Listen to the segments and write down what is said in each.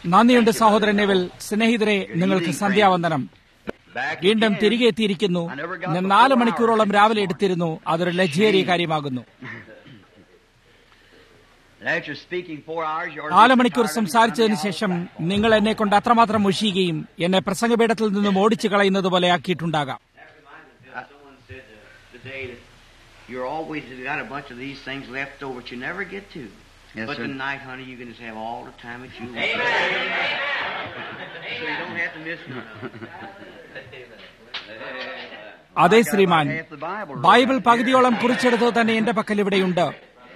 നന്ദിയുണ്ട് സഹോദരൻ നെവിൽ സ്നേഹിതരെ നിങ്ങൾക്ക് സന്ധ്യാവന്ദനം വീണ്ടും തിരികെ എത്തിയിരിക്കുന്നു ഞാൻ നാല് മണിക്കൂറോളം രാവിലെ എടുത്തിരുന്നു അതൊരു ലജ്ജേറിയ കാര്യമാകുന്നു നാല് മണിക്കൂർ സംസാരിച്ചതിന് ശേഷം നിങ്ങൾ എന്നെ കൊണ്ട് അത്രമാത്രം മുഷിയുകയും എന്നെ പ്രസംഗപീഠത്തിൽ നിന്നും ഓടിച്ചു കളയുന്നത് പോലെ ആക്കിയിട്ടുണ്ടാകാം You're always got a bunch of these things left over that you never get to. Yes, but sir. tonight, honey, you can just have all the time that you want. So you don't have to miss none of it. അതെ ശ്രീമാൻ Half the Bible. Bible പകുതിയോളം കുറിച്ചെടുത്തത് തന്നെ എന്റെ പക്കൽ ഇവിടെയുണ്ട്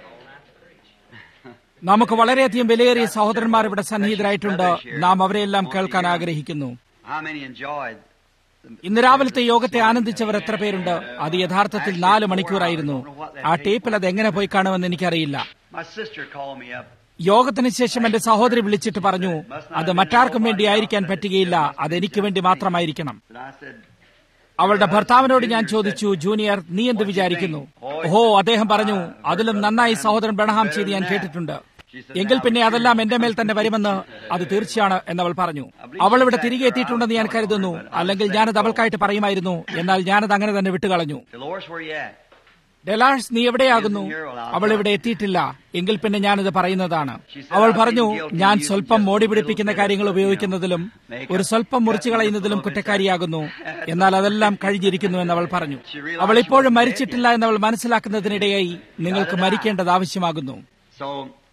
നമുക്ക് വളരെയധികം വിലയേറിയ സഹോദരന്മാർ ഇവിടെ സന്നിഹിതരായിട്ടുണ്ട് നാം അവരെയെല്ലാം കേൾക്കാൻ ആഗ്രഹിക്കുന്നു How many enjoyed? ഇന്ന് രാവിലത്തെ യോഗത്തെ ആനന്ദിച്ചവർ എത്ര പേരുണ്ട് അത് യഥാർത്ഥത്തിൽ നാല് മണിക്കൂറായിരുന്നു ആ ടേപ്പിൽ അത് എങ്ങനെ പോയി കാണുമെന്ന് എനിക്കറിയില്ല My sister called me up. യോഗത്തിന് ശേഷം എന്റെ സഹോദരി വിളിച്ചിട്ട് പറഞ്ഞു അത് മറ്റാർക്കും വേണ്ടി ആയിരിക്കാൻ പറ്റുകയില്ല അത് എനിക്ക് വേണ്ടി മാത്രമായിരിക്കണം And I said, അവളുടെ ഭർത്താവിനോട് ഞാൻ ചോദിച്ചു ജൂനിയർ നീ എന്ത് വിചാരിക്കുന്നു ഓഹോ അദ്ദേഹം പറഞ്ഞു അതിലും നന്നായി സഹോദരൻ ബ്രണഹാം ചെയ്ത് ഞാൻ കേട്ടിട്ടുണ്ട് എങ്കിൽ പിന്നെ അതെല്ലാം എന്റെ മേൽ തന്നെ വരുമെന്ന് അത് തീർച്ചയാണ് എന്നവൾ പറഞ്ഞു അവൾ ഇവിടെ തിരികെ എത്തിയിട്ടുണ്ടെന്ന് ഞാൻ കരുതുന്നു അല്ലെങ്കിൽ ഞാനത് അവൾക്കായിട്ട് പറയുമായിരുന്നു എന്നാൽ ഞാനത് അങ്ങനെ തന്നെ വിട്ടുകളഞ്ഞു Dolores, where you at? ഡെലാഴ്സ് നീ എവിടെയാകുന്നു അവൾ ഇവിടെ എത്തിയിട്ടില്ല എങ്കിൽ പിന്നെ ഞാനിത് പറയുന്നതാണ് അവൾ പറഞ്ഞു ഞാൻ സ്വല്പം മോടി പിടിപ്പിക്കുന്ന കാര്യങ്ങൾ ഉപയോഗിക്കുന്നതിലും ഒരു സ്വല്പം മുറിച്ചു കളയുന്നതിലും കുറ്റക്കാരിയാകുന്നു എന്നാൽ അതെല്ലാം കഴിഞ്ഞിരിക്കുന്നു എന്ന് അവൾ പറഞ്ഞു അവൾ ഇപ്പോഴും മരിച്ചിട്ടില്ല എന്നവൾ മനസ്സിലാക്കുന്നതിനിടെയായി നിങ്ങൾക്ക് മരിക്കേണ്ടത് ആവശ്യമാകുന്നു So,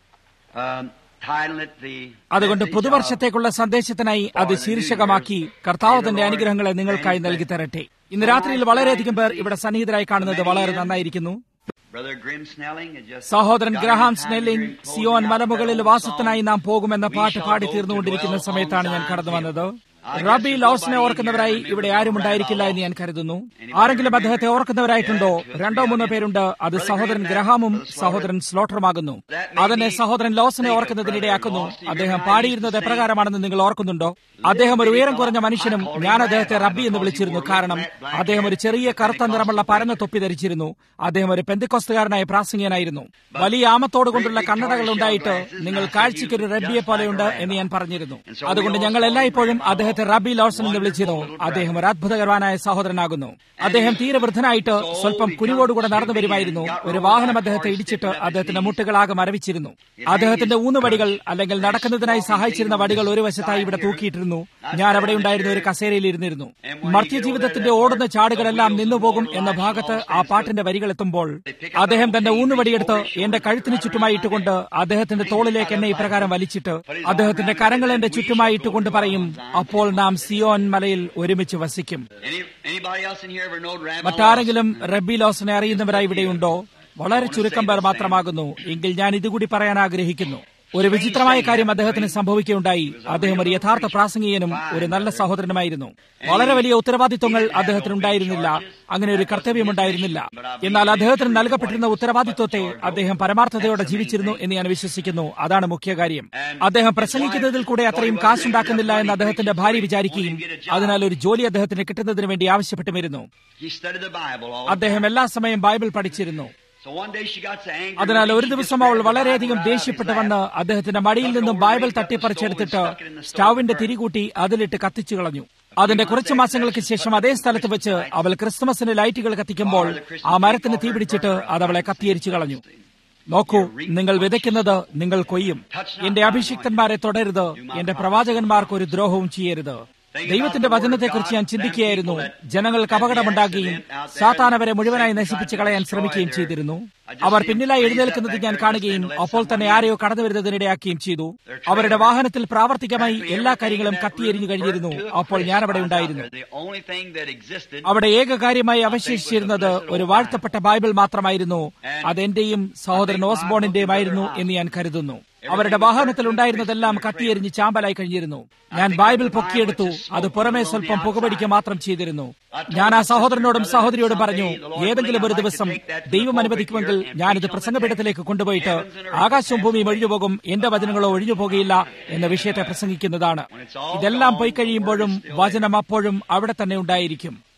um, title it the. അതുകൊണ്ട് message of- പുതുവർഷത്തേക്കുള്ള സന്ദേശത്തിനായി അത് ശീർഷകമാക്കി കർത്താവ് തന്റെ അനുഗ്രഹങ്ങളെ നിങ്ങൾക്കായി നൽകി തരട്ടെ ഇന്ന് രാത്രിയിൽ വളരെയധികം പേർ ഇവിടെ സന്നിഹിതരായി കാണുന്നത് വളരെ നന്നായിരിക്കുന്നു Brother Grim Snelling had just. സഹോദരൻ got Graham in time Snelling during Zion closing out മലമുകളിൽ that വാസത്തിനായി song. നാം പോകുമെന്ന We പാട്ട് shall പാടി go to തീർന്നുകൊണ്ടിരിക്കുന്ന dwell സമയത്താണ് on ഞാൻ കടന്നു Zion's വന്നത് hill. I guess റബി there's ലോസിനെ nobody ഓർക്കുന്നവരായി here ഇവിടെ remembers ആരും Rabbi ഉണ്ടായിരിക്കില്ല എന്ന് Loss. ഞാൻ കരുതുന്നു Anybody ആരെങ്കിലും remember? അദ്ദേഹത്തെ ഓർക്കുന്നവരായിട്ടുണ്ടോ Yeah, two or three രണ്ടോ മൂന്നോ of you. പേരുണ്ട് അത് Brother സഹോദരൻ Graham, ഗ്രഹാമും Brother Slaughter. സഹോദരൻ സ്ലോട്ടറുമാകുന്നു That made അതിനെ me സഹോദരൻ ലോസിനെ think of ഓർക്കുന്നതിനിടയാക്കുന്നു Brother Lost. You അദ്ദേഹം remember how he പാടിയിരുന്നത് used to sing? എപ്രകാരമാണെന്ന് നിങ്ങൾ ഓർക്കുന്നുണ്ടോ അദ്ദേഹം ഒരു ഉയരം കുറഞ്ഞ മനുഷ്യനും ഞാൻ അദ്ദേഹത്തെ റബ്ബി എന്ന് വിളിച്ചിരുന്നു കാരണം അദ്ദേഹം ഒരു ചെറിയ കറുത്ത നിറമുള്ള പരന്ന തൊപ്പി ധരിച്ചിരുന്നു അദ്ദേഹം ഒരു പെന്തിക്കൊസ്തുകാരനായ പ്രാസംഗികനായിരുന്നു വലിയ ആമത്തോട് കൊണ്ടുള്ള കണ്ണടകൾ ഉണ്ടായിട്ട് നിങ്ങൾ കാഴ്ചയ്ക്ക് ഒരു റബ്ബിയെ പോലെയുണ്ട് എന്ന് ഞാൻ പറഞ്ഞിരുന്നു അതുകൊണ്ട് ഞങ്ങൾ എല്ലായ്പ്പോഴും അദ്ദേഹത്തെ റബ്ബി ലോസൺ എന്ന് വിളിച്ചിരുന്നു അദ്ദേഹം ഒരു അത്ഭുതകരവാനായ സഹോദരനാകുന്നു അദ്ദേഹം തീരെ വൃദ്ധനായിട്ട് സ്വല്പം കുനിവോടുകൂടെ നടന്നു വരുമായിരുന്നു ഒരു വാഹനം അദ്ദേഹത്തെ ഇടിച്ചിട്ട് അദ്ദേഹത്തിന്റെ മുട്ടുകളാകെ മരവിച്ചിരുന്നു അദ്ദേഹത്തിന്റെ ഊന്നുവടികൾ അല്ലെങ്കിൽ നടക്കുന്നതിനായി സഹായിച്ചിരുന്ന വടികൾ ഒരു വശത്തായി ഇവിടെ തൂക്കിയിട്ടിരുന്നു ഞാൻ അവിടെ ഉണ്ടായിരുന്ന ഒരു കസേരയിൽ ഇരുന്നിരുന്നു മർത്യജീവിതത്തിന്റെ ഓടുന്ന ചാടുകളെല്ലാം നിന്നുപോകും എന്ന ഭാഗത്ത് ആ പാട്ടിന്റെ വരികൾ എത്തുമ്പോൾ അദ്ദേഹം തന്റെ ഊന്നുവടിയെടുത്ത് എന്റെ കഴുത്തിന് ചുറ്റുമായി ഇട്ടുകൊണ്ട് അദ്ദേഹത്തിന്റെ തോളിലേക്ക് എന്നെ ഇപ്രകാരം വലിച്ചിട്ട് അദ്ദേഹത്തിന്റെ കരങ്ങൾ എന്റെ ചുറ്റുമായി ഇട്ടുകൊണ്ട് പറയും അപ്പോൾ നാം സിയോൻ മലയിൽ ഒരുമിച്ച് വസിക്കും Any, anybody else in here ever know Rabbi Loss? മറ്റാരെങ്കിലും റബ്ബി ലോസിനെ അറിയുന്നവരായി ഇവിടെയുണ്ടോ വളരെ ചുരുക്കം പേർ മാത്രമാകുന്നു എങ്കിൽ ഞാൻ ഇതുകൂടി പറയാൻ ആഗ്രഹിക്കുന്നു ഒരു വിചിത്രമായ കാര്യം അദ്ദേഹത്തിന് സംഭവിക്കുകയുണ്ടായി അദ്ദേഹം ഒരു യഥാർത്ഥ പ്രാസംഗികനും ഒരു നല്ല സഹോദരനുമായിരുന്നു വളരെ വലിയ ഉത്തരവാദിത്വങ്ങൾ അദ്ദേഹത്തിന് ഉണ്ടായിരുന്നില്ല അങ്ങനെ ഒരു കർത്തവ്യമുണ്ടായിരുന്നില്ല എന്നാൽ അദ്ദേഹത്തിന് നൽകപ്പെട്ടിരുന്ന ഉത്തരവാദിത്വത്തെ അദ്ദേഹം പരമാർത്ഥതയോടെ ജീവിച്ചിരുന്നു എന്ന് ഞാൻ വിശ്വസിക്കുന്നു അതാണ് മുഖ്യ കാര്യം അദ്ദേഹം പ്രസംഗിക്കുന്നതിൽ കൂടെ അത്രയും കാശുണ്ടാക്കുന്നില്ല എന്ന് അദ്ദേഹത്തിന്റെ ഭാര്യ വിചാരിക്കുകയും അതിനാൽ ഒരു ജോലി അദ്ദേഹത്തിന് കിട്ടുന്നതിന് വേണ്ടി ആവശ്യപ്പെട്ടുമിരുന്നു He studied the Bible all അദ്ദേഹം എല്ലാ സമയം ബൈബിൾ പഠിച്ചിരുന്നു So one day she got so angry. അതിനാൽ ഒരു she just ദിവസം grabbed അവൾ the വളരെയധികം Bible out of his ദേഷ്യപ്പെട്ട് lap. വന്ന് അദ്ദേഹത്തിന്റെ മടിയിൽ നിന്നും ബൈബിൾ തട്ടിപ്പറിച്ചെടുത്തിട്ട് സ്റ്റൗവിന്റെ തിരികൂട്ടി അതിലിട്ട് കത്തിച്ചു കളഞ്ഞു അതിന്റെ കുറച്ചു മാസങ്ങൾക്ക് ശേഷം അതേ സ്ഥലത്ത് വെച്ച് അവൾ ക്രിസ്മസിന് ലൈറ്റുകൾ കത്തിക്കുമ്പോൾ ആ മരത്തിന് തീ പിടിച്ചിട്ട് അത് അവളെ കത്തിയരിച്ചു കളഞ്ഞു നോക്കൂ നിങ്ങൾ വിതയ്ക്കുന്നത് നിങ്ങൾ കൊയ്യും എന്റെ അഭിഷിക്തന്മാരെ തുടരുത് എന്റെ പ്രവാചകന്മാർക്ക് ഒരു ദ്രോഹവും ചെയ്യരുത് ദൈവത്തിന്റെ വചനത്തെക്കുറിച്ച് ഞാൻ ചിന്തിക്കുകയായിരുന്നു ജനങ്ങൾക്ക് അപകടമുണ്ടാകുകയും സാത്താൻ അവരെ മുഴുവനായി നശിപ്പിച്ച് കളയാൻ ശ്രമിക്കുകയും ചെയ്തിരുന്നു അവർ പിന്നിലായി എഴുന്നേൽക്കുന്നത് ഞാൻ കാണുകയും അപ്പോൾ തന്നെ ആരെയോ കടന്നു വരുന്നതിനിടയാക്കുകയും ചെയ്തു അവരുടെ വാഹനത്തിൽ പ്രാവർത്തികമായി എല്ലാ കാര്യങ്ങളും കത്തിയെരിഞ്ഞു കഴിഞ്ഞിരുന്നു അപ്പോൾ ഞാൻ അവിടെ ഉണ്ടായിരുന്നു The only thing that existed അവിടെ ഏക കാര്യമായി അവശേഷിച്ചിരുന്നത് ഒരു വാഴ്ത്തപ്പെട്ട ബൈബിൾ മാത്രമായിരുന്നു അത് എന്റെയും സഹോദരൻ ഓസ്ബോണിന്റെയുമായിരുന്നു എന്ന് ഞാൻ കരുതുന്നു അവരുടെ വാഹനത്തിൽ ഉണ്ടായിരുന്നതെല്ലാം കത്തിയെരിഞ്ഞ് ചാമ്പലായി കഴിഞ്ഞിരുന്നു ഞാൻ ബൈബിൾ പൊക്കിയെടുത്തു അത് പുറമെ സ്വല്പം പുകപടിക്ക് മാത്രം ചെയ്തിരുന്നു ഞാൻ ആ സഹോദരനോടും സഹോദരിയോടും പറഞ്ഞു ഏതെങ്കിലും ഒരു ദിവസം ദൈവം അനുവദിക്കുമെങ്കിൽ ഞാനിത് പ്രസംഗപീഠത്തിലേക്ക് കൊണ്ടുപോയിട്ട് ആകാശവും ഭൂമിയും ഒഴിഞ്ഞുപോകും എന്റെ വചനങ്ങളോ ഒഴിഞ്ഞു പോകുകയില്ല എന്ന വിഷയത്തെ പ്രസംഗിക്കുന്നതാണ് ഇതെല്ലാം പോയി കഴിയുമ്പോഴും വചനം അപ്പോഴും അവിടെ തന്നെ ഉണ്ടായിരിക്കും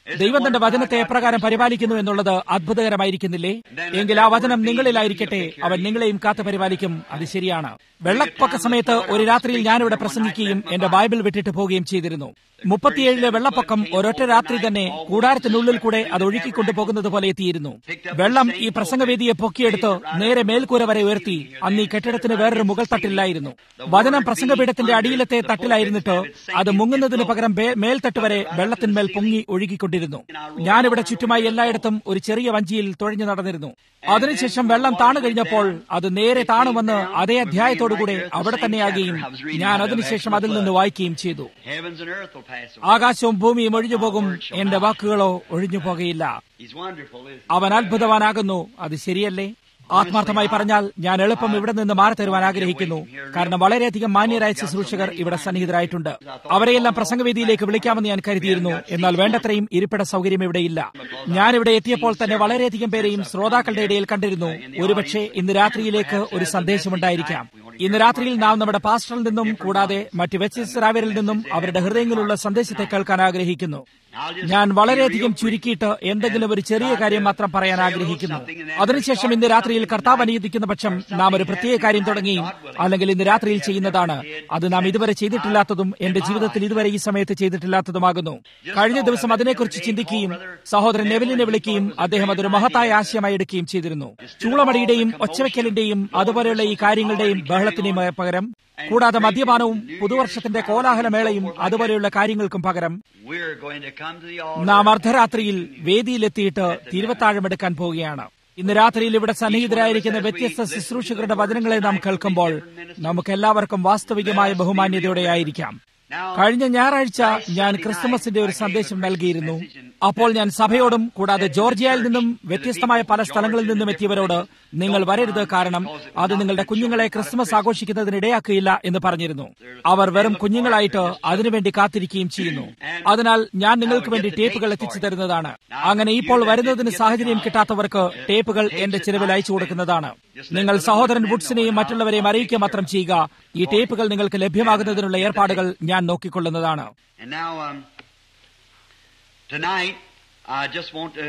ദൈവം തന്റെ വചനത്തെ എപ്രകാരം പരിപാലിക്കുന്നു എന്നുള്ളത് അത്ഭുതകരമായിരിക്കുന്നില്ലേ എങ്കിൽ ആ വചനം നിങ്ങളിലായിരിക്കട്ടെ അവൻ നിങ്ങളെയും കാത്തു പരിപാലിക്കും അത് ശരിയാണ് വെള്ളപ്പൊക്ക സമയത്ത് ഒരു രാത്രിയിൽ ഞാനിവിടെ പ്രസംഗിക്കുകയും എന്റെ ബൈബിൾ വിട്ടിട്ട് പോവുകയും ചെയ്തിരുന്നു മുപ്പത്തിയേഴിലെ വെള്ളപ്പൊക്കം ഒരൊറ്റ രാത്രി തന്നെ കൂടാരത്തിനുള്ളിൽ കൂടെ അത് ഒഴുക്കിക്കൊണ്ടു പോകുന്നത് പോലെ എത്തിയിരുന്നു വെള്ളം ഈ പ്രസംഗവേദിയെ പൊക്കിയെടുത്ത് നേരെ മേൽക്കൂര വരെ ഉയർത്തി അന്ന് ഈ കെട്ടിടത്തിന് വേറൊരു മുകൾ തട്ടില്ലായിരുന്നു വചനം പ്രസംഗപീഠത്തിന്റെ അടിയിലത്തെ തട്ടിലായിരുന്നിട്ട് അത് മുങ്ങുന്നതിന് പകരം ബേ- മേൽത്തട്ട് വരെ വെള്ളത്തിന്മേൽ പൊങ്ങി ഒഴുകിക്കൊണ്ടിരുന്നു ഞാനിവിടെ ചുറ്റുമായി എല്ലായിടത്തും ഒരു ചെറിയ വഞ്ചിയിൽ തുഴഞ്ഞു നടന്നിരുന്നു അതിനുശേഷം വെള്ളം താണു കഴിഞ്ഞപ്പോൾ അത് നേരെ താണുവന്ന് അതേ അധ്യായത്തോടുകൂടെ അവിടെ തന്നെയാകുകയും ഞാൻ അതിനുശേഷം അതിൽ നിന്ന് വായിക്കുകയും ചെയ്തു Heavens and earth will pass away. ആകാശവും ഭൂമിയും ഒഴിഞ്ഞു പോകും എന്റെ വാക്കുകളോ ഒഴിഞ്ഞു പോകുകയില്ല He's wonderful, isn't അവൻ അത്ഭുതവാനാകുന്നു അത് ശരിയല്ലേ ആത്മാർത്ഥമായി പറഞ്ഞാൽ ഞാൻ എളുപ്പം ഇവിടെ നിന്ന് മാറി തരുവാൻ ആഗ്രഹിക്കുന്നു കാരണം വളരെയധികം മാന്യരായ ശുശ്രൂഷകർ ഇവിടെ സന്നിഹിതരായിട്ടുണ്ട് അവരെയെല്ലാം പ്രസംഗവേദിയിലേക്ക് വിളിക്കാമെന്ന് ഞാൻ കരുതിയിരുന്നു എന്നാൽ വേണ്ടത്രയും ഇരിപ്പിട സൗകര്യം ഇവിടെയില്ല ഞാൻ ഇവിടെ എത്തിയപ്പോൾ തന്നെ വളരെയധികം പേരെയും ശ്രോതാക്കളുടെ ഇടയിൽ കണ്ടിരുന്നു ഒരുപക്ഷെ ഇന്ന് രാത്രിയിലേക്ക് ഒരു സന്ദേശമുണ്ടായിരിക്കാം ഇന്ന് രാത്രിയിൽ നാം നമ്മുടെ പാസ്റ്ററിൽ നിന്നും കൂടാതെ മറ്റ് വ്യത്യസ്തരാവരിൽ നിന്നും അവരുടെ ഹൃദയങ്ങളിലുള്ള സന്ദേശത്തെ കേൾക്കാൻ ആഗ്രഹിക്കുന്നു ഞാൻ വളരെയധികം ചുരുക്കിയിട്ട് എന്തെങ്കിലും ഒരു ചെറിയ കാര്യം മാത്രം പറയാൻ ആഗ്രഹിക്കുന്നു അതിനുശേഷം ഇന്ന് രാത്രിയിൽ കർത്താവ് അനുവദിക്കുന്ന പക്ഷം നാം ഒരു പ്രത്യേക കാര്യം തുടങ്ങിയും അല്ലെങ്കിൽ ഇന്ന് രാത്രിയിൽ ചെയ്യുന്നതാണ് അത് നാം ഇതുവരെ ചെയ്തിട്ടില്ലാത്തതും എന്റെ ജീവിതത്തിൽ ഇതുവരെ ഈ സമയത്ത് ചെയ്തിട്ടില്ലാത്തതുമാകുന്നു കഴിഞ്ഞ ദിവസം അതിനെക്കുറിച്ച് ചിന്തിക്കുകയും സഹോദരൻ നെവിലിനെ വിളിക്കുകയും അദ്ദേഹം അതൊരു മഹത്തായ ആശയമായി എടുക്കുകയും ചെയ്തിരുന്നു ചൂളമടിയുടെയും ഒച്ചവെക്കലിന്റെയും അതുപോലെയുള്ള ഈ കാര്യങ്ങളുടെയും ബഹളത്തിന്റെയും പകരം കൂടാതെ മദ്യപാനവും പുതുവർഷത്തിന്റെ കോലാഹലമേളയും അതുപോലെയുള്ള കാര്യങ്ങൾക്കും പകരം We're going to come to the altar. നാം അർദ്ധരാത്രിയിൽ വേദിയിലെത്തിയിട്ട് തിരുവത്താഴമെടുക്കാൻ പോവുകയാണ് ഇന്ന് രാത്രിയിൽ ഇവിടെ സന്നിഹിതരായിരിക്കുന്ന വ്യത്യസ്ത ശുശ്രൂഷകരുടെ വചനങ്ങളെ നാം കേൾക്കുമ്പോൾ നമുക്ക് എല്ലാവർക്കും വാസ്തവികമായ ബഹുമാന്യതയോടെ ആയിരിക്കാം കഴിഞ്ഞ ഞായറാഴ്ച ഞാൻ ക്രിസ്തുമസിന്റെ ഒരു സന്ദേശം നൽകിയിരുന്നു അപ്പോൾ ഞാൻ സഭയോടും കൂടാതെ ജോർജിയയിൽ നിന്നും വ്യത്യസ്തമായ പല സ്ഥലങ്ങളിൽ നിന്നും എത്തിയവരോട് നിങ്ങൾ വരരുത് കാരണം അത് നിങ്ങളുടെ കുഞ്ഞുങ്ങളെ ക്രിസ്തുമസ് ആഘോഷിക്കുന്നതിന് ഇടയാക്കുകയില്ല എന്ന് പറഞ്ഞിരുന്നു അവർ വെറും കുഞ്ഞുങ്ങളായിട്ട് അതിനുവേണ്ടി കാത്തിരിക്കുകയും ചെയ്യുന്നു അതിനാൽ ഞാൻ നിങ്ങൾക്ക് വേണ്ടി ടേപ്പുകൾ എത്തിച്ചു തരുന്നതാണ് അങ്ങനെ ഇപ്പോൾ വരുന്നതിന് സാഹചര്യം കിട്ടാത്തവർക്ക് ടേപ്പുകൾ എന്റെ ചിലവിൽ അയച്ചു കൊടുക്കുന്നതാണ് നിങ്ങൾ സഹോദരൻ വുഡ്സിനെയും മറ്റുള്ളവരെയും അറിയിക്കുക മാത്രം ചെയ്യുക ഈ ടേപ്പുകൾ നിങ്ങൾക്ക് ലഭ്യമാകുന്നതിനുള്ള ഏർപ്പാടുകൾ ഞാൻ നോക്കിക്കൊള്ളുന്നതാണ് And now, um, tonight, I just want to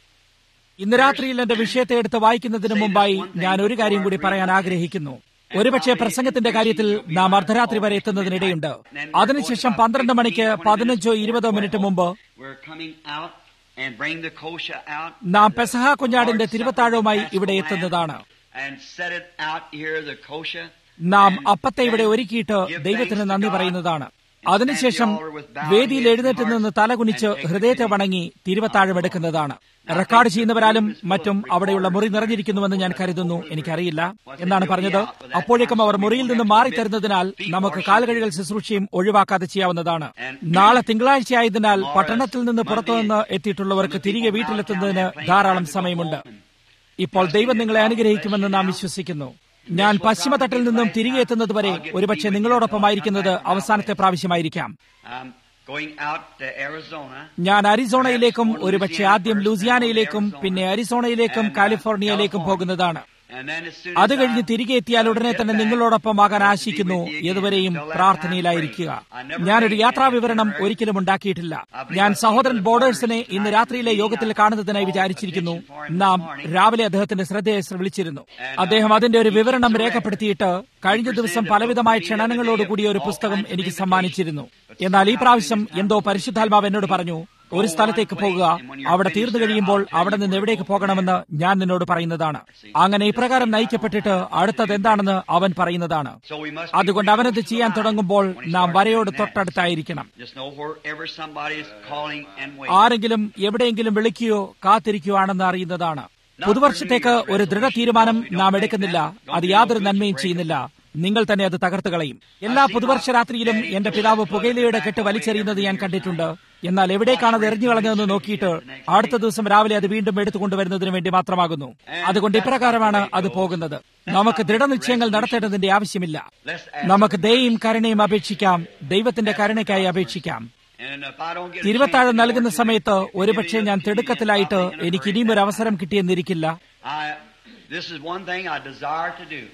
ഇന്ന് രാത്രിയിൽ എന്റെ വിഷയത്തെ എടുത്ത് വായിക്കുന്നതിന് മുമ്പായി ഞാൻ ഒരു കാര്യം കൂടി പറയാൻ ആഗ്രഹിക്കുന്നു ഒരുപക്ഷെ പ്രസംഗത്തിന്റെ കാര്യത്തിൽ നാം അർദ്ധരാത്രി വരെ എത്തുന്നതിനിടയുണ്ട് അതിനുശേഷം പന്ത്രണ്ട് മണിക്ക് പതിനഞ്ചോ ഇരുപതോ മിനിറ്റ് മുമ്പ് we're coming out and bring the kosher out. നാം പെസഹ കുഞ്ഞാടിന്റെ തിരുവത്താഴവുമായി ഇവിടെ എത്തുന്നതാണ് And set it out here, the kosher. നാം അപ്പത്തെ ഇവിടെ ഒരുക്കിയിട്ട് ദൈവത്തിന് നന്ദി പറയുന്നതാണ് അതിനുശേഷം വേദിയിൽ എഴുന്നേറ്റ് നിന്ന് തലകുനിച്ച് ഹൃദയത്തെ വണങ്ങി തിരുവത്താഴമെടുക്കുന്നതാണ് റെക്കോർഡ് ചെയ്യുന്നവരാലും മറ്റും അവിടെയുള്ള മുറി നിറഞ്ഞിരിക്കുന്നുവെന്ന് ഞാൻ കരുതുന്നു എനിക്കറിയില്ല എന്നാണ് പറഞ്ഞത് അപ്പോഴേക്കും അവർ മുറിയിൽ നിന്ന് മാറി തരുന്നതിനാൽ നമുക്ക് കാൽകഴുകൽ ശുശ്രൂഷയും ഒഴിവാക്കാതെ ചെയ്യാവുന്നതാണ് നാളെ തിങ്കളാഴ്ച ആയതിനാൽ പട്ടണത്തിൽ നിന്ന് പുറത്തുനിന്ന് എത്തിയിട്ടുള്ളവർക്ക് തിരികെ വീട്ടിലെത്തുന്നതിന് ധാരാളം സമയമുണ്ട് ഇപ്പോൾ ദൈവം നിങ്ങളെ അനുഗ്രഹിക്കുമെന്ന് നാം വിശ്വസിക്കുന്നു ഞാൻ പശ്ചിമതട്ടിൽ നിന്നും തിരികെ എത്തുന്നതുവരെ ഒരുപക്ഷെ നിങ്ങളോടൊപ്പമായിരിക്കുന്നത് അവസാനത്തെ പ്രാവശ്യമായിരിക്കാം I'm going out to Arizona. ഞാൻ അരിസോണയിലേക്കും ഒരുപക്ഷെ ആദ്യം ലൂസിയാനയിലേക്കും പിന്നെ അരിസോണയിലേക്കും കാലിഫോർണിയയിലേക്കും പോകുന്നതാണ് And then as soon അത് as കഴിഞ്ഞ് I തിരികെ എത്തിയാൽ ഉടനെ തന്നെ നിങ്ങളോടൊപ്പമാകാൻ ആശിക്കുന്നു ഏതുവരെയും പ്രാർത്ഥനയിലായിരിക്കുക ഞാനൊരു യാത്രാ വിവരണം ഒരിക്കലും ഉണ്ടാക്കിയിട്ടില്ല ഞാൻ സഹോദരൻ ബോർഡേഴ്സിനെ ഇന്ന് രാത്രിയിലെ യോഗത്തിൽ കാണുന്നതിനായി വിചാരിച്ചിരിക്കുന്നു നാം രാവിലെ അദ്ദേഹത്തിന്റെ ശ്രദ്ധയെ വിളിച്ചിരുന്നു അദ്ദേഹം അതിന്റെ ഒരു വിവരണം രേഖപ്പെടുത്തിയിട്ട് കഴിഞ്ഞ ദിവസം പലവിധമായ ക്ഷണനങ്ങളോടുകൂടിയ ഒരു പുസ്തകം എനിക്ക് സമ്മാനിച്ചിരുന്നു എന്നാൽ ഈ പ്രാവശ്യം എന്തോ പരിശുദ്ധാത്മാവ് എന്നോട് പറഞ്ഞു ഒരു സ്ഥലത്തേക്ക് പോകുക അവിടെ തീർന്നു കഴിയുമ്പോൾ അവിടെ നിന്ന് എവിടേക്ക് പോകണമെന്ന് ഞാൻ നിന്നോട് പറയുന്നതാണ് അങ്ങനെ ഇപ്രകാരം നയിക്കപ്പെട്ടിട്ട് അടുത്തത് എന്താണെന്ന് അവൻ പറയുന്നതാണ് So we must അതുകൊണ്ട് അവനത് ചെയ്യാൻ തുടങ്ങുമ്പോൾ നാം വരയോട് തൊട്ടടുത്തായിരിക്കണം just know wherever somebody is calling and waiting. ആരെങ്കിലും എവിടെയെങ്കിലും വിളിക്കുകയോ കാത്തിരിക്കുകയാണെന്ന് അറിയുന്നതാണ് പുതുവർഷത്തേക്ക് ഒരു ദൃഢ തീരുമാനം നാം എടുക്കുന്നില്ല അത് യാതൊരു നന്മയും ചെയ്യുന്നില്ല നിങ്ങൾ തന്നെ അത് തകർത്ത് കളയും എല്ലാ പുതുവർഷ രാത്രിയിലും എന്റെ പിതാവ് പുകയിലയുടെ കെട്ട് വലിച്ചെറിയുന്നത് ഞാൻ കണ്ടിട്ടുണ്ട് എന്നാൽ എവിടേക്കാണ് അത് എറിഞ്ഞു കളഞ്ഞതെന്ന് നോക്കിയിട്ട് അടുത്ത ദിവസം രാവിലെ അത് വീണ്ടും എടുത്തുകൊണ്ടുവരുന്നതിന് വേണ്ടി മാത്രമാകുന്നു അതുകൊണ്ട് ഇപ്രകാരമാണ് അത് പോകുന്നത് നമുക്ക് ദൃഢനിശ്ചയങ്ങൾ നടത്തേണ്ടതിന്റെ ആവശ്യമില്ല Let's നമുക്ക് ദയയും കരുണയും അപേക്ഷിക്കാം ദൈവത്തിന്റെ കരുണയ്ക്കായി അപേക്ഷിക്കാം And if I don't get a തിരുവത്താഴം chance നൽകുന്ന anymore, സമയത്ത് give me ഒരുപക്ഷെ a- ഞാൻ give me a തിടുക്കത്തിലായിട്ട് copy in a എനിക്ക് hurry. ഇനിയും ഒരു അവസരം കിട്ടിയെന്നിരിക്കില്ല I, this is one thing I desire to do.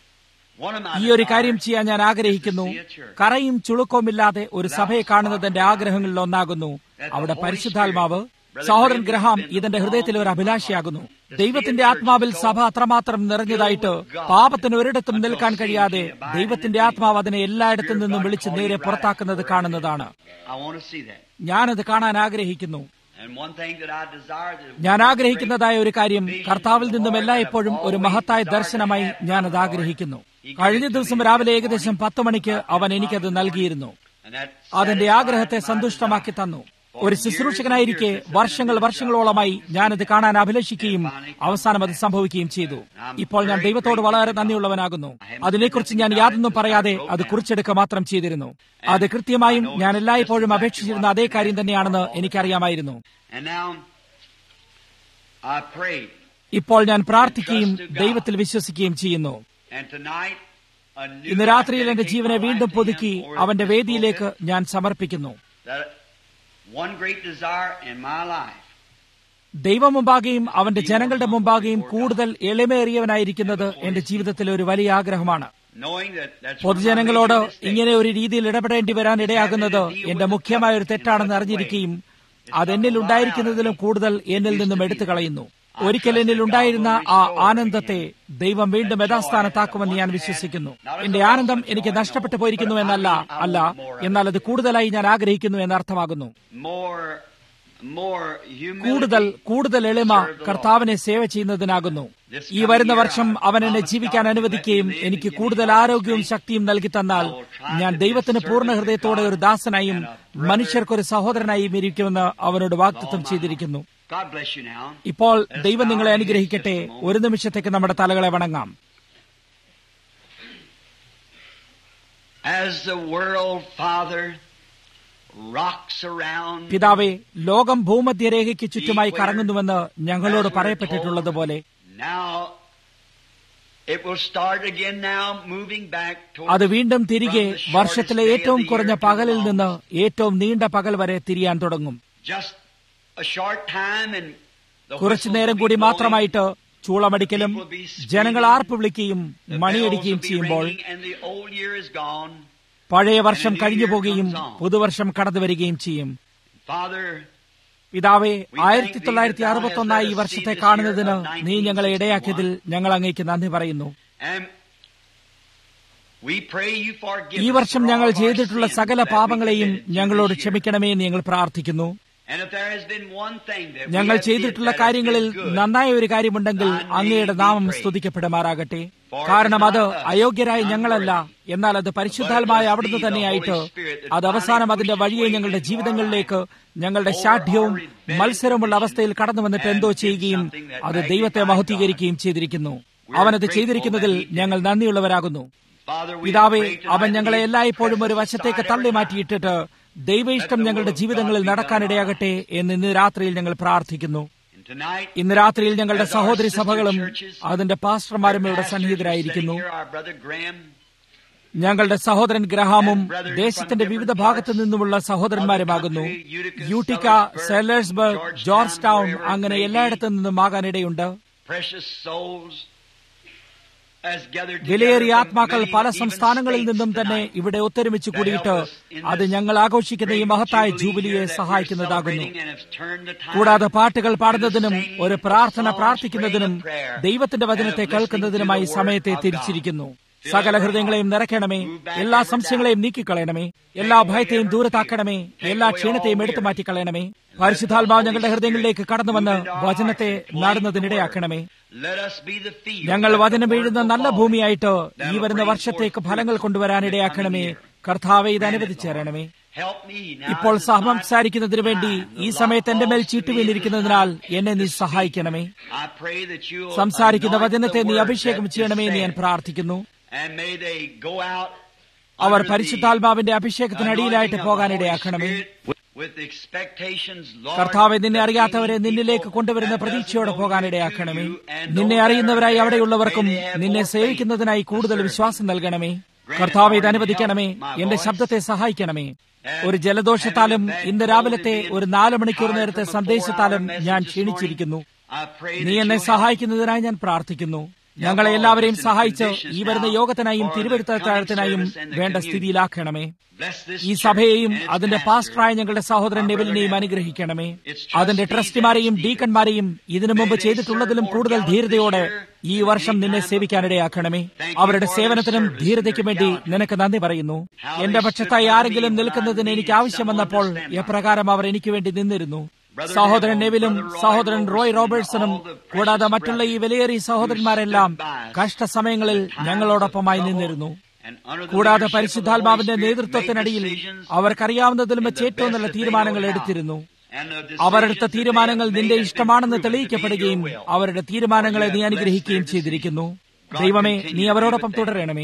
One of my ഈ ഒരു കാര്യം desires ചെയ്യാൻ ഞാൻ ആഗ്രഹിക്കുന്നു is to see a church. കറയും ചുളുക്കവുമില്ലാതെ ഒരു സഭയെ കാണുന്നത് എന്റെ ആഗ്രഹങ്ങളിൽ ഒന്നാകുന്നു അവിടെ പരിശുദ്ധാത്മാവ് സഹോദരൻ ഗ്രഹാം ഇതെന്റെ ഹൃദയത്തിൽ ഒരു അഭിലാഷയാകുന്നു ദൈവത്തിന്റെ ആത്മാവിൽ സഭ അത്രമാത്രം നിറഞ്ഞതായിട്ട് പാപത്തിന് ഒരിടത്തും നിൽക്കാൻ കഴിയാതെ ദൈവത്തിന്റെ ആത്മാവ് അതിനെ എല്ലായിടത്തു നിന്നും വിളിച്ച് നേരെ പുറത്താക്കുന്നത് കാണുന്നതാണ് I want to see that. ഞാനത് കാണാൻ ആഗ്രഹിക്കുന്നു And one thing that I desire that ഞാൻ ആഗ്രഹിക്കുന്നതായ ഒരു കാര്യം കർത്താവിൽ നിന്നും എല്ലായ്പ്പോഴും ഒരു മഹത്തായ ദർശനമായി ഞാനത് ആഗ്രഹിക്കുന്നു കഴിഞ്ഞ ദിവസം രാവിലെ ഏകദേശം പത്ത് മണിക്ക് അവൻ എനിക്കത് നൽകിയിരുന്നു and that അതിന്റെ ആഗ്രഹത്തെ സന്തുഷ്ടമാക്കി തന്നു ഒരു ശുശ്രൂഷകനായിരിക്കെ വർഷങ്ങൾ വർഷങ്ങളോളമായി ഞാനത് കാണാൻ അഭിലഷിക്കുകയും അവസാനം അത് സംഭവിക്കുകയും ചെയ്തു ഇപ്പോൾ ഞാൻ ദൈവത്തോട് വളരെ നന്ദിയുള്ളവനാകുന്നു അതിനെക്കുറിച്ച് ഞാൻ യാതൊന്നും പറയാതെ അത് കുറിച്ചെടുക്കുക മാത്രം ചെയ്തിരുന്നു അത് കൃത്യമായും ഞാൻ എല്ലായ്പ്പോഴും അപേക്ഷിച്ചിരുന്ന അതേ കാര്യം തന്നെയാണെന്ന് എനിക്കറിയാമായിരുന്നു And now I pray. ഇപ്പോൾ ഞാൻ പ്രാർത്ഥിക്കുകയും ദൈവത്തിൽ വിശ്വസിക്കുകയും ചെയ്യുന്നു And tonight a new ഇന്ന് രാത്രിയിൽ എന്റെ dedicate ജീവനെ my വീണ്ടും life to പുതുക്കി him for അവന്റെ this വേദിയിലേക്ക് pulpit, ഞാൻ സമർപ്പിക്കുന്നു that one great desire in my life ദൈവം മുമ്പാകെയും അവന്റെ ജനങ്ങളുടെ മുമ്പാകെയും കൂടുതൽ എളിമേറിയവനായിരിക്കുന്നത് എന്റെ ജീവിതത്തിലെ ഒരു വലിയ ആഗ്രഹമാണ് knowing that that's one of my പൊതുജനങ്ങളോട് major mistakes. ഇങ്ങനെ ഒരു രീതിയിൽ ഇടപെടേണ്ടി വരാൻ ഇടയാകുന്നത് എന്റെ മുഖ്യമായ ഒരു തെറ്റാണെന്ന് അറിഞ്ഞിരിക്കുകയും അതെന്നിൽ ഉണ്ടായിരിക്കുന്നതിലും കൂടുതൽ എന്നിൽ നിന്നും എടുത്തു കളയുന്നു ഒരിക്കൽ എന്നിൽ ഉണ്ടായിരുന്ന ആ ആനന്ദത്തെ ദൈവം വീണ്ടും യഥാസ്ഥാനത്താക്കുമെന്ന് ഞാൻ വിശ്വസിക്കുന്നു എന്റെ ആനന്ദം എനിക്ക് നഷ്ടപ്പെട്ടു പോയിരിക്കുന്നു എന്നല്ല അല്ല എന്നാൽ അത് കൂടുതലായി ഞാൻ ആഗ്രഹിക്കുന്നു എന്നർത്ഥമാകുന്നു more more humility കൂടുതൽ കൂടുതൽ എളിമ കർത്താവിനെ സേവ ചെയ്യുന്നതിനാകുന്നു ഈ വരുന്ന വർഷം അവൻ എന്നെ ജീവിക്കാൻ അനുവദിക്കുകയും എനിക്ക് കൂടുതൽ ആരോഗ്യവും ശക്തിയും നൽകി തന്നാൽ ഞാൻ ദൈവത്തിന് പൂർണ്ണ ഹൃദയത്തോടെ ഒരു ദാസനായും മനുഷ്യർക്കൊരു സഹോദരനായും ഇരിക്കുമെന്ന് അവനോട് വാഗ്ദത്വം ചെയ്തിരിക്കുന്നു God bless you now. ഇപ്പോൾ ദൈവം നിങ്ങളെ അനുഗ്രഹിക്കട്ടെ ഒരു നിമിഷത്തേക്ക് നമ്മുടെ തലകളെ വണങ്ങാം As the world, Father, rocks around പിതാവെ ലോകം ഭൂമധ്യരേഖയ്ക്ക് ചുറ്റുമായി കറങ്ങുന്നുവെന്ന് ഞങ്ങളോട് പറയപ്പെട്ടിട്ടുള്ളതുപോലെ Now it will start again now, moving back towards അത് വീണ്ടും തിരികെ from the shortest വർഷത്തിലെ day of ഏറ്റവും the കുറഞ്ഞ year to പകലിൽ the നിന്ന് longest. ഏറ്റവും നീണ്ട പകൽ വരെ തിരിയാൻ തുടങ്ങും Just a short time and the കുറച്ചു whistles നേരം will be കൂടി blowing, മാത്രമായിട്ട് ചൂളമടിക്കലും ജനങ്ങൾ ആർപ്പ് വിളിക്കുകയും the bells മണിയടിക്കുകയും will be ചെയ്യുമ്പോൾ ringing, and the old year is gone. പഴയ വർഷം കഴിഞ്ഞു പോകുകയും പുതുവർഷം കടന്നു വരികയും ചെയ്യും Father, പിതാവെ ആയിരത്തി തൊള്ളായിരത്തി അറുപത്തി ഒന്നായി ഈ വർഷത്തെ കാണുന്നതിന് നീ ഞങ്ങളെ ഇടയാക്കിയതിൽ ഞങ്ങൾ അങ്ങേക്ക് നന്ദി പറയുന്നു and we pray you forgive ഈ us വർഷം for ഞങ്ങൾ all of our ചെയ്തിട്ടുള്ള sins സകല that we പാപങ്ങളെയും committed to ഞങ്ങളോട് this year. ക്ഷമിക്കണമേ എന്ന് ഞങ്ങൾ പ്രാർത്ഥിക്കുന്നു And if there has been one thing that we ഞങ്ങൾ have did ചെയ്തിട്ടുള്ള that has കാര്യങ്ങളിൽ been good, നന്നായ ഒരു കാര്യമുണ്ടെങ്കിൽ അങ്ങയുടെ നാമം സ്തുതിക്കപ്പെടുമാറാകട്ടെ കാരണം അത് അയോഗ്യരായ ഞങ്ങളല്ല എന്നാൽ അത് പരിശുദ്ധാത്മായ അവിടുന്ന് തന്നെയായിട്ട് അത് അവസാനം അതിന്റെ വഴിയെ ഞങ്ങളുടെ ജീവിതങ്ങളിലേക്ക് ഞങ്ങളുടെ ശാഠ്യവും മത്സരമുള്ള അവസ്ഥയിൽ കടന്നു വന്നിട്ട് എന്തോ ചെയ്യുകയും അത് ദൈവത്തെ മഹത്വീകരിക്കുകയും ചെയ്തിരിക്കുന്നു അവനത് ചെയ്തിരിക്കുന്നതിൽ ഞങ്ങൾ നന്ദിയുള്ളവരാകുന്നു Father, we പിതാവെ pray tonight അവൻ ഞങ്ങളെ that you എല്ലായ്പ്പോഴും ഒരു press വശത്തേക്ക് aside തള്ളി every മാറ്റിയിട്ടിട്ട് ദൈവ ഇഷ്ടം ഞങ്ങളുടെ ജീവിതങ്ങളിൽ നടക്കാനിടയാകട്ടെ എന്ന് ഇന്ന് രാത്രിയിൽ ഞങ്ങൾ പ്രാർത്ഥിക്കുന്നു And tonight, ഇന്ന് രാത്രിയിൽ ഞങ്ങളുടെ സഹോദരി സഭകളും അതിന്റെ പാസ്റ്റർമാരും ഇവിടെ സന്നിഹിതരായിരിക്കുന്നു Our brother Graham, ഞങ്ങളുടെ സഹോദരൻ ഗ്രഹാമും ദേശത്തിന്റെ വിവിധ ഭാഗത്തു നിന്നുമുള്ള സഹോദരന്മാരുമാകുന്നു യൂട്ടിക്ക സെല്ലേഴ്സ്ബർഗ് ജോർജ് ടൗൺ അങ്ങനെ എല്ലായിടത്തു നിന്നും ആകാനിടയുണ്ട് precious souls, as gathered വിലയേറിയ together from ആത്മാക്കൾ many, പല even സംസ്ഥാനങ്ങളിൽ states നിന്നും തന്നെ tonight. ഇവിടെ ഒത്തൊരുമിച്ച് കൂടിയിട്ട് അത് ഞങ്ങൾ ആഘോഷിക്കുന്ന ഈ മഹത്തായ ജൂബിലിയെ സഹായിക്കുന്നതാകുന്നു കൂടാതെ പാട്ടുകൾ പാടുന്നതിനും ഒരു പ്രാർത്ഥന പ്രാർത്ഥിക്കുന്നതിനും ദൈവത്തിന്റെ വചനത്തെ കേൾക്കുന്നതിനുമായി സമയത്തെ തിരിച്ചിരിക്കുന്നു സകല ഹൃദയങ്ങളെയും നിറയ്ക്കണമേ എല്ലാ സംശയങ്ങളെയും നീക്കിക്കളയണമേ എല്ലാ ഭയത്തെയും ദൂരത്താക്കണമേ എല്ലാ ക്ഷീണത്തെയും എടുത്തു മാറ്റിക്കളയണമേ പരിശുദ്ധാത്മാവ് ഞങ്ങളുടെ ഹൃദയങ്ങളിലേക്ക് കടന്നു വന്ന് വചനത്തെ നാടുന്നതിനിടയാക്കണമേ ഞങ്ങൾ വചനം വീഴുന്ന നല്ല ഭൂമിയായിട്ട് ഈ വരുന്ന വർഷത്തേക്ക് ഫലങ്ങൾ കൊണ്ടുവരാൻ ഇടയാക്കണമേ കർത്താവെ ഇത് അനുവദിച്ചു തരണമേ ഇപ്പോൾ സംസാരിക്കുന്നതിന് വേണ്ടി ഈ സമയത്ത് എന്റെ മേൽ ചീട്ടുവീണിരിക്കുന്നതിനാൽ എന്നെ നീ സഹായിക്കണമേ സംസാരിക്കുന്ന വചനത്തെ നീ അഭിഷേകം ചെയ്യണമേ എന്ന് ഞാൻ പ്രാർത്ഥിക്കുന്നു അവർ പരിശുദ്ധാത്മാവിന്റെ അഭിഷേകത്തിനടിയിലായിട്ട് പോകാനിടയാക്കണമേ കർത്താവെ നിന്നെ അറിയാത്തവരെ നിന്നിലേക്ക് കൊണ്ടുവരുന്ന പ്രതീക്ഷയോടെ പോകാനിടയാക്കണമേ നിന്നെ അറിയുന്നവരായി അവിടെയുള്ളവർക്കും നിന്നെ സേവിക്കുന്നതിനായി കൂടുതൽ വിശ്വാസം നൽകണമേ കർത്താവെ ഇത് അനുവദിക്കണമേ എന്റെ ശബ്ദത്തെ സഹായിക്കണമേ ഒരു ജലദോഷത്താലും ഇന്ന് രാവിലത്തെ ഒരു നാല് മണിക്കൂർ നേരത്തെ സന്ദേശത്താലും ഞാൻ ക്ഷീണിച്ചിരിക്കുന്നു നീ എന്നെ സഹായിക്കുന്നതിനായി ഞാൻ പ്രാർത്ഥിക്കുന്നു ഞങ്ങളെ എല്ലാവരെയും സഹായിച്ച് ഈ വരുന്ന യോഗത്തിനായും തിരുവരുത്താഴത്തിനായും വേണ്ട സ്ഥിതിയിലാക്കണമേ ഈ സഭയെയും അതിന്റെ പാസ്റ്ററായ ഞങ്ങളുടെ സഹോദരൻ നെവിലിനെയും അനുഗ്രഹിക്കണമേ അതിന്റെ ട്രസ്റ്റിമാരെയും ഡീക്കന്മാരെയും ഇതിനു മുമ്പ് ചെയ്തിട്ടുള്ളതിലും കൂടുതൽ ധീരതയോടെ ഈ വർഷം നിന്നെ സേവിക്കാനിടയാക്കണമേ അവരുടെ സേവനത്തിനും ധീരതയ്ക്കും വേണ്ടി നിനക്ക് നന്ദി പറയുന്നു എന്റെ പക്ഷത്തായി ആരെങ്കിലും നിൽക്കുന്നതിന് എനിക്ക് ആവശ്യം വന്നപ്പോൾ എപ്രകാരം അവർ എനിക്ക് വേണ്ടി നിന്നിരുന്നു സഹോദരൻ നെവിലും സഹോദരൻ റോയ് റോബർട്ട്സണും കൂടാതെ മറ്റുള്ള ഈ വിലയേറിയ സഹോദരന്മാരെല്ലാം കഷ്ടസമയങ്ങളിൽ ഞങ്ങളോടൊപ്പമായി നിന്നിരുന്നു കൂടാതെ പരിശുദ്ധാത്മാവിന്റെ നേതൃത്വത്തിനടിയിൽ അവർക്കറിയാവുന്നതിലും വെച്ച് ഏറ്റവും നല്ല തീരുമാനങ്ങൾ എടുത്തിരുന്നു അവരെടുത്ത തീരുമാനങ്ങൾ നിന്റെ ഇഷ്ടമാണെന്ന് തെളിയിക്കപ്പെടുകയും അവരുടെ തീരുമാനങ്ങളെ നീ അനുഗ്രഹിക്കുകയും ചെയ്തിരിക്കുന്നു ദൈവമേ നീ അവരോടൊപ്പം തുടരണമേ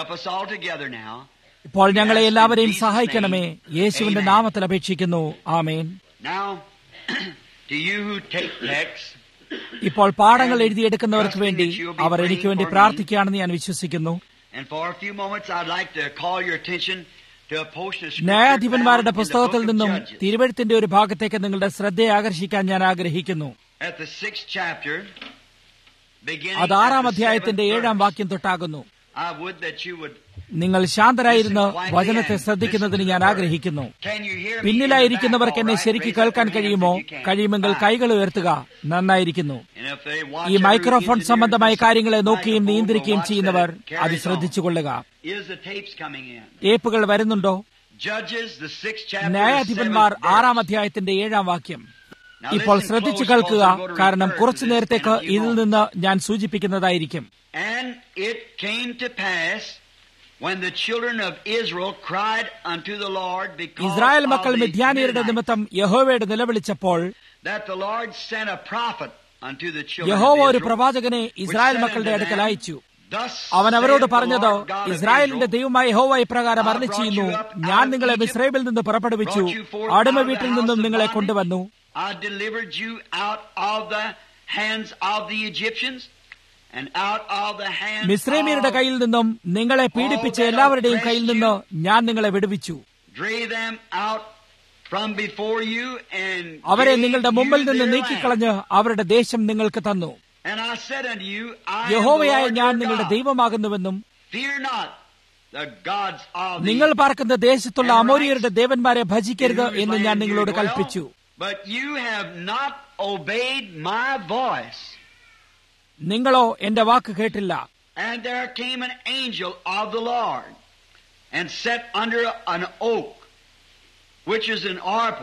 ഇപ്പോൾ ഞങ്ങളെ എല്ലാവരെയും സഹായിക്കണമേ യേശുവിന്റെ നാമത്തിൽ അപേക്ഷിക്കുന്നു ആമേൻ ഇപ്പോൾ പാഠങ്ങൾ എഴുതിയെടുക്കുന്നവർക്ക് വേണ്ടി അവർ എനിക്ക് വേണ്ടി പ്രാർത്ഥിക്കുകയാണെന്ന് ഞാൻ വിശ്വസിക്കുന്നു ന്യായാധിപന്മാരുടെ പുസ്തകത്തിൽ നിന്നും തിരുവഴുത്തിന്റെ ഒരു ഭാഗത്തേക്ക് നിങ്ങളുടെ ശ്രദ്ധയെ ആകർഷിക്കാൻ ഞാൻ ആഗ്രഹിക്കുന്നു അത് ആറാം അധ്യായത്തിന്റെ ഏഴാം വാക്യം തൊട്ടാകുന്നു നിങ്ങൾ ശാന്തരായിരുന്ന് വചനത്തെ ശ്രദ്ധിക്കുന്നതിന് ഞാൻ ആഗ്രഹിക്കുന്നു പിന്നിലായിരിക്കുന്നവർക്ക് എന്നെ ശരിക്ക് കേൾക്കാൻ കഴിയുമോ കഴിയുമെങ്കിൽ കൈകൾ ഉയർത്തുക നന്നായിരിക്കുന്നു ഈ മൈക്രോഫോൺ സംബന്ധമായ കാര്യങ്ങളെ നോക്കുകയും നിയന്ത്രിക്കുകയും ചെയ്യുന്നവർ അത് ശ്രദ്ധിച്ചുകൊള്ളുക ടേപ്പുകൾ വരുന്നുണ്ടോ ന്യായാധിപന്മാർ ആറാം അധ്യായത്തിന്റെ ഏഴാം വാക്യം ഇപ്പോൾ ശ്രദ്ധിച്ചു കേൾക്കുക കാരണം കുറച്ചു നേരത്തേക്ക് ഇതിൽ നിന്ന് ഞാൻ സൂചിപ്പിക്കുന്നതായിരിക്കും ഇസ്രായേൽ മക്കൾ മിഥ്യാനിയരുടെ നിമിത്തം യഹോവയുടെ നിലവിളിച്ചപ്പോൾ യഹോവ ഒരു പ്രവാചകനെ ഇസ്രായേൽ മക്കളുടെ അടുക്കൽ അയച്ചു അവൻ അവരോട് പറഞ്ഞത് ഇസ്രായേലിന്റെ ദൈവമായ യഹോവ ഇപ്രകാരം അരളി ചെയ്യുന്നു ഞാൻ നിങ്ങളെ മിസ്രൈബിൽ നിന്ന് പുറപ്പെടുവിച്ചു അടിമ വീട്ടിൽ നിന്നും നിങ്ങളെ കൊണ്ടുവന്നു I delivered you out of the hands of the Egyptians and out of the hands മിസ്രൈമിയരുടെ കയ്യിൽ നിന്നും നിങ്ങളെ പീഡിപ്പിച്ച എല്ലാവരുടെയും കയ്യിൽ നിന്ന് ഞാൻ നിങ്ങളെ വിടുവിച്ചു drave them out from before you and അവരെ gave നിങ്ങളുടെ you മുമ്പിൽ നിന്ന് their നീക്കിക്കളഞ്ഞ് അവരുടെ ദേശം നിങ്ങൾക്ക് തന്നു land. And I said unto you, I am the യഹോവയായ Lord ഞാൻ your നിങ്ങളുടെ God. ദൈവമാകുന്നുവെന്നും Fear not the gods of the നിങ്ങൾ പാർക്കുന്ന ദേശത്തുള്ള അമോരിയരുടെ ദേവന്മാരെ ഭജിക്കരുത് എന്ന് ഞാൻ നിങ്ങളോട് കൽപ്പിച്ചു But you have not obeyed my voice. നിങ്ങളോ എന്റെ വാക്ക് കേട്ടില്ല And there came an angel of the Lord and sat under an oak, which is an arbor,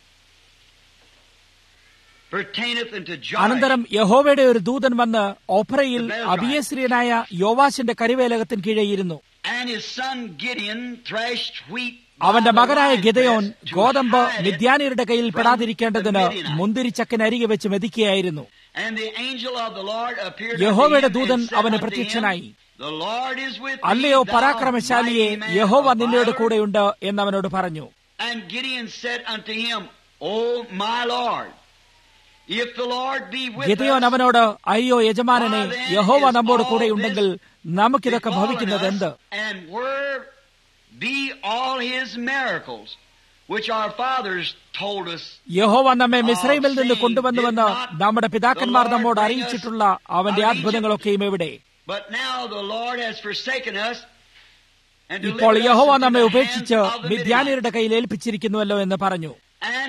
pertaineth unto Joash. അനന്തരം യഹോവയുടെ ഒരു ദൂതൻ വന്ന് ഓഫറയിൽ അബിയശ്രീയനായ യോവാശിന്റെ കരുവേലകത്തിന് കീഴെയിരുന്നു And his son Gideon threshed wheat. അവന്റെ by the മകനായ winepress ഗിദയോൻ to ഗോതമ്പ് hide it മിദ്യാനിയരുടെ കയ്യിൽ from പെടാതിരിക്കേണ്ടതിന് the Midianites. മുന്തിരിച്ചക്കനരികെ വെച്ച് മെതിക്കുകയായിരുന്നു And the angel of the Lord appeared unto യഹോവയുടെ him ദൂതൻ and said അവന് unto പ്രത്യക്ഷനായി him, The Lord is with thee, അല്ലയോ thou പരാക്രമശാലിയെ mighty man യഹോവ of നിന്നോട് valor. കൂടെയുണ്ട് എന്നവനോട് പറഞ്ഞു And Gideon said unto him, O my Lord, if the Lord be with Gideon us, അവനോട് അയ്യോ യജമാനനെ why then യഹോവ is നമ്മോട് all കൂടെയുണ്ടെങ്കിൽ this നമുക്കിതൊക്കെ befallen ഭവിക്കുന്നത് us, എന്ത് And where be all his miracles, which our fathers told us യഹോവ നമ്മെ മിസ്രൈമിൽ നിന്ന് കൊണ്ടുവന്നുവെന്ന് നമ്മുടെ പിതാക്കന്മാർ നമ്മോട് അറിയിച്ചിട്ടുള്ള അവന്റെ അത്ഭുതങ്ങളൊക്കെയും എവിടെ But now the Lord has forsaken us and ഇപ്പോൾ delivered us യഹോവ into നമ്മെ the hands ഉപേക്ഷിച്ച് of the Midianites. മിദ്യാനിയരുടെ കയ്യിൽ ഏൽപ്പിച്ചിരിക്കുന്നുവല്ലോ എന്ന് പറഞ്ഞു And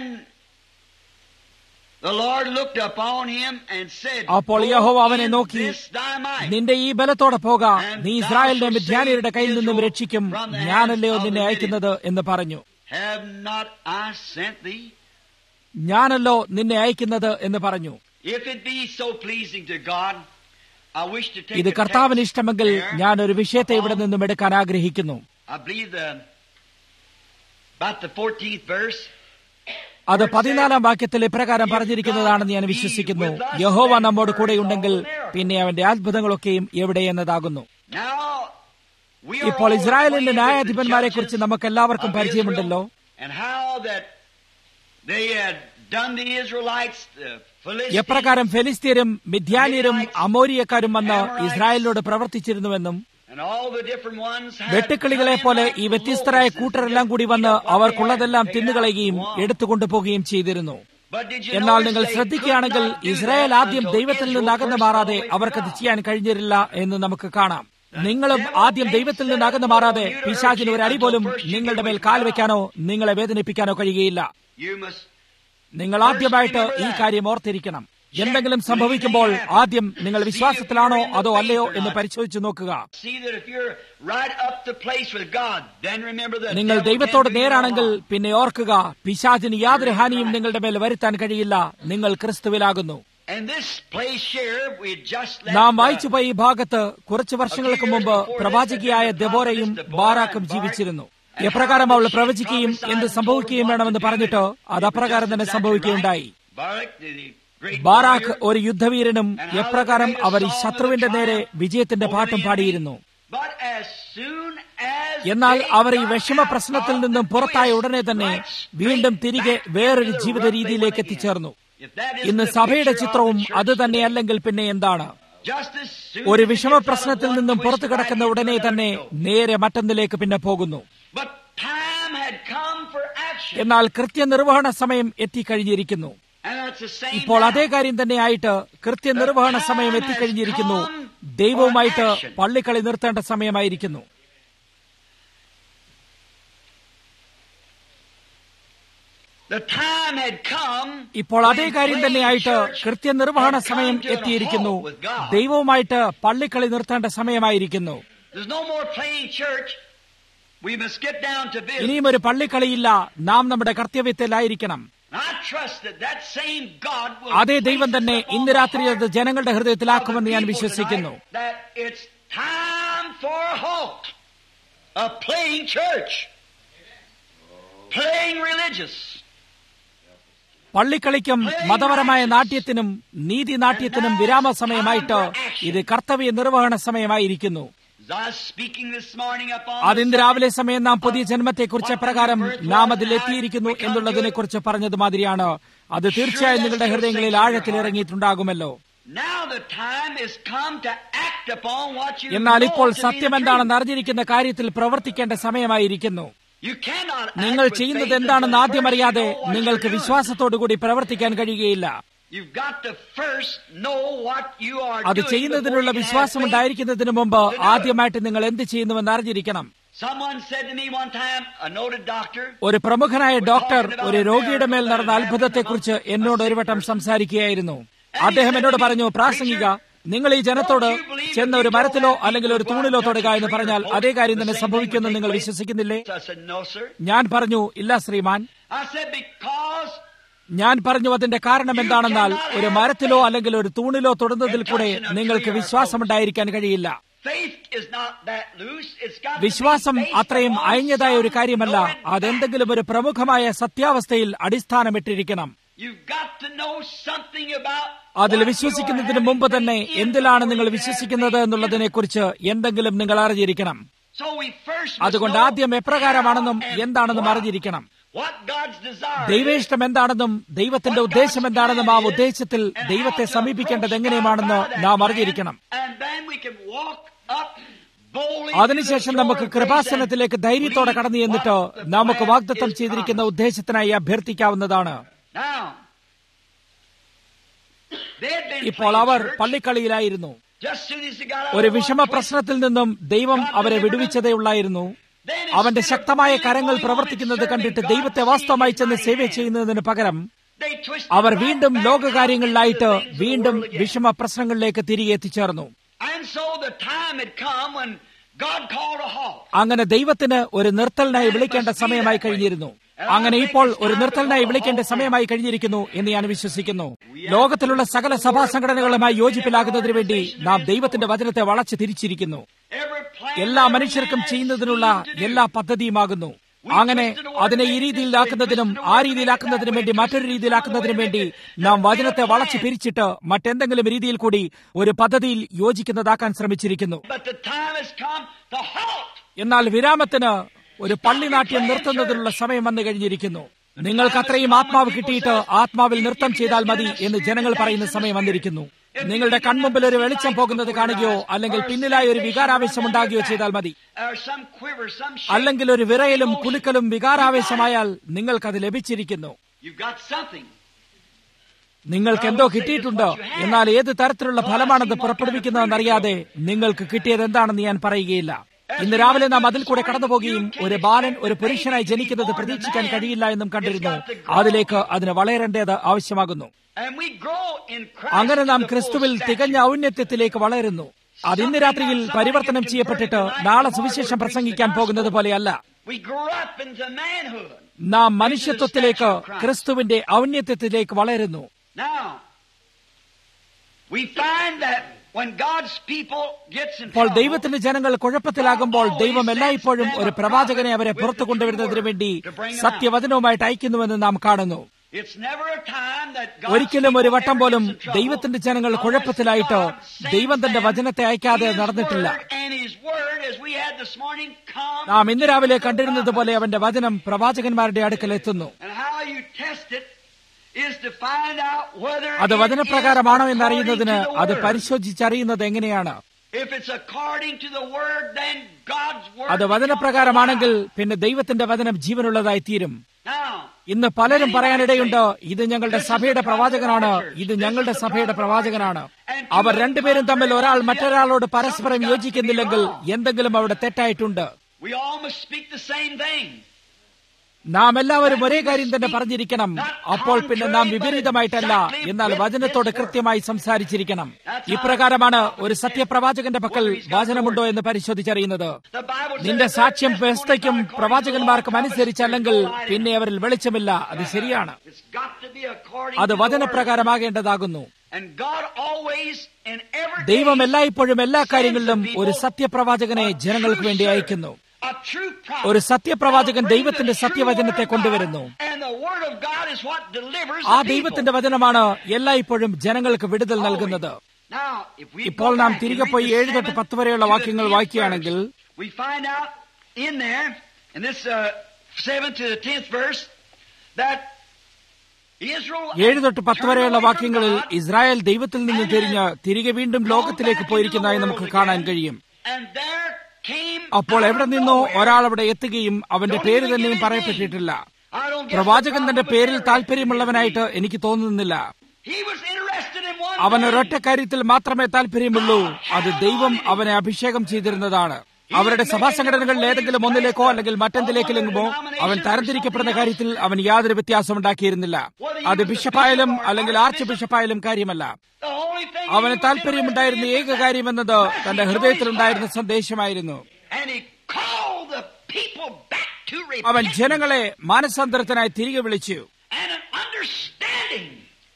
the Lord looked upon him and said, അപ്പോൾ "Go യഹോവ അവനെ in നോക്കി this thy might." നിന്റെ ഈ ബലത്തോടെ പോക നീ ഇസ്രായേലിനെ മിദ്യാനിയരുടെ കയ്യിൽ നിന്നും രക്ഷിക്കും ഞാനല്ലയോ നിന്നെ അയക്കുന്നത് എന്ന് പറഞ്ഞു Have not I sent thee? ഞാനല്ലോ നിന്നെ അയക്കുന്നത് എന്ന് പറഞ്ഞു If it be so pleasing to God, I wish to take ഇത് a കർത്താവിന് text ഇഷ്ടമെങ്കിൽ there. ഞാൻ ഒരു വിഷയത്തെ ഇവിടെ നിന്നും എടുക്കാൻ ആഗ്രഹിക്കുന്നു I believe the about the 14th verse. അത് പതിനാലാം വാക്യത്തിൽ ഇപ്രകാരം പറഞ്ഞിരിക്കുന്നതാണെന്ന് ഞാൻ വിശ്വസിക്കുന്നു യഹോവ നമ്മോട് കൂടെയുണ്ടെങ്കിൽ പിന്നെ അവന്റെ അത്ഭുതങ്ങളൊക്കെയും എവിടെ എന്നതാകുന്നു Now we are ഇപ്പോൾ all ഇസ്രായേലിന്റെ acquainted with the ന്യായാധിപന്മാരെ judges കുറിച്ച് നമുക്ക് എല്ലാവർക്കും of പരിചയമുണ്ടല്ലോ Israel and how that they had done the Israelites, the Philistines, എപ്രകാരം ഫെലിസ്തീനും മിഥ്യാനിയരും അമോരിയക്കാരും വന്ന് ഇസ്രായേലിനോട് പ്രവർത്തിച്ചിരുന്നുവെന്നും and all the different ones had വെട്ടുക്കിളികളെ done them പോലെ like ഈ വ്യത്യസ്തരായ locusts and കൂട്ടരെല്ലാം കൂടി വന്ന് അവർ കൊള്ളതെല്ലാം തിന്നുകളയുകയും എടുത്തുകൊണ്ടു പോകുകയും ചെയ്തിരുന്നു But did you എന്നാൽ notice നിങ്ങൾ they ശ്രദ്ധിക്കുകയാണെങ്കിൽ could not do Israel that ആദ്യം until ദൈവത്തിൽ Israel നിന്ന് അകന്ന് first മാറാതെ always അവർക്കത് God. ചെയ്യാൻ കഴിഞ്ഞിരുന്നില്ല എന്ന് നമുക്ക് കാണാം നിങ്ങളും ആദ്യം ദൈവത്തിൽ നിന്ന് അകന്ന് മാറാതെ പിശാചിന് ഒരു അടി പോലും നിങ്ങളുടെ മേൽ കാൽ വെക്കാനോ നിങ്ങളെ വേദനിപ്പിക്കാനോ കഴിയുകയില്ല You must നിങ്ങൾ ആദ്യമായിട്ട് ഈ കാര്യം ഓർത്തിരിക്കണം എന്തെങ്കിലും സംഭവിക്കുമ്പോൾ ആദ്യം നിങ്ങൾ വിശ്വാസത്തിലാണോ അതോ അല്ലയോ എന്ന് പരിശോധിച്ചു നോക്കുക see that if you're right up the place with God, then remember that നിങ്ങൾ ദൈവത്തോട് നേരാണെങ്കിൽ പിന്നെ ഓർക്കുക പിശാചിന് യാതൊരു ഹാനിയും നിങ്ങളുടെ മേൽ വരുത്താൻ കഴിയില്ല നിങ്ങൾ ക്രിസ്തുവിലാകുന്നു And this place here, we just left നാം the- വായിച്ചുപോയ ഈ ഭാഗത്ത് കുറച്ചു വർഷങ്ങൾക്ക് മുമ്പ് പ്രവാചകിയായ ദെബോറയും ബാറാക്കും ജീവിച്ചിരുന്നു എപ്രകാരം അവൾ പ്രവചിക്കുകയും എന്ത് സംഭവിക്കുകയും വേണമെന്ന് പറഞ്ഞിട്ട് അത് അപ്രകാരം തന്നെ സംഭവിക്കുകയുണ്ടായി Barak, the great Barak warrior, ഒരു യുദ്ധവീരനും എപ്രകാരം അവർ ഈ ശത്രുവിന്റെ നേരെ വിജയത്തിന്റെ പാട്ടും പാടിയിരുന്നു But as soon as എന്നാൽ they അവർ ഈ got വിഷമ out പ്രശ്നത്തിൽ of നിന്നും the പുറത്തായ place, ഉടനെ തന്നെ right straight വീണ്ടും തിരികെ back വേറൊരു into the ജീവിത rut they രീതിയിലേക്ക് went again. എത്തിച്ചേർന്നു If that isn't ഇന്ന് the സഭയുടെ picture of ചിത്രവും the church അത് today, തന്നെയല്ലെങ്കിൽ പിന്നെ എന്താണ് just as soon ഒരു as it വിഷമ gets out of പ്രശ്നത്തിൽ one നിന്നും twist പുറത്തു right കിടക്കുന്ന into ഉടനെ another തന്നെ toe. നേരെ മറ്റൊന്നിലേക്ക് പിന്നെ പോകുന്നു But time had come for action. എന്നാൽ കൃത്യനിർവഹണ സമയം എത്തിക്കഴിഞ്ഞിരിക്കുന്നു And that's the same ഇപ്പോൾ now. അതേ കാര്യം തന്നെയായിട്ട് കൃത്യനിർവഹണ സമയം എത്തിക്കഴിഞ്ഞിരിക്കുന്നു ദൈവവുമായിട്ട് പള്ളിക്കളി നിർത്തേണ്ട സമയമായിരിക്കുന്നു The time had come ഇപ്പോൾ അതേ when കാര്യം playing തന്നെയായിട്ട് church കൃത്യനിർവഹണ had come സമയം to a എത്തിയിരിക്കുന്നു halt with God. ദൈവവുമായിട്ട് പള്ളിക്കളി നിർത്തേണ്ട സമയമായിരിക്കുന്നു There's no more playing church. We must get down to business. ഇനിയും ഒരു പള്ളിക്കളിയില്ല നാം നമ്മുടെ കർത്തവ്യത്തിലായിരിക്കണം And I trust that that same God will അതേ ദൈവം place തന്നെ it upon ഇന്ന് the രാത്രി അത് heart ജനങ്ങളുടെ of the ഹൃദയത്തിലാക്കുമെന്ന് ഞാൻ people വിശ്വസിക്കുന്നു tonight That it's time for a halt. A playing church. Playing religious. പള്ളിക്കളിക്കും മതപരമായ നാട്യത്തിനും നീതി നാട്യത്തിനും വിരാമ സമയമായിട്ട് ഇത് കർത്തവ്യ നിർവഹണ സമയമായിരിക്കുന്നു As I was speaking this morning upon അതിന് the രാവിലെ സമയം നാം പുതിയ ജന്മത്തെക്കുറിച്ച് പ്രകാരം നാം അതിൽ എത്തിയിരിക്കുന്നു എന്നുള്ളതിനെ കുറിച്ച് പറഞ്ഞത് മാതിരിയാണ് അത് തീർച്ചയായും നിങ്ങളുടെ ഹൃദയങ്ങളിൽ ആഴത്തിൽ ഇറങ്ങിയിട്ടുണ്ടാകുമല്ലോ Now the time is come to act upon what you എന്നാൽ know ഇപ്പോൾ to be the സത്യം truth. എന്താണെന്ന് അറിഞ്ഞിരിക്കുന്ന കാര്യത്തിൽ പ്രവർത്തിക്കേണ്ട സമയമായിരിക്കുന്നു You cannot act നിങ്ങൾ with ചെയ്യുന്നത് faith എന്താണെന്ന് until ആദ്യം first അറിയാതെ you know what നിങ്ങൾക്ക് you're doing. വിശ്വാസത്തോടുകൂടി പ്രവർത്തിക്കാൻ കഴിയുകയില്ല You've got to first know what you are അത് doing ചെയ്യുന്നതിനുള്ള before you can വിശ്വാസം have faith. ഉണ്ടായിരിക്കുന്നതിന് മുമ്പ് ആദ്യമായിട്ട് നിങ്ങൾ എന്ത് ചെയ്യുന്നുവെന്ന് അറിഞ്ഞിരിക്കണം Someone said to me one time, a noted doctor, ഒരു പ്രമുഖനായ ഡോക്ടർ ഒരു രോഗിയുടെ മേൽ നടന്ന അത്ഭുതത്തെക്കുറിച്ച് എന്നോട് ഒരു വട്ടം സംസാരിക്കുകയായിരുന്നു അദ്ദേഹം എന്നോട് പറഞ്ഞു പ്രാസംഗിക നിങ്ങൾ ഈ ജനത്തോട് ചെന്ന ഒരു മരത്തിലോ അല്ലെങ്കിൽ ഒരു തൂണിലോ തൊടുക എന്ന് പറഞ്ഞാൽ അതേ കാര്യം തന്നെ സംഭവിക്കുമെന്ന് നിങ്ങൾ വിശ്വസിക്കുന്നില്ലേ I said, no, sir. ഞാൻ പറഞ്ഞു ഇല്ല ശ്രീമാൻ I said, because ഞാൻ പറഞ്ഞു അതിന്റെ കാരണം എന്താണെന്നാൽ ഒരു മരത്തിലോ അല്ലെങ്കിൽ ഒരു തൂണിലോ തൊടുന്നതിൽ കൂടെ നിങ്ങൾക്ക് വിശ്വാസമുണ്ടായിരിക്കാൻ കഴിയില്ല faith is not that loose. It's got to be വിശ്വാസം based അത്രയും upon അയഞ്ഞതായ ഒരു some കാര്യമല്ല knowing fact. അതെന്തെങ്കിലും ഒരു പ്രമുഖമായ സത്യാവസ്ഥയിൽ അടിസ്ഥാനമിട്ടിരിക്കണം You've got to know something about അതിൽ what you വിശ്വസിക്കുന്നതിന് are മുമ്പ് having തന്നെ faith in എന്തിലാണ് before നിങ്ങൾ you have വിശ്വസിക്കുന്നത് faith in എന്നുള്ളതിനെ കുറിച്ച് എന്തെങ്കിലും നിങ്ങൾ അറിഞ്ഞിരിക്കണം So we first must അതുകൊണ്ട് know ആദ്യം എപ്രകാരമാണെന്നും how and എന്താണെന്നും what. അറിഞ്ഞിരിക്കണം What God's desire is. ദൈവേഷ്ടം എന്താണെന്നും ദൈവത്തിന്റെ ഉദ്ദേശം എന്താണെന്നും ആ ഉദ്ദേശത്തിൽ ദൈവത്തെ സമീപിക്കേണ്ടത് എങ്ങനെയുമാണെന്ന് നാം അറിഞ്ഞിരിക്കണം And then we can walk up boldly അതിനുശേഷം to the നമുക്ക് throne of grace കൃപാസനത്തിലേക്ക് and ധൈര്യത്തോടെ believe കടന്നു ചെന്നിട്ട് what the നമുക്ക് plan വാഗ്ദത്തം is ചെയ്തിരിക്കുന്ന promised. ഉദ്ദേശത്തിനായി അഭ്യർത്ഥിക്കാവുന്നതാണ് Now, they had been ഇപ്പോൾ playing our church. പള്ളിക്കളിയിലായിരുന്നു Just soon as they got out ഒരു of one വിഷമ twist, പ്രശ്നത്തിൽ നിന്നും ദൈവം അവരെ വിടുവിച്ചതേ ഉള്ളായിരുന്നു then അവന്റെ instead of ശക്തമായ really കരങ്ങൾ going on പ്രവർത്തിക്കുന്നത് and കണ്ടിട്ട് serving ദൈവത്തെ God, വാസ്തവമായി seeing ചെന്ന് His സേവ mighty hand, ചെയ്യുന്നതിന് പകരം they twisted അവർ right വീണ്ടും back ലോകകാര്യങ്ങളിലായിട്ട് out into the things of the വീണ്ടും world again. വിഷമ പ്രശ്നങ്ങളിലേക്ക് തിരികെ എത്തിച്ചേർന്നു And so the time had come when God called a halt. അങ്ങനെ ദൈവത്തിന് ഒരു നിർത്തലിനായി വിളിക്കേണ്ട സമയമായി കഴിഞ്ഞിരുന്നു അങ്ങനെ ഇപ്പോൾ ഒരു നിർത്തലിനായി വിളിക്കേണ്ട സമയമായി കഴിഞ്ഞിരിക്കുന്നു എന്ന് ഞാൻ വിശ്വസിക്കുന്നു ലോകത്തിലുള്ള സകല സഭാ സംഘടനകളുമായി യോജിപ്പിലാകുന്നതിന് വേണ്ടി നാം ദൈവത്തിന്റെ വചനത്തെ വളച്ചു തിരിച്ചിരിക്കുന്നു Every plan എല്ലാ every മനുഷ്യർക്കും man has ചെയ്യുന്നതിനുള്ള schemed to do. എല്ലാ പദ്ധതിയുമാകുന്നു അങ്ങനെ അതിനെ ഈ രീതിയിലാക്കുന്നതിനും ആ രീതിയിലാക്കുന്നതിനും വേണ്ടി മറ്റൊരു രീതിയിലാക്കുന്നതിനും വേണ്ടി നാം വചനത്തെ വളച്ചു പിരിച്ചിട്ട് മറ്റെന്തെങ്കിലും രീതിയിൽ കൂടി ഒരു പദ്ധതിയിൽ യോജിക്കുന്നതാക്കാൻ ശ്രമിച്ചിരിക്കുന്നു But the time has come to halt. എന്നാൽ വിരാമത്തിന് ഒരു പള്ളി നാട്യം നിർത്തുന്നതിനുള്ള സമയം വന്നു കഴിഞ്ഞിരിക്കുന്നു നിങ്ങൾക്ക് അത്രയും ആത്മാവ് കിട്ടിയിട്ട് ആത്മാവിൽ നൃത്തം ചെയ്താൽ മതി എന്ന് ജനങ്ങൾ പറയുന്ന സമയം വന്നിരിക്കുന്നു നിങ്ങളുടെ കൺമുമ്പിൽ ഒരു വെളിച്ചം പോകുന്നത് കാണുകയോ അല്ലെങ്കിൽ പിന്നിലായി ഒരു വികാരാവേശം ഉണ്ടാകുകയോ ചെയ്താൽ മതി Or some quiver, some shake. അല്ലെങ്കിൽ ഒരു വിറയലും കുലുക്കലും വികാരാവേശമായാൽ നിങ്ങൾക്കത് ലഭിച്ചിരിക്കുന്നു You've got something. നിങ്ങൾക്ക് എന്തോ കിട്ടിയിട്ടുണ്ടോ എന്നാൽ ഏത് തരത്തിലുള്ള ഫലമാണത് പുറപ്പെടുവിക്കുന്നതെന്നറിയാതെ നിങ്ങൾക്ക് കിട്ടിയത് എന്താണെന്ന് ഞാൻ പറയുകയില്ല ഇന്ന് രാവിലെ നാം അതിൽ കൂടെ കടന്നുപോകുകയും ഒരു ബാലൻ ഒരു പുരുഷനായി ജനിക്കുന്നത് പ്രതീക്ഷിക്കാൻ കഴിയില്ല എന്നും കണ്ടിരുന്നു അതിലേക്ക് അതിന് വളരേണ്ടത് ആവശ്യമാകുന്നു And we grow in Christ അങ്ങനെ to നാം the full ക്രിസ്തുവിൽ stature. തികഞ്ഞ ഔന്നത്യത്തിലേക്ക് വളരുന്നു അത് ഇന്ന് രാത്രിയിൽ പരിവർത്തനം ചെയ്യപ്പെട്ടിട്ട് നാളെ സുവിശേഷം പ്രസംഗിക്കാൻ പോകുന്നത് പോലെയല്ല We grow up into manhood. നാം മനുഷ്യത്വത്തിലേക്ക് ക്രിസ്തുവിന്റെ ഔന്നത്യത്തിലേക്ക് വളരുന്നു Now, we find that when God's people gets in ഇപ്പോൾ trouble, ദൈവത്തിന്റെ ജനങ്ങൾ കുഴപ്പത്തിലാകുമ്പോൾ ദൈവം എല്ലായ്പ്പോഴും ഒരു പ്രവാചകനെ അവരെ പുറത്തു കൊണ്ടുവരുന്നതിന് വേണ്ടി സത്യവചനവുമായിട്ട് അയക്കുന്നുവെന്ന് നാം കാണുന്നു it's never a time that God's ഒരിക്കലും ഒരു people വട്ടം ever പോലും gets in trouble ദൈവത്തിന്റെ ജനങ്ങൾ unless കുഴപ്പത്തിലായിട്ട് God sends ദൈവം തന്റെ them വചനത്തെ അയക്കാതെ His നടന്നിട്ടില്ല word, and His word, as we had this morning, come നാം ഇന്ന് രാവിലെ to the കണ്ടിരുന്നത് പോലെ prophets. അവന്റെ വചനം പ്രവാചകന്മാരുടെ അടുക്കൽ എത്തുന്നു And how you test it is to find out whether അത് it വചനപ്രകാരമാണോ is എന്നറിയുന്നതിന് according to the അത് word. പരിശോധിച്ചറിയുന്നത് എങ്ങനെയാണ് If it's according to the word, then God's word അത് becomes വചനപ്രകാരമാണെങ്കിൽ alive. പിന്നെ ദൈവത്തിന്റെ വചനം ജീവനുള്ളതായി തീരും Now, ഇന്ന് പലരും പറയാനിടയുണ്ട് ഇത് ഞങ്ങളുടെ സഭയുടെ പ്രവാചകനാണ് ഇത് ഞങ്ങളുടെ സഭയുടെ പ്രവാചകനാണ് അവർ രണ്ടുപേരും തമ്മിൽ ഒരാൾ മറ്റൊരാളോട് പരസ്പരം യോജിക്കുന്നില്ലെങ്കിൽ എന്തെങ്കിലും അവിടെ തെറ്റായിട്ടുണ്ട് we all must speak the same thing. നാം എല്ലാവരും ഒരേ കാര്യം തന്നെ പറഞ്ഞിരിക്കണം അപ്പോൾ പിന്നെ നാം വിപരീതമായിട്ടല്ല എന്നാൽ വചനത്തോട് കൃത്യമായി സംസാരിച്ചിരിക്കണം ഇപ്രകാരമാണ് ഒരു സത്യപ്രവാചകന്റെ പക്കൽ വചനമുണ്ടോ എന്ന് പരിശോധിച്ചറിയുന്നത് The Bible says നിന്റെ that സാക്ഷ്യം their testimony വ്യവസ്ഥയ്ക്കും is not according പ്രവാചകന്മാർക്കും to the law, അനുസരിച്ചല്ലെങ്കിൽ but it's പിന്നെ അവരിൽ വെളിച്ചമില്ല അത് ശരിയാണ് It's got to be according അത് to the word. വചനപ്രകാരമാകേണ്ടതാകുന്നു And God always in every ദൈവം day എല്ലായ്പ്പോഴും എല്ലാ sends കാര്യങ്ങളിലും the people ഒരു സത്യപ്രവാചകനെ a ജനങ്ങൾക്ക് true വേണ്ടി servant, അയക്കുന്നു a true prophet. ഒരു സത്യപ്രവാചകൻ They'll bring ദൈവത്തിന്റെ the true സത്യവചനത്തെ word of കൊണ്ടുവരുന്നു God, And the word of God is what delivers ആ the ദൈവത്തിന്റെ people. വചനമാണ് എല്ലായ്പ്പോഴും ജനങ്ങൾക്ക് വിടുതൽ നൽകുന്നത് Now, if we ഇപ്പോൾ go നാം back തിരികെ and പോയി read the ഏഴ് തൊട്ട് seventh പത്ത് വരെയുള്ള to the വാക്യങ്ങൾ tenth വായിക്കുകയാണെങ്കിൽ verse, we find out in there, in this uh, seventh to the tenth verse, that Israel ഏഴ് തൊട്ട് പത്ത് turned വരെയുള്ള away from വാക്യങ്ങളിൽ God, ഇസ്രായേൽ ദൈവത്തിൽ നിന്ന് തിരിഞ്ഞ് തിരികെ വീണ്ടും ലോകത്തിലേക്ക് പോയിരിക്കുന്നതായി നമുക്ക് കാണാൻ കഴിയും and there came അപ്പോൾ out എവിടെ of നിന്നോ nowhere, ഒരാൾ അവിടെ എത്തുകയും അവന്റെ പേര് തന്നെയും പറയപ്പെട്ടിട്ടില്ല I don't guess പ്രവാചകൻ the തന്റെ prophet പേരിൽ was താല്പര്യമുള്ളവനായിട്ട് എനിക്ക് തോന്നുന്നില്ല He was interested in one അവൻ thing. ഒരൊറ്റ കാര്യത്തിൽ മാത്രമേ താല്പര്യമുള്ളൂ അത് ദൈവം അവനെ അഭിഷേകം ചെയ്തിരുന്നതാണ് അവരുടെ സഭാ സംഘടനകളിൽ ഏതെങ്കിലും ഒന്നിലേക്കോ അല്ലെങ്കിൽ മറ്റെന്തിലേക്കിലെങ്കിലോ അവൻ തരംതിരിക്കപ്പെടുന്ന കാര്യത്തിൽ അവൻ യാതൊരു വ്യത്യാസം ഉണ്ടാക്കിയിരുന്നില്ല അത് ബിഷപ്പായാലും അല്ലെങ്കിൽ ആർച്ച് ബിഷപ്പായാലും കാര്യമല്ല The only thing അവന് he was താല്പര്യമുണ്ടായിരുന്ന interested in ഏക കാര്യമെന്നത് തന്റെ ഹൃദയത്തിലുണ്ടായിരുന്ന സന്ദേശമായിരുന്നു And he called the people back to അവൻ repentance ജനങ്ങളെ മാനസാന്തരത്തിനായി തിരികെ വിളിച്ചു and an understanding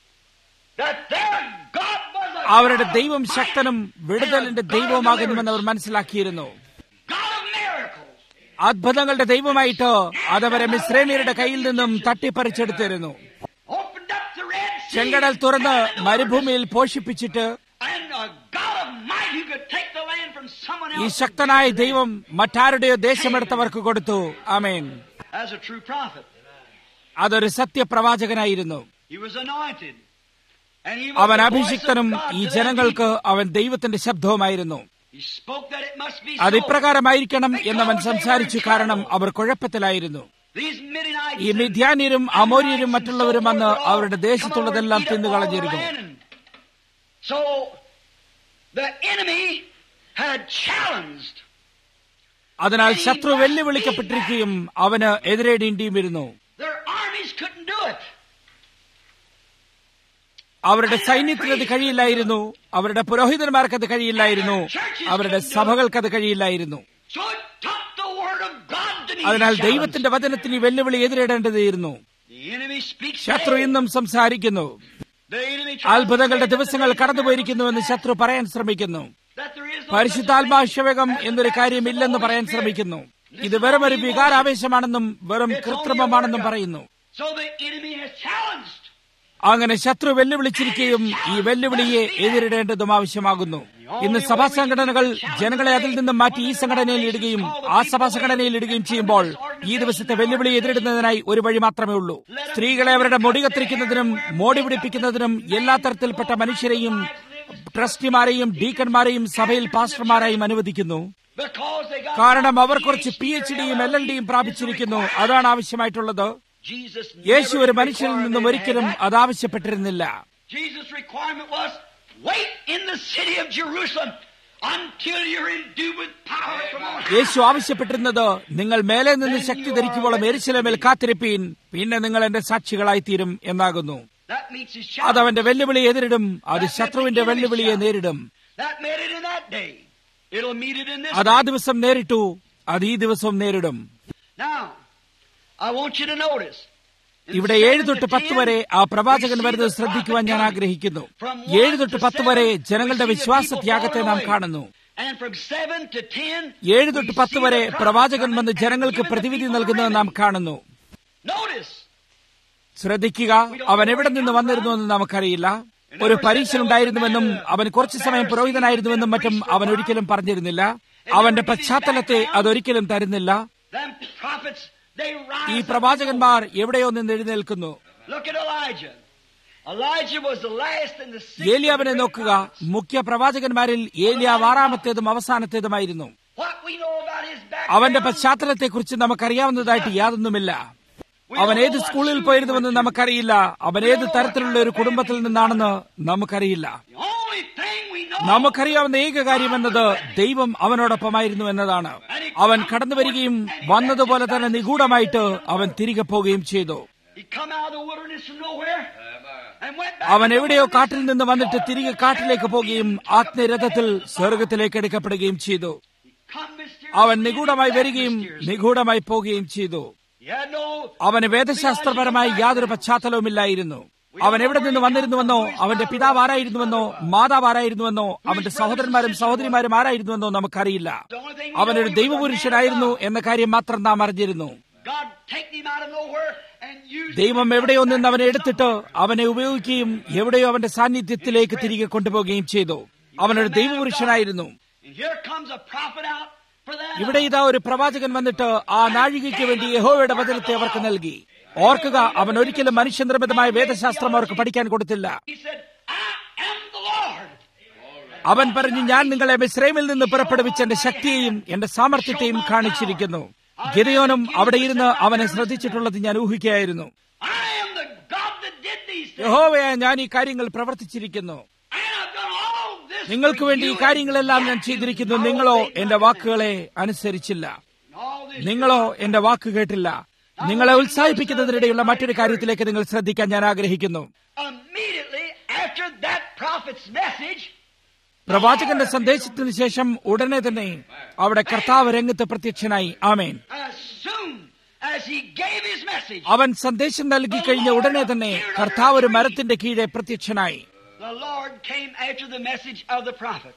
that their God was a അവരുടെ God of ദൈവം might ശക്തനും വിടുതലിന്റെ and a God of ദൈവമാകുന്നുവെന്ന് our deliverance, മനസ്സിലാക്കിയിരുന്നു God of miracles. അത്ഭുതങ്ങളുടെ ദൈവമായിട്ട് അതവരെ മിശ്രേമിയരുടെ കയ്യിൽ നിന്നും തട്ടിപ്പറിച്ചെടുത്തിരുന്നു Opened up the Red Sea ചെങ്കടൽ തുറന്ന് and the മരുഭൂമിയിൽ പോഷിപ്പിച്ചിട്ട് And a God of might who could take the land from someone ഈ else ശക്തനായ ദൈവം മറ്റാരുടെയോ ദേശമെടുത്തവർക്ക് കൊടുത്തു ആമേൻ as a true prophet. അതൊരു സത്യപ്രവാചകനായിരുന്നു He was anointed. And he was അവൻ the voice of അഭിഷിക്തനും God ഈ to them ജനങ്ങൾക്ക് people. അവൻ ദൈവത്തിന്റെ ശബ്ദവുമായിരുന്നു He spoke that it must be അത് so. ഇപ്രകാരമായിരിക്കണം എന്നവൻ സംസാരിച്ചു കാരണം അവർ കുഴപ്പത്തിലായിരുന്നു These Midianites ഈ and മിഥ്യാന്യരും അമോര്യരും മറ്റുള്ളവരും അന്ന് അവരുടെ ദേശത്തുള്ളതെല്ലാം തിന്നുകളഞ്ഞിരുന്നു So the enemy had challenged. അതിനാൽ ശത്രു വെല്ലുവിളിക്കപ്പെട്ടിരിക്കുകയും അവന് എതിരേടേണ്ടിയും വരുന്നു Their armies couldn't do it. അവരുടെ സൈന്യത്തിന് അത് കഴിയില്ലായിരുന്നു അവരുടെ പുരോഹിതന്മാർക്ക് അത് കഴിയില്ലായിരുന്നു അവരുടെ സഭകൾക്ക് അത് കഴിയില്ലായിരുന്നു So it took the word of God to be അതിനാൽ challenged. ദൈവത്തിന്റെ വചനത്തിന് ഈ വെല്ലുവിളി എതിരിടേണ്ടതായിരുന്നു The enemy speaks ശത്രു today. ഇന്നും സംസാരിക്കുന്നു The enemy tries to അത്ഭുതങ്ങളുടെ say that ദിവസങ്ങൾ the days കടന്നുപോയിരിക്കുന്നുവെന്ന് are ശത്രു പറയാൻ ശ്രമിക്കുന്നു that there is no പരിശുദ്ധാത്മാശവേഗം such thing എന്നൊരു as the കാര്യമില്ലെന്ന് Holy പറയാൻ Spirit. ശ്രമിക്കുന്നു This ഇത് is വെറും ഒരു only വികാരാവേശമാണെന്നും വെറും It's only a കൃത്രിമമാണെന്നും workout. പറയുന്നു So the enemy has challenged. അങ്ങനെ ശത്രു വെല്ലുവിളിച്ചിരിക്കുകയും ഈ വെല്ലുവിളിയെ എതിരിടേണ്ടതും ആവശ്യമാകുന്നു ഇന്ന് സഭാ സംഘടനകൾ ജനങ്ങളെ അതിൽ നിന്നും മാറ്റി ഈ സംഘടനയിൽ ഇടുകയും ആ സഭാ സംഘടനയിൽ ഇടുകയും ചെയ്യുമ്പോൾ ഈ ദിവസത്തെ വെല്ലുവിളി എതിരിടുന്നതിനായി ഒരു വഴി മാത്രമേ ഉള്ളൂ സ്ത്രീകളെ അവരുടെ മുടി കത്തിരിക്കുന്നതിനും മോടി പിടിപ്പിക്കുന്നതിനും എല്ലാ തരത്തിൽപ്പെട്ട മനുഷ്യരെയും ട്രസ്റ്റിമാരെയും ഡീക്കന്മാരെയും സഭയിൽ പാസ്റ്റർമാരായും അനുവദിക്കുന്നു Because they got കാരണം അവർ കുറച്ച് പി എച്ച് ഡിയും എൽ എൽ ഡിയും പ്രാപിച്ചിരിക്കുന്നു അതാണ് ആവശ്യമായിട്ടുള്ളത് Jesus യേശു never ഒരു മനുഷ്യനിൽ required നിന്നും them to ഒരിക്കലും have that. അത് ആവശ്യപ്പെട്ടിരുന്നില്ല Jesus' requirement was wait in the city of Jerusalem until you're endued with power from on high. യേശു ആവശ്യപ്പെട്ടിരുന്നത് നിങ്ങൾ മേലെ നിന്ന് ശക്തി ധരിക്കുവോളം എരിശിലമേൽ കാത്തിരിപ്പീൻ പിന്നെ നിങ്ങൾ എന്റെ സാക്ഷികളായി തീരും എന്നാകുന്നു That meets his അത് challenge. അവന്റെ വെല്ലുവിളി എതിരിടും അത് ശത്രുവിന്റെ വെല്ലുവിളിയെ നേരിടും That made it in that day. It'll meet it in this അത് ആ day. ദിവസം നേരിട്ടു അത് ഈ ദിവസവും നേരിടും Now, I want you to notice. in ഇവിടെ seven ഏഴ് to തൊട്ട് പത്ത് 10, വരെ ആ പ്രവാചകൻ we see വരുന്നത് the ശ്രദ്ധിക്കുവാൻ ഞാൻ prophet ആഗ്രഹിക്കുന്നു coming. From ഏഴ് one തൊട്ട് to പത്ത് seven, വരെ we ജനങ്ങളുടെ see the വിശ്വാസത്യാഗത്തെ people നാം falling away. കാണുന്നു And from seven to 10, ഏഴ് തൊട്ട് we പത്ത് see വരെ the prophet പ്രവാചകൻ coming വന്ന് and ജനങ്ങൾക്ക് giving the പ്രതിവിധി people a നൽകുന്നത് നാം remedy. കാണുന്നു Notice, ശ്രദ്ധിക്കുക അവൻ എവിടെ നിന്ന് വന്നിരുന്നുവെന്ന് നമുക്കറിയില്ല ഒരു പരീക്ഷനുണ്ടായിരുന്നുവെന്നും അവൻ കുറച്ചു സമയം പുരോഹിതനായിരുന്നുവെന്നും മറ്റും അവൻ ഒരിക്കലും പറഞ്ഞിരുന്നില്ല അവന്റെ പശ്ചാത്തലത്തെ അതൊരിക്കലും തരുന്നില്ല them prophets, they rise ഈ up പ്രവാചകന്മാർ എവിടെയോ നിന്ന് എഴുന്നേൽക്കുന്നു Look at Elijah. Elijah was the last and the sixth. ഏലിയാവിനെ of the great നോക്കുക prophets. മുഖ്യ പ്രവാചകന്മാരിൽ ഏലിയാവ് ആറാമത്തേതും അവസാനത്തേതുമായിരുന്നു What we know about his അവന്റെ background, പശ്ചാത്തലത്തെക്കുറിച്ച് നമുക്കറിയാവുന്നതായിട്ട് യാതൊന്നുമില്ല we അവൻ don't ഏത് know what സ്കൂളിൽ school he പോയിരുന്നുവെന്ന് went to. നമുക്കറിയില്ല അവൻ ഏത് തരത്തിലുള്ള ഒരു കുടുംബത്തിൽ നിന്നാണെന്ന് നമുക്കറിയില്ല The only thing we know നമുക്കറിയാവുന്ന ഏക കാര്യമെന്നത് ദൈവം അവനോടൊപ്പമായിരുന്നു എന്നതാണ് അവൻ കടന്നു വരികയും വന്നതുപോലെ തന്നെ നിഗൂഢമായിട്ട് അവൻ തിരികെ പോവുകയും ചെയ്തു he come out of the wilderness from nowhere and went back അവൻ to the എവിടെയോ wilderness. കാട്ടിൽ നിന്ന് വന്നിട്ട് തിരികെ കാട്ടിലേക്ക് പോകുകയും ആത്മരഥത്തിൽ സ്വർഗത്തിലേക്ക് എടുക്കപ്പെടുകയും ചെയ്തു Come mysteriously അവൻ നിഗൂഢമായി back വരികയും mysteriously. നിഗൂഢമായി പോവുകയും ചെയ്തു He had no അവന് വേദശാസ്ത്രപരമായി യാതൊരു പശ്ചാത്തലവുമില്ലായിരുന്നു അവൻ എവിടെ നിന്ന് വന്നിരുന്നുവെന്നോ അവന്റെ പിതാവ് ആരായിരുന്നുവെന്നോ മാതാവ് ആരായിരുന്നുവെന്നോ അവന്റെ സഹോദരന്മാരും സഹോദരിമാരും ആരായിരുന്നുവെന്നോ നമുക്കറിയില്ല അവനൊരു ദൈവപുരുഷനായിരുന്നു എന്ന കാര്യം മാത്രം നാം അറിഞ്ഞിരുന്നു God taken him out of nowhere and used ദൈവം എവിടെയോ നിന്ന് അവനെ എടുത്തിട്ട് അവനെ ഉപയോഗിക്കുകയും എവിടെയോ അവന്റെ സാന്നിധ്യത്തിലേക്ക് തിരികെ കൊണ്ടുപോവുകയും ചെയ്തു അവനൊരു ദൈവപുരുഷനായിരുന്നു And here comes a prophet out for that. ഇവിടെ ഇതാ ഒരു പ്രവാചകൻ വന്നിട്ട് ആ നാഴികയ്ക്ക് വേണ്ടി യഹോവയുടെ വചനത്തെ അവർക്ക് നൽകി ഓർക്കുക അവൻ ഒരിക്കലും മനുഷ്യനിർമ്മിതമായ വേദശാസ്ത്രം അവർക്ക് പഠിക്കാൻ കൊടുത്തില്ല He said, I am the Lord. അവൻ പറഞ്ഞു ഞാൻ നിങ്ങളെ മിശ്രൈമിൽ നിന്ന് പുറപ്പെടുവിച്ച എന്റെ ശക്തിയെയും എന്റെ സാമർത്ഥ്യത്തെയും കാണിച്ചിരിക്കുന്നു ഗിതയോനും അവിടെ ഇരുന്ന് അവനെ ശ്രദ്ധിച്ചിട്ടുള്ളത് ഞാൻ ഊഹിക്കുകയായിരുന്നു I am the God that did these things. യഹോവയെ ഞാൻ ഈ കാര്യങ്ങൾ പ്രവർത്തിച്ചിരിക്കുന്നു And I've done all this നിങ്ങൾക്ക് for വേണ്ടി ഈ you. കാര്യങ്ങളെല്ലാം ഞാൻ ചെയ്തിരിക്കുന്നു നിങ്ങളോ എന്റെ വാക്കുകളെ അനുസരിച്ചില്ല All this നിങ്ങളോ എന്റെ വാക്ക് കേട്ടില്ല നിങ്ങളെ ഉത്സാഹിപ്പിക്കുന്നതിനിടെയുള്ള മറ്റൊരു കാര്യത്തിലേക്ക് നിങ്ങൾ ശ്രദ്ധിക്കാൻ ഞാൻ ആഗ്രഹിക്കുന്നു immediately after that prophet's message, പ്രവാചകന്റെ സന്ദേശത്തിന് ശേഷം ഉടനെ തന്നെ അവിടെ കർത്താവ് രംഗത്ത് പ്രത്യക്ഷനായി ആമേൻ as soon as he gave his message, അവൻ സന്ദേശം നൽകി കഴിഞ്ഞ ഉടനെ തന്നെ കർത്താവ് ഒരു മരത്തിന്റെ കീഴെ പ്രത്യക്ഷനായി the Lord came after the message of the prophet.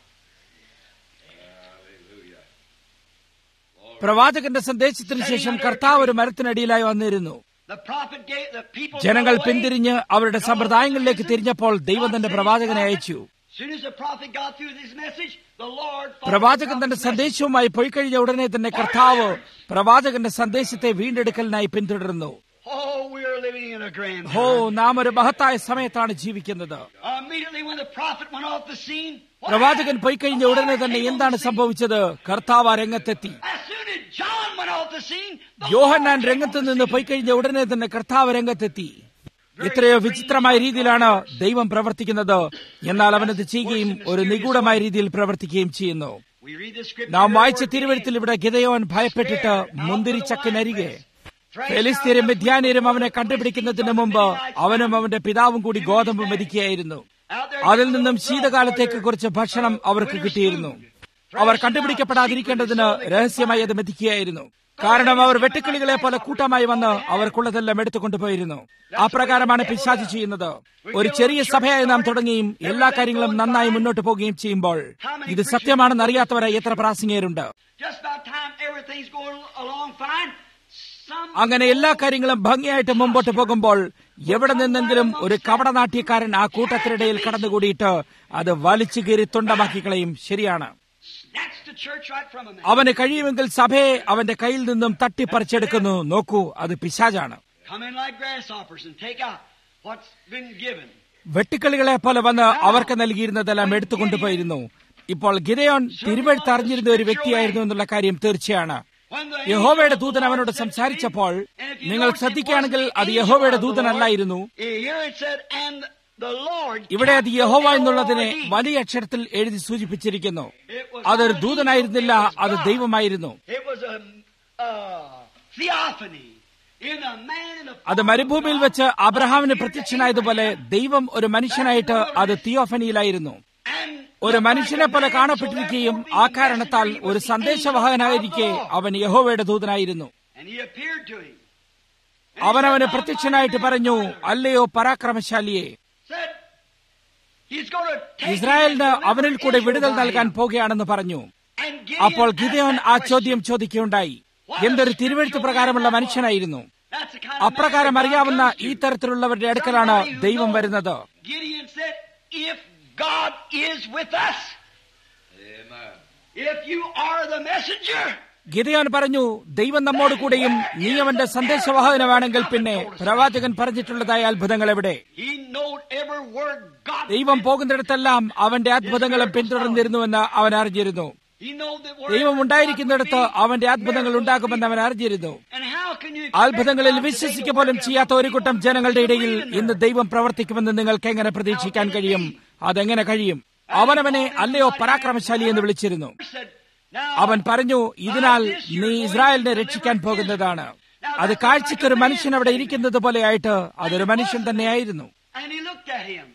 പ്രവാചകന്റെ സന്ദേശത്തിന് ശേഷം കർത്താവ് ഒരു മരത്തിനടിയിലായി വന്നിരുന്നു The prophet gave the people ജനങ്ങൾ fell away. പിന്തിരിഞ്ഞ് അവരുടെ സമ്പ്രദായങ്ങളിലേക്ക് തിരിഞ്ഞപ്പോൾ ദൈവം തന്റെ പ്രവാചകനെ അയച്ചു As soon as the prophet got through this message, the Lord followed പ്രവാചകൻ the തന്റെ prophet's message. സന്ദേശവുമായി പോയി കഴിഞ്ഞ ഉടനെ തന്നെ കർത്താവ് പ്രവാചകന്റെ സന്ദേശത്തെ വീണ്ടെടുക്കലിനായി പിന്തുടരുന്നു Oh, we're living in a grand ഹോ time. നാം ഒരു മഹത്തായ സമയത്താണ് ജീവിക്കുന്നത് Immediately when the prophet went off the scene, what പ്രവാചകൻ പോയി കഴിഞ്ഞ ഉടനെ തന്നെ എന്താണ് സംഭവിച്ചത് കർത്താവ് ആ രംഗത്തെത്തി As soon as John went off the scene, the Yohannan Lord came രംഗത്ത് on the നിന്ന് scene. പോയി കഴിഞ്ഞ ഉടനെ തന്നെ കർത്താവ് രംഗത്തെത്തി എത്രയോ വിചിത്രമായ രീതിയിലാണ് ദൈവം പ്രവർത്തിക്കുന്നത് എന്നാൽ അവനത് ചെയ്യുകയും ഒരു നിഗൂഢമായ രീതിയിൽ പ്രവർത്തിക്കുകയും ചെയ്യുന്നു We read the scripture നാം here വായിച്ച where തിരുവഴുത്തിൽ ഇവിടെ ഗിതയോൻ ഭയപ്പെട്ടിട്ട് മുന്തിരിച്ചക്കിനരികെ ഫെലിസ്തീരും മിഥ്യാനിയരും അവനെ കണ്ടുപിടിക്കുന്നതിന് മുമ്പ് അവനും അവന്റെ പിതാവും കൂടി ഗോതമ്പ് മെതിക്കുകയായിരുന്നു out there അതിൽ നിന്നും ശീതകാലത്തേക്ക് കുറച്ച് ഭക്ഷണം അവർക്ക് കിട്ടിയിരുന്നു അവർ കണ്ടുപിടിക്കപ്പെടാതിരിക്കേണ്ടതിന് രഹസ്യമായി അത് മെതിക്കുകയായിരുന്നു കാരണം അവർ വെട്ടുക്കിളികളെ പോലെ കൂട്ടമായി വന്ന് അവർക്കുള്ളതെല്ലാം എടുത്തുകൊണ്ടുപോയിരുന്നു അപ്രകാരമാണ് പിശാചി ചെയ്യുന്നത് ഒരു ചെറിയ സഭയായി നാം തുടങ്ങുകയും എല്ലാ കാര്യങ്ങളും നന്നായി മുന്നോട്ട് പോവുകയും ചെയ്യുമ്പോൾ ഇത് സത്യമാണെന്ന് അറിയാത്തവരായി എത്ര പ്രാസംഗികരുണ്ട് just about time everything's going along fine, some അങ്ങനെ എല്ലാ കാര്യങ്ങളും ഭംഗിയായിട്ട് മുമ്പോട്ട് പോകുമ്പോൾ എവിടെ നിന്നെങ്കിലും ഒരു കവടനാട്യക്കാരൻ ആ കൂട്ടത്തിനിടയിൽ കടന്നുകൂടിയിട്ട് അത് വലിച്ചു കീറി തുണ്ടമാക്കി കളയും ശരിയാണ് snatch the church right from him. അവന് കഴിയുമെങ്കിൽ സഭയെ അവന്റെ കയ്യിൽ നിന്നും തട്ടിപ്പറിച്ചെടുക്കുന്നു നോക്കൂ അത് പിശാജാണ് Come in like grasshoppers and take out what's been given. വെട്ടുക്കിളികളെ പോലെ വന്ന് അവർക്ക് നൽകിയിരുന്നതെല്ലാം എടുത്തുകൊണ്ടുപോയിരുന്നു ഇപ്പോൾ ഗിരയോൻ തിരുവഴുത്ത് അറിഞ്ഞിരുന്ന ഒരു വ്യക്തിയായിരുന്നു എന്നുള്ള കാര്യം തീർച്ചയാണ് When the യഹോവയുടെ angel of the ദൂതൻ Lord അവനോട് said to him, സംസാരിച്ചപ്പോൾ and if you നിങ്ങൾ notice, it ശ്രദ്ധിക്കുകയാണെങ്കിൽ wasn't the അത് angel യഹോവയുടെ of the ദൂതനല്ലായിരുന്നു Lord. Here it said, and the Lord ഇവിടെ അത് യഹോവ എന്നുള്ളതിനെ L-O-R-D. വലിയ അക്ഷരത്തിൽ എഴുതി സൂചിപ്പിച്ചിരിക്കുന്നു It was അതൊരു not an ദൂതനായിരുന്നില്ല angel, it was അത് God. ദൈവമായിരുന്നു It was a, a theophany in a man in the അത് form of മരുഭൂമിയിൽ God വെച്ച് അബ്രഹാമിന് appeared to പ്രത്യക്ഷനായതുപോലെ Abraham. ദൈവം ഒരു മനുഷ്യനായിട്ട് അത് തിയോഫനിയിലായിരുന്നു And ഒരു looked മനുഷ്യനെ like a പോലെ man, കാണപ്പെട്ടിരിക്കുകയും so therefore ആ being കാരണത്താൽ messenger, he ഒരു was the angel സന്ദേശവാഹകനായിരിക്കെ of the Lord. അവൻ യഹോവയുടെ ദൂതനായിരുന്നു And he appeared to him. And he അവൻ said, അവന് "Thou പ്രത്യക്ഷനായിട്ട് mighty man, പറഞ്ഞു father," അല്ലയോ പരാക്രമശാലിയെ said, "He's gonna take him ഇസ്രായേലിന് and deliver അവനിൽ കൂടെ Israel വിടുതൽ by നൽകാൻ him." പോകുകയാണെന്ന് പറഞ്ഞു And Gideon അപ്പോൾ asked ഗിദയോൻ that ആ question. ചോദ്യം ചോദിക്കുകയുണ്ടായി എന്തൊരു തിരുവെഴുത്ത് പ്രകാരമുള്ള മനുഷ്യനായിരുന്നു That's the kind of man അപ്രകാരം that God അറിയാവുന്ന comes to. ഈ തരത്തിലുള്ളവരുടെ അടുക്കലാണ് Somebody who ദൈവം knows. വരുന്നത് Gideon said, if God is with us, if you are the messenger, Gideon പറഞ്ഞു ദൈവം നമ്മോട് കൂടെയും നീ അവന്റെ സന്ദേശവാഹകനമാണെങ്കിൽ പിന്നെ പ്രവാചകൻ പറഞ്ഞിട്ടുള്ളതായ അത്ഭുതങ്ങൾ എവിടെ he knowed every word God ദൈവം said. പോകുന്നിടത്തെല്ലാം അവന്റെ അത്ഭുതങ്ങളും പിന്തുടർന്നിരുന്നുവെന്ന് അവൻ അറിഞ്ഞിരുന്നു He know that wherever ദൈവം God ഉണ്ടായിരിക്കുന്നിടത്ത് would be, അവന്റെ അത്ഭുതങ്ങൾ miracles ഉണ്ടാകുമെന്ന് would അവൻ be. അറിഞ്ഞിരുന്നു And how can you expect അത്ഭുതങ്ങളിൽ God today to വിശ്വസിക്ക work പോലും in ചെയ്യാത്ത ഒരു കൂട്ടം people ജനങ്ങളുടെ who ഇടയിൽ believe in ഇന്ന് her? ദൈവം പ്രവർത്തിക്കുമെന്ന് നിങ്ങൾക്ക് എങ്ങനെ പ്രതീക്ഷിക്കാൻ കഴിയും അതെങ്ങനെ കഴിയും അവനവനെ അല്ലയോ പരാക്രമശാലി എന്ന് വിളിച്ചിരുന്നു Said, "Now, അവൻ പറഞ്ഞു ഇതിനാൽ നീ ഇസ്രായേലിനെ രക്ഷിക്കാൻ പോകുന്നതാണ് അത് കാഴ്ചയ്ക്കൊരു മനുഷ്യൻ അവിടെ ഇരിക്കുന്നത് പോലെയായിട്ട് അതൊരു മനുഷ്യൻ തന്നെയായിരുന്നു And he looked at him.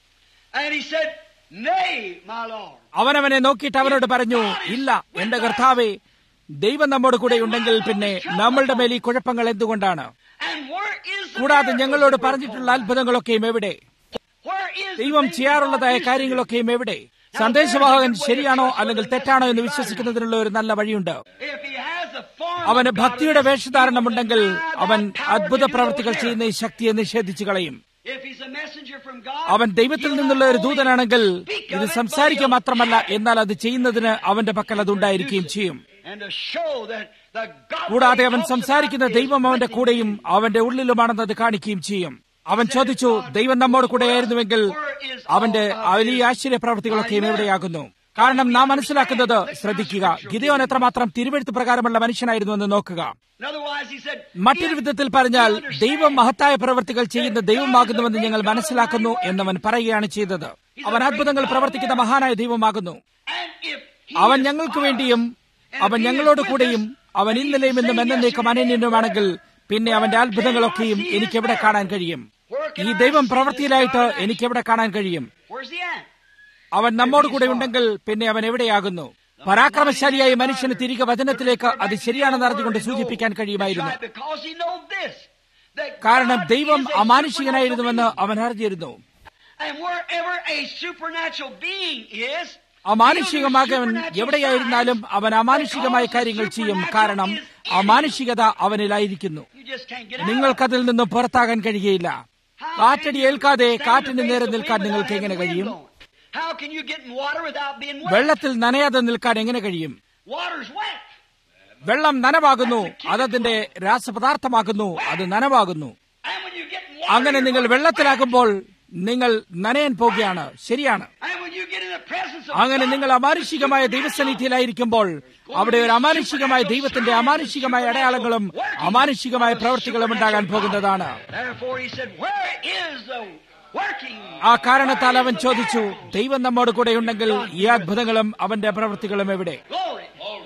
And he said, Nay, my Lord. അവനവനെ നോക്കിയിട്ട് അവനോട് പറഞ്ഞു ഇല്ല എന്റെ കർത്താവേ ദൈവം നമ്മോട് കൂടെ ഉണ്ടെങ്കിൽ പിന്നെ നമ്മളുടെ മേൽ ഈ കുഴപ്പങ്ങൾ എന്തുകൊണ്ടാണ് And where is the കൂടാതെ miracles ഞങ്ങളോട് that were പറഞ്ഞിട്ടുള്ള told? അത്ഭുതങ്ങളൊക്കെയും എവിടെ Where is the ദൈവം things ചെയ്യാറുള്ളതായ God used to do? കാര്യങ്ങളൊക്കെയും എവിടെ സന്ദേശവാഹകൻ ശരിയാണോ അല്ലെങ്കിൽ തെറ്റാണോ എന്ന് വിശ്വസിക്കുന്നതിനുള്ള ഒരു നല്ല വഴിയുണ്ട് If he has the form അവന് of ഭക്തിയുടെ godliness, വേഷധാരണമുണ്ടെങ്കിൽ he will deny അവൻ that power അത്ഭുത to do പ്രവർത്തികൾ those ചെയ്യുന്ന ഈ ശക്തിയെ നിഷേധിച്ചു കളയും If he's a messenger from God, അവൻ ദൈവത്തിൽ he will നിന്നുള്ള not ഒരു only ദൂതനാണെങ്കിൽ speak of ഇത് it, സംസാരിക്കുക but he'll മാത്രമല്ല have it. എന്നാൽ അത് ചെയ്യുന്നതിന് അവന്റെ പക്കൽ അതുണ്ടായിരിക്കുകയും ചെയ്യും And to show that the God കൂടാതെ that he അവൻ talks സംസാരിക്കുന്ന about is ദൈവം അവന്റെ with him. കൂടെയും അവന്റെ ഉള്ളിലുമാണെന്ന് അത് കാണിക്കുകയും ചെയ്യും അവൻ ചോദിച്ചു ദൈവം നമ്മോട് കൂടെയായിരുന്നുവെങ്കിൽ അവന്റെ വലിയ ആശ്ചര്യ പ്രവർത്തികളൊക്കെയും എവിടെയാകുന്നു കാരണം നാം മനസ്സിലാക്കുന്നത് ശ്രദ്ധിക്കുക ഗിദയോൻ എത്രമാത്രം തിരുവെഴുത്ത് പ്രകാരമുള്ള മനുഷ്യനായിരുന്നു എന്ന് നോക്കുക And otherwise he said, മറ്റൊരു വിധത്തിൽ പറഞ്ഞാൽ ദൈവം മഹത്തായ പ്രവർത്തികൾ ചെയ്യുന്ന ദൈവമാകുന്നുവെന്ന് ഞങ്ങൾ മനസ്സിലാക്കുന്നു എന്നവൻ പറയുകയാണ് ചെയ്തത് അവൻ അത്ഭുതങ്ങൾ പ്രവർത്തിക്കുന്ന മഹാനായ ദൈവമാകുന്നു And if he അവൻ is ഞങ്ങൾക്ക് for us, വേണ്ടിയും and അവൻ if he is ഞങ്ങളോട് with കൂടെയും us, അവൻ and he ഇന്നലെയും is ഇന്നും saying എന്നേക്കും yesterday, അനന്യനുമാണെങ്കിൽ പിന്നെ അവന്റെ അത്ഭുതങ്ങളൊക്കെയും എനിക്ക് എവിടെ കാണാൻ കഴിയും ഈ ദൈവം പ്രവൃത്തിയിലായിട്ട് എനിക്ക് എവിടെ കാണാൻ കഴിയും Where's he at? അവൻ നമ്മോട് കൂടെ ഉണ്ടെങ്കിൽ പിന്നെ അവൻ എവിടെയാകുന്നു പരാക്രമശാലിയായ മനുഷ്യന് തിരികെ വചനത്തിലേക്ക് അത് ശരിയാണെന്ന് അറിഞ്ഞുകൊണ്ട് സൂചിപ്പിക്കാൻ കഴിയുമായിരുന്നു That's right, because he knows this, that കാരണം God ദൈവം is a അമാനുഷികനായിരുന്നുവെന്ന് supernatural അവൻ അറിഞ്ഞിരുന്നു being. And wherever a supernatural being is, അമാനുഷികമാകവൻ എവിടെയായിരുന്നാലും അവൻ അമാനുഷികമായ കാര്യങ്ങൾ ചെയ്യും കാരണം അമാനുഷികത അവനിലായിരിക്കുന്നു you just can't get out of it. നിങ്ങൾക്കതിൽ നിന്നും പുറത്താകാൻ കഴിയുകയില്ല കാറ്റടി ഏൽക്കാതെ കാറ്റിന് നേരെ നിൽക്കാൻ നിങ്ങൾക്ക് എങ്ങനെ കഴിയും How can you get in water without being wet? വെള്ളത്തിൽ നനയാതെ നിൽക്കാൻ എങ്ങനെ കഴിയും Water's wet. വെള്ളം നനവാകുന്നു അതതിന്റെ രാസപദാർത്ഥമാകുന്നു അത് നനവാകുന്നു And when you get in water, അങ്ങനെ you're നിങ്ങൾ gonna വെള്ളത്തിലാകുമ്പോൾ നിങ്ങൾ നനയാൻ പോകുകയാണ് ശരിയാണ് And when you get in the presence of അങ്ങനെ God, നിങ്ങൾ അമാനുഷികമായ ദൈവസന്നിധിയിലായിരിക്കുമ്പോൾ അവിടെ ഒരു അമാനുഷികമായ ദൈവത്തിന്റെ അമാനുഷികമായ അടയാളങ്ങളും അമാനുഷികമായ പ്രവൃത്തികളും ഉണ്ടാകാൻ പോകുന്നതാണ് Therefore he said, Where is the working? ആ കാരണത്താൽ അവൻ ചോദിച്ചു ദൈവം നമ്മോട് കൂടെ ഉണ്ടെങ്കിൽ ഈ അത്ഭുതങ്ങളും അവന്റെ പ്രവൃത്തികളും എവിടെ Glory.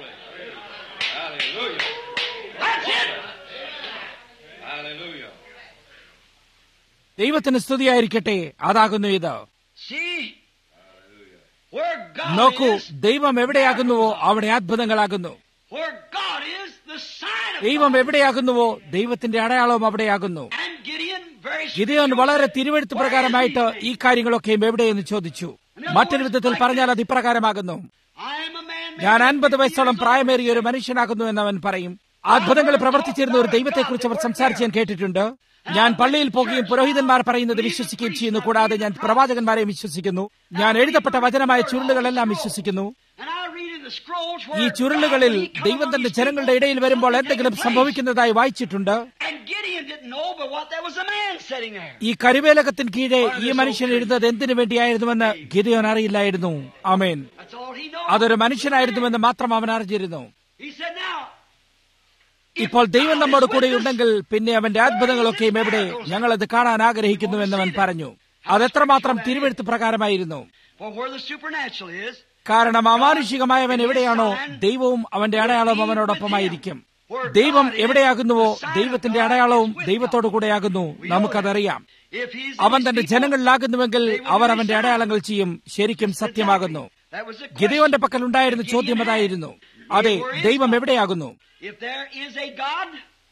That's it. ദൈവത്തിന് സ്തുതിയായിരിക്കട്ടെ അതാകുന്നു ഇത് See? Where God നോക്കൂ is, ദൈവം എവിടെയാകുന്നുവോ അവിടെ അത്ഭുതങ്ങളാകുന്നു where God is, the sign of ദൈവം God. എവിടെയാകുന്നുവോ ദൈവത്തിന്റെ അടയാളവും അവിടെയാകുന്നു And Gideon very ഗിദയോൻ വളരെ തിരുവെഴുത്ത് പ്രകാരമായിട്ട് ഈ കാര്യങ്ങളൊക്കെയും എവിടെയെന്ന് ചോദിച്ചു മറ്റൊരു വിധത്തിൽ പറഞ്ഞാൽ അത് ഇപ്രകാരമാകുന്നു I am a man ഞാൻ അൻപത് വയസ്സോളം പ്രായമേറിയ ഒരു മനുഷ്യനാകുന്നു എന്ന് അവൻ പറയും അത്ഭുതങ്ങൾ പ്രവർത്തിച്ചിരുന്ന ഒരു ദൈവത്തെക്കുറിച്ച് അവർ സംസാരിച്ച് ഞാൻ കേട്ടിട്ടുണ്ട് ഞാൻ പള്ളിയിൽ പോകുകയും പുരോഹിതന്മാർ പറയുന്നത് വിശ്വസിക്കുകയും ചെയ്യുന്നു കൂടാതെ ഞാൻ പ്രവാചകന്മാരെയും വിശ്വസിക്കുന്നു ഞാൻ എഴുതപ്പെട്ട വചനമായ ചുരുളുകളെല്ലാം വിശ്വസിക്കുന്നു And I read in the scrolls ഈ where ചുരുളുകളിൽ God, when he come ദൈവം among തന്റെ his ജനങ്ങളുടെ people, ഇടയിൽ വരുമ്പോൾ something എന്തെങ്കിലും taking place. സംഭവിക്കുന്നതായി വായിച്ചിട്ടുണ്ട് And Gideon didn't know but what there was a man sitting there. ഈ കരുവേലകത്തിന് കീഴെ ഈ മനുഷ്യൻ എഴുതുന്നത് എന്തിനു വേണ്ടിയായിരുന്നുവെന്ന് ഗിദയോൻ അറിയില്ലായിരുന്നു ആമേൻ That's all he knows. അതൊരു മനുഷ്യനായിരുന്നുവെന്ന് മാത്രം അവൻ അറിഞ്ഞിരുന്നു He said, now, ഇപ്പോൾ ദൈവം നമ്മോട് കൂടെ ഉണ്ടെങ്കിൽ പിന്നെ അവന്റെ അത്ഭുതങ്ങളൊക്കെയും എവിടെ ഞങ്ങളത് കാണാൻ ആഗ്രഹിക്കുന്നുവെന്ന് അവൻ പറഞ്ഞു അതെത്രമാത്രം തിരുവെഴുത്ത് പ്രകാരമായിരുന്നു For where the supernatural is, കാരണം അമാനുഷികമായവൻ എവിടെയാണോ ദൈവവും അവന്റെ അടയാളവും അവനോടൊപ്പമായിരിക്കും ദൈവം എവിടെയാകുന്നുവോ ദൈവത്തിന്റെ അടയാളവും ദൈവത്തോടു കൂടെയാകുന്നു നമുക്കതറിയാം if he's അവൻ തന്റെ ജനങ്ങളിലാകുന്നുവെങ്കിൽ അവർ അവന്റെ അടയാളങ്ങൾ ചെയ്യും ശരിക്കും സത്യമാകുന്നു that was the question. ഗിതയോന്റെ പക്കൽ ഉണ്ടായിരുന്ന ചോദ്യം അതായിരുന്നു അതെ ദൈവം എവിടെയാകുന്നു If there is a God,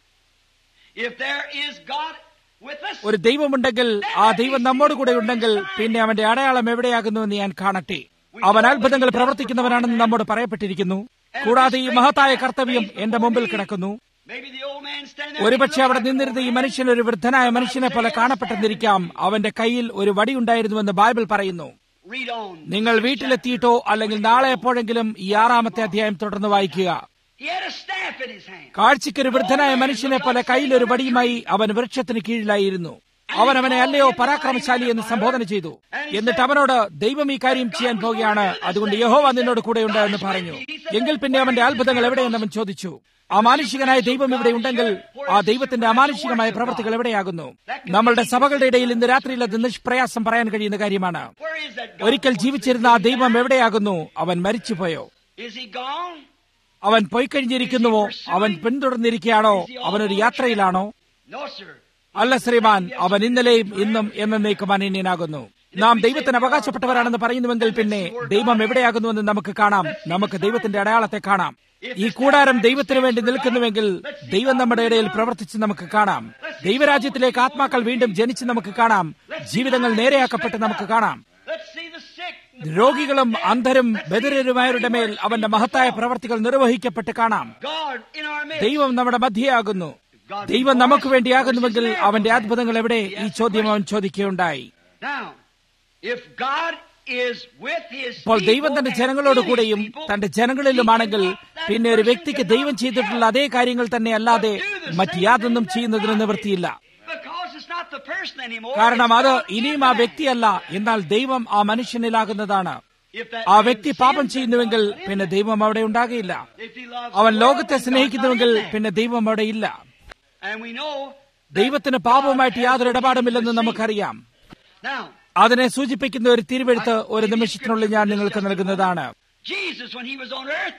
if there is God with us, ഒരു ദൈവമുണ്ടെങ്കിൽ ആ ദൈവം നമ്മോട് കൂടെ ഉണ്ടെങ്കിൽ പിന്നെ അവന്റെ അടയാളം എവിടെയാകുന്നുവെന്ന് ഞാൻ കാണട്ടെ അവൻ അത്ഭുതങ്ങൾ പ്രവർത്തിക്കുന്നവനാണെന്ന് നമ്മോട് പറയപ്പെട്ടിരിക്കുന്നു കൂടാതെ ഈ മഹത്തായ കർത്തവ്യം എന്റെ മുമ്പിൽ കിടക്കുന്നു maybe the old man standing there. ഒരുപക്ഷെ അവിടെ നിന്നിരുന്ന ഈ മനുഷ്യൻ ഒരു വൃദ്ധനായ മനുഷ്യനെ പോലെ കാണപ്പെട്ടെന്നിരിക്കാം അവന്റെ കയ്യിൽ ഒരു വടി ഉണ്ടായിരുന്നുവെന്ന് ബൈബിൾ പറയുന്നു Read on. നിങ്ങൾ വീട്ടിലെത്തിയിട്ടോ അല്ലെങ്കിൽ നാളെ എപ്പോഴെങ്കിലും ഈ ആറാമത്തെ അധ്യായം തുടർന്ന് വായിക്കുക He had a staff in his hand. കാഴ്ചയ്ക്ക് ഒരു വൃദ്ധനായ മനുഷ്യനെ പോലെ കയ്യിൽ ഒരു വടിയുമായി അവൻ വൃക്ഷത്തിന് കീഴിലായിരുന്നു അവൻ അവനെ അല്ലയോ പരാക്രമശാലി എന്ന് സംബോധന ചെയ്തു എന്നിട്ട് അവനോട് ദൈവം ഈ കാര്യം ചെയ്യാൻ പോകുകയാണ് അതുകൊണ്ട് യഹോവ നിന്നോട് കൂടെയുണ്ട് എന്ന് പറഞ്ഞു എങ്കിൽ പിന്നെ അവന്റെ അത്ഭുതങ്ങൾ എവിടെയെന്ന് അവൻ ചോദിച്ചു അമാനുഷികനായ ദൈവം ഇവിടെ ഉണ്ടെങ്കിൽ ആ ദൈവത്തിന്റെ അമാനുഷികമായ പ്രവൃത്തികൾ എവിടെയാകുന്നു നമ്മളുടെ സഭകളുടെ ഇടയിൽ ഇന്ന് രാത്രിയിൽ അത് നിഷ്പ്രയാസം പറയാൻ കഴിയുന്ന കാര്യമാണ് Where is that God? ഒരിക്കൽ ജീവിച്ചിരുന്ന ആ ദൈവം എവിടെയാകുന്നു അവൻ മരിച്ചുപോയോ Is he gone? അവൻ പോയിക്കഴിഞ്ഞിരിക്കുന്നുവോ അവൻ പിന്തുടർന്നിരിക്കുകയാണോ അവനൊരു യാത്രയിലാണോ No, sir. അല്ല ശ്രീമാൻ അവൻ ഇന്നലെയും ഇന്നും എന്നേക്കും അനന്യനാകുന്നു നാം ദൈവത്തിന് അവകാശപ്പെട്ടവരാണെന്ന് പറയുന്നുവെങ്കിൽ പിന്നെ ദൈവം എവിടെയാകുന്നുവെന്ന് നമുക്ക് കാണാം നമുക്ക് ദൈവത്തിന്റെ അടയാളത്തെ കാണാം ഈ കൂടാരം ദൈവത്തിന് വേണ്ടി നിൽക്കുന്നുവെങ്കിൽ ദൈവം നമ്മുടെ ഇടയിൽ പ്രവർത്തിച്ച് നമുക്ക് കാണാം ദൈവരാജ്യത്തിലേക്ക് ആത്മാക്കൾ വീണ്ടും ജനിച്ച് നമുക്ക് കാണാം ജീവിതങ്ങൾ നേരെയാക്കപ്പെട്ട് നമുക്ക് കാണാം Let's see the sick. രോഗികളും അന്ധരും ബദിരരുമായവരുടെ മേൽ അവന്റെ മഹത്തായ പ്രവർത്തികൾ നിർവഹിക്കപ്പെട്ട് കാണാം God in our midst. ദൈവം നമ്മുടെ മധ്യയാകുന്നു ദൈവം നമുക്ക് വേണ്ടിയാകുന്നുവെങ്കിൽ അവന്റെ അത്ഭുതങ്ങൾ എവിടെ ഈ ചോദ്യം അവൻ ചോദിക്കുകയുണ്ടായി Now, if God is with his ഇപ്പോൾ ദൈവം തന്റെ people ജനങ്ങളോട് and in his കൂടെയും people, തന്റെ ജനങ്ങളിലുമാണെങ്കിൽ പിന്നെ ഒരു വ്യക്തിക്ക് ദൈവം ചെയ്തിട്ടുള്ള അതേ കാര്യങ്ങൾ തന്നെ അല്ലാതെ മറ്റ് യാതൊന്നും ചെയ്യുന്നതിന് നിവൃത്തിയില്ല Because it's not the person anymore. കാരണം it's അത് God in ഇനിയും the ആ man. വ്യക്തിയല്ല എന്നാൽ ദൈവം ആ മനുഷ്യനിലാകുന്നതാണ് If that ആ man വ്യക്തി sins, പാപം then ചെയ്യുന്നുവെങ്കിൽ God is പിന്നെ in ദൈവം അവിടെ ഉണ്ടാകുകയില്ല him. If he loves അവൻ the world, ലോകത്തെ then God's not സ്നേഹിക്കുന്നുവെങ്കിൽ in there. പിന്നെ ദൈവം അവിടെ ഇല്ല And we know ദൈവത്തിന് പാപവുമായിട്ട് യാതൊരു ഇടപാടുമില്ലെന്ന് നമുക്കറിയാം now അതിനെ സൂചിപ്പിക്കുന്ന ഒരു തിരുവെഴുത്ത് ഒരു നിമിഷത്തിനുള്ളിൽ ഞാൻ നിങ്ങൾക്ക് നൽകുന്നതാണ് Jesus when he was on earth,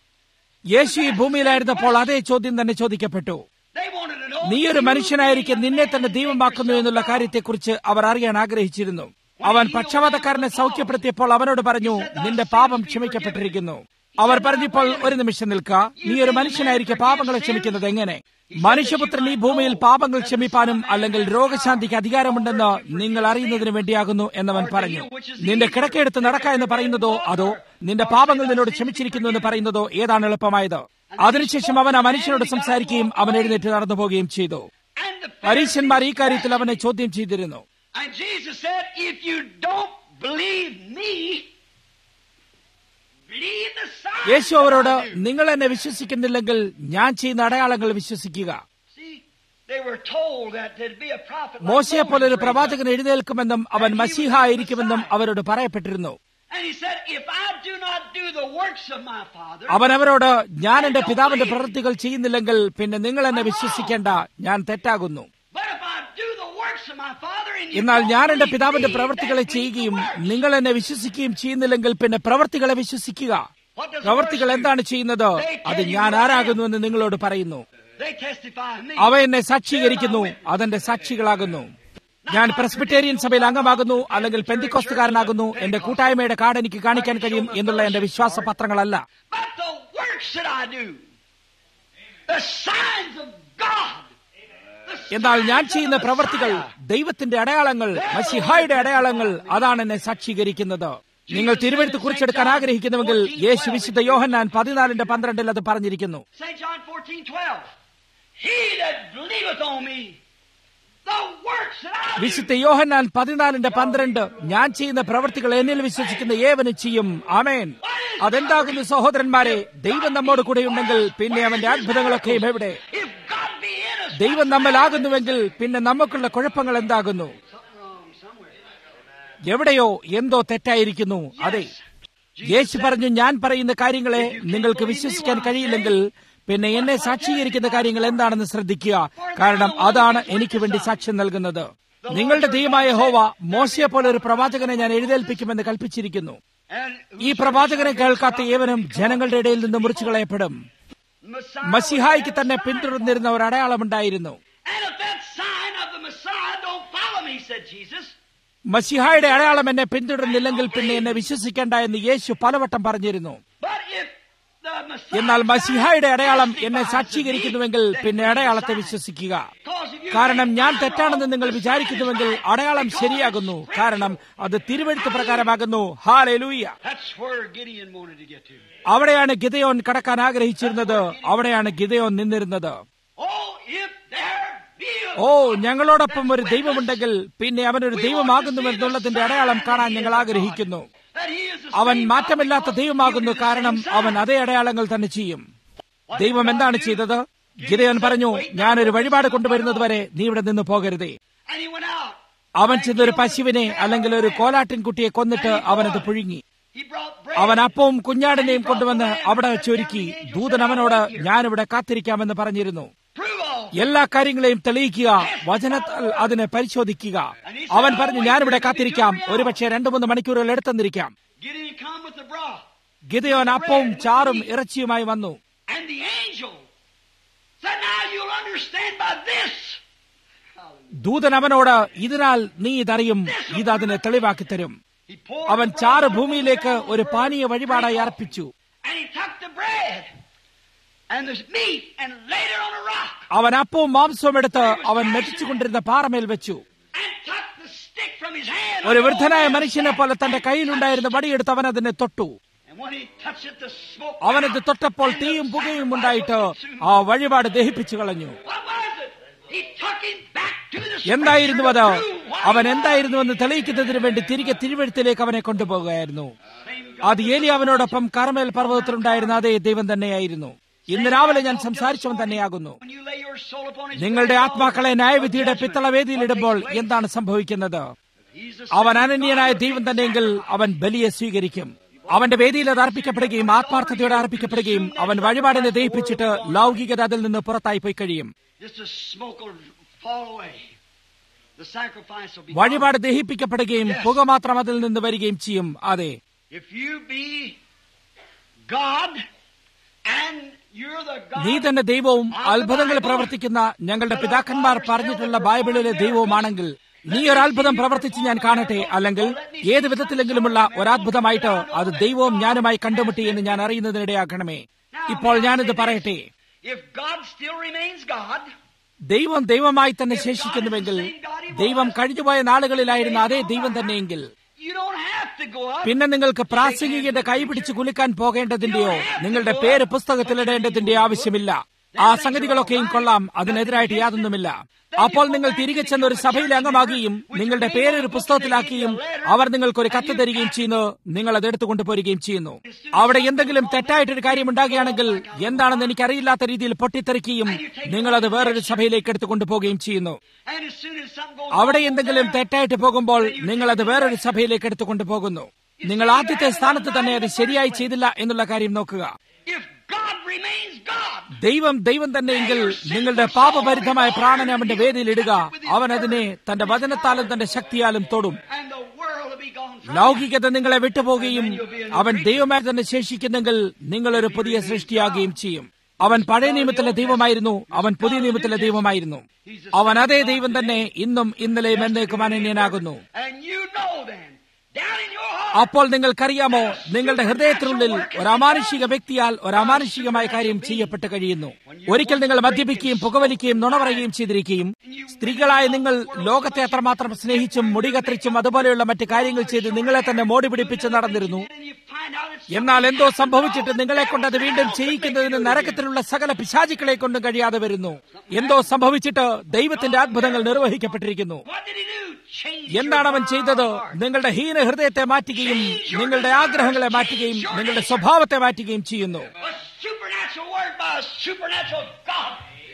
യേശു ഈ ഭൂമിയിലായിരുന്നപ്പോൾ അതേ ചോദ്യം തന്നെ ചോദിക്കപ്പെട്ടു they wanted to know നീ ഒരു മനുഷ്യനായിരിക്കെ നിന്നെ തന്നെ ദൈവമാക്കുന്നു എന്നുള്ള കാര്യത്തെക്കുറിച്ച് അവർ അറിയാൻ ആഗ്രഹിച്ചിരുന്നു അവൻ പക്ഷപാതക്കാരനെ സൗഖ്യപ്പെടുത്തിയപ്പോൾ അവനോട് പറഞ്ഞു നിന്റെ പാപം ക്ഷമിക്കപ്പെട്ടിരിക്കുന്നു അവർ പറഞ്ഞപ്പോൾ ഒരു നിമിഷം നിൽക്ക നീ ഒരു മനുഷ്യനായിരിക്കെ പാപങ്ങളെ ക്ഷമിക്കുന്നത് എങ്ങനെ മനുഷ്യപുത്രൻ ഈ ഭൂമിയിൽ പാപങ്ങൾ ക്ഷമിപ്പാനും അല്ലെങ്കിൽ രോഗശാന്തിക്ക് അധികാരമുണ്ടെന്ന് നിങ്ങൾ അറിയുന്നതിന് വേണ്ടിയാകുന്നു എന്നവൻ പറഞ്ഞു നിന്റെ കിടക്കയെടുത്ത് നടക്ക എന്ന് പറയുന്നതോ അതോ നിന്റെ പാപങ്ങൾ നിന്നോട് ക്ഷമിച്ചിരിക്കുന്നു എന്ന് പറയുന്നതോ ഏതാണ് എളുപ്പമായത് അതിനുശേഷം അവൻ ആ മനുഷ്യനോട് സംസാരിക്കുകയും അവൻ എഴുന്നേറ്റ് നടന്നു പോവുകയും ചെയ്തു and the പരീശന്മാർ ഈ കാര്യത്തിൽ അവനെ ചോദ്യം ചെയ്തിരുന്നു And Jesus said, if you don't believe me, believe the signs യേശു അവരോട് that I do." നിങ്ങൾ എന്നെ വിശ്വസിക്കുന്നില്ലെങ്കിൽ ഞാൻ ചെയ്യുന്ന അടയാളങ്ങൾ വിശ്വസിക്കുക See, they were told that there'd be a prophet like മോശയെ പോലെ ഒരു Moses raised പ്രവാചകൻ എഴുന്നേൽക്കുമെന്നും അവൻ മസീഹ ആയിരിക്കുമെന്നും അവരോട് പറയപ്പെട്ടിരുന്നു up. And he said, if I do not do the works of my Father, അവൻ അവരോട് ഞാൻ എന്റെ പിതാവിന്റെ പ്രവൃത്തികൾ ചെയ്യുന്നില്ലെങ്കിൽ പിന്നെ നിങ്ങൾ എന്നെ വിശ്വസിക്കേണ്ട ഞാൻ തെറ്റാകുന്നു but if I do the works of my Father and you എന്നാൽ don't ഞാൻ എന്റെ believe പിതാവിന്റെ me, പ്രവൃത്തികളെ that means ചെയ്യുകയും the works. നിങ്ങൾ എന്നെ വിശ്വസിക്കുകയും ചെയ്യുന്നില്ലെങ്കിൽ പിന്നെ പ്രവൃത്തികളെ വിശ്വസിക്കുക What does the പ്രവൃത്തികൾ works do? എന്താണ് ചെയ്യുന്നത് അത് ഞാൻ ആരാകുന്നുവെന്ന് നിങ്ങളോട് പറയുന്നു They testify of me. അവ എന്നെ സാക്ഷീകരിക്കുന്നു അതെന്റെ സാക്ഷികളാകുന്നു ഞാൻ പ്രസ്ബിറ്റേറിയൻ സഭയിൽ അംഗമാകുന്നു അല്ലെങ്കിൽ പെന്തിക്കോസ്തുകാരനാകുന്നു എന്റെ കൂട്ടായ്മയുടെ കാർഡ് എനിക്ക് കാണിക്കാൻ കഴിയും എന്നുള്ള എന്റെ വിശ്വാസ പത്രങ്ങളല്ല But the works that I do, the signs of God, the എന്നാൽ ഞാൻ signs of ചെയ്യുന്ന the പ്രവർത്തികൾ Messiah. ദൈവത്തിന്റെ അടയാളങ്ങൾ മസിഹായുടെ അടയാളങ്ങൾ അതാണ് എന്നെ സാക്ഷീകരിക്കുന്നത് നിങ്ങൾ തിരുവഴുത്ത് കുറിച്ചെടുക്കാൻ ആഗ്രഹിക്കുന്നുവെങ്കിൽ യേശു വിശുദ്ധ യോഹന്നാൻ പതിനാലിന്റെ പന്ത്രണ്ടിൽ അത് പറഞ്ഞിരിക്കുന്നു St. John 14, 12. He that believeth on me, the works that I do. വിശുദ്ധ യോഹന്നാൻ പതിനാലിന്റെ പന്ത്രണ്ട് ഞാൻ ചെയ്യുന്ന പ്രവർത്തികൾ എന്നിൽ വിശ്വസിക്കുന്ന ഏവനും ചെയ്യും ആമേൻ അതെന്താകുന്നു സഹോദരന്മാരെ ദൈവം നമ്മോട് കൂടെയുണ്ടെങ്കിൽ പിന്നെ അവന്റെ അത്ഭുതങ്ങളൊക്കെയും എവിടെ If God be in us, ദൈവം നമ്മലാകുന്നുവെങ്കിൽ പിന്നെ നമുക്കുള്ള കുഴപ്പങ്ങൾ എന്താകുന്നു something wrong somewhere. എവിടെയോ എന്തോ തെറ്റായിരിക്കുന്നു അതെ യേശു പറഞ്ഞു ഞാൻ പറയുന്ന കാര്യങ്ങളെ നിങ്ങൾക്ക് വിശ്വസിക്കാൻ കഴിയില്ലെങ്കിൽ പിന്നെ എന്നെ സാക്ഷീകരിക്കുന്ന കാര്യങ്ങൾ എന്താണെന്ന് ശ്രദ്ധിക്കുക കാരണം അതാണ് എനിക്ക് വേണ്ടി സാക്ഷ്യം നൽകുന്നത് നിങ്ങളുടെ ദൈവമായ ഹോവ മോശയെ പോലെ ഒരു പ്രവാചകനെ ഞാൻ എഴുന്നേൽപ്പിക്കുമെന്ന് കൽപ്പിച്ചിരിക്കുന്നു And ഈ പ്രവാചകനെ കേൾക്കാത്ത ഏവനും ജനങ്ങളുടെ ഇടയിൽ നിന്ന് മുറിച്ചു കളയപ്പെടും Messiah മസിഹായിക്ക് will തന്നെ have a sign. പിന്തുടർന്നിരുന്ന ഒരു അടയാളമുണ്ടായിരുന്നു And if that sign of the Messiah don't follow me, said Jesus, മസിഹായുടെ അടയാളം എന്നെ പിന്തുടർന്നില്ലെങ്കിൽ പിന്നെ എന്നെ വിശ്വസിക്കേണ്ട എന്ന് യേശു പലവട്ടം പറഞ്ഞിരുന്നു but if the Messiah എന്നാൽ മസിഹായുടെ അടയാളം എന്നെ testifies of സാക്ഷീകരിക്കുന്നുവെങ്കിൽ me, then പിന്നെ he's the അടയാളത്തെ sign. വിശ്വസിക്കുക Because if you കാരണം think ഞാൻ I'm തെറ്റാണെന്ന് wrong, നിങ്ങൾ the sign is വിചാരിക്കുന്നുവെങ്കിൽ right. അടയാളം Because ശരിയാകുന്നു it's കാരണം scriptural. അത് തിരുവഴുത്ത് പ്രകാരമാകുന്നു ഹാലൂയ That's where Gideon wanted to get to. അവിടെയാണ് ഗിതയോൻ കടക്കാൻ ആഗ്രഹിച്ചിരുന്നത് അവിടെയാണ് ഗിതയോൻ നിന്നിരുന്നത് Oh, if there be a ഓ ഞങ്ങളോടൊപ്പം ഒരു ദൈവമുണ്ടെങ്കിൽ പിന്നെ അവനൊരു ദൈവമാകുന്നുവെന്നുള്ളതിന്റെ അടയാളം കാണാൻ ഞങ്ങൾ ആഗ്രഹിക്കുന്നു that he is the അവൻ same മാറ്റമില്ലാത്ത God, ദൈവമാകുന്നു he will do the കാരണം same അവൻ sign. അതേ അടയാളങ്ങൾ തന്നെ ചെയ്യും What ദൈവം did God എന്താണ് do? ചെയ്തത് Gideon ഗിതയോൻ said, പറഞ്ഞു "Wait, ഞാനൊരു now, വഴിപാട് let's കൊണ്ടുവരുന്നത് go വരെ നീ ഇവിടെ നിന്ന് പോകരുതേ And he went out. അവൻ and ചെന്നൊരു killed a പശുവിനെ bear അല്ലെങ്കിൽ ഒരു or a lamb. കോലാട്ടിൻകുട്ടിയെ കൊന്നിട്ട് അവനത് പുഴുങ്ങി He brought bread. അവൻ അപ്പവും കുഞ്ഞാടിനെയും കൊണ്ടുവന്ന് അവിടെ വെച്ചൊരുക്കി ദൂതൻ അവനോട് ഞാനിവിടെ കാത്തിരിക്കാമെന്ന് പറഞ്ഞിരുന്നു Prove all. എല്ലാ കാര്യങ്ങളെയും തെളിയിക്കുക വചനത്താൽ അതിനെ പരിശോധിക്കുക അവൻ പറഞ്ഞു ഞാനിവിടെ കാത്തിരിക്കാം ഒരുപക്ഷെ രണ്ടു മൂന്ന് മണിക്കൂറുകൾ എടുത്തെന്നിരിക്കാം Gideon come with the broth. ഗിതയോൻ അപ്പവും ചാറും ഇറച്ചിയുമായി വന്നു And the angel said, Now you'll understand by this. ദൂതൻ അവനോട് ഇതിനാൽ നീ ഇതറിയും ഇത് അതിനെ തെളിവാക്കി തരും He poured അവൻ the ചാറ് broth on the ഭൂമിയിലേക്ക് ground ഒരു for പാനീയ വഴിപാടായി drink. അർപ്പിച്ചു And he took the bread and the meat and laid it on a rock. അവൻ അപ്പവും മാംസവും എടുത്ത് അവൻ മെതിച്ചുകൊണ്ടിരുന്ന പാറമേൽ വെച്ചു And took the stick from his hand. ഒരു like an വൃദ്ധനായ old man മനുഷ്യനെ sat പോലെ തന്റെ and കയ്യിലുണ്ടായിരുന്ന touched it. വടിയെടുത്ത് അവൻ അതിനെ തൊട്ടു And when he touched it, the smoke അവനത് out, തൊട്ടപ്പോൾ and the തീയും പുകയും sacrifice ഉണ്ടായിട്ട് was consumed. ആ വഴിപാട് ദഹിപ്പിച്ചു കളഞ്ഞു What was it? He took him back to the എന്തായിരുന്നു അത് scripture to prove what അവൻ he was. എന്തായിരുന്നുവെന്ന് തെളിയിക്കുന്നതിന് വേണ്ടി തിരികെ തിരുവഴുത്തിലേക്ക് അവനെ കൊണ്ടുപോകുകയായിരുന്നു അത് ഏലിയാവിനോടൊപ്പം കർമേൽ പർവ്വതത്തിലുണ്ടായിരുന്ന അതേ ദൈവം തന്നെയായിരുന്നു ഇന്ന് രാവിലെ ഞാൻ സംസാരിച്ചവൻ തന്നെയാകുന്നു When you lay your soul upon his നിങ്ങളുടെ great ആത്മാക്കളെ altar ന്യായവിധിയുടെ of judgment, പിത്തളവേദിയിലിടുമ്പോൾ what takes place? എന്താണ് സംഭവിക്കുന്നത് He's the അവൻ same അനന്യനായ God who ദൈവം takes തന്നെയെങ്കിൽ sacrifice. അവൻ ബലിയെ സ്വീകരിക്കും അവന്റെ വേദിയിൽ അത് അർപ്പിക്കപ്പെടുകയും ആത്മാർത്ഥതയോടെ അർപ്പിക്കപ്പെടുകയും അവൻ വഴിപാടിനെ ദയിപ്പിച്ചിട്ട് ലൗകികത അതിൽ നിന്ന് പുറത്തായി പോയി കഴിയും Just the smoke will fall away. The sacrifice will be വഴിപാട് ദഹിപ്പിക്കപ്പെടുകയും പുക മാത്രം അതിൽ നിന്ന് വരികയും ചെയ്യും അതെ gone. If you be God and you're the God നീ തന്നെ ദൈവവും അത്ഭുതങ്ങൾ പ്രവർത്തിക്കുന്ന ഞങ്ങളുടെ പിതാക്കന്മാർ പറഞ്ഞിട്ടുള്ള ബൈബിളിലെ ദൈവവുമാണെങ്കിൽ നീ ഒരു അത്ഭുതം പ്രവർത്തിച്ച് ഞാൻ കാണട്ടെ അല്ലെങ്കിൽ ഏത് വിധത്തിലെങ്കിലുമുള്ള ഒരത്ഭുതമായിട്ട് അത് ദൈവവും ഞാനുമായി കണ്ടുമുട്ടി എന്ന് ഞാൻ അറിയുന്നതിനിടയാക്കണമേ ഇപ്പോൾ ഞാനിത് പറയട്ടെ If God still remains God, ദൈവം ദൈവമായി തന്നെ ശേഷിക്കുന്നുവെങ്കിൽ ദൈവം കഴിഞ്ഞുപോയ നാളുകളിലായിരുന്ന അതേ ദൈവം തന്നെയെങ്കിൽ you don't have to go up. പിന്നെ നിങ്ങൾക്ക് പ്രാസംഗികന്റെ കൈപിടിച്ച് കുലുക്കാൻ പോകേണ്ടതിന്റെയോ നിങ്ങളുടെ പേര് പുസ്തകത്തിലിടേണ്ടതിന്റെ ആവശ്യമില്ല ആ സംഗതികളൊക്കെയും കൊള്ളാം അതിനെതിരായിട്ട് യാതൊന്നുമില്ല അപ്പോൾ നിങ്ങൾ തിരികെ ചെന്ന് ഒരു സഭയിലെ അംഗമാകുകയും നിങ്ങളുടെ പേര് ഒരു പുസ്തകത്തിലാക്കുകയും അവർ നിങ്ങൾക്ക് ഒരു കത്ത് തരികയും ചെയ്യുന്നു നിങ്ങൾ അത് എടുത്തുകൊണ്ട് പോരുകയും ചെയ്യുന്നു അവിടെ എന്തെങ്കിലും തെറ്റായിട്ടൊരു കാര്യം ഉണ്ടാകുകയാണെങ്കിൽ എന്താണെന്ന് എനിക്കറിയില്ലാത്ത രീതിയിൽ പൊട്ടിത്തെറിക്കുകയും നിങ്ങൾ അത് വേറൊരു സഭയിലേക്ക് എടുത്തുകൊണ്ട് പോവുകയും ചെയ്യുന്നു And as soon as something goes അവിടെ wrong എന്തെങ്കിലും there, തെറ്റായിട്ട് പോകുമ്പോൾ നിങ്ങൾ അത് വേറൊരു സഭയിലേക്ക് എടുത്തുകൊണ്ട് പോകുന്നു നിങ്ങൾ ആദ്യത്തെ സ്ഥാനത്ത് തന്നെ അത് ശരിയായി ചെയ്തില്ല എന്നുള്ള കാര്യം നോക്കുക if God remains God, ദൈവം ദൈവം തന്നെയെങ്കിൽ നിങ്ങളുടെ പാപഭരിതമായ പ്രാണനെ അവന്റെ വേദിയിൽ ഇടുക അവൻ അതിനെ തന്റെ വചനത്താലും തന്റെ ശക്തിയാലും തൊടും and the world will be gone from you. ലൗകികത നിങ്ങളെ വിട്ടുപോകുകയും അവൻ ദൈവമായി തന്നെ ശേഷിക്കുന്നെങ്കിൽ നിങ്ങളൊരു പുതിയ സൃഷ്ടിയാകുകയും ചെയ്യും അവൻ പഴയ നിയമത്തിലെ ദൈവമായിരുന്നു അവൻ പുതിയ നിയമത്തിലെ ദൈവമായിരുന്നു അവൻ അതേ ദൈവം തന്നെ ഇന്നും ഇന്നലെയും എന്നേക്കും അനന്യനാകുന്നു And you know then, down in your heart, അപ്പോൾ നിങ്ങൾക്കറിയാമോ നിങ്ങളുടെ ഹൃദയത്തിനുള്ളിൽ ഒരു അമാനുഷിക വ്യക്തിയാൽ ഒരു അമാനുഷികമായ കാര്യം ചെയ്യപ്പെട്ട് കഴിയുന്നു ഒരിക്കൽ നിങ്ങൾ മദ്യപിക്കുകയും പുകവലിക്കുകയും നുണ പറയുകയും ചെയ്തിരിക്കുകയും സ്ത്രീകളായ നിങ്ങൾ ലോകത്തെ അത്രമാത്രം സ്നേഹിച്ചും മുടി കത്തിരിച്ചും അതുപോലെയുള്ള മറ്റു കാര്യങ്ങൾ ചെയ്ത് നിങ്ങളെ തന്നെ മോടി പിടിപ്പിച്ച് നടന്നിരുന്നു and you find out it's എന്നാൽ എന്തോ സംഭവിച്ചിട്ട് നിങ്ങളെ കൊണ്ട് അത് വീണ്ടും ചെയ്യിക്കുന്നതിന് നരകത്തിലുള്ള സകല പിശാചിക്കളെ കൊണ്ടും കഴിയാതെ വരുന്നു എന്തോ സംഭവിച്ചിട്ട് ദൈവത്തിന്റെ അത്ഭുതങ്ങൾ നിർവഹിക്കപ്പെട്ടിരിക്കുന്നു What did he do? Change എന്താണ് അവൻ your ചെയ്തത് heart. നിങ്ങളുടെ ഹീന ഹൃദയത്തെ മാറ്റുകയും നിങ്ങളുടെ ആഗ്രഹങ്ങളെ മാറ്റുകയും നിങ്ങളുടെ സ്വഭാവത്തെ മാറ്റുകയും ചെയ്യുന്നു A supernatural word by a supernatural God.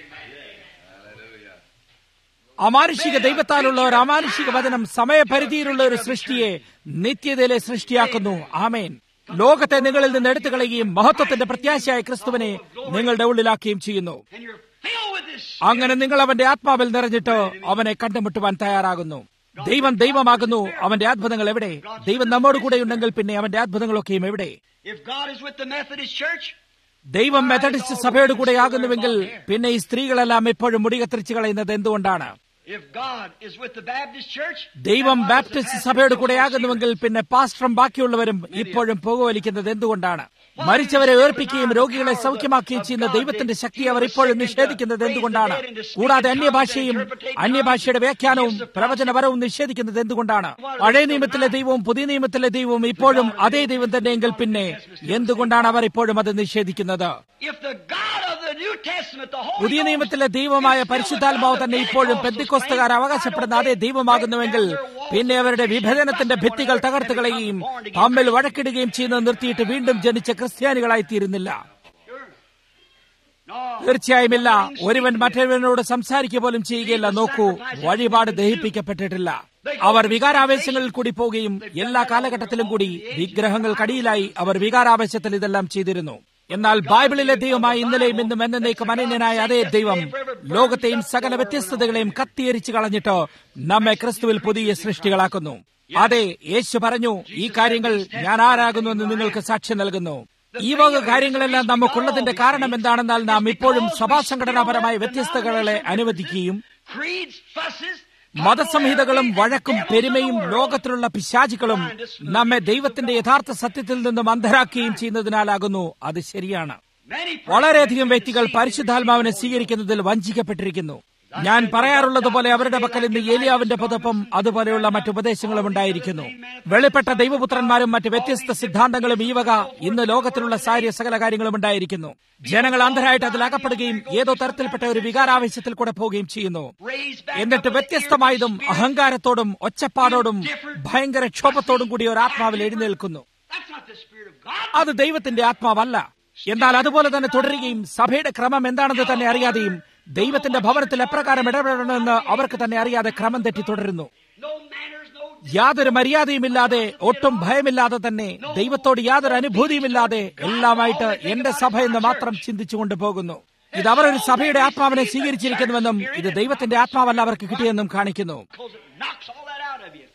അമാനുഷിക ദൈവത്താലുള്ള ഒരു അമാനുഷിക വചനം സമയപരിധിയിലുള്ള ഒരു സൃഷ്ടിയെ നിത്യതയിലെ സൃഷ്ടിയാക്കുന്നു ആമേൻ ലോകത്തെ നിങ്ങളിൽ നിന്ന് എടുത്തു കളയുകയും മഹത്വത്തിന്റെ പ്രത്യാശയായ ക്രിസ്തുവിനെ നിങ്ങളുടെ ഉള്ളിലാക്കുകയും ചെയ്യുന്നു And you're filled with this അങ്ങനെ നിങ്ങൾ അവന്റെ ആത്മാവിൽ നിറഞ്ഞിട്ട് അവനെ കണ്ടുമുട്ടുവാൻ തയ്യാറാകുന്നു ദൈവം ദൈവമാകുന്നു അവന്റെ അത്ഭുതങ്ങൾ എവിടെ ദൈവം നമ്മോട് കൂടെ ഉണ്ടെങ്കിൽ പിന്നെ അവന്റെ അത്ഭുതങ്ങളൊക്കെയും എവിടെ If God is with the Methodist Church, ദൈവം മെത്തഡിസ്റ്റ് സഭയോട് കൂടെ ആകുന്നുവെങ്കിൽ പിന്നെ ഈ സ്ത്രീകളെല്ലാം ഇപ്പോഴും മുടി കത്തിരിച്ചു കളയുന്നത് എന്തുകൊണ്ടാണ് if God is with the Baptist Church, ദൈവം then why does the Baptist pastor സഭയോട് go കൂടെ for ആകുന്നുവെങ്കിൽ പിന്നെ പാസ്റ്ററും ബാക്കിയുള്ളവരും ഇപ്പോഴും പുകവലിക്കുന്നത് എന്തുകൊണ്ടാണ് മരിച്ചവരെ ഏർപ്പിക്കുകയും രോഗികളെ സൗഖ്യമാക്കുകയും ചെയ്യുന്ന ദൈവത്തിന്റെ ശക്തി അവർ ഇപ്പോഴും നിഷേധിക്കുന്നത് എന്തുകൊണ്ടാണ് കൂടാതെ അന്യഭാഷയും അന്യഭാഷയുടെ വ്യാഖ്യാനവും പ്രവചനപരവും നിഷേധിക്കുന്നത് എന്തുകൊണ്ടാണ് പഴയ നിയമത്തിലെ ദൈവവും പുതിയ നിയമത്തിലെ ദൈവവും ഇപ്പോഴും അതേ ദൈവം തന്നെയെങ്കിൽ പിന്നെ എന്തുകൊണ്ടാണ് അവർ ഇപ്പോഴും അത് നിഷേധിക്കുന്നത് If the God of the New Testament, the Holy പുതിയ Ghost, നിയമത്തിലെ ദൈവമായ പരിശുദ്ധാത്മാവ് തന്നെ ഇപ്പോഴും പെന്തിക്കോസ്തുകാർ അവകാശപ്പെടുന്ന അതേ ദൈവമാകുന്നുവെങ്കിൽ പിന്നെ അവരുടെ വിഭജനത്തിന്റെ ഭിത്തികൾ തകർത്ത് കളയുകയും തമ്മിൽ വഴക്കിടുകയും ചെയ്യുന്നത് നിർത്തിയിട്ട് വീണ്ടും ജനിച്ച ക്രിസ്ത്യാനികളായി തീരുന്നില്ല No. തീർച്ചയായും ഇല്ല ഒരുവൻ മറ്റൊരുവനോട് സംസാരിക്കുക പോലും ചെയ്യുകയില്ല നോക്കൂ വഴിപാട് ദഹിപ്പിക്കപ്പെട്ടിട്ടില്ല അവർ വികാരാവേശങ്ങളിൽ കൂടി പോവുകയും എല്ലാ കാലഘട്ടത്തിലും കൂടി വിഗ്രഹങ്ങൾക്കടിയിലായി അവർ വികാരാവേശത്തിൽ ഇതെല്ലാം ചെയ്തിരുന്നു എന്നാൽ ബൈബിളിലെ ദൈവമായി ഇന്നലെയും ഇന്നും എന്നേക്കും അനന്യനായ അതേ ദൈവം ലോകത്തെയും സകല വ്യത്യസ്തതകളെയും കത്തിയരിച്ചു കളഞ്ഞിട്ട് നമ്മെ ക്രിസ്തുവിൽ പുതിയ സൃഷ്ടികളാക്കുന്നു അതെ യേശു പറഞ്ഞു ഈ കാര്യങ്ങൾ ഞാൻ ആരാകുന്നു എന്ന് നിങ്ങൾക്ക് സാക്ഷ്യം നൽകുന്നു ഈ വക കാര്യങ്ങളെല്ലാം നമുക്കുള്ളതിന്റെ കാരണം എന്താണെന്നാൽ നാം ഇപ്പോഴും സഭാസംഘടനാപരമായ വ്യത്യസ്തതകളെ അനുവദിക്കുകയും Creeds, fusses, മതസംഹിതകളും വഴക്കും പെരുമയും ലോകത്തിലുള്ള പിശാചുക്കളും നമ്മെ ദൈവത്തിന്റെ യഥാർത്ഥ സത്യത്തിൽ നിന്നും അന്ധരാക്കുകയും ചെയ്യുന്നതിനാലാകുന്നു അത് ശരിയാണ് many വളരെയധികം വ്യക്തികൾ പരിശുദ്ധാത്മാവിനെ സ്വീകരിക്കുന്നതിൽ വഞ്ചിക്കപ്പെട്ടിരിക്കുന്നു ഞാൻ പറയാറുള്ളത് പോലെ അവരുടെ പക്കൽ ഇന്ന് ഏലിയാവിന്റെ പുതപ്പും അതുപോലെയുള്ള മറ്റുപദേശങ്ങളും ഉണ്ടായിരിക്കുന്നു വെളിപ്പെട്ട ദൈവപുത്രന്മാരും മറ്റ് വ്യത്യസ്ത സിദ്ധാന്തങ്ങളും ഈ വക ഇന്ന് ലോകത്തിലുള്ള സാര്യ സകല കാര്യങ്ങളും ഉണ്ടായിരിക്കുന്നു ജനങ്ങൾ അന്ധരായിട്ട് അതിൽ അകപ്പെടുകയും ഏതോ തരത്തിൽപ്പെട്ട ഒരു വികാരാവേശത്തിൽ കൂടെ പോവുകയും ചെയ്യുന്നു raised back എന്നിട്ട് up with the വ്യത്യസ്തമായതും irritable spirit. അഹങ്കാരത്തോടും ഒച്ചപ്പാടോടും ഭയങ്കര ക്ഷോഭത്തോടും കൂടി ഒരു ആത്മാവിൽ എഴുന്നേൽക്കുന്നു That's not the Spirit of God. അത് ദൈവത്തിന്റെ ആത്മാവല്ല എന്നാൽ അതുപോലെ തന്നെ തുടരുകയും സഭയുടെ ക്രമം എന്താണെന്ന് തന്നെ അറിയാതെയും ദൈവത്തിന്റെ ഭവനത്തിൽ എപ്രകാരം ഇടപെടണമെന്ന് അവർക്ക് തന്നെ അറിയാതെ ക്രമം തെറ്റി തുടരുന്നു No manners, no യാതൊരു മര്യാദയുമില്ലാതെ ഒട്ടും ഭയമില്ലാതെ തന്നെ ദൈവത്തോട് യാതൊരു അനുഭൂതിയുമില്ലാതെ എല്ലാമായിട്ട് എന്റെ സഭ എന്ന് മാത്രം ചിന്തിച്ചുകൊണ്ട് പോകുന്നു ഇത് അവർ ഒരു സഭയുടെ ആത്മാവിനെ സ്വീകരിച്ചിരിക്കുന്നുവെന്നും ഇത് ദൈവത്തിന്റെ ആത്മാവല്ല അവർക്ക് കിട്ടിയെന്നും കാണിക്കുന്നു because it knocks all that out of you.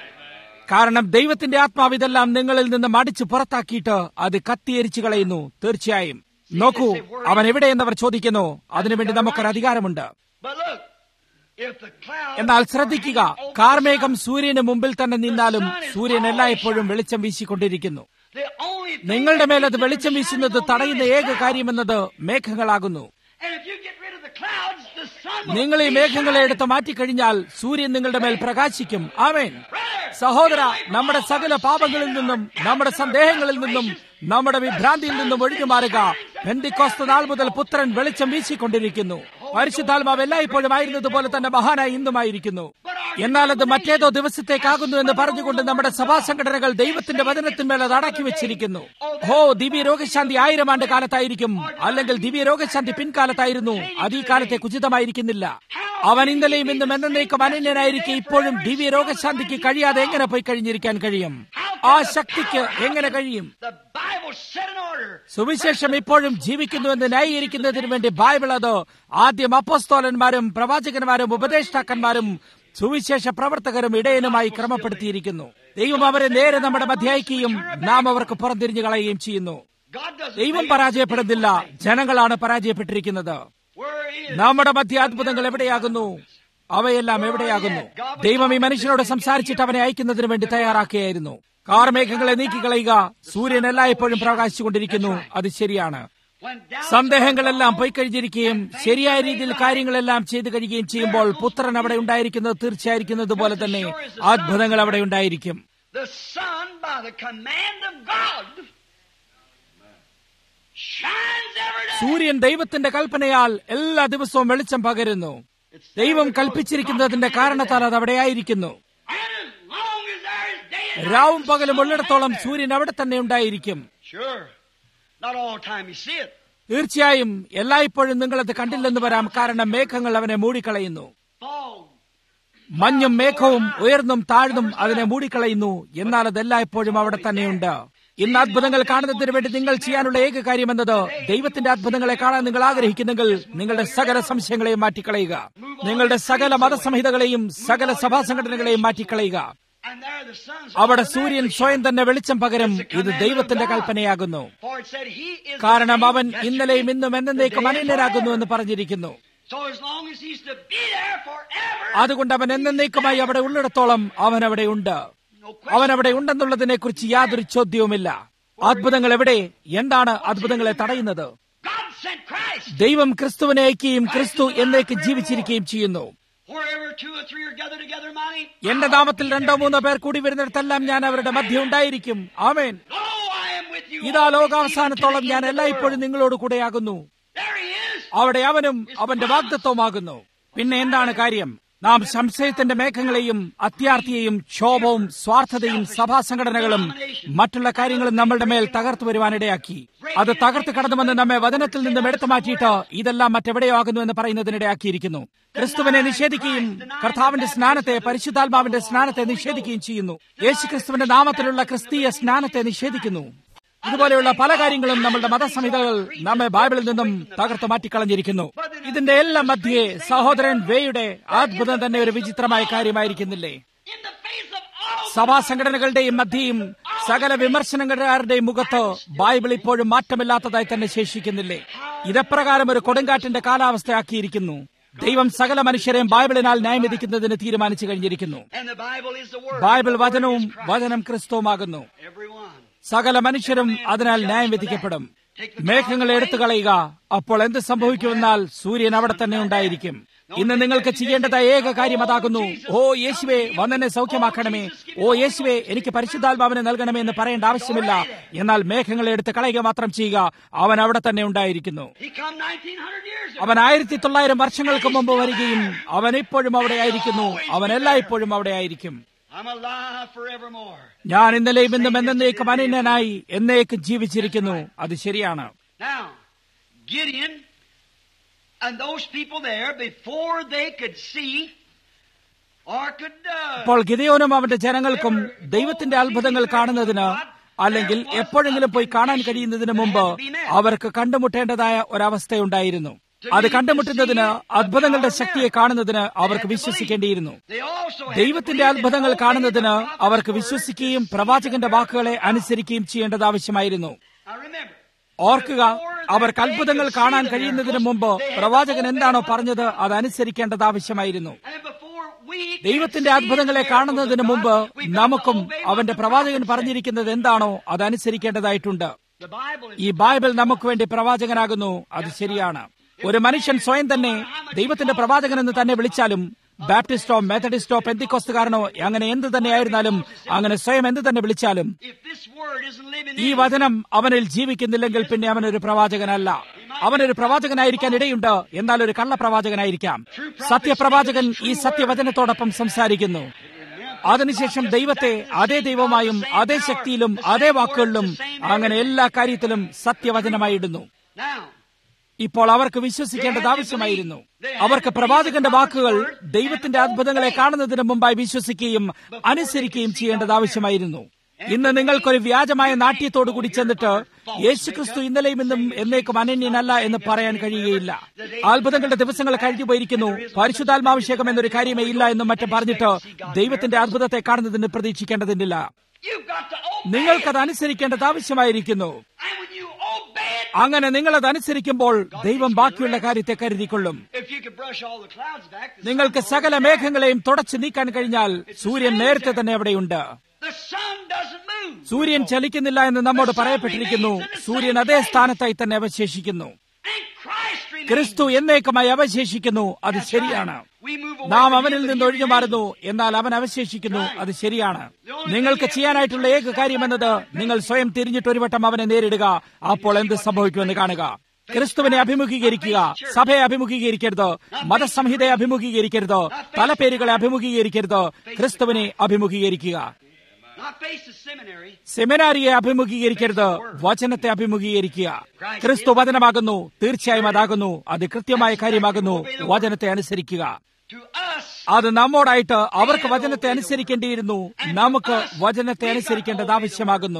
കാരണം ദൈവത്തിന്റെ ആത്മാവ് ഇതെല്ലാം നിങ്ങളിൽ നിന്ന് മടിച്ചു പുറത്താക്കിയിട്ട് അത് കത്തിയരിച്ചു കളയുന്നു തീർച്ചയായും നോക്കൂ അവൻ എവിടെയെന്നവർ ചോദിക്കുന്നു അതിനുവേണ്ടി നമുക്കൊരു അധികാരമുണ്ട് But look, if the clouds എന്നാൽ ശ്രദ്ധിക്കുക കാർമേഘം സൂര്യന് മുമ്പിൽ തന്നെ നിന്നാലും സൂര്യൻ എല്ലായ്പ്പോഴും വെളിച്ചം വീശിക്കൊണ്ടിരിക്കുന്നു the only thing നിങ്ങളുടെ മേൽ അത് that വെളിച്ചം keeps it വീശുന്നത് shining on തടയുന്ന you is ഏക clouds. കാര്യമെന്നത് മേഘങ്ങളാകുന്നു And if you get rid of the clouds, the sun will നിങ്ങൾ ഈ be മേഘങ്ങളെ shining. എടുത്ത് മാറ്റിക്കഴിഞ്ഞാൽ സൂര്യൻ നിങ്ങളുടെ മേൽ പ്രകാശിക്കും ആമേൻ സഹോദര നമ്മുടെ സകല പാപങ്ങളിൽ നിന്നും നമ്മുടെ സന്ദേഹങ്ങളിൽ നിന്നും നമ്മുടെ വിഭ്രാന്തിയിൽ നിന്നും ഒഴിഞ്ഞു മാറുക പെന്തിക്കോസ്ത നാൾ മുതൽ പുത്രൻ വെളിച്ചം വീശിക്കൊണ്ടിരിക്കുന്നു പരിശുദ്ധാത്മാവ് എല്ലായ്പ്പോഴും ആയിരുന്നതുപോലെ തന്നെ മഹാനായി ഇന്നുമായിരിക്കുന്നു എന്നാൽ അത് മറ്റേതോ ദിവസത്തേക്കാകുന്നു എന്ന് പറഞ്ഞുകൊണ്ട് നമ്മുടെ സഭാ സംഘടനകൾ ദൈവത്തിന്റെ വചനത്തിന്മേൽ അത് അടക്കി വെച്ചിരിക്കുന്നു ഹോ ദിവ്യ രോഗശാന്തി ആയിരം ആണ്ട് കാലത്തായിരിക്കും അല്ലെങ്കിൽ ദിവ്യ രോഗശാന്തി പിൻകാലത്തായിരുന്നു അത് ഈ കാലത്തെ ഉചിതമായിരിക്കുന്നില്ല അവൻ ഇന്നലെയും ഇന്നും എന്നേക്കും അനന്യനായിരിക്കെ ഇപ്പോഴും ദിവ്യ രോഗശാന്തിക്ക് കഴിയാതെ എങ്ങനെ പോയി കഴിഞ്ഞിരിക്കാൻ കഴിയും ആ ശക്തിക്ക് എങ്ങനെ കഴിയും The Bible set in order. സുവിശേഷം ഇപ്പോഴും ജീവിക്കുന്നുവെന്ന് ന്യായീകരിക്കുന്നതിന് വേണ്ടി ബൈബിൾ അത് ആദ്യം അപ്പോസ്തോലന്മാരും പ്രവാചകന്മാരും ഉപദേഷ്ടാക്കന്മാരും സുവിശേഷ പ്രവർത്തകരും ഇടയനുമായി ക്രമപ്പെടുത്തിയിരിക്കുന്നു ദൈവം അവരെ നേരെ നമ്മുടെ മധ്യയക്കുകയും നാം അവർക്ക് പുറംതിരിഞ്ഞു കളയുകയും ചെയ്യുന്നു God doesn't ദൈവം fail. പരാജയപ്പെടുന്നില്ല ജനങ്ങളാണ് പരാജയപ്പെട്ടിരിക്കുന്നത് Where is നമ്മുടെ മധ്യ അത്ഭുതങ്ങൾ എവിടെയാകുന്നു അവയെല്ലാം എവിടെയാകുന്നു ദൈവം ഈ മനുഷ്യനോട് സംസാരിച്ചിട്ട് അവനെ അയക്കുന്നതിന് വേണ്ടി തയ്യാറാക്കുകയായിരുന്നു കാർമേഘങ്ങളെ നീക്കിക്കളയുക സൂര്യൻ എല്ലായ്പ്പോഴും പ്രകാശിച്ചുകൊണ്ടിരിക്കുന്നു അത് ശരിയാണ് when down സന്ദേഹങ്ങളെല്ലാം പോയി കഴിഞ്ഞിരിക്കുകയും ശരിയായ രീതിയിൽ കാര്യങ്ങളെല്ലാം ചെയ്തു കഴിയുകയും ചെയ്യുമ്പോൾ പുത്രൻ അവിടെ ഉണ്ടായിരിക്കുന്നത് തീർച്ചയായിരിക്കുന്നത് പോലെ തന്നെ അത്ഭുതങ്ങൾ അവിടെ ഉണ്ടായിരിക്കും the sun by the command of God shines every day. സൂര്യൻ ദൈവത്തിന്റെ കൽപ്പനയാൽ എല്ലാ ദിവസവും വെളിച്ചം പകരുന്നു ദൈവം കൽപ്പിച്ചിരിക്കുന്നതിന്റെ കാരണത്താൽ അത് അവിടെ ആയിരിക്കുന്നു And as long as there is day and night, രാവും the പകലും sun ഉള്ളിടത്തോളം is there. സൂര്യൻ അവിടെ തന്നെ ഉണ്ടായിരിക്കും Sure. Not all the time you see it. തീർച്ചയായും എല്ലായ്പ്പോഴും നിങ്ങളത് കണ്ടില്ലെന്ന് വരാം കാരണം മേഘങ്ങൾ അവനെ മൂടിക്കളയുന്നു Fog. മഞ്ഞും മേഘവും ഉയർന്നും താഴ്ന്നും അതിനെ മൂടിക്കളയുന്നു എന്നാൽ അത് എല്ലായ്പ്പോഴും അവിടെ തന്നെയുണ്ട് ഇന്ന് അത്ഭുതങ്ങൾ കാണുന്നതിന് വേണ്ടി നിങ്ങൾ ചെയ്യാനുള്ള ഏക കാര്യം എന്നത് ദൈവത്തിന്റെ അത്ഭുതങ്ങളെ കാണാൻ നിങ്ങൾ ആഗ്രഹിക്കുന്നെങ്കിൽ നിങ്ങളുടെ സകല സംശയങ്ങളെയും മാറ്റിക്കളയുക നിങ്ങളുടെ സകല മതസംഹിതകളെയും സകല സഭാ സംഘടനകളെയും മാറ്റിക്കളയുക And there the sun's അവിടെ സൂര്യൻ സ്വയം തന്നെ വെളിച്ചം പകരം ഇത് ദൈവത്തിന്റെ കൽപ്പനയാകുന്നു For it said he is the കാരണം same അവൻ yesterday, ഇന്നലെയും ഇന്നും എന്നേക്കും today, and അനന്യനാകുന്നു forever. എന്ന് പറഞ്ഞിരിക്കുന്നു So as long as he's to be there forever, അതുകൊണ്ട് അവൻ എന്നേക്കുമായി അവിടെ ഉള്ളിടത്തോളം അവൻ അവിടെ ഉണ്ട് no അവൻ അവിടെ ഉണ്ടെന്നുള്ളതിനെ കുറിച്ച് യാതൊരു ചോദ്യവുമില്ല അത്ഭുതങ്ങൾ എവിടെ എന്താണ് അത്ഭുതങ്ങളെ തടയുന്നത് God sent Christ. ദൈവം ക്രിസ്തുവിനെ അയക്കുകയും ക്രിസ്തു എന്നേക്ക് ജീവിച്ചിരിക്കുകയും ചെയ്യുന്നു Wherever two or three are gathered together, money. എന്റെ നാമത്തിൽ രണ്ടോ മൂന്നോ പേർ കൂടി വരുന്നിടത്തെല്ലാം ഞാൻ അവരുടെ മധ്യ ഉണ്ടായിരിക്കും ആമേൻ Lo, I am with you. ഇതാ always, ലോകാവസാനത്തോളം even to the ഞാൻ end of the എല്ലായ്പ്പോഴും world. നിങ്ങളോട് കൂടെയാകുന്നു There he is. അവിടെ അവനും അവന്റെ വാഗ്ദത്വമാകുന്നു പിന്നെ എന്താണ് കാര്യം നാം സംശയത്തിന്റെ മേഘങ്ങളെയും അത്യാർത്ഥിയെയും ക്ഷോഭവും സ്വാർത്ഥതയും സഭാ സംഘടനകളും മറ്റുള്ള കാര്യങ്ങളും നമ്മളുടെ മേൽ തകർത്തു വരുവാനിടയാക്കി അത് തകർത്ത് കടന്നുവന്ന് നമ്മെ വചനത്തിൽ നിന്നും എടുത്തു മാറ്റിയിട്ട് ഇതെല്ലാം മറ്റെവിടെയോ ആകുന്നു എന്ന് പറയുന്നതിനിടയാക്കിയിരിക്കുന്നു ക്രിസ്തുവിനെ നിഷേധിക്കുകയും കർത്താവിന്റെ സ്നാനത്തെ പരിശുദ്ധാത്മാവിന്റെ സ്നാനത്തെ നിഷേധിക്കുകയും ചെയ്യുന്നു യേശു ക്രിസ്തുവിന്റെ നാമത്തിലുള്ള ക്രിസ്തീയ സ്നാനത്തെ നിഷേധിക്കുന്നു ഇതുപോലെയുള്ള പല കാര്യങ്ങളും നമ്മളുടെ മതസംഹിതകൾ നമ്മെ ബൈബിളിൽ നിന്നും തകർത്തു മാറ്റിക്കളഞ്ഞിരിക്കുന്നു ഇതിന്റെ എല്ലാം മധ്യേ സഹോദരൻ വേയുടെ അത്ഭുതം തന്നെ ഒരു വിചിത്രമായ കാര്യമായിരിക്കുന്നില്ലേ In the face of all സഭാ സംഘടനകളുടെയും മധ്യയും സകല വിമർശനങ്ങളുടെയും മുഖത്ത് ബൈബിൾ ഇപ്പോഴും മാറ്റമില്ലാത്തതായി തന്നെ ശേഷിക്കുന്നില്ലേ ഇതെപ്രകാരം ഒരു കൊടുങ്കാറ്റിന്റെ കാലാവസ്ഥയാക്കിയിരിക്കുന്നു ദൈവം സകല മനുഷ്യരെയും ബൈബിളിനാൽ ന്യായം വിധിക്കുന്നതിന് തീരുമാനിച്ചു കഴിഞ്ഞിരിക്കുന്നു And the Bible is the Word. Bible The Word വചനവും is Christ. വചനം ക്രിസ്തുവുമാകുന്നു Everyone. സകല മനുഷ്യരും അതിനാൽ ന്യായം വിധിക്കപ്പെടും മേഘങ്ങളെ എടുത്തു കളയുക അപ്പോൾ എന്ത് സംഭവിക്കുമെന്നാൽ സൂര്യൻ അവിടെ തന്നെ ഉണ്ടായിരിക്കും ഇന്ന് നിങ്ങൾക്ക് ചെയ്യേണ്ടതായ ഏക കാര്യം അതാകുന്നു ഓ യേശുവെ വന്നെന്നെ സൗഖ്യമാക്കണമേ ഓ യേശുവെ എനിക്ക് പരിശുദ്ധാത്മാവിനെ നൽകണമേ എന്ന് പറയേണ്ട ആവശ്യമില്ല എന്നാൽ മേഘങ്ങളെ എടുത്ത് കളയുക മാത്രം ചെയ്യുക അവൻ അവിടെ തന്നെ ഉണ്ടായിരിക്കുന്നു He come 1900 years ago. അവൻ ആയിരത്തി തൊള്ളായിരം വർഷങ്ങൾക്ക് മുമ്പ് വരികയും അവൻ ഇപ്പോഴും അവിടെ ആയിരിക്കുന്നു അവൻ എല്ലായ്പ്പോഴും അവിടെ ആയിരിക്കും I'm alive forevermore. ഞാൻ ഇന്നലെയും ഇന്നും എന്നേക്കും അനന്യനായി എന്നേക്കും ജീവിച്ചിരിക്കുന്നു അത് ശരിയാണ് Now, Gideon and those people there, before they could see or could uh, അപ്പോൾ ഗിതയോനും അവന്റെ ജനങ്ങൾക്കും ദൈവത്തിന്റെ അത്ഭുതങ്ങൾ കാണുന്നതിന് അല്ലെങ്കിൽ എപ്പോഴെങ്കിലും പോയി കാണാൻ കഴിയുന്നതിന് മുമ്പ് അവർക്ക് കണ്ടുമുട്ടേണ്ടതായ ഒരവസ്ഥയുണ്ടായിരുന്നു അത് കണ്ടുമുട്ടുന്നതിന് അത്ഭുതങ്ങളുടെ ശക്തിയെ കാണുന്നതിന് അവർക്ക് വിശ്വസിക്കേണ്ടിയിരുന്നു they also had ദൈവത്തിന്റെ അത്ഭുതങ്ങൾ കാണുന്നതിന് അവർക്ക് വിശ്വസിക്കുകയും പ്രവാചകന്റെ വാക്കുകളെ അനുസരിക്കുകയും ചെയ്യേണ്ടത് ആവശ്യമായിരുന്നു Now remember, ഓർക്കുക അവർക്ക് അത്ഭുതങ്ങൾ കാണാൻ കഴിയുന്നതിന് മുമ്പ് പ്രവാചകൻ എന്താണോ പറഞ്ഞത് അത് അനുസരിക്കേണ്ടത് ആവശ്യമായിരുന്നു and before we can ദൈവത്തിന്റെ see അത്ഭുതങ്ങളെ the കാണുന്നതിന് miracles of മുമ്പ് God, we've got to നമുക്കും obey അവന്റെ what the പ്രവാചകൻ prophet said. പറഞ്ഞിരിക്കുന്നത് എന്താണോ അത് അനുസരിക്കേണ്ടതായിട്ടുണ്ട് The Bible is ഈ ബൈബിൾ നമുക്ക് വേണ്ടി പ്രവാചകനാകുന്നു അത് ശരിയാണ് ഒരു മനുഷ്യൻ സ്വയം തന്നെ ദൈവത്തിന്റെ പ്രവാചകൻ എന്ന് തന്നെ വിളിച്ചാലും ബാപ്റ്റിസ്റ്റോ മെത്തഡിസ്റ്റോ പെന്തിക്കോസ്തുകാരനോ അങ്ങനെ എന്ത് തന്നെയായിരുന്നാലും അങ്ങനെ സ്വയം എന്ത് തന്നെ വിളിച്ചാലും if this word isn't living ഈ in വചനം അവനിൽ ജീവിക്കുന്നില്ലെങ്കിൽ പിന്നെ അവനൊരു പ്രവാചകനല്ല അവനൊരു പ്രവാചകനായിരിക്കാൻ ഇടയുണ്ട് എന്നാൽ ഒരു കള്ളപ്രവാചകനായിരിക്കാം സത്യപ്രവാചകൻ ഈ സത്യവചനത്തോടൊപ്പം സംസാരിക്കുന്നു അതിനുശേഷം ദൈവത്തെ അതേ ദൈവമായും അതേ ശക്തിയിലും അതേ വാക്കുകളിലും അങ്ങനെ എല്ലാ കാര്യത്തിലും സത്യവചനമായി ഇടുന്നു now. ഇപ്പോൾ അവർക്ക് വിശ്വസിക്കേണ്ടത് ആവശ്യമായിരുന്നു അവർക്ക് പ്രവാചകന്റെ വാക്കുകൾ ദൈവത്തിന്റെ അത്ഭുതങ്ങളെ കാണുന്നതിന് മുമ്പായി വിശ്വസിക്കുകയും അനുസരിക്കുകയും ചെയ്യേണ്ടത് ആവശ്യമായിരുന്നു ഇന്ന് നിങ്ങൾക്കൊരു വ്യാജമായ നാട്യത്തോടു കൂടി ചെന്നിട്ട് യേശുക്രിസ്തു ഇന്നലെയും ഇന്നും എന്നേക്കും അനന്യനല്ല എന്ന് പറയാൻ കഴിയുകയില്ല അത്ഭുതങ്ങളുടെ ദിവസങ്ങൾ കഴിഞ്ഞു പോയിരിക്കുന്നു പരിശുദ്ധാത്മാഭിഷേകം എന്നൊരു കാര്യമേ ഇല്ല എന്നും മറ്റും പറഞ്ഞിട്ട് ദൈവത്തിന്റെ അത്ഭുതത്തെ കാണുന്നതിന് പ്രതീക്ഷിക്കേണ്ടതില്ല You've got to obey. നിങ്ങൾക്കത് അനുസരിക്കേണ്ടത് ആവശ്യമായിരിക്കുന്നു And when you obey it, അങ്ങനെ നിങ്ങളത് അനുസരിക്കുമ്പോൾ ദൈവം ബാക്കിയുള്ള കാര്യത്തെ കരുതിക്കൊള്ളും if you could brush all the clouds back, the നിങ്ങൾക്ക് sun സകല won't- മേഘങ്ങളെയും തുടച്ചു നീക്കാൻ കഴിഞ്ഞാൽ സൂര്യൻ നേരത്തെ തന്നെ അവിടെയുണ്ട് The sun doesn't move. സൂര്യൻ ചലിക്കുന്നില്ല എന്ന് നമ്മോട് പറയപ്പെട്ടിരിക്കുന്നു സൂര്യൻ അതേ സ്ഥാനത്തായി തന്നെ അവശേഷിക്കുന്നു And Christ remains. ക്രിസ്തു എന്നേക്കുമായി അവശേഷിക്കുന്നു അത് ശരിയാണ് We move away നാം from അവനിൽ him, but നിന്ന് he ഒഴിഞ്ഞു മാറുന്നു എന്നാൽ അവൻ അവശേഷിക്കുന്നു അത് ശരിയാണ് നിങ്ങൾക്ക് ചെയ്യാനായിട്ടുള്ള ഏക കാര്യമെന്നത് നിങ്ങൾ സ്വയം തിരിഞ്ഞിട്ട് ഒരു വട്ടം അവനെ നേരിടുക അപ്പോൾ എന്ത് സംഭവിക്കുമെന്ന് കാണുക ക്രിസ്തുവിനെ അഭിമുഖീകരിക്കുക സഭയെ അഭിമുഖീകരിക്കരുത് മതസംഹിതയെ അഭിമുഖീകരിക്കരുത് തലപ്പേരുകളെ അഭിമുഖീകരിക്കരുത് ക്രിസ്തുവിനെ അഭിമുഖീകരിക്കുക Not face the seminary. സെമിനാരിയെ അഭിമുഖീകരിക്കരുത് വചനത്തെ അഭിമുഖീകരിക്കുക ക്രിസ്തു വചനമാകുന്നു തീർച്ചയായും അതാകുന്നു അത് കൃത്യമായ കാര്യമാകുന്നു വചനത്തെ അനുസരിക്കുക To us, അത് നമ്മോടായിട്ട് അവർക്ക് വചനത്തെ അനുസരിക്കേണ്ടിയിരുന്നു നമുക്ക് വചനത്തെ അനുസരിക്കേണ്ടത് ആവശ്യമാകുന്നു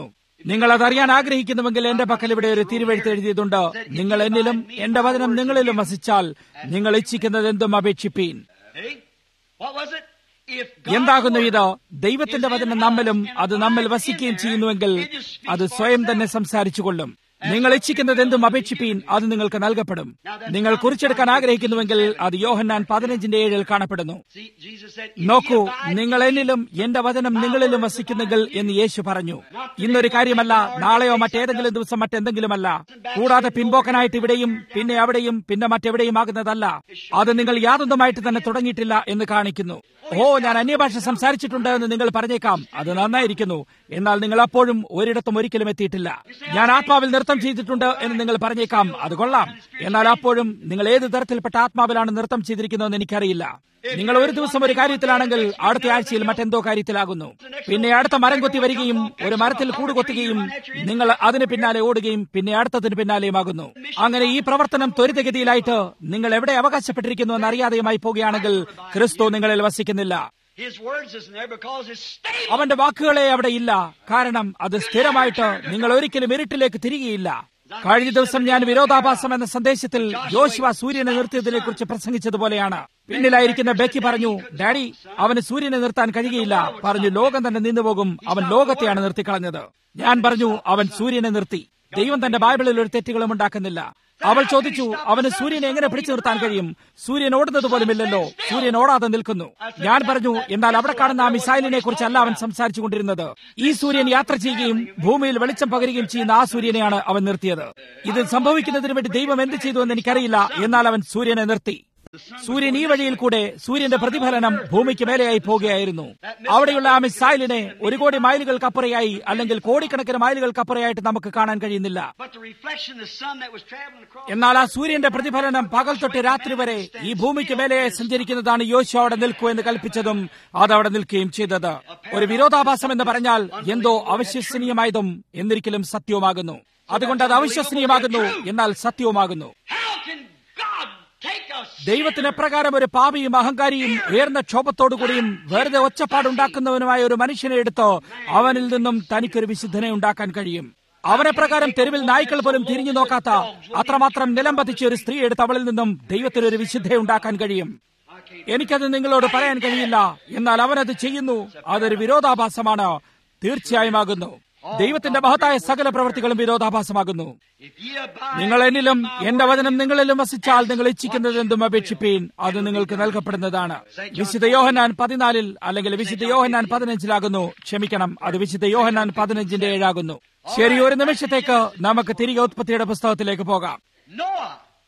നിങ്ങൾ അതറിയാൻ ആഗ്രഹിക്കുന്നുവെങ്കിൽ എന്റെ പക്കൽ ഇവിടെ ഒരു തിരുവെഴുത്ത് എഴുതിയതുണ്ട് നിങ്ങൾ എന്നിലും എന്റെ വചനം നിങ്ങളിലും വസിച്ചാൽ നിങ്ങൾ ഇച്ഛിക്കുന്നത് എന്തും അപേക്ഷിപ്പീൻ See? What was it? If God എന്താകുന്നു were- ഇത് ദൈവത്തിന്റെ വചനം നമ്മിലും അത് നമ്മിൽ വസിക്കുകയും ചെയ്യുന്നുവെങ്കിൽ അത് സ്വയം തന്നെ സംസാരിച്ചുകൊള്ളും നിങ്ങൾ ഇച്ഛിക്കുന്നത് എന്തും അപേക്ഷിപ്പീൻ അത് നിങ്ങൾക്ക് നൽകപ്പെടും നിങ്ങൾ കുറിച്ചെടുക്കാൻ ആഗ്രഹിക്കുന്നുവെങ്കിൽ അത് യോഹന്നാൻ പതിനഞ്ചിന്റെ ഏഴിൽ കാണപ്പെടുന്നു See, Jesus said, if നോക്കൂ ye abide നിങ്ങൾ എന്നിലും എന്റെ വചനം നിങ്ങളിലും വസിക്കുന്നെങ്കിൽ എന്ന് യേശു പറഞ്ഞു ഇന്നൊരു കാര്യമല്ല നാളെയോ മറ്റേതെങ്കിലും ദിവസം മറ്റെന്തെങ്കിലുമല്ല കൂടാതെ പിമ്പോക്കനായിട്ട് ഇവിടെയും പിന്നെ അവിടെയും പിന്നെ മറ്റെവിടെയും ആകുന്നതല്ല അത് നിങ്ങൾ യാതൊന്നുമായിട്ട് തന്നെ തുടങ്ങിയിട്ടില്ല എന്ന് കാണിക്കുന്നു ഓ ഞാൻ അന്യഭാഷ സംസാരിച്ചിട്ടുണ്ട് എന്ന് നിങ്ങൾ പറഞ്ഞേക്കാം അത് നന്നായിരിക്കുന്നു എന്നാൽ നിങ്ങൾ അപ്പോഴും ഒരിടത്തും ഒരിക്കലും എത്തിയിട്ടില്ല ഞാൻ ആത്മാവിൽ നൃത്തം ചെയ്തിട്ടുണ്ട് എന്ന് നിങ്ങൾ പറഞ്ഞേക്കാം അത് കൊള്ളാം എന്നാൽ അപ്പോഴും നിങ്ങൾ ഏത് തരത്തിൽപ്പെട്ട ആത്മാവിലാണ് നൃത്തം ചെയ്തിരിക്കുന്നതെന്ന് എനിക്കറിയില്ല നിങ്ങൾ ഒരു ദിവസം ഒരു കാര്യത്തിലാണെങ്കിൽ അടുത്ത ആഴ്ചയിൽ മറ്റെന്തോ കാര്യത്തിലാകുന്നു പിന്നെ അടുത്ത മരം കൊത്തി വരികയും ഒരു മരത്തിൽ കൂട് കൊത്തുകയും നിങ്ങൾ അതിന് പിന്നാലെ ഓടുകയും പിന്നെ അടുത്തതിന് പിന്നാലെയുമാകുന്നു അങ്ങനെ ഈ പ്രവർത്തനം ത്വരിതഗതിയിലായിട്ട് നിങ്ങൾ എവിടെ അവകാശപ്പെട്ടിരിക്കുന്നു എന്ന് അറിയാതെയുമായി പോകുകയാണെങ്കിൽ ക്രിസ്തു നിങ്ങളിൽ വസിക്കുന്നില്ല His words isn't there because it's stable. അവന്റെ വാക്കുകളെ അവിടെ ഇല്ല കാരണം അത് സ്ഥിരമായിട്ട് നിങ്ങൾ ഒരിക്കലും ഇരുട്ടിലേക്ക് തിരികെയില്ല കഴിഞ്ഞ ദിവസം ഞാൻ വിരോധാഭാസം എന്ന സന്ദേശത്തിൽ യോശുവ സൂര്യനെ നിർത്തിയതിനെ കുറിച്ച് പ്രസംഗിച്ചതുപോലെയാണ് പിന്നിലായിരിക്കുന്ന ബെക്കി പറഞ്ഞു ഡാഡി അവന് സൂര്യനെ നിർത്താൻ കഴിയുകയില്ല പറഞ്ഞു ലോകം തന്നെ നിന്നുപോകും അവൻ ലോകത്തെയാണ് നിർത്തിക്കളഞ്ഞത് ഞാൻ പറഞ്ഞു അവൻ സൂര്യനെ നിർത്തി ദൈവം തന്റെ ബൈബിളിൽ ഒരു തെറ്റുകളും ഉണ്ടാക്കുന്നില്ല അവൾ ചോദിച്ചു അവന് സൂര്യനെ എങ്ങനെ പിടിച്ചു നിർത്താൻ കഴിയും സൂര്യൻ ഓടുന്നത് പോലുമില്ലല്ലോ സൂര്യൻ ഓടാതെ നിൽക്കുന്നു ഞാൻ പറഞ്ഞു എന്നാൽ അവിടെ കാണുന്ന ആ മിസൈലിനെ കുറിച്ചല്ല അവൻ സംസാരിച്ചു കൊണ്ടിരുന്നത് ഈ സൂര്യൻ യാത്ര ചെയ്യുകയും ഭൂമിയിൽ വെളിച്ചം പകരുകയും ചെയ്യുന്ന ആ സൂര്യനെയാണ് അവൻ നിർത്തിയത് ഇത് സംഭവിക്കുന്നതിന് വേണ്ടി ദൈവം എന്ത് ചെയ്തു എന്ന് എനിക്കറിയില്ല എന്നാൽ അവൻ സൂര്യനെ നിർത്തി സൂര്യൻ ഈ വഴിയിൽ കൂടെ സൂര്യന്റെ പ്രതിഫലനം ഭൂമിക്ക് മേലെയായി പോകുകയായിരുന്നു അവിടെയുള്ള ആ മിസൈലിനെ ഒരു കോടി മൈലുകൾക്കപ്പുറയായി അല്ലെങ്കിൽ കോടിക്കണക്കിന് മൈലുകൾക്കപ്പുറയായിട്ട് നമുക്ക് കാണാൻ കഴിയുന്നില്ല But the reflection of the sun that was traveling across എന്നാൽ ആ സൂര്യന്റെ പ്രതിഫലനം പകൽ തൊട്ട് രാത്രി വരെ ഈ ഭൂമിക്ക് മേലെ സഞ്ചരിക്കുന്നതാണ് യോശു അവിടെ നിൽക്കൂ എന്ന് കൽപ്പിച്ചതും അതവിടെ നിൽക്കുകയും ചെയ്തത് ഒരു വിരോധാഭാസം എന്ന് പറഞ്ഞാൽ എന്തോ അവിശ്വസനീയമായതും എന്നിരിക്കലും സത്യവുമാകുന്നു അതുകൊണ്ട് അത് അവിശ്വസനീയമാകുന്നു എന്നാൽ സത്യവുമാകുന്നു How can God take us? ദൈവത്തിന് എപ്രകാരം ഒരു പാപിയും അഹങ്കാരിയും ഉയർന്ന ക്ഷോഭത്തോടുകൂടിയും വെറുതെ ഒച്ചപ്പാടുണ്ടാക്കുന്നവനുമായ ഒരു മനുഷ്യനെ എടുത്ത് അവനിൽ നിന്നും തനിക്കൊരു വിശുദ്ധനെ ഉണ്ടാക്കാൻ കഴിയും അവനെ പ്രകാരം തെരുവിൽ നായ്ക്കൾ പോലും തിരിഞ്ഞു നോക്കാത്ത അത്രമാത്രം നിലം പതിച്ച ഒരു സ്ത്രീ എടുത്ത് അവളിൽ നിന്നും ദൈവത്തിന് ഒരു വിശുദ്ധയെ ഉണ്ടാക്കാൻ കഴിയും എനിക്കത് നിങ്ങളോട് പറയാൻ കഴിയില്ല എന്നാൽ അവനത് ചെയ്യുന്നു അതൊരു വിരോധാഭാസമാണ് തീർച്ചയായും ആകുന്നു ദൈവത്തിന്റെ മഹത്തായ സകല പ്രവൃത്തികളും വിരോധാഭാസമാകുന്നു If ye abide നിങ്ങൾ എന്നിലും എന്റെ വചനം നിങ്ങളിലും വസിച്ചാൽ നിങ്ങൾ ഇച്ഛിക്കുന്നത് എന്തും അപേക്ഷിപ്പീൻ അത് നിങ്ങൾക്ക് നൽകപ്പെടുന്നതാണ് വിശുദ്ധ യോഹന്നാൻ പതിനാലിൽ അല്ലെങ്കിൽ വിശുദ്ധ യോഹന്നാൻ പതിനഞ്ചിലാകുന്നു ക്ഷമിക്കണം അത് വിശുദ്ധ യോഹന്നാൻ പതിനഞ്ചിന്റെ ഏഴാകുന്നു ശരി ഒരു നിമിഷത്തേക്ക് നമുക്ക് തിരികെ ഉത്പത്തിയുടെ പുസ്തകത്തിലേക്ക് പോകാം Noah.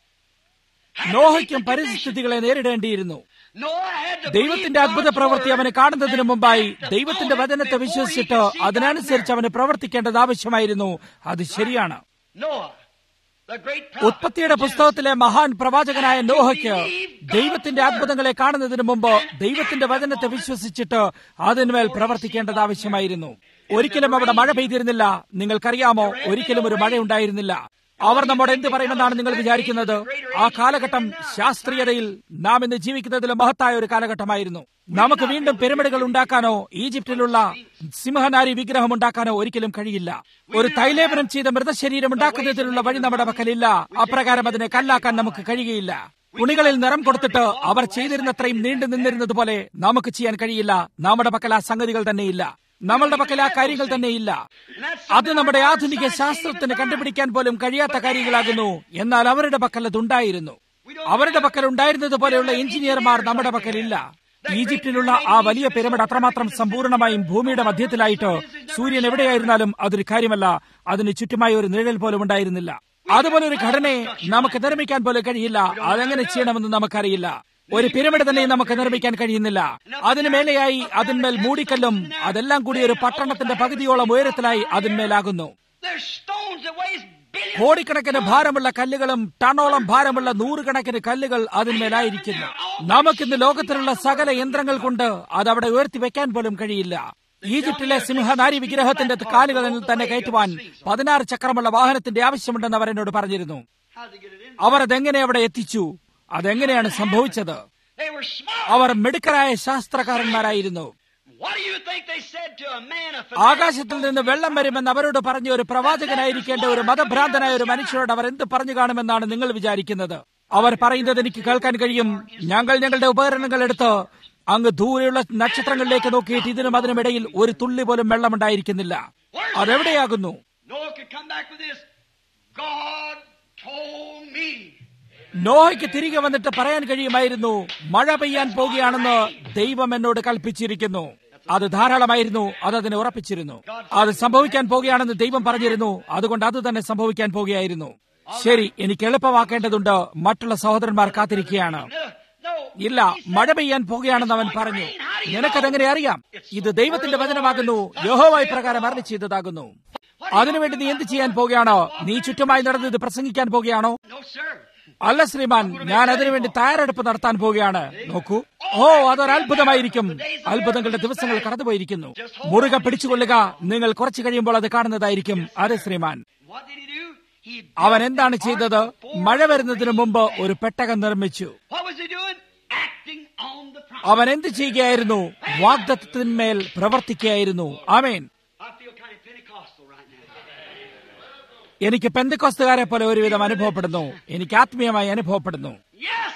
നോഹയ്ക്കും പരിസ്ഥിതികളെ നേരിടേണ്ടിയിരുന്നു Noah had to ദൈവത്തിന്റെ believe അത്ഭുത God's പ്രവൃത്തി word അവന് കാണുന്നതിന് and മുമ്പായി act ദൈവത്തിന്റെ upon it വചനത്തെ before he വിശ്വസിച്ചിട്ട് could see God അതിനനുസരിച്ച് there. അവന് പ്രവർത്തിക്കേണ്ടത് ആവശ്യമായിരുന്നു അത് ശരിയാണ് Noah, the great prophet ഉത്പത്തിയുടെ of പുസ്തകത്തിലെ മഹാൻ പ്രവാചകനായ നോഹയ്ക്ക് ദൈവത്തിന്റെ അത്ഭുതങ്ങളെ കാണുന്നതിന് മുമ്പ് ദൈവത്തിന്റെ വചനത്തെ വിശ്വസിച്ചിട്ട് അതിന്മേൽ പ്രവർത്തിക്കേണ്ടത് ആവശ്യമായിരുന്നു ഒരിക്കലും അവിടെ മഴ പെയ്തിരുന്നില്ല നിങ്ങൾക്കറിയാമോ ഒരിക്കലും ഒരു മഴ ഉണ്ടായിരുന്നില്ല അവർ നമ്മോട് എന്ത് പറയുമെന്നാണ് നിങ്ങൾ വിചാരിക്കുന്നത് ആ കാലഘട്ടം ശാസ്ത്രീയതയിൽ നാം ഇന്ന് ജീവിക്കുന്നതിലും മഹത്തായ ഒരു കാലഘട്ടമായിരുന്നു നമുക്ക് വീണ്ടും പിരമിഡുകൾ ഉണ്ടാക്കാനോ ഈജിപ്തിലുള്ള സിംഹനാരി വിഗ്രഹം ഉണ്ടാക്കാനോ ഒരിക്കലും കഴിയില്ല ഒരു തൈലേപനം ചെയ്ത മൃതശരീരം ഉണ്ടാക്കുന്നതിനുള്ള വഴി നമ്മുടെ പക്കലില്ല അപ്രകാരം അതിനെ കല്ലാക്കാൻ നമുക്ക് കഴിയുകയില്ല തുണികളിൽ നിറം കൊടുത്തിട്ട് അവർ ചെയ്തിരുന്നത്രയും നീണ്ടു നിന്നിരുന്നത് പോലെ നമുക്ക് ചെയ്യാൻ കഴിയില്ല നമ്മുടെ പക്കൽ ആ സംഗതികൾ തന്നെയില്ല നമ്മളുടെ പക്കൽ ആ കാര്യങ്ങൾ തന്നെയില്ല അത് നമ്മുടെ ആധുനിക ശാസ്ത്രത്തിന് കണ്ടുപിടിക്കാൻ പോലും കഴിയാത്ത കാര്യങ്ങളാകുന്നു എന്നാൽ അവരുടെ പക്കൽ അതുണ്ടായിരുന്നു അവരുടെ പക്കൽ ഉണ്ടായിരുന്നത് പോലെയുള്ള എഞ്ചിനീയർമാർ നമ്മുടെ പക്കലില്ല ഈജിപ്തിലുള്ള ആ വലിയ പിരമിഡ് അത്രമാത്രം സമ്പൂർണമായും ഭൂമിയുടെ മധ്യത്തിലായിട്ട് സൂര്യൻ എവിടെയായിരുന്നാലും അതൊരു കാര്യമല്ല അതിന് ചുറ്റുമായി ഒരു നിഴൽ പോലും ഉണ്ടായിരുന്നില്ല അതുപോലെ ഒരു ഘടനയെ നമുക്ക് നിർമ്മിക്കാൻ പോലും കഴിയില്ല അതെങ്ങനെ ചെയ്യണമെന്ന് നമുക്കറിയില്ല ഒരു പിരമിഡ് തന്നെ നമുക്ക് നിർമ്മിക്കാൻ കഴിയുന്നില്ല അതിനു മേലെയായി അതിന്മേൽ മൂടിക്കല്ലും അതെല്ലാം കൂടി ഒരു പട്ടണത്തിന്റെ പകുതിയോളം ഉയരത്തിലായി അതിന്മേലാകുന്നു There's stones that weighs billions. കോടിക്കണക്കിന് ഭാരമുള്ള കല്ലുകളും ടണോളം ഭാരമുള്ള നൂറുകണക്കിന് കല്ലുകൾ അതിന്മേലായിരിക്കുന്നു നമുക്കിന്ന് ലോകത്തിലുള്ള സകല യന്ത്രങ്ങൾ കൊണ്ട് അത് അവിടെ ഉയർത്തി വെക്കാൻ പോലും കഴിയില്ല ഈജിപ്തിലെ സിംഹനാരി വിഗ്രഹത്തിന്റെ കാലുകളിൽ തന്നെ കയറ്റുവാൻ പതിനാറ് ചക്രമുള്ള വാഹനത്തിന്റെ ആവശ്യമുണ്ടെന്ന് അവർ എന്നോട് പറഞ്ഞിരുന്നു How'd they get it in? അവർ അതെങ്ങനെ അവിടെ എത്തിച്ചു അതെങ്ങനെയാണ് സംഭവിച്ചത് They were smart. Our മിടുക്കരായ ശാസ്ത്രകാരന്മാരായിരുന്നു What do you think they said to a man of ആകാശത്തിൽ നിന്ന് വെള്ളം വരുമെന്ന് അവരോട് പറഞ്ഞ ഒരു പ്രവാചകനായിരിക്കേണ്ട ഒരു മതഭ്രാന്തനായ ഒരു മനുഷ്യരോട് അവർ എന്ത് പറഞ്ഞു കാണുമെന്നാണ് നിങ്ങൾ വിചാരിക്കുന്നത് അവർ പറയുന്നത് എനിക്ക് കേൾക്കാൻ കഴിയും ഞങ്ങൾ ഞങ്ങളുടെ ഉപകരണങ്ങൾ എടുത്ത് അങ്ങ് ദൂരെയുള്ള നക്ഷത്രങ്ങളിലേക്ക് നോക്കിയിട്ട് ഇതിനും അതിനും ഇടയിൽ ഒരു തുള്ളി പോലും വെള്ളമുണ്ടായിരിക്കുന്നില്ല അതെവിടെയാകുന്നു Noah could come back with this. God told me. നോഹയ്ക്ക് തിരികെ വന്നിട്ട് പറയാൻ കഴിയുമായിരുന്നു മഴ പെയ്യാൻ പോകുകയാണെന്ന് ദൈവം എന്നോട് കൽപ്പിച്ചിരിക്കുന്നു അത് ധാരാളമായിരുന്നു അത് അതിനെ ഉറപ്പിച്ചിരുന്നു അത് സംഭവിക്കാൻ പോകുകയാണെന്ന് ദൈവം പറഞ്ഞിരുന്നു അതുകൊണ്ട് അത് തന്നെ സംഭവിക്കാൻ പോകുകയായിരുന്നു ശരി എനിക്ക് എളുപ്പമാക്കേണ്ടതുണ്ട് മറ്റുള്ള സഹോദരന്മാർ കാത്തിരിക്കുകയാണ് No, no. ഇല്ല മഴ പെയ്യാൻ പോകുകയാണെന്ന് അവൻ പറഞ്ഞു നിനക്കതെങ്ങനെ അറിയാം ഇത് ദൈവത്തിന്റെ വചനമാകുന്നു യഹോവായി പ്രകാരം അരളി ചെയ്തതാകുന്നു അതിനുവേണ്ടി നീ എന്ത് ചെയ്യാൻ പോകുകയാണോ നീ ചുറ്റുമായി നടന്ന് ഇത് പ്രസംഗിക്കാൻ പോകുകയാണോ No, sir. അല്ല ശ്രീമാൻ ഞാൻ അതിനുവേണ്ടി തയ്യാറെടുപ്പ് നടത്താൻ പോവുകയാണ് നോക്കൂ ഓ അതൊരു അത്ഭുതമായിരിക്കും അത്ഭുതങ്ങളുടെ ദിവസങ്ങൾ കടന്നുപോയിരിക്കുന്നു മുറുകെ പിടിച്ചുകൊള്ളുക നിങ്ങൾ കുറച്ചു കഴിയുമ്പോൾ അത് കാണുന്നതായിരിക്കും അതെ ശ്രീമാൻ What did he do? He അവൻ എന്താണ് ചെയ്തത് മഴ വരുന്നതിന് മുമ്പ് ഒരു പെട്ടകം നിർമ്മിച്ചു What was he doing? Acting on the promise. അവൻ എന്ത് ചെയ്യുകയായിരുന്നു വാഗ്ദത്തത്തിന്മേൽ പ്രവർത്തിക്കുകയായിരുന്നു ആമേൻ I feel kind of Pentecostal right now. എനിക്ക് പെന്തക്കോസ്തുകാരെ പോലെ ഒരുവിധം അനുഭവപ്പെടുന്നു എനിക്ക് ആത്മീയമായി അനുഭവപ്പെടുന്നു Yes!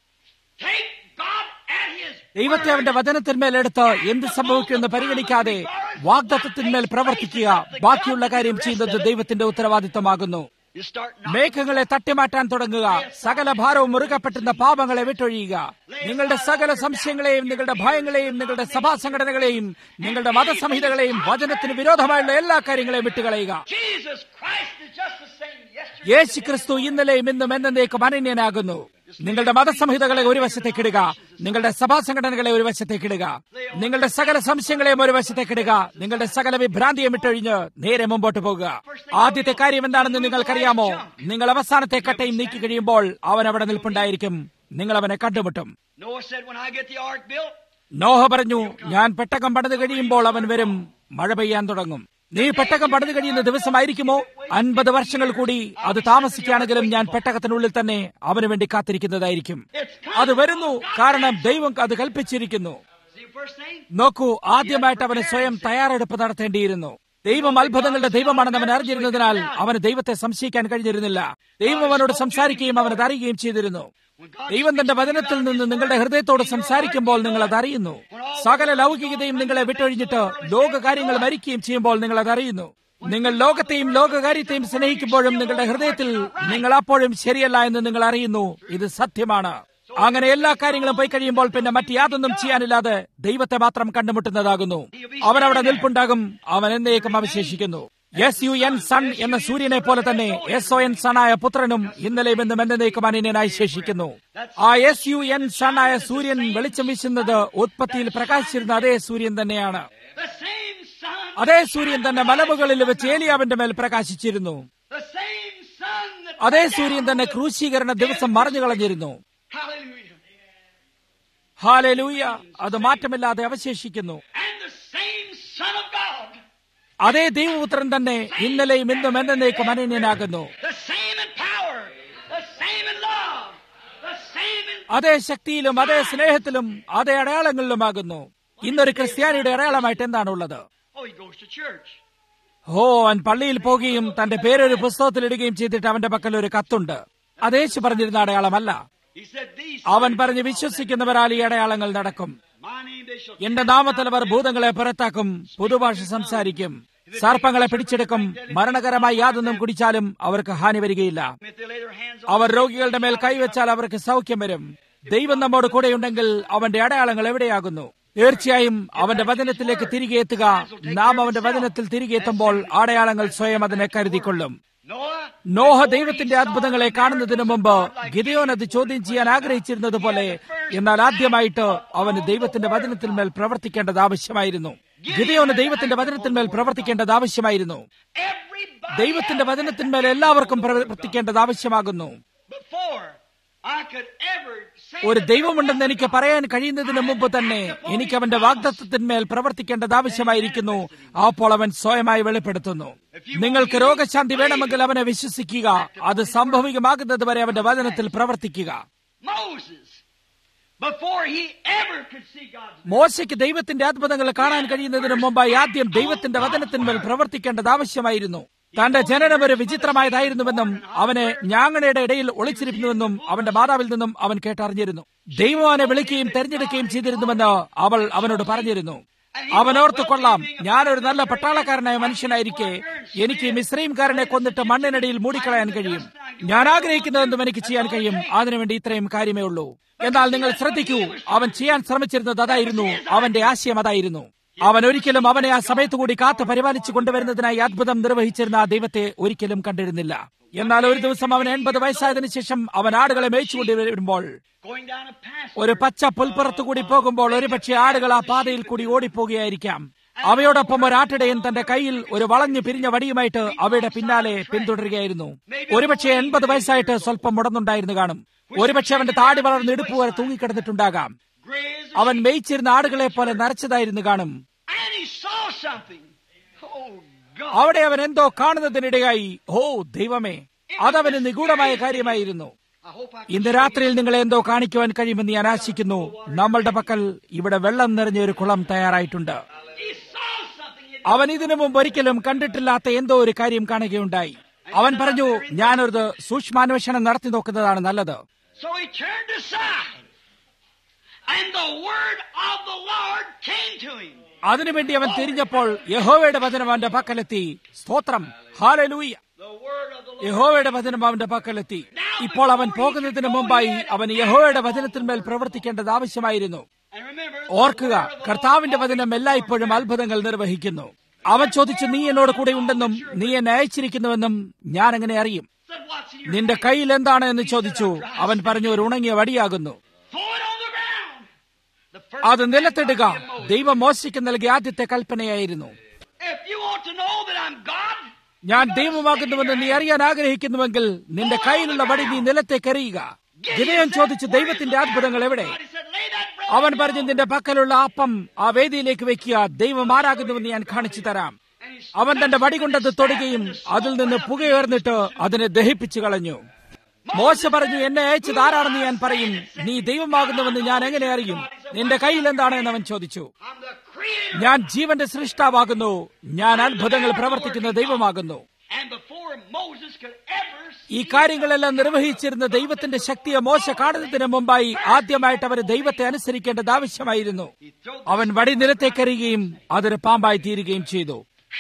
Take God at His ദൈവത്തെ അവന്റെ വചനത്തിന്മേൽ എടുത്ത് എന്ത് സംഭവിക്കുമെന്ന് പരിഗണിക്കാതെ വാഗ്ദത്തത്തിന്മേൽ പ്രവർത്തിക്കുക ബാക്കിയുള്ള കാര്യം ചെയ്യുന്നത് ദൈവത്തിന്റെ ഉത്തരവാദിത്തമാകുന്നു You start knocking. മേഘങ്ങളെ തട്ടിമാറ്റാൻ തുടങ്ങുക സകല ഭാരവും മുറുകപ്പെട്ടുന്ന പാപങ്ങളെ വിട്ടൊഴിയുക നിങ്ങളുടെ സകല സംശയങ്ങളെയും നിങ്ങളുടെ ഭയങ്ങളെയും നിങ്ങളുടെ സഭാ സംഘടനകളെയും നിങ്ങളുടെ മതസംഹിതകളെയും വചനത്തിന് വിരോധമായുള്ള എല്ലാ കാര്യങ്ങളെയും വിട്ടുകളയുക Jesus Christ is just the same yesterday. യേശു ക്രിസ്തു ഇന്നലെയും ഇന്നും എന്നേക്കും അനന്യനാകുന്നു നിങ്ങളുടെ മതസംഹിതകളെ ഒരു വശത്തേക്കിടുക നിങ്ങളുടെ സഭാ സംഘടനകളെ ഒരു വശത്തേക്കിടുക നിങ്ങളുടെ സകല സംശയങ്ങളെയും ഒരു വശത്തേക്കിടുക നിങ്ങളുടെ സകല വിഭ്രാന്തിയെ വിട്ടൊഴിഞ്ഞ് നേരെ മുമ്പോട്ട് പോകുക ആദ്യത്തെ കാര്യം എന്താണെന്ന് നിങ്ങൾക്കറിയാമോ നിങ്ങൾ അവസാനത്തെ കട്ടയും നീക്കി കഴിയുമ്പോൾ അവൻ അവിടെ നിൽപ്പുണ്ടായിരിക്കും നിങ്ങൾ അവനെ കണ്ടുമുട്ടും Noah said, When I get the ark built, Noah പറഞ്ഞു ഞാൻ പെട്ടകം പണിത് കഴിയുമ്പോൾ അവൻ വരും മഴ പെയ്യാൻ തുടങ്ങും നീ പെട്ടകം പണിത് കഴിയുന്ന ദിവസമായിരിക്കുമോ അൻപത് വർഷങ്ങൾ കൂടി അത് താമസിക്കുകയാണെങ്കിലും ഞാൻ പെട്ടകത്തിനുള്ളിൽ തന്നെ അവന് വേണ്ടി കാത്തിരിക്കുന്നതായിരിക്കും അത് വരുന്നു കാരണം ദൈവം അത് കൽപ്പിച്ചിരിക്കുന്നു see the first thing? നോക്കൂ ആദ്യമായിട്ട് അവന് സ്വയം തയ്യാറെടുപ്പ് നടത്തേണ്ടിയിരുന്നു ദൈവം അത്ഭുതങ്ങളുടെ ദൈവമാണെന്ന് അവൻ അറിഞ്ഞിരുന്നതിനാൽ അവന് ദൈവത്തെ സംശയിക്കാൻ കഴിഞ്ഞിരുന്നില്ല ദൈവം അവനോട് സംസാരിക്കുകയും അവനത് അറിയുകയും ചെയ്തിരുന്നു ദൈവം തന്റെ വചനത്തിൽ നിന്ന് നിങ്ങളുടെ ഹൃദയത്തോട് സംസാരിക്കുമ്പോൾ നിങ്ങൾ അത് അറിയുന്നു സകല ലൗകികതയും നിങ്ങളെ വിട്ടൊഴിഞ്ഞിട്ട് ലോകകാര്യങ്ങൾ മരിക്കുകയും ചെയ്യുമ്പോൾ നിങ്ങൾ അത് അറിയുന്നു നിങ്ങൾ ലോകത്തെയും ലോകകാര്യത്തെയും സ്നേഹിക്കുമ്പോഴും നിങ്ങളുടെ ഹൃദയത്തിൽ നിങ്ങൾ അപ്പോഴും ശരിയല്ല എന്ന് നിങ്ങൾ അറിയുന്നു ഇത് സത്യമാണ് അങ്ങനെ എല്ലാ കാര്യങ്ങളും പോയി കഴിയുമ്പോൾ പിന്നെ മറ്റ് യാതൊന്നും ചെയ്യാനില്ലാതെ ദൈവത്തെ മാത്രം കണ്ടുമുട്ടുന്നതാകുന്നു അവൻ അവിടെ നിൽപ്പുണ്ടാകും അവൻ എന്നേക്കും അവശേഷിക്കുന്നു എസ് യു എൻ സൺ എന്ന സൂര്യനെ പോലെ തന്നെ എസ് ഒ എൻ സണായ പുത്രനും ഇന്നലെയും എന്നും എന്നേക്കും അനന്യനായി ശേഷിക്കുന്നു ആ എസ് യു എൻ സണായ സൂര്യൻ വെളിച്ചം വീശുന്നത് ഉത്പത്തിയിൽ പ്രകാശിച്ചിരുന്ന അതേ സൂര്യൻ തന്നെയാണ് The same sun. അതേ സൂര്യൻ തന്നെ മലമുകളിൽ വെച്ച് ഏലിയാവിന്റെ മേൽ പ്രകാശിച്ചിരുന്നു The same sun that അതേ സൂര്യൻ തന്നെ ക്രൂശീകരണ ദിവസം മറഞ്ഞു കളഞ്ഞിരുന്നു Hallelujah. ഹാലലൂയ അത് മാറ്റമില്ലാതെ അവശേഷിക്കുന്നു And the same Son of God. അതേ ദൈവപുത്രൻ തന്നെ ഇന്നലെയും ഇന്നും എന്നേക്കും അനന്യനാകുന്നു The same in power. The same in love. The same in അതേ ശക്തിയിലും അതേ സ്നേഹത്തിലും അതേ അടയാളങ്ങളിലുമാകുന്നു ഇന്നൊരു ക്രിസ്ത്യാനിയുടെ അടയാളമായിട്ട് എന്താണുള്ളത് Oh, he goes to church. ഓ അവൻ പള്ളിയിൽ പോകുകയും തന്റെ പേരൊരു പുസ്തകത്തിലിടുകയും ചെയ്തിട്ട് അവന്റെ പക്കൽ ഒരു കത്തുണ്ട് അതേശു പറഞ്ഞിരുന്ന അടയാളമല്ല He said, These അവൻ പറഞ്ഞ് വിശ്വസിക്കുന്നവരാൽ ഈ അടയാളങ്ങൾ നടക്കും my name they shall എന്റെ നാമത്തിൽ അവർ ഭൂതങ്ങളെ പുറത്താക്കും പുതുഭാഷ സംസാരിക്കും സർപ്പങ്ങളെ പിടിച്ചെടുക്കും മരണകരമായി യാതൊന്നും കുടിച്ചാലും അവർക്ക് ഹാനി വരികയില്ല if they lay their hands on അവർ രോഗികളുടെ മേൽ കൈവച്ചാൽ അവർക്ക് സൗഖ്യം വരും ദൈവം നമ്മോട് കൂടെയുണ്ടെങ്കിൽ അവന്റെ അടയാളങ്ങൾ എവിടെയാകുന്നു തീർച്ചയായും അവന്റെ വചനത്തിലേക്ക് തിരികെ എത്തുക നാം അവന്റെ വചനത്തിൽ തിരികെ എത്തുമ്പോൾ അടയാളങ്ങൾ സ്വയം അതിനെ കരുതിക്കൊള്ളും Noah. നോഹ ദൈവത്തിന്റെ അത്ഭുതങ്ങളെ കാണുന്നതിന് മുമ്പ് ഗിദയോൻ അത് ചോദ്യം ചെയ്യാൻ ആഗ്രഹിച്ചിരുന്നത് പോലെ എന്നാൽ ആദ്യമായിട്ട് അവന് ദൈവത്തിന്റെ വചനത്തിന്മേൽ പ്രവർത്തിക്കേണ്ടത് ആവശ്യമായിരുന്നു ഗിദയോന് ദൈവത്തിന്റെ വചനത്തിന്മേൽ പ്രവർത്തിക്കേണ്ടത് ആവശ്യമായിരുന്നു Everybody ദൈവത്തിന്റെ വചനത്തിന്മേൽ എല്ലാവർക്കും പ്രവർത്തിക്കേണ്ടത് ആവശ്യമാകുന്നു before I could ever say ഒരു that ദൈവമുണ്ടെന്ന് എനിക്ക് പറയാൻ കഴിയുന്നതിന് മുമ്പ് തന്നെ എനിക്ക് അവന്റെ വാഗ്ദത്വത്തിന്മേൽ പ്രവർത്തിക്കേണ്ടത് ആവശ്യമായിരിക്കുന്നു അപ്പോൾ അവൻ സ്വയമായി വെളിപ്പെടുത്തുന്നു നിങ്ങൾക്ക് രോഗശാന്തി വേണമെങ്കിൽ അവനെ വിശ്വസിക്കുക അത് സംഭവികമാകുന്നത് വരെ അവന്റെ വചനത്തിൽ പ്രവർത്തിക്കുക Moses before he ever could see God's മോശയ്ക്ക് ദൈവത്തിന്റെ അത്ഭുതങ്ങൾ കാണാൻ കഴിയുന്നതിന് മുമ്പായി ആദ്യം ദൈവത്തിന്റെ വചനത്തിന്മേൽ പ്രവർത്തിക്കേണ്ടത് ആവശ്യമായിരുന്നു തന്റെ ജനനം ഒരു വിചിത്രമായതായിരുന്നുവെന്നും അവനെ ഞാങ്ങണയുടെ ഇടയിൽ ഒളിച്ചിരിക്കുന്നുവെന്നും അവന്റെ മാതാവിൽ നിന്നും അവൻ കേട്ടറിഞ്ഞിരുന്നു ദൈവം അവനെ വിളിക്കുകയും തെരഞ്ഞെടുക്കുകയും ചെയ്തിരുന്നുവെന്ന് അവൾ അവനോട് പറഞ്ഞിരുന്നു അവൻ ഓർത്തു കൊള്ളാം ഞാനൊരു നല്ല പട്ടാളക്കാരനായ മനുഷ്യനായിരിക്കെ എനിക്ക് ഈ മിശ്രൈംകാരനെ കൊന്നിട്ട് മണ്ണിനടിയിൽ മൂടിക്കളയാൻ കഴിയും ഞാൻ ആഗ്രഹിക്കുന്നതെന്തും എനിക്ക് ചെയ്യാൻ കഴിയും അതിനുവേണ്ടി ഇത്രയും കാര്യമേ ഉള്ളൂ എന്നാൽ നിങ്ങൾ ശ്രദ്ധിക്കൂ അവൻ ചെയ്യാൻ ശ്രമിച്ചിരുന്നത് അതായിരുന്നു അവന്റെ ആശയം അതായിരുന്നു അവൻ ഒരിക്കലും അവനെ ആ സമയത്തു കൂടി കാത്തു പരിപാലിച്ചു കൊണ്ടുവരുന്നതിനായി അത്ഭുതം നിർവഹിച്ചിരുന്ന ആ ദൈവത്തെ ഒരിക്കലും കണ്ടിരുന്നില്ല എന്നാൽ ഒരു ദിവസം അവൻ എൺപത് വയസ്സായതിനു ശേഷം അവൻ ആടുകളെ മേയിച്ചുകൊണ്ടിരുമ്പോൾ going down a pass. ഒരു പച്ച പുൽപ്പുറത്തു കൂടി പോകുമ്പോൾ ഒരുപക്ഷെ ആടുകൾ ആ പാതയിൽ കൂടി ഓടിപ്പോകുകയായിരിക്കാം അവയോടൊപ്പം ഒരാട്ടിടയൻ തന്റെ കയ്യിൽ ഒരു വളഞ്ഞു പിരിഞ്ഞ വടിയുമായിട്ട് അവയുടെ പിന്നാലെ പിന്തുടരുകയായിരുന്നു ഒരുപക്ഷെ എൺപത് വയസ്സായിട്ട് സ്വല്പം മുടന്നുണ്ടായിരുന്നു കാണും ഒരുപക്ഷെ അവന്റെ താടി വളർന്ന് ഇടുപ്പ് വരെ തൂങ്ങിക്കിടന്നിട്ടുണ്ടാകാം Grazed, അവൻ മേയിച്ചിരുന്ന ആടുകളെ പോലെ നരച്ചതായിരുന്നു കാണും and he saw something. Oh, God. അവിടെ അവൻ എന്തോ കാണുന്നതിനിടയായി ഓ ദൈവമേ അതവന് നിഗൂഢമായ കാര്യമായിരുന്നു I hope I can ഇന്ന് രാത്രിയിൽ നിങ്ങളെ എന്തോ കാണിക്കുവാൻ കഴിയുമെന്ന് ഞാൻ ആശിക്കുന്നു നമ്മളുടെ പക്കൽ ഇവിടെ വെള്ളം നിറഞ്ഞ ഒരു കുളം തയ്യാറായിട്ടുണ്ട് He saw something. He അവൻ ഇതിനു മുമ്പ് ഒരിക്കലും കണ്ടിട്ടില്ലാത്ത എന്തോ ഒരു കാര്യം കാണുകയുണ്ടായി അവൻ പറഞ്ഞു ഞാനൊരു സൂക്ഷ്മാന്വേഷണം നടത്തി നോക്കുന്നതാണ് നല്ലത് So he turned aside. And the word of the Lord came to him. അതിനുവേണ്ടി അവൻ തിരിഞ്ഞപ്പോൾ യഹോവയുടെ വചനം അവന്റെ പക്കലെത്തി സ്തോത്രം hallelujah The word of the Lord. യഹോവയുടെ വചനം അവന്റെ പക്കലെത്തി ഇപ്പോൾ അവൻ പോകുന്നതിന് മുമ്പായി അവൻ യഹോവയുടെ വചനത്തിന്മേൽ പ്രവർത്തിക്കേണ്ടത് ആവശ്യമായിരുന്നു And remember, the ഓർക്കുക word of the കർത്താവിന്റെ വചനം എല്ലായ്പ്പോഴും അത്ഭുതങ്ങൾ നിർവഹിക്കുന്നു അവൻ ചോദിച്ചു നീ എന്നോട് കൂടെ ഉണ്ടെന്നും നീ എന്നെ അയച്ചിരിക്കുന്നുവെന്നും ഞാൻ എങ്ങനെ അറിയും Lord said, What's in your നിന്റെ hand? കയ്യിൽ എന്താണ് എന്ന് ചോദിച്ചു അവൻ പറഞ്ഞു ഒരു ഉണങ്ങിയ വടിയാകുന്നു Throw it on the ground. The first അത് command നിലത്തിടുക God gave Moses. ദൈവം മോശയ്ക്ക് നൽകിയ ആദ്യത്തെ കൽപ്പനയായിരുന്നു If you want to know that I'm God, ഞാൻ ദൈവമാകുന്നുവെന്ന് നീ അറിയാൻ ആഗ്രഹിക്കുന്നുവെങ്കിൽ നിന്റെ കയ്യിലുള്ള വടി നീ നിലത്തേക്ക് എറിയുക ഗിതയോൻ ചോദിച്ചു ദൈവത്തിന്റെ അത്ഭുതങ്ങൾ എവിടെ God, he said, lay that bread അവൻ പറഞ്ഞു നിന്റെ പക്കലുള്ള അപ്പം ആ വേദിയിലേക്ക് വെക്കുക ദൈവം ആരാകുന്നുവെന്ന് ഞാൻ കാണിച്ചു തരാം and he അവൻ തന്റെ വടി കൊണ്ടത് തൊടുകയും അതിൽ നിന്ന് പുകയുയർന്നിട്ട് അതിനെ ദഹിപ്പിച്ചു കളഞ്ഞു മോശ പറഞ്ഞു എന്നെ അയച്ചത് ആരാണെന്ന് ഞാൻ പറയും നീ ദൈവമാകുന്നുവെന്ന് ഞാൻ എങ്ങനെ അറിയും നിന്റെ കയ്യിൽ എന്താണ് എന്ന് അവൻ ചോദിച്ചു I'm the creator. ഞാൻ ജീവന്റെ സൃഷ്ടാവാകുന്നു ഞാൻ അത്ഭുതങ്ങൾ പ്രവർത്തിക്കുന്ന ദൈവമാകുന്നു And before Moses could ever ഈ കാര്യങ്ങളെല്ലാം നിർവഹിച്ചിരുന്ന ദൈവത്തിന്റെ ശക്തിയെ മോശ കാണുന്നതിന് മുമ്പായി ആദ്യമായിട്ട് അവന് ദൈവത്തെ അനുസരിക്കേണ്ടത് ആവശ്യമായിരുന്നു he throw അവൻ വടി നിലത്തേക്കെറിയുകയും അതൊരു പാമ്പായി തീരുകയും ചെയ്തു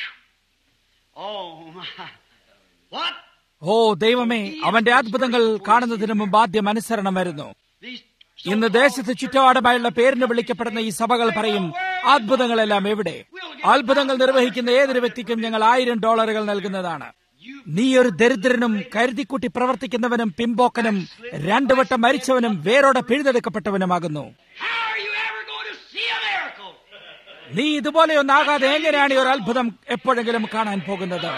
Oh my. What? ഓ ദൈവമേ അവന്റെ അത്ഭുതങ്ങൾ കാണുന്നതിന് മുമ്പ് ആദ്യം അനുസരണം വരുന്നു These ഇന്ന് ദേശത്ത് ചുറ്റുപാടുമായുള്ള പേരിന് വിളിക്കപ്പെടുന്ന ഈ സഭകൾ പറയും അത്ഭുതങ്ങളെല്ലാം എവിടെ അത്ഭുതങ്ങൾ നിർവഹിക്കുന്ന ഏതൊരു വ്യക്തിക്കും ഞങ്ങൾ ആയിരം ഡോളറുകൾ നൽകുന്നതാണ് നീ ഒരു ദരിദ്രനും കരുതിക്കൂട്ടി പ്രവർത്തിക്കുന്നവനും പിമ്പോക്കനും രണ്ടു വട്ടം മരിച്ചവനും വേരോടെ പിഴുതെടുക്കപ്പെട്ടവനുമാകുന്നു How are you ever going to see a miracle? നീ ഇതുപോലെയൊന്നാകാതെ എങ്ങനെയാണ് ഈ ഒരു അത്ഭുതം എപ്പോഴെങ്കിലും കാണാൻ പോകുന്നത്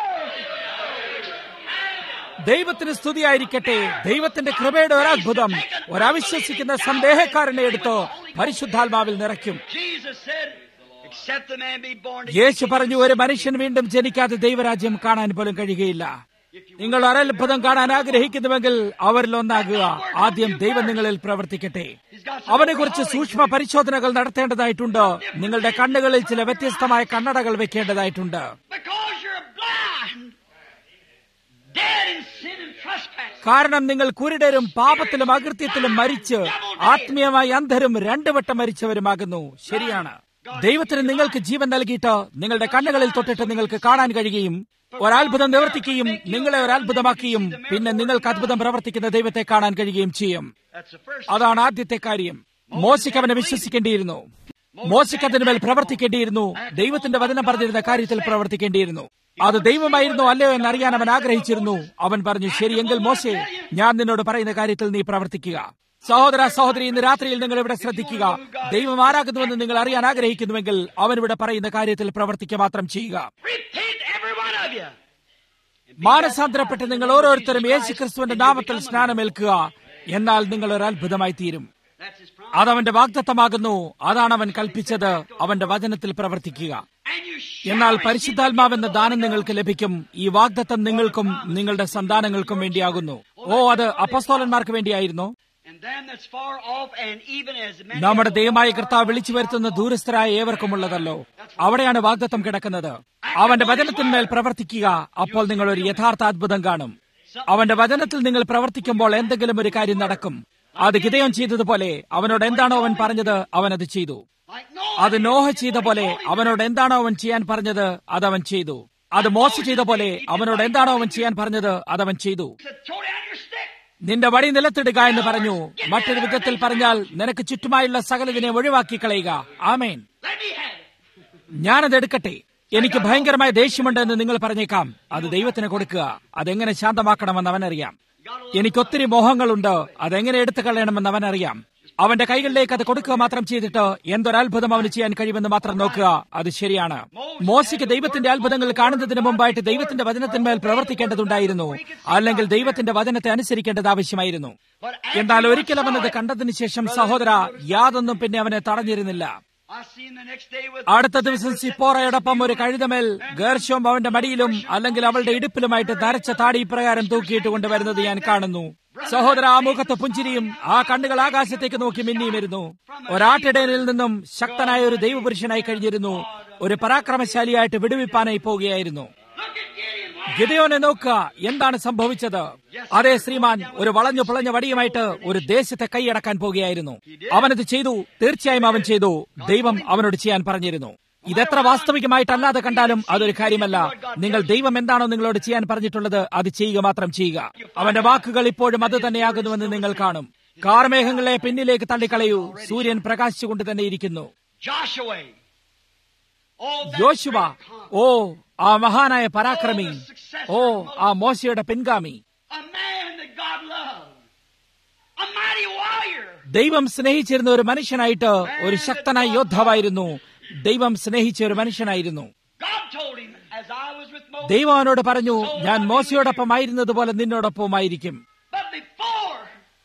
ദൈവത്തിന് സ്തുതിയായിരിക്കട്ടെ ദൈവത്തിന്റെ കൃപയുടെ ഒരത്ഭുതം ഒരവിശ്വസിക്കുന്ന സന്ദേഹക്കാരനെ എടുത്ത് പരിശുദ്ധാത്മാവിൽ നിറയ്ക്കും Jesus said, except the man be born again. യേശു പറഞ്ഞു ഒരു മനുഷ്യൻ വീണ്ടും ജനിക്കാതെ ദൈവരാജ്യം കാണാൻ പോലും കഴിയുകയില്ല നിങ്ങൾ ഒരത്ഭുതം കാണാൻ ആഗ്രഹിക്കുന്നുവെങ്കിൽ അവരിൽ ഒന്നാകുക ആദ്യം ദൈവം നിങ്ങളിൽ പ്രവർത്തിക്കട്ടെ അവനെ കുറിച്ച് സൂക്ഷ്മ പരിശോധനകൾ നടത്തേണ്ടതായിട്ടുണ്ട് നിങ്ങളുടെ കണ്ണുകളിൽ ചില വ്യത്യസ്തമായ കണ്ണടകൾ വെക്കേണ്ടതായിട്ടുണ്ട് Because you're blind, dead in sin and trespass. കാരണം നിങ്ങൾ കുരുടരും പാപത്തിലും അകൃത്യത്തിലും മരിച്ച് ആത്മീയമായി അന്ധരും രണ്ടു വട്ടം മരിച്ചവരുമാകുന്നു ശരിയാണ് ദൈവത്തിന് നിങ്ങൾക്ക് ജീവൻ നൽകിയിട്ട് നിങ്ങളുടെ കണ്ണുകളിൽ തൊട്ടിട്ട് നിങ്ങൾക്ക് കാണാൻ കഴിയുകയും ഒരത്ഭുതം നിവർത്തിക്കുകയും നിങ്ങളെ ഒരത്ഭുതമാക്കുകയും പിന്നെ നിങ്ങൾക്ക് അത്ഭുതം പ്രവർത്തിക്കുന്ന ദൈവത്തെ കാണാൻ കഴിയുകയും ചെയ്യും That's the first. അതാണ് ആദ്യത്തെ കാര്യം മോശയ്ക്ക് അവനെ വിശ്വസിക്കേണ്ടിയിരുന്നു മോശയ്ക്ക് അതിനുമേൽ പ്രവർത്തിക്കേണ്ടിയിരുന്നു ദൈവത്തിന്റെ വചനം പറഞ്ഞിരുന്ന കാര്യത്തിൽ പ്രവർത്തിക്കേണ്ടിയിരുന്നു അത് ദൈവമായിരുന്നോ അല്ലയോ എന്നറിയാൻ അവൻ ആഗ്രഹിച്ചിരുന്നു അവൻ പറഞ്ഞു ശരിയെങ്കിൽ മോശെ ഞാൻ നിന്നോട് പറയുന്ന കാര്യത്തിൽ നീ പ്രവർത്തിക്കുക സഹോദര സഹോദരി ഇന്ന് രാത്രിയിൽ നിങ്ങൾ ഇവിടെ ശ്രദ്ധിക്കുക ദൈവം ആരാകുന്നുവെന്ന് നിങ്ങൾ അറിയാൻ ആഗ്രഹിക്കുന്നുവെങ്കിൽ അവൻ ഇവിടെ പറയുന്ന കാര്യത്തിൽ പ്രവർത്തിക്കുക മാത്രം ചെയ്യുക Repent, every one of you. മാനസാന്തരപ്പെട്ട് നിങ്ങൾ ഓരോരുത്തരും യേശു ക്രിസ്തുവിന്റെ നാമത്തിൽ സ്നാനമേൽക്കുക എന്നാൽ നിങ്ങൾ ഒരു അത്ഭുതമായി തീരും That's his promise. അതവന്റെ വാഗ്ദത്തമാകുന്നു അതാണ് അവൻ കൽപ്പിച്ചത് അവന്റെ വചനത്തിൽ പ്രവർത്തിക്കുക And you shall എന്നാൽ receive പരിശുദ്ധാത്മാവെന്ന ദാനം നിങ്ങൾക്ക് ലഭിക്കും ഈ വാഗ്ദത്തം നിങ്ങൾക്കും നിങ്ങളുടെ സന്താനങ്ങൾക്കും വേണ്ടിയാകുന്നു ഓ അത് അപ്പസ്തോലന്മാർക്ക് വേണ്ടിയായിരുന്നു and them that's far off, and even as many നമ്മുടെ as the ദൈവമായ Lord കർത്താവ് our വിളിച്ചു God വരുത്തുന്ന called. ദൂരസ്ഥരായ ഏവർക്കുമുള്ളതല്ലോ അവിടെയാണ് വാഗ്ദത്തം കിടക്കുന്നത് അവന്റെ വചനത്തിന്മേൽ പ്രവർത്തിക്കുക അപ്പോൾ നിങ്ങൾ ഒരു യഥാർത്ഥ അത്ഭുതം കാണും അവന്റെ വചനത്തിൽ നിങ്ങൾ പ്രവർത്തിക്കുമ്പോൾ എന്തെങ്കിലും ഒരു കാര്യം നടക്കും അത് ഗിതയോൻ ചെയ്തതുപോലെ അവനോട് എന്താണോ അവൻ പറഞ്ഞത് അവൻ അത് ചെയ്തു Like Noah അത് did. നോഹ He ചെയ്ത did what പോലെ he told him. അവനോട് എന്താണോ അവൻ ചെയ്യാൻ പറഞ്ഞത് അതവൻ ചെയ്തു അത് മോശ ചെയ്ത പോലെ അവനോട് എന്താണോ അവൻ ചെയ്യാൻ പറഞ്ഞത് അതവൻ ചെയ്തു He said, throw down your stick. നിന്റെ വടി നിലത്തിടുക എന്ന് പറഞ്ഞു മറ്റൊരു വിധത്തിൽ പറഞ്ഞാൽ നിനക്ക് ചുറ്റുമായുള്ള സകലതിനെ ഒഴിവാക്കി കളയുക ആമേൻ Let me have it. ഞാനത് എടുക്കട്ടെ എനിക്ക് ഭയങ്കരമായ ദേഷ്യമുണ്ടെന്ന് നിങ്ങൾ പറഞ്ഞേക്കാം അത് ദൈവത്തിന് കൊടുക്കുക അതെങ്ങനെ ശാന്തമാക്കണമെന്ന് അവനറിയാം എനിക്ക് ഒത്തിരി മോഹങ്ങളുണ്ട് അതെങ്ങനെ എടുത്തു കളയണമെന്ന് അവനറിയാം അവന്റെ കൈകളിലേക്ക് അത് കൊടുക്കുക മാത്രം ചെയ്തിട്ട് എന്തൊരത്ഭുതം അവന് ചെയ്യാൻ കഴിയുമെന്ന് മാത്രം നോക്കുക അത് ശരിയാണ് മോശയ്ക്ക് ദൈവത്തിന്റെ അത്ഭുതങ്ങൾ കാണുന്നതിന് മുമ്പായിട്ട് ദൈവത്തിന്റെ വചനത്തിന്മേൽ പ്രവർത്തിക്കേണ്ടതുണ്ടായിരുന്നു അല്ലെങ്കിൽ ദൈവത്തിന്റെ വചനത്തെ അനുസരിക്കേണ്ടത് ആവശ്യമായിരുന്നു But എന്നാൽ after ഒരിക്കൽ he അവനത് saw it, കണ്ടതിന് ശേഷം സഹോദര യാതൊന്നും പിന്നെ അവനെ തടഞ്ഞിരുന്നില്ല I seen the next day with അടുത്ത ദിവസം സിപ്പോറയോടൊപ്പം ഒരു കഴുതമേൽ ഗേർഷോം അവന്റെ മടിയിലും അല്ലെങ്കിൽ അവളുടെ ഇടുപ്പിലുമായിട്ട് നരച്ച താടി ഇപ്രകാരം തൂക്കിയിട്ട് കൊണ്ടുവരുന്നത് ഞാൻ കാണുന്നു സഹോദര ആ മുഖത്ത് പുഞ്ചിരിയും ആ കണ്ണുകൾ ആകാശത്തേക്ക് നോക്കി മിന്നിയും വരുന്നു ഒരാട്ടിടയനിൽ നിന്നും ശക്തനായ ഒരു ദൈവപുരുഷനായി കഴിഞ്ഞിരുന്നു ഒരു പരാക്രമശാലിയായിട്ട് വിടുവിപ്പാനായി പോവുകയായിരുന്നു Look at Gideon. ഗിദയോനെ നോക്കുക എന്താണ് സംഭവിച്ചത് അതേ ശ്രീമാൻ ഒരു വളഞ്ഞു പുളഞ്ഞ വടിയുമായിട്ട് ഒരു ദേശത്തെ കൈയടക്കാൻ പോകുകയായിരുന്നു അവനത് ചെയ്തു തീർച്ചയായും അവൻ ചെയ്തു ദൈവം അവനോട് ചെയ്യാൻ പറഞ്ഞിരുന്നു ഇതെത്ര വാസ്തവികമായിട്ടല്ലാതെ കണ്ടാലും അതൊരു കാര്യമല്ല നിങ്ങൾ ദൈവം എന്താണോ നിങ്ങളോട് ചെയ്യാൻ പറഞ്ഞിട്ടുള്ളത് അത് ചെയ്യുക മാത്രം ചെയ്യുക അവന്റെ വാക്കുകൾ ഇപ്പോഴും അത് തന്നെയാകുന്നുവെന്ന് നിങ്ങൾ കാണും കാർമേഘങ്ങളെ പിന്നിലേക്ക് തള്ളിക്കളയൂ സൂര്യൻ പ്രകാശിച്ചുകൊണ്ട് തന്നെ ഇരിക്കുന്നു Joshua. Oh, that യോശുവ great con- ഓ ആ മഹാനായ പരാക്രമി ഓ ആ മോശയുടെ പിൻഗാമി A man that God loved. A mighty warrior. ദൈവം സ്നേഹിച്ചിരുന്ന ഒരു മനുഷ്യനായിട്ട് ഒരു ശക്തനായ യോദ്ധാവായിരുന്നു ദൈവം സ്നേഹിച്ച ഒരു മനുഷ്യനായിരുന്നു God told him, as I was with Moses. ദൈവം അവനോട് പറഞ്ഞു ഞാൻ മോശയോടൊപ്പം ആയിരുന്നതുപോലെ നിന്നോടൊപ്പമായിരിക്കും But before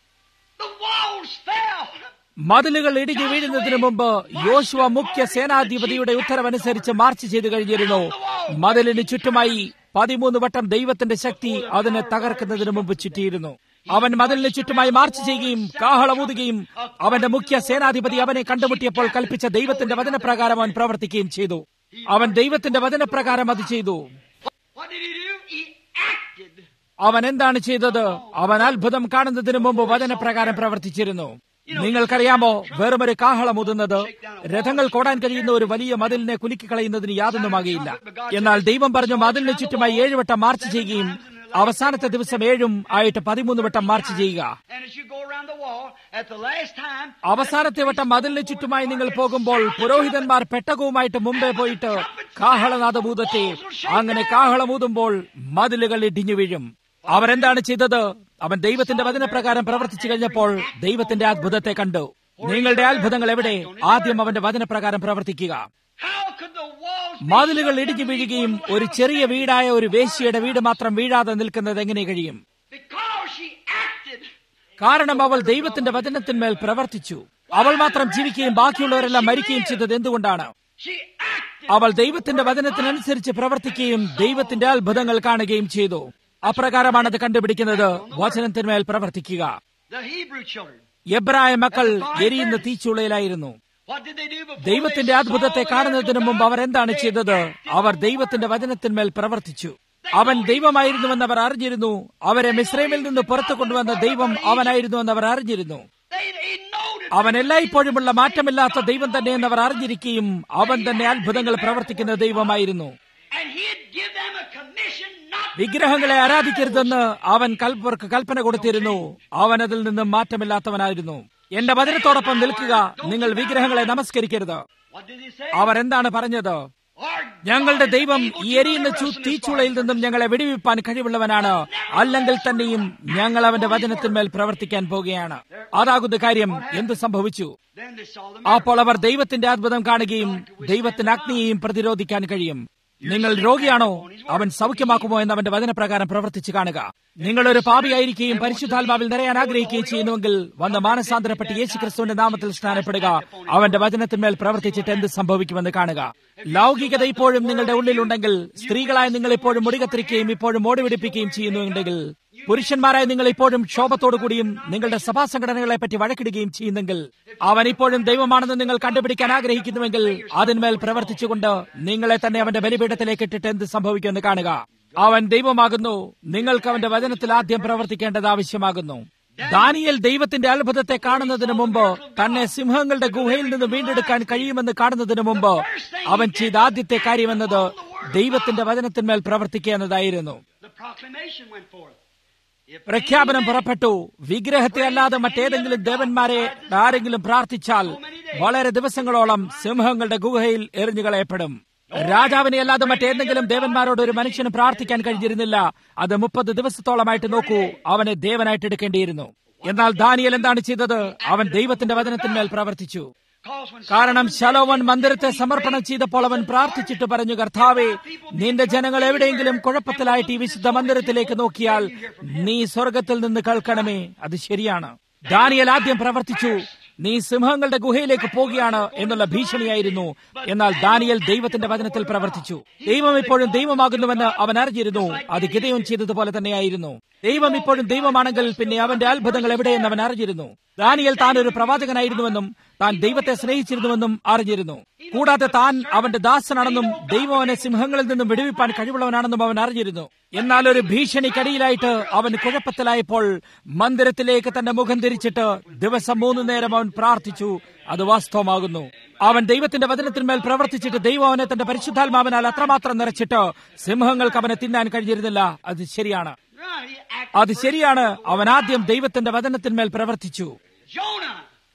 the walls fell, മതിലുകൾ ഇടിഞ്ഞു വീഴുന്നതിന് മുമ്പ് യോശുവ മുഖ്യ സേനാധിപതിയുടെ ഉത്തരവനുസരിച്ച് മാർച്ച് ചെയ്തു കഴിഞ്ഞിരുന്നു മതിലിന് ചുറ്റുമായി പതിമൂന്ന് വട്ടം ദൈവത്തിന്റെ ശക്തി അതിനെ തകർക്കുന്നതിന് മുമ്പ് ചുറ്റിയിരുന്നു അവൻ മതിലിന് ചുറ്റുമായി മാർച്ച് ചെയ്യുകയും കാഹളമൂതുകയും അവന്റെ മുഖ്യ സേനാധിപതി അവനെ കണ്ടുമുട്ടിയപ്പോൾ കൽപ്പിച്ച ദൈവത്തിന്റെ വചനപ്രകാരം അവൻ പ്രവർത്തിക്കുകയും ചെയ്തു അവൻ ദൈവത്തിന്റെ വചനപ്രകാരം അത് ചെയ്തു what did he do? He acted. അവൻ എന്താണ് ചെയ്തത് അവൻ അത്ഭുതം കാണുന്നതിന് മുമ്പ് വചനപ്രകാരം പ്രവർത്തിച്ചിരുന്നു നിങ്ങൾക്കറിയാമോ വെറുമൊരു കാഹളമുതുന്നത് രഥങ്ങൾ കോടാൻ കഴിയുന്ന ഒരു വലിയ മതിലിനെ കുലുക്കിക്കളയുന്നതിന് യാതൊന്നുമാകയില്ല എന്നാൽ ദൈവം പറഞ്ഞു മതിലിന് ചുറ്റുമായി ഏഴുവട്ടം മാർച്ച് ചെയ്യുകയും അവസാനത്തെ ദിവസം ഏഴും ആയിട്ട് പതിമൂന്ന് വട്ടം മാർച്ച് ചെയ്യുക And as you go around the wall, at the last time, അവസാനത്തെ വട്ടം മതിലിന് ചുറ്റുമായി നിങ്ങൾ പോകുമ്പോൾ പുരോഹിതന്മാർ പെട്ടകവുമായിട്ട് മുമ്പേ പോയിട്ട് കാഹളനാഥഭൂതത്തെ അങ്ങനെ കാഹളമൂതുമ്പോൾ മതിലുകൾ ഇടിഞ്ഞു വീഴും അവരെന്താണ് ചെയ്തത് അവൻ ദൈവത്തിന്റെ വചനപ്രകാരം പ്രവർത്തിച്ചു കഴിഞ്ഞപ്പോൾ ദൈവത്തിന്റെ അത്ഭുതത്തെ കണ്ടു നിങ്ങളുടെ അത്ഭുതങ്ങൾ എവിടെ ആദ്യം അവന്റെ വചനപ്രകാരം പ്രവർത്തിക്കുക how could the walls be മതിലുകൾ shaken ഇടിഞ്ഞു beneath വീഴുകയും one ഒരു house? ചെറിയ വീടായ ഒരു വേശ്യയുടെ വീട് മാത്രം വീഴാതെ നിൽക്കുന്നത് എങ്ങനെ കഴിയും Because she acted. കാരണം അവൾ ദൈവത്തിന്റെ വചനത്തിന്മേൽ പ്രവർത്തിച്ചു അവൾ മാത്രം ജീവിക്കുകയും ബാക്കിയുള്ളവരെല്ലാം മരിക്കുകയും ചെയ്തത് എന്തുകൊണ്ടാണ് She acted. അവൾ ദൈവത്തിന്റെ വചനത്തിനനുസരിച്ച് പ്രവർത്തിക്കുകയും ദൈവത്തിന്റെ അത്ഭുതങ്ങൾ കാണുകയും ചെയ്തു അപ്രകാരമാണ് അത് കണ്ടുപിടിക്കുന്നത് വചനത്തിന്മേൽ പ്രവർത്തിക്കുക The Hebrew children. എബ്രായ മക്കൾ എരിയുന്ന തീച്ചുളയിലായിരുന്നു What did they do before ദൈവത്തിന്റെ they അത്ഭുതത്തെ saw the കാണുന്നതിന് miracle മുമ്പ് God? അവർ എന്താണ് They ചെയ്തത് acted. അവർ ദൈവത്തിന്റെ വചനത്തിന്മേൽ പ്രവർത്തിച്ചു അവൻ ദൈവമായിരുന്നുവെന്ന് അവർ അറിഞ്ഞിരുന്നു അവരെ മിശ്രൈമിൽ നിന്ന് പുറത്തു കൊണ്ടുവന്ന ദൈവം അവനായിരുന്നുവെന്ന് അവർ അറിഞ്ഞിരുന്നു They, they noted അവൻ എല്ലായ്പ്പോഴുമുള്ള മാറ്റമില്ലാത്ത ദൈവം തന്നെയെന്ന് അവർ അറിഞ്ഞിരിക്കുകയും അവൻ തന്നെ അത്ഭുതങ്ങൾ പ്രവർത്തിക്കുന്ന ദൈവമായിരുന്നു and he'd give them a commission not to വിഗ്രഹങ്ങളെ ആരാധിക്കരുതെന്ന് അവൻ കൽപ്പർക്ക് കൽപ്പന കൊടുത്തിരുന്നു അവൻ അതിൽ നിന്നും മാറ്റമില്ലാത്തവനായിരുന്നു എന്റെ വചനത്തോടൊപ്പം നിൽക്കുക നിങ്ങൾ വിഗ്രഹങ്ങളെ നമസ്കരിക്കരുത് What did he say? അവർ എന്താണ് പറഞ്ഞത് Our ഞങ്ങളുടെ God is ദൈവം able ഈ to എരിയുന്ന deliver ചൂ us from this തീച്ചുളയിൽ fire. നിന്നും ഞങ്ങളെ വിടുവിപ്പാൻ കഴിവുള്ളവനാണ് അല്ലെങ്കിൽ തന്നെയും ഞങ്ങൾ അവന്റെ വചനത്തിന്മേൽ പ്രവർത്തിക്കാൻ പോകുകയാണ് അതാകുന്ന കാര്യം എന്ത് സംഭവിച്ചു Then they saw the അപ്പോൾ അവർ ദൈവത്തിന്റെ അത്ഭുതം കാണുകയും ദൈവത്തിന് അഗ്നിയെയും പ്രതിരോധിക്കാൻ കഴിയും നിങ്ങൾ രോഗിയാണോ അവൻ സൗഖ്യമാക്കുമോ എന്ന് അവന്റെ വചനപ്രകാരം പ്രവർത്തിച്ചു കാണുക നിങ്ങൾ ഒരു പാപിയായിരിക്കുകയും പരിശുദ്ധാത്മാവിൽ നിറയാൻ ആഗ്രഹിക്കുകയും ചെയ്യുന്നുവെങ്കിൽ വന്ന് മാനസാന്തരപ്പെട്ട് യേശു ക്രിസ്തുവിന്റെ നാമത്തിൽ സ്നാനപ്പെടുക അവന്റെ വചനത്തിന്മേൽ പ്രവർത്തിച്ചിട്ട് എന്ത് സംഭവിക്കുമെന്ന് കാണുക ലൗകികത ഇപ്പോഴും നിങ്ങളുടെ ഉള്ളിലുണ്ടെങ്കിൽ സ്ത്രീകളായ നിങ്ങൾ ഇപ്പോഴും മുടികത്തിരിക്കുകയും ഇപ്പോഴും ഓടിപിടിപ്പിക്കുകയും ചെയ്യുന്നുണ്ടെങ്കിൽ പുരുഷന്മാരായ നിങ്ങൾ ഇപ്പോഴും ക്ഷോഭത്തോടു കൂടിയും നിങ്ങളുടെ സഭാ സംഘടനകളെ പറ്റി വഴക്കിടുകയും ചെയ്യുന്നെങ്കിൽ അവൻ ഇപ്പോഴും ദൈവമാണെന്ന് നിങ്ങൾ കണ്ടുപിടിക്കാൻ ആഗ്രഹിക്കുന്നുവെങ്കിൽ അതിന്മേൽ പ്രവർത്തിച്ചുകൊണ്ട് നിങ്ങളെ തന്നെ അവന്റെ ബലിപീഠത്തിലേക്ക് ഇട്ടിട്ട് എന്ത് സംഭവിക്കുമെന്ന് കാണുക അവൻ ദൈവമാകുന്നു നിങ്ങൾക്ക് അവന്റെ വചനത്തിൽ ആദ്യം പ്രവർത്തിക്കേണ്ടത് ആവശ്യമാകുന്നു ദാനിയൽ ദൈവത്തിന്റെ അത്ഭുതത്തെ കാണുന്നതിന് മുമ്പ് തന്നെ സിംഹങ്ങളുടെ ഗുഹയിൽ നിന്ന് വീണ്ടെടുക്കാൻ കഴിയുമെന്ന് കാണുന്നതിന് മുമ്പ് അവൻ ചെയ്ത ആദ്യത്തെ കാര്യമെന്നത് ദൈവത്തിന്റെ വചനത്തിന്മേൽ പ്രവർത്തിക്കുക എന്നതായിരുന്നു The proclamation went forth. If പ്രഖ്യാപനം പുറപ്പെട്ടു വിഗ്രഹത്തെ അല്ലാതെ മറ്റേതെങ്കിലും ദേവന്മാരെ ആരെങ്കിലും പ്രാർത്ഥിച്ചാൽ വളരെ ദിവസങ്ങളോളം സിംഹങ്ങളുടെ ഗുഹയിൽ എറിഞ്ഞു കളയപ്പെടും രാജാവിനെ അല്ലാതെ മറ്റേതെങ്കിലും ദേവന്മാരോട് ഒരു മനുഷ്യന് പ്രാർത്ഥിക്കാൻ കഴിഞ്ഞിരുന്നില്ല അത് മുപ്പത് ദിവസത്തോളമായിട്ട് നോക്കൂ അവനെ ദേവനായിട്ട് എടുക്കേണ്ടിയിരുന്നു എന്നാൽ ദാനിയൽ എന്താണ് ചെയ്തത് അവൻ ദൈവത്തിന്റെ വചനത്തിന്മേൽ പ്രവർത്തിച്ചു Cause when കാരണം ശലോവൻ മന്ദിരത്തെ സമർപ്പണം ചെയ്തപ്പോൾ അവൻ പ്രാർത്ഥിച്ചിട്ട് പറഞ്ഞു കർത്താവേ നിന്റെ ജനങ്ങൾ എവിടെയെങ്കിലും കുഴപ്പത്തിലായിട്ട് ഈ വിശുദ്ധ മന്ദിരത്തിലേക്ക് നോക്കിയാൽ നീ സ്വർഗത്തിൽ നിന്ന് കേൾക്കണമേ അത് ശരിയാണ് ദാനിയൽ ആദ്യം പ്രവർത്തിച്ചു നീ സിംഹങ്ങളുടെ ഗുഹയിലേക്ക് പോകുകയാണ് എന്നുള്ള ഭീഷണിയായിരുന്നു എന്നാൽ ദാനിയൽ ദൈവത്തിന്റെ വചനത്തിൽ പ്രവർത്തിച്ചു ദൈവം ഇപ്പോഴും ദൈവമാകുന്നുവെന്ന് അവൻ അറിഞ്ഞിരുന്നു അത് ഗിതയും ചെയ്തതുപോലെ തന്നെയായിരുന്നു ദൈവം ഇപ്പോഴും ദൈവമാണെങ്കിൽ പിന്നെ അവന്റെ അത്ഭുതങ്ങൾ എവിടെയെന്ന് അവൻ അറിഞ്ഞിരുന്നു ദാനിയൽ താൻ ഒരു പ്രവാചകനായിരുന്നുവെന്നും താൻ ദൈവത്തെ സ്നേഹിച്ചിരുന്നുവെന്നും അറിഞ്ഞിരുന്നു കൂടാതെ താൻ അവന്റെ ദാസനാണെന്നും ദൈവം അവനെ സിംഹങ്ങളിൽ നിന്നും വിടുവിപ്പാൻ കഴിവുള്ളവനാണെന്നും അവൻ അറിഞ്ഞിരുന്നു എന്നാൽ ഒരു ഭീഷണിക്കടിയിലായിട്ട് അവൻ കുഴപ്പത്തിലായപ്പോൾ മന്ദിരത്തിലേക്ക് തന്റെ മുഖം തിരിച്ചിട്ട് ദിവസം മൂന്നു നേരം അവൻ പ്രാർത്ഥിച്ചു അത് വാസ്തവമാകുന്നു അവൻ ദൈവത്തിന്റെ വചനത്തിന്മേൽ പ്രവർത്തിച്ചിട്ട് ദൈവം അവനെ തന്റെ പരിശുദ്ധാത്മാവിനാൽ അത്രമാത്രം നിറച്ചിട്ട് സിംഹങ്ങൾക്ക് അവനെ തിന്നാൻ കഴിഞ്ഞിരുന്നില്ല അത് ശരിയാണ് Right, he acted അത് ശരിയാണ് അവൻ ആദ്യം ദൈവത്തിന്റെ വചനത്തിന്മേൽ പ്രവർത്തിച്ചു Jonah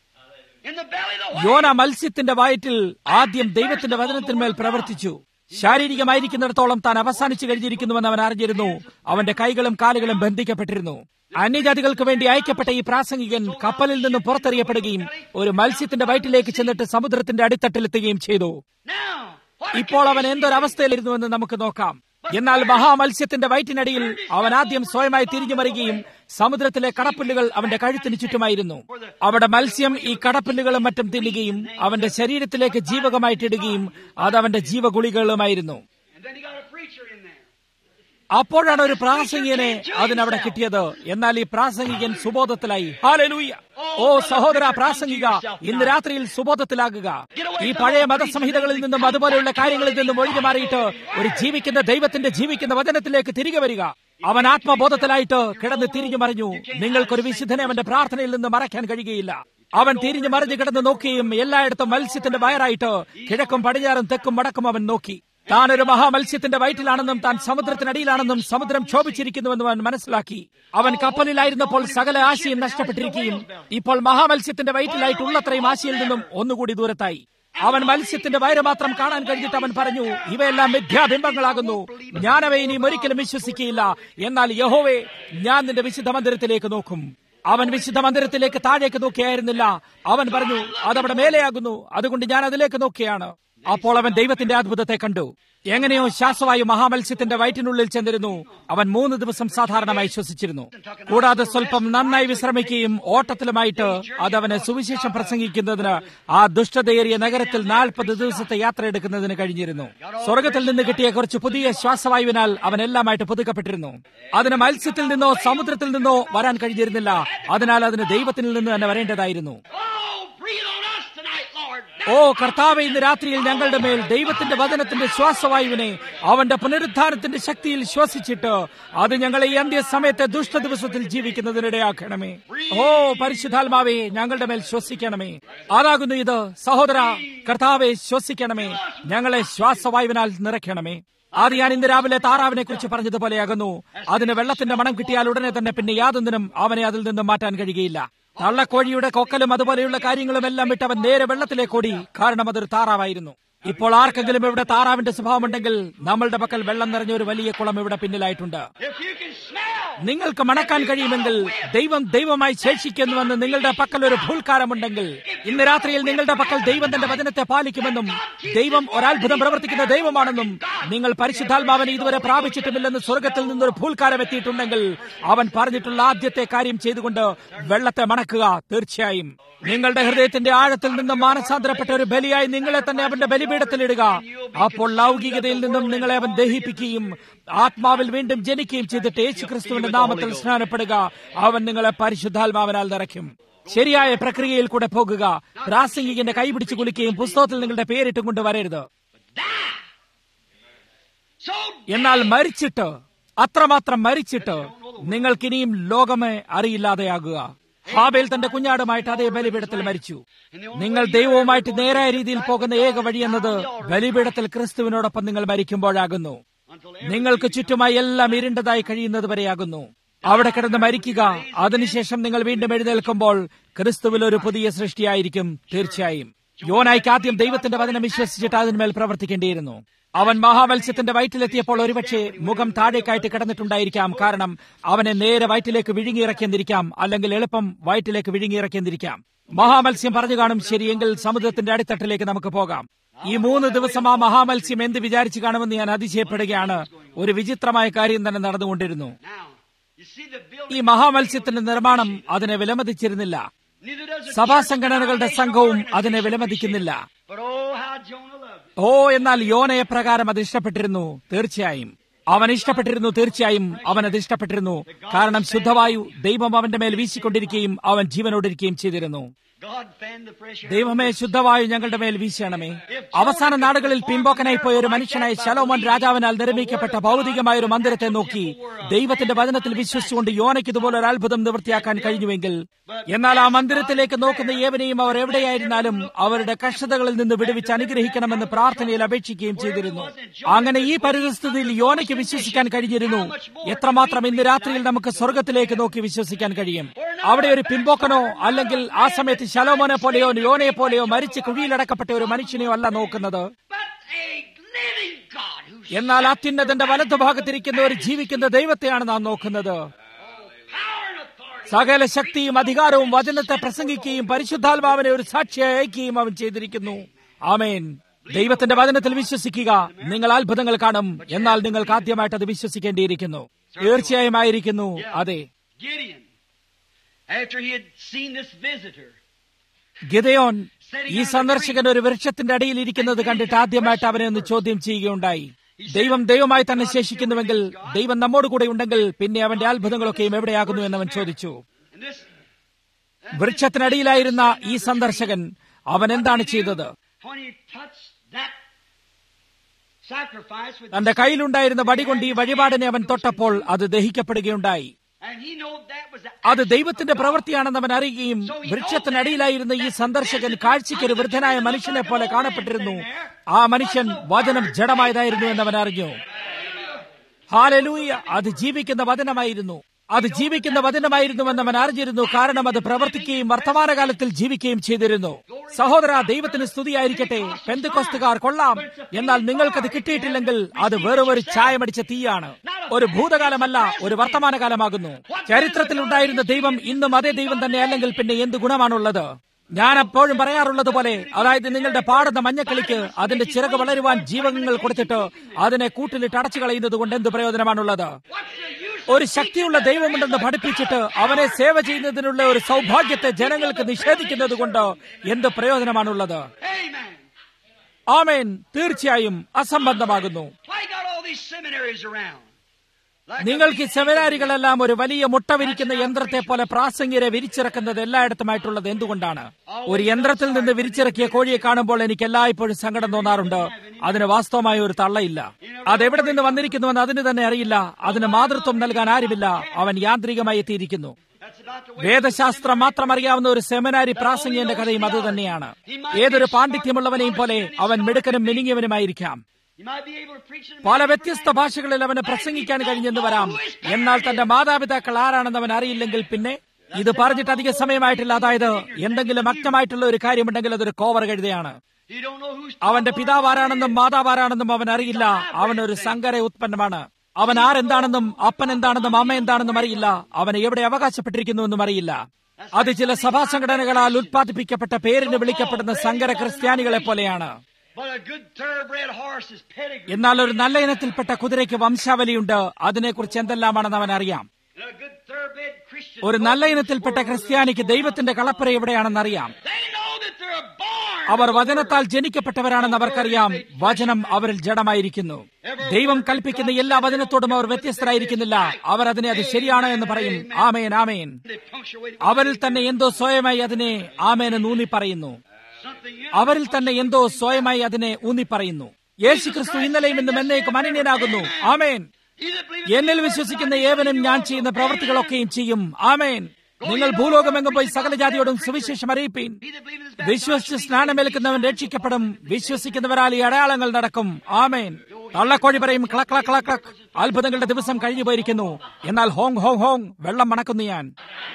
in the belly of the whale. യോന മത്സ്യത്തിന്റെ വയറ്റിൽ ആദ്യം ദൈവത്തിന്റെ വചനത്തിന്മേൽ പ്രവർത്തിച്ചു ശാരീരികമായിരിക്കുന്നിടത്തോളം താൻ അവസാനിച്ചു കഴിഞ്ഞിരിക്കുന്നുവെന്ന് അവൻ അറിഞ്ഞിരുന്നു അവന്റെ കൈകളും കാലുകളും ബന്ധിക്കപ്പെട്ടിരുന്നു അന്യജാതികൾക്ക് വേണ്ടി അയക്കപ്പെട്ട ഈ പ്രാസംഗികൻ കപ്പലിൽ നിന്ന് പുറത്തെറിയപ്പെടുകയും ഒരു മത്സ്യത്തിന്റെ വയറ്റിലേക്ക് ചെന്നിട്ട് സമുദ്രത്തിന്റെ അടിത്തട്ടിലെത്തുകയും ചെയ്തു Now, what ഇപ്പോൾ അവൻ എന്തൊരവസ്ഥയിലിരുന്നുവെന്ന് നമുക്ക് നോക്കാം എന്നാൽ മഹാമത്സ്യത്തിന്റെ വയറ്റിനടിയിൽ അവൻ ആദ്യം സ്വയമായി തിരിഞ്ഞു മറിയുകയും സമുദ്രത്തിലെ കടപ്പുല്ലുകൾ അവന്റെ കഴുത്തിന് ചുറ്റുമായിരുന്നു അവിടെ മത്സ്യം ഈ കടപ്പുല്ലുകളും മറ്റും തിന്നുകയും അവന്റെ ശരീരത്തിലേക്ക് ജീവകമായിട്ടിടുകയും അത് അവന്റെ ജീവഗുളികളുമായിരുന്നു And then he got a preacher in there. അപ്പോഴാണ് ഒരു പ്രാസംഗികനെ അതിനവിടെ കിട്ടിയത് എന്നാൽ ഈ പ്രാസംഗികൻ സുബോധത്തിലായി ഹാലലൂയ ഓ സഹോദര പ്രാസംഗിക ഇന്ന് രാത്രിയിൽ സുബോധത്തിലാകുക ഈ പഴയ മതസംഹിതകളിൽ നിന്നും അതുപോലെയുള്ള കാര്യങ്ങളിൽ നിന്നും ഒഴിഞ്ഞു മാറിയിട്ട് ഒരു ജീവിക്കുന്ന ദൈവത്തിന്റെ ജീവിക്കുന്ന വചനത്തിലേക്ക് തിരികെ വരിക അവൻ ആത്മബോധത്തിലായിട്ട് കിടന്ന് തിരിഞ്ഞു മറിഞ്ഞു നിങ്ങൾക്കൊരു വിശുദ്ധനെ അവന്റെ പ്രാർത്ഥനയിൽ നിന്ന് മറയ്ക്കാൻ കഴിയുകയില്ല അവൻ തിരിഞ്ഞു മറിഞ്ഞു കിടന്ന് നോക്കുകയും എല്ലായിടത്തും മത്സ്യത്തിന്റെ വയറായിട്ട് കിഴക്കും പടിഞ്ഞാറും തെക്കും വടക്കും അവൻ നോക്കി താൻ ഒരു മഹാമത്സ്യത്തിന്റെ വയറ്റിലാണെന്നും താൻ സമുദ്രത്തിനടിയിലാണെന്നും സമുദ്രം ക്ഷോഭിച്ചിരിക്കുന്നുവെന്നും അവൻ മനസ്സിലാക്കി അവൻ കപ്പലിലായിരുന്നപ്പോൾ സകല ആശയം നഷ്ടപ്പെട്ടിരിക്കുകയും ഇപ്പോൾ മഹാമത്സ്യത്തിന്റെ വയറ്റിലായിട്ട് ഉള്ളത്രയും ആശയിൽ നിന്നും ഒന്നുകൂടി ദൂരത്തായി അവൻ മത്സ്യത്തിന്റെ വയറ് മാത്രം കാണാൻ കഴിഞ്ഞിട്ട് അവൻ പറഞ്ഞു ഇവയെല്ലാം മിഥ്യാബിംബങ്ങളാകുന്നു ഞാനവ ഇനിയും ഒരിക്കലും വിശ്വസിക്കുകയില്ല എന്നാൽ യഹോവേ ഞാൻ നിന്റെ വിശുദ്ധ മന്ദിരത്തിലേക്ക് നോക്കും അവൻ വിശുദ്ധ മന്ദിരത്തിലേക്ക് താഴേക്ക് നോക്കിയായിരുന്നില്ല അവൻ പറഞ്ഞു അതവിടെ മേലെയാകുന്നു അതുകൊണ്ട് ഞാൻ അതിലേക്ക് നോക്കിയാണ് അപ്പോൾ അവൻ ദൈവത്തിന്റെ അത്ഭുതത്തെ കണ്ടു എങ്ങനെയോ ശ്വാസവായു മഹാമത്സ്യത്തിന്റെ വയറ്റിനുള്ളിൽ ചെന്നിരുന്നു അവൻ മൂന്ന് ദിവസം സാധാരണമായി ശ്വസിച്ചിരുന്നു കൂടാതെ സ്വല്പം നന്നായി വിശ്രമിക്കുകയും ഓട്ടത്തിലുമായിട്ട് അതവനെ സുവിശേഷം പ്രസംഗിക്കുന്നതിന് ആ ദുഷ്ടതയേറിയ നഗരത്തിൽ നാൽപ്പത് ദിവസത്തെ യാത്ര എടുക്കുന്നതിന് കഴിഞ്ഞിരുന്നു സ്വർഗത്തിൽ നിന്ന് കിട്ടിയ കുറച്ച് പുതിയ ശ്വാസവായുവിനാൽ അവൻ എല്ലാമായിട്ട് പുതുക്കപ്പെട്ടിരുന്നു അതിന് മത്സ്യത്തിൽ നിന്നോ സമുദ്രത്തിൽ നിന്നോ വരാൻ കഴിഞ്ഞിരുന്നില്ല അതിനാൽ അതിന് ദൈവത്തിൽ നിന്ന് തന്നെ വരേണ്ടതായിരുന്നു Oh, breathe on us tonight, Lord. ഓ കർത്താവെ ഇന്ന് രാത്രിയിൽ ഞങ്ങളുടെ മേൽ ദൈവത്തിന്റെ വചനത്തിന്റെ ശ്വാസവായുവിനെ അവന്റെ പുനരുദ്ധാനത്തിന്റെ ശക്തിയിൽ ശ്വസിച്ചിട്ട് അത് ഞങ്ങളെ ഈ അന്ത്യസമയത്തെ ദുഷ്ട ദിവസത്തിൽ ജീവിക്കുന്നതിനിടയാക്കണമേ ഓ പരിശുദ്ധാത്മാവേ ഞങ്ങളുടെ മേൽ ശ്വസിക്കണമേ അതാകുന്നു ഇത് സഹോദര കർത്താവെ ശ്വസിക്കണമേ ഞങ്ങളെ ശ്വാസവായുവിനാൽ നിറയ്ക്കണമേ അത് ഞാൻ ഇന്ന് രാവിലെ താറാവിനെ കുറിച്ച് പറഞ്ഞതുപോലെയാകുന്നു അതിന് വെള്ളത്തിന്റെ മണം കിട്ടിയാൽ ഉടനെ തന്നെ പിന്നെ യാതൊന്നിനും അവനെ അതിൽ നിന്നും മാറ്റാൻ കഴിയുകയില്ല തള്ളക്കോഴിയുടെ കൊക്കലും അതുപോലെയുള്ള കാര്യങ്ങളും എല്ലാം വിട്ട് അവൻ നേരെ വെള്ളത്തിലേക്ക് ഓടി കാരണം അതൊരു താറാവായിരുന്നു ഇപ്പോൾ ആർക്കെങ്കിലും ഇവിടെ താറാവിന്റെ സ്വഭാവമുണ്ടെങ്കിൽ നമ്മളുടെ പക്കൽ വെള്ളം നിറഞ്ഞ ഒരു വലിയ കുളം ഇവിടെ പിന്നിലായിട്ടുണ്ട് If you can smell, നിങ്ങൾക്ക് മണക്കാൻ കഴിയുമെങ്കിൽ ദൈവം ദൈവമായി ശേഷിക്കുന്നുവെന്ന് നിങ്ങളുടെ പക്കൽ ഒരു ഭൂൽക്കാരമുണ്ടെങ്കിൽ ഇന്ന് രാത്രിയിൽ നിങ്ങളുടെ പക്കൽ ദൈവം തന്റെ വചനത്തെ പാലിക്കുമെന്നും ദൈവം ഒരത്ഭുതം പ്രവർത്തിക്കുന്ന ദൈവമാണെന്നും നിങ്ങൾ പരിശുദ്ധാത്മാവിനെ ഇതുവരെ പ്രാപിച്ചിട്ടുമില്ലെന്ന് സ്വർഗത്തിൽ നിന്നൊരു ഭൂൽക്കാരം എത്തിയിട്ടുണ്ടെങ്കിൽ അവൻ പറഞ്ഞിട്ടുള്ള ആദ്യത്തെ കാര്യം ചെയ്തുകൊണ്ട് വെള്ളത്തെ മണക്കുക തീർച്ചയായും നിങ്ങളുടെ ഹൃദയത്തിന്റെ ആഴത്തിൽ നിന്നും മാനസാന്തരപ്പെട്ട ഒരു ബലിയായി നിങ്ങളെ തന്നെ അവന്റെ ബലിപീഠത്തിലിടുക അപ്പോൾ ലൗകികതയിൽ നിന്നും നിങ്ങളെ അവൻ ദഹിപ്പിക്കുകയും ആത്മാവിൽ വീണ്ടും ജനിക്കുകയും ചെയ്തിട്ട് യേശു ക്രിസ്തുവിനെ കർത്താവിന്റെ നാമത്തിൽ സ്നാനപ്പെടുക അവൻ നിങ്ങളെ പരിശുദ്ധാത്മാവിനാൽ നിറയ്ക്കും ശരിയായ പ്രക്രിയയിൽ കൂടെ പോകുക പ്രാസംഗികന്റെ കൈപിടിച്ച് കുലിക്കുകയും പുസ്തകത്തിൽ നിങ്ങളുടെ പേരിട്ടും കൊണ്ട് വരരുത് So എന്നാൽ മരിച്ചിട്ട് അത്രമാത്രം മരിച്ചിട്ട് നിങ്ങൾക്കിനിയും ലോകമേ അറിയില്ലാതെയാകുക ഹാബേൽ തന്റെ കുഞ്ഞാടുമായിട്ട് അതേ ബലിപീഠത്തിൽ മരിച്ചു നിങ്ങൾ ദൈവവുമായിട്ട് നേരായ രീതിയിൽ പോകുന്ന ഏക വഴിയെന്നത് ബലിപീഠത്തിൽ ക്രിസ്തുവിനോടൊപ്പം നിങ്ങൾ മരിക്കുമ്പോഴാകുന്നു until നിങ്ങൾക്ക് ചുറ്റുമായി എല്ലാം ഇരുണ്ടതായി കഴിയുന്നത് വരെയാകുന്നു അവിടെ കിടന്ന് മരിക്കുക അതിനുശേഷം നിങ്ങൾ വീണ്ടും എഴുന്നേൽക്കുമ്പോൾ ക്രിസ്തുവിൽ ഒരു പുതിയ സൃഷ്ടിയായിരിക്കും തീർച്ചയായും യോനായിക്ക് ആദ്യം ദൈവത്തിന്റെ വചനം വിശ്വസിച്ചിട്ട് അതിന്മേൽ പ്രവർത്തിക്കേണ്ടിയിരുന്നു അവൻ മഹാമത്സ്യത്തിന്റെ വയറ്റിലെത്തിയപ്പോൾ ഒരുപക്ഷെ മുഖം താഴേക്കായിട്ട് കിടന്നിട്ടുണ്ടായിരിക്കാം കാരണം അവനെ നേരെ വയറ്റിലേക്ക് വിഴുങ്ങിയിറക്കിയെന്നിരിക്കാം അല്ലെങ്കിൽ എളുപ്പം വയറ്റിലേക്ക് വിഴുങ്ങിയിറക്കിയെന്നിരിക്കാം മഹാമത്സ്യം പറഞ്ഞു കാണും ശരിയെങ്കിൽ സമുദ്രത്തിന്റെ അടിത്തട്ടിലേക്ക് നമുക്ക് പോകാം ഈ മൂന്ന് ദിവസം ആ മഹാമത്സ്യം എന്ത് വിചാരിച്ചു കാണുമെന്ന് ഞാൻ അതിശയപ്പെടുകയാണ് ഒരു വിചിത്രമായ കാര്യം തന്നെ നടന്നുകൊണ്ടിരുന്നു now, you see the building. ഈ മഹാമത്സ്യത്തിന്റെ നിർമ്മാണം അതിനെ വിലമതിച്ചിരുന്നില്ല Neither does the സഭാ church സംഘടനകളുടെ denomination സംഘവും organization അതിനെ വിലമതിക്കുന്നില്ല appreciate it. But oh, how Jonah loved it. ഓ എന്നാൽ യോനയെ പ്രകാരം അത് ഇഷ്ടപ്പെട്ടിരുന്നു തീർച്ചയായും അവൻ ഇഷ്ടപ്പെട്ടിരുന്നു തീർച്ചയായും അവൻ അത് ഇഷ്ടപ്പെട്ടിരുന്നു കാരണം ശുദ്ധവായു ദൈവം അവന്റെ മേൽ വീശിക്കൊണ്ടിരിക്കുകയും അവൻ ജീവനോടിരിക്കുകയും ചെയ്തിരുന്നു God fanned the fresh air. ദൈവമേ ശുദ്ധവായു ഞങ്ങളുടെ മേൽ വീശണമേ അവസാന നാടുകളിൽ പിമ്പോക്കനായി പോയ ഒരു മനുഷ്യനായി ശലോമോൻ രാജാവിനാൽ നിർമ്മിക്കപ്പെട്ട ഭൗതികമായ ഒരു മന്ദിരത്തെ നോക്കി ദൈവത്തിന്റെ വചനത്തിൽ വിശ്വസിച്ചുകൊണ്ട് യോനയ്ക്ക് ഇതുപോലെ ഒരു അത്ഭുതം നിവൃത്തിയാക്കാൻ കഴിഞ്ഞുവെങ്കിൽ എന്നാൽ ആ മന്ദിരത്തിലേക്ക് നോക്കുന്ന ഏവനെയും അവർ എവിടെയായിരുന്നാലും അവരുടെ കഷ്ടതകളിൽ നിന്ന് വിടുവിച്ച് അനുഗ്രഹിക്കണമെന്ന് പ്രാർത്ഥനയിൽ അപേക്ഷിക്കുകയും ചെയ്തിരുന്നു അങ്ങനെ ഈ പരിസ്ഥിതിയിൽ യോനയ്ക്ക് വിശ്വസിക്കാൻ കഴിഞ്ഞിരുന്നു എത്രമാത്രം ഇന്ന് രാത്രിയിൽ നമുക്ക് സ്വർഗത്തിലേക്ക് നോക്കി വിശ്വസിക്കാൻ കഴിയും അവിടെ ഒരു പിമ്പോക്കനോ അല്ലെങ്കിൽ ആ സമയത്ത് ശലോമോനെ പോലെയോ യോനയെ പോലെയോ മരിച്ച് കുഴിയിലടക്കപ്പെട്ട ഒരു മനുഷ്യനെയോ അല്ല നോക്കുന്നത് But a living God who എന്നാൽ അത്യുന്നതന്റെ വലതുഭാഗത്തിരിക്കുന്ന ഒരു ജീവിക്കുന്ന ദൈവത്തെയാണ് നാം നോക്കുന്നത് power and authority. സകല ശക്തിയും അധികാരവും വചനത്തെ പ്രസംഗിക്കുകയും പരിശുദ്ധാത്മാവിനെ ഒരു സാക്ഷിയായി അയക്കുകയും അവൻ ചെയ്തിരിക്കുന്നു ആമേൻ ദൈവത്തിന്റെ വചനത്തിൽ വിശ്വസിക്കുക നിങ്ങൾ അത്ഭുതങ്ങൾ കാണും എന്നാൽ നിങ്ങൾക്ക് ആദ്യമായിട്ട് അത് വിശ്വസിക്കേണ്ടിയിരിക്കുന്നു തീർച്ചയായും ആയിരിക്കുന്നു അതെ Gideon, after he had seen this visitor, ഗിതയോൻ ഈ സന്ദർശകൻ ഒരു വൃക്ഷത്തിന്റെ അടിയിൽ ഇരിക്കുന്നത് കണ്ടിട്ട് ആദ്യമായിട്ട് അവനെ ഒന്ന് ചോദ്യം ചെയ്യുകയുണ്ടായി ദൈവം ദൈവമായി തന്നെ ശേഷിക്കുന്നുവെങ്കിൽ ദൈവം നമ്മോട് കൂടെ ഉണ്ടെങ്കിൽ പിന്നെ അവന്റെ അത്ഭുതങ്ങളൊക്കെയും എവിടെയാകുന്നു എന്ന് അവൻ ചോദിച്ചു and this, വൃക്ഷത്തിനടിയിലായിരുന്ന ഈ സന്ദർശകൻ അവൻ എന്താണ് ചെയ്തത് when he touched that sacrifice with തന്റെ കയ്യിലുണ്ടായിരുന്ന വടി കൊണ്ട് ഈ വഴിപാടിനെ അവൻ തൊട്ടപ്പോൾ അത് ദഹിക്കപ്പെടുകയുണ്ടായി and he knew that was the അത് ദൈവത്തിന്റെ പ്രവൃത്തിയാണെന്ന് അവൻ അറിയുകയും വൃക്ഷത്തിനടിയിലായിരുന്ന ഈ സന്ദർശകൻ കാഴ്ചയ്ക്ക് ഒരു വൃദ്ധനായ മനുഷ്യനെ പോലെ കാണപ്പെട്ടിരുന്നു ആ മനുഷ്യൻ വചനം ജഡമായതായിരുന്നു എന്നവൻ അറിഞ്ഞു ഹാലലൂയ അത് ജീവിക്കുന്ന വചനമായിരുന്നു അത് ജീവിക്കുന്ന വചനമായിരുന്നുവെന്ന് അവൻ അറിഞ്ഞിരുന്നു കാരണം അത് പ്രവർത്തിക്കുകയും വർത്തമാനകാലത്തിൽ ജീവിക്കുകയും ചെയ്തിരുന്നു സഹോദര ദൈവത്തിന് സ്തുതിയായിരിക്കട്ടെ പെന്തുകൊസ്തുകാർ കൊള്ളാം എന്നാൽ നിങ്ങൾക്കത് കിട്ടിയിട്ടില്ലെങ്കിൽ അത് വെറും ഒരു ചായമടിച്ച തീയാണ് ഒരു ഭൂതകാലമല്ല ഒരു വർത്തമാനകാലമാകുന്നു ചരിത്രത്തിൽ ഉണ്ടായിരുന്ന ദൈവം ഇന്നും അതേ ദൈവം തന്നെ അല്ലെങ്കിൽ പിന്നെ എന്ത് ഗുണമാണുള്ളത് ഞാൻ എപ്പോഴും പറയാറുള്ളത് പോലെ അതായത് നിങ്ങളുടെ പാടുന്ന മഞ്ഞക്കിളിക്ക് അതിന്റെ ചിറക് വളരുവാൻ ജീവകങ്ങൾ കൊടുത്തിട്ട് അതിനെ കൂട്ടിലിട്ട് അടച്ചു കളയുന്നത് കൊണ്ട് എന്ത് പ്രയോജനമാണുള്ളത് What's the use ഒരു ശക്തിയുള്ള ദൈവമുണ്ടെന്ന് പഠിപ്പിച്ചിട്ട് അവനെ സേവ ചെയ്യുന്നതിനുള്ള ഒരു സൗഭാഗ്യത്തെ ജനങ്ങൾക്ക് നിഷേധിക്കുന്നത് കൊണ്ട് എന്ത് പ്രയോജനമാണുള്ളത് Amen. ആമേൻ തീർച്ചയായും അസംബന്ധമാകുന്നു Why got all these seminaries around? Like നിങ്ങൾക്ക് ഈ സെമിനാരികളെല്ലാം ഒരു വലിയ മുട്ട വിരിക്കുന്ന യന്ത്രത്തെ പോലെ പ്രാസംഗികരെ വിരിച്ചിറക്കുന്നത് എല്ലായിടത്തുമായിട്ടുള്ളത് എന്തുകൊണ്ടാണ് ഒരു യന്ത്രത്തിൽ നിന്ന് വിരിച്ചിറക്കിയ കോഴിയെ കാണുമ്പോൾ എനിക്ക് എല്ലായ്പ്പോഴും സങ്കടം തോന്നാറുണ്ട് അതിന് വാസ്തവമായ ഒരു തള്ളയില്ല അതെവിടെ നിന്ന് വന്നിരിക്കുന്നുവെന്ന് അതിന് തന്നെ അറിയില്ല അതിന് മാതൃത്വം നൽകാൻ ആരുമില്ല അവൻ യാന്ത്രികമായി എത്തിയിരിക്കുന്നു That's about the way വേദശാസ്ത്രം മാത്രം അറിയാവുന്ന ഒരു സെമിനാരി പ്രാസംഗികന്റെ കഥയും അത് തന്നെയാണ് ഏതൊരു പാണ്ഡിത്യമുള്ളവനെയും പോലെ അവൻ മിടുക്കനും മിനുങ്ങിയവനുമായിരിക്കാം you might be able to preach in പല വ്യത്യസ്ത ഭാഷകളിൽ അവന് പ്രസംഗിക്കാൻ കഴിഞ്ഞെന്ന് വരാം എന്നാൽ തന്റെ മാതാപിതാക്കൾ ആരാണെന്ന് അവൻ അറിയില്ലെങ്കിൽ പിന്നെ ഇത് പറഞ്ഞിട്ട് അധിക സമയമായിട്ടില്ല അതായത് എന്തെങ്കിലും അക്തമായിട്ടുള്ള ഒരു കാര്യമുണ്ടെങ്കിൽ അതൊരു കോവർ കഴുതയാണ് You don't know who's അവന്റെ പിതാവ് ആരാണെന്നും മാതാവ് ആരാണെന്നും അവൻ അറിയില്ല അവൻ ഒരു സങ്കര ഉത്പന്നമാണ് അവൻ ആരെന്താണെന്നും അപ്പൻ എന്താണെന്നും അമ്മ എന്താണെന്നും അറിയില്ല അവന് എവിടെ അവകാശപ്പെട്ടിരിക്കുന്നുവെന്നും അറിയില്ല അത് ചില സഭാ സംഘടനകളാൽ ഉത്പാദിപ്പിക്കപ്പെട്ട പേരിന് വിളിക്കപ്പെടുന്ന സങ്കര ക്രിസ്ത്യാനികളെ പോലെയാണ് But a good thoroughbred horse is pedigree. എന്നാൽ ഒരു നല്ല ഇനത്തിൽപ്പെട്ട കുതിരയ്ക്ക് വംശാവലിയുണ്ട് അതിനെക്കുറിച്ച് എന്തെല്ലാമാണെന്ന് അവൻ അറിയാം And a good thoroughbred Christian. ഒരു നല്ല ഇനത്തിൽപ്പെട്ട ക്രിസ്ത്യാനിക്ക് ദൈവത്തിന്റെ കളപ്പുര എവിടെയാണെന്ന് അറിയാം They know that they're born അവർ വചനത്താൽ ജനിക്കപ്പെട്ടവരാണെന്ന് അവർക്കറിയാം വചനം അവരിൽ ജഡമായിരിക്കുന്നു ദൈവം കൽപ്പിക്കുന്ന എല്ലാ വചനത്തോടും അവർ വ്യത്യസ്തരായിരിക്കുന്നില്ല അവർ അതിനെ അത് ശരിയാണ് എന്ന് പറയും ആമേൻ ആമേൻ They punctuate അവരിൽ തന്നെ എന്തോ സ്വയമായി അതിനെ ആമേന് ഊന്നി പറയുന്നു something in അവരിൽ തന്നെ എന്തോ സ്വയമായി അതിനെ ഊന്നി പറയുന്നു യേശു ക്രിസ്തു ഇന്നലെയും ഇന്നും എന്നേക്കും അനന്യനാകുന്നു ആമേൻ He that believeth എന്നിൽ വിശ്വസിക്കുന്ന ഏവനും ഞാൻ ചെയ്യുന്ന പ്രവൃത്തികളൊക്കെയും ചെയ്യും ആമേൻ നിങ്ങൾ ഭൂലോകമെങ്ങും പോയി സകല ജാതിയോടും സുവിശേഷം അറിയിപ്പീൻ he that believeth is baptized വിശ്വസിച്ച് സ്നാനമേൽക്കുന്നവൻ രക്ഷിക്കപ്പെടും വിശ്വസിക്കുന്നവരാൽ ഈ അടയാളങ്ങൾ നടക്കും ആമേൻ തള്ളക്കോഴി പറയും ക്ലക് ക്ലക് ക്ലക് ക്ലക് അത്ഭുതങ്ങളുടെ ദിവസം കഴിഞ്ഞു പോയിരിക്കുന്നു എന്നാൽ ഹോങ് ഹോങ് ഹോങ് വെള്ളം മണക്കുന്നു ഞാൻ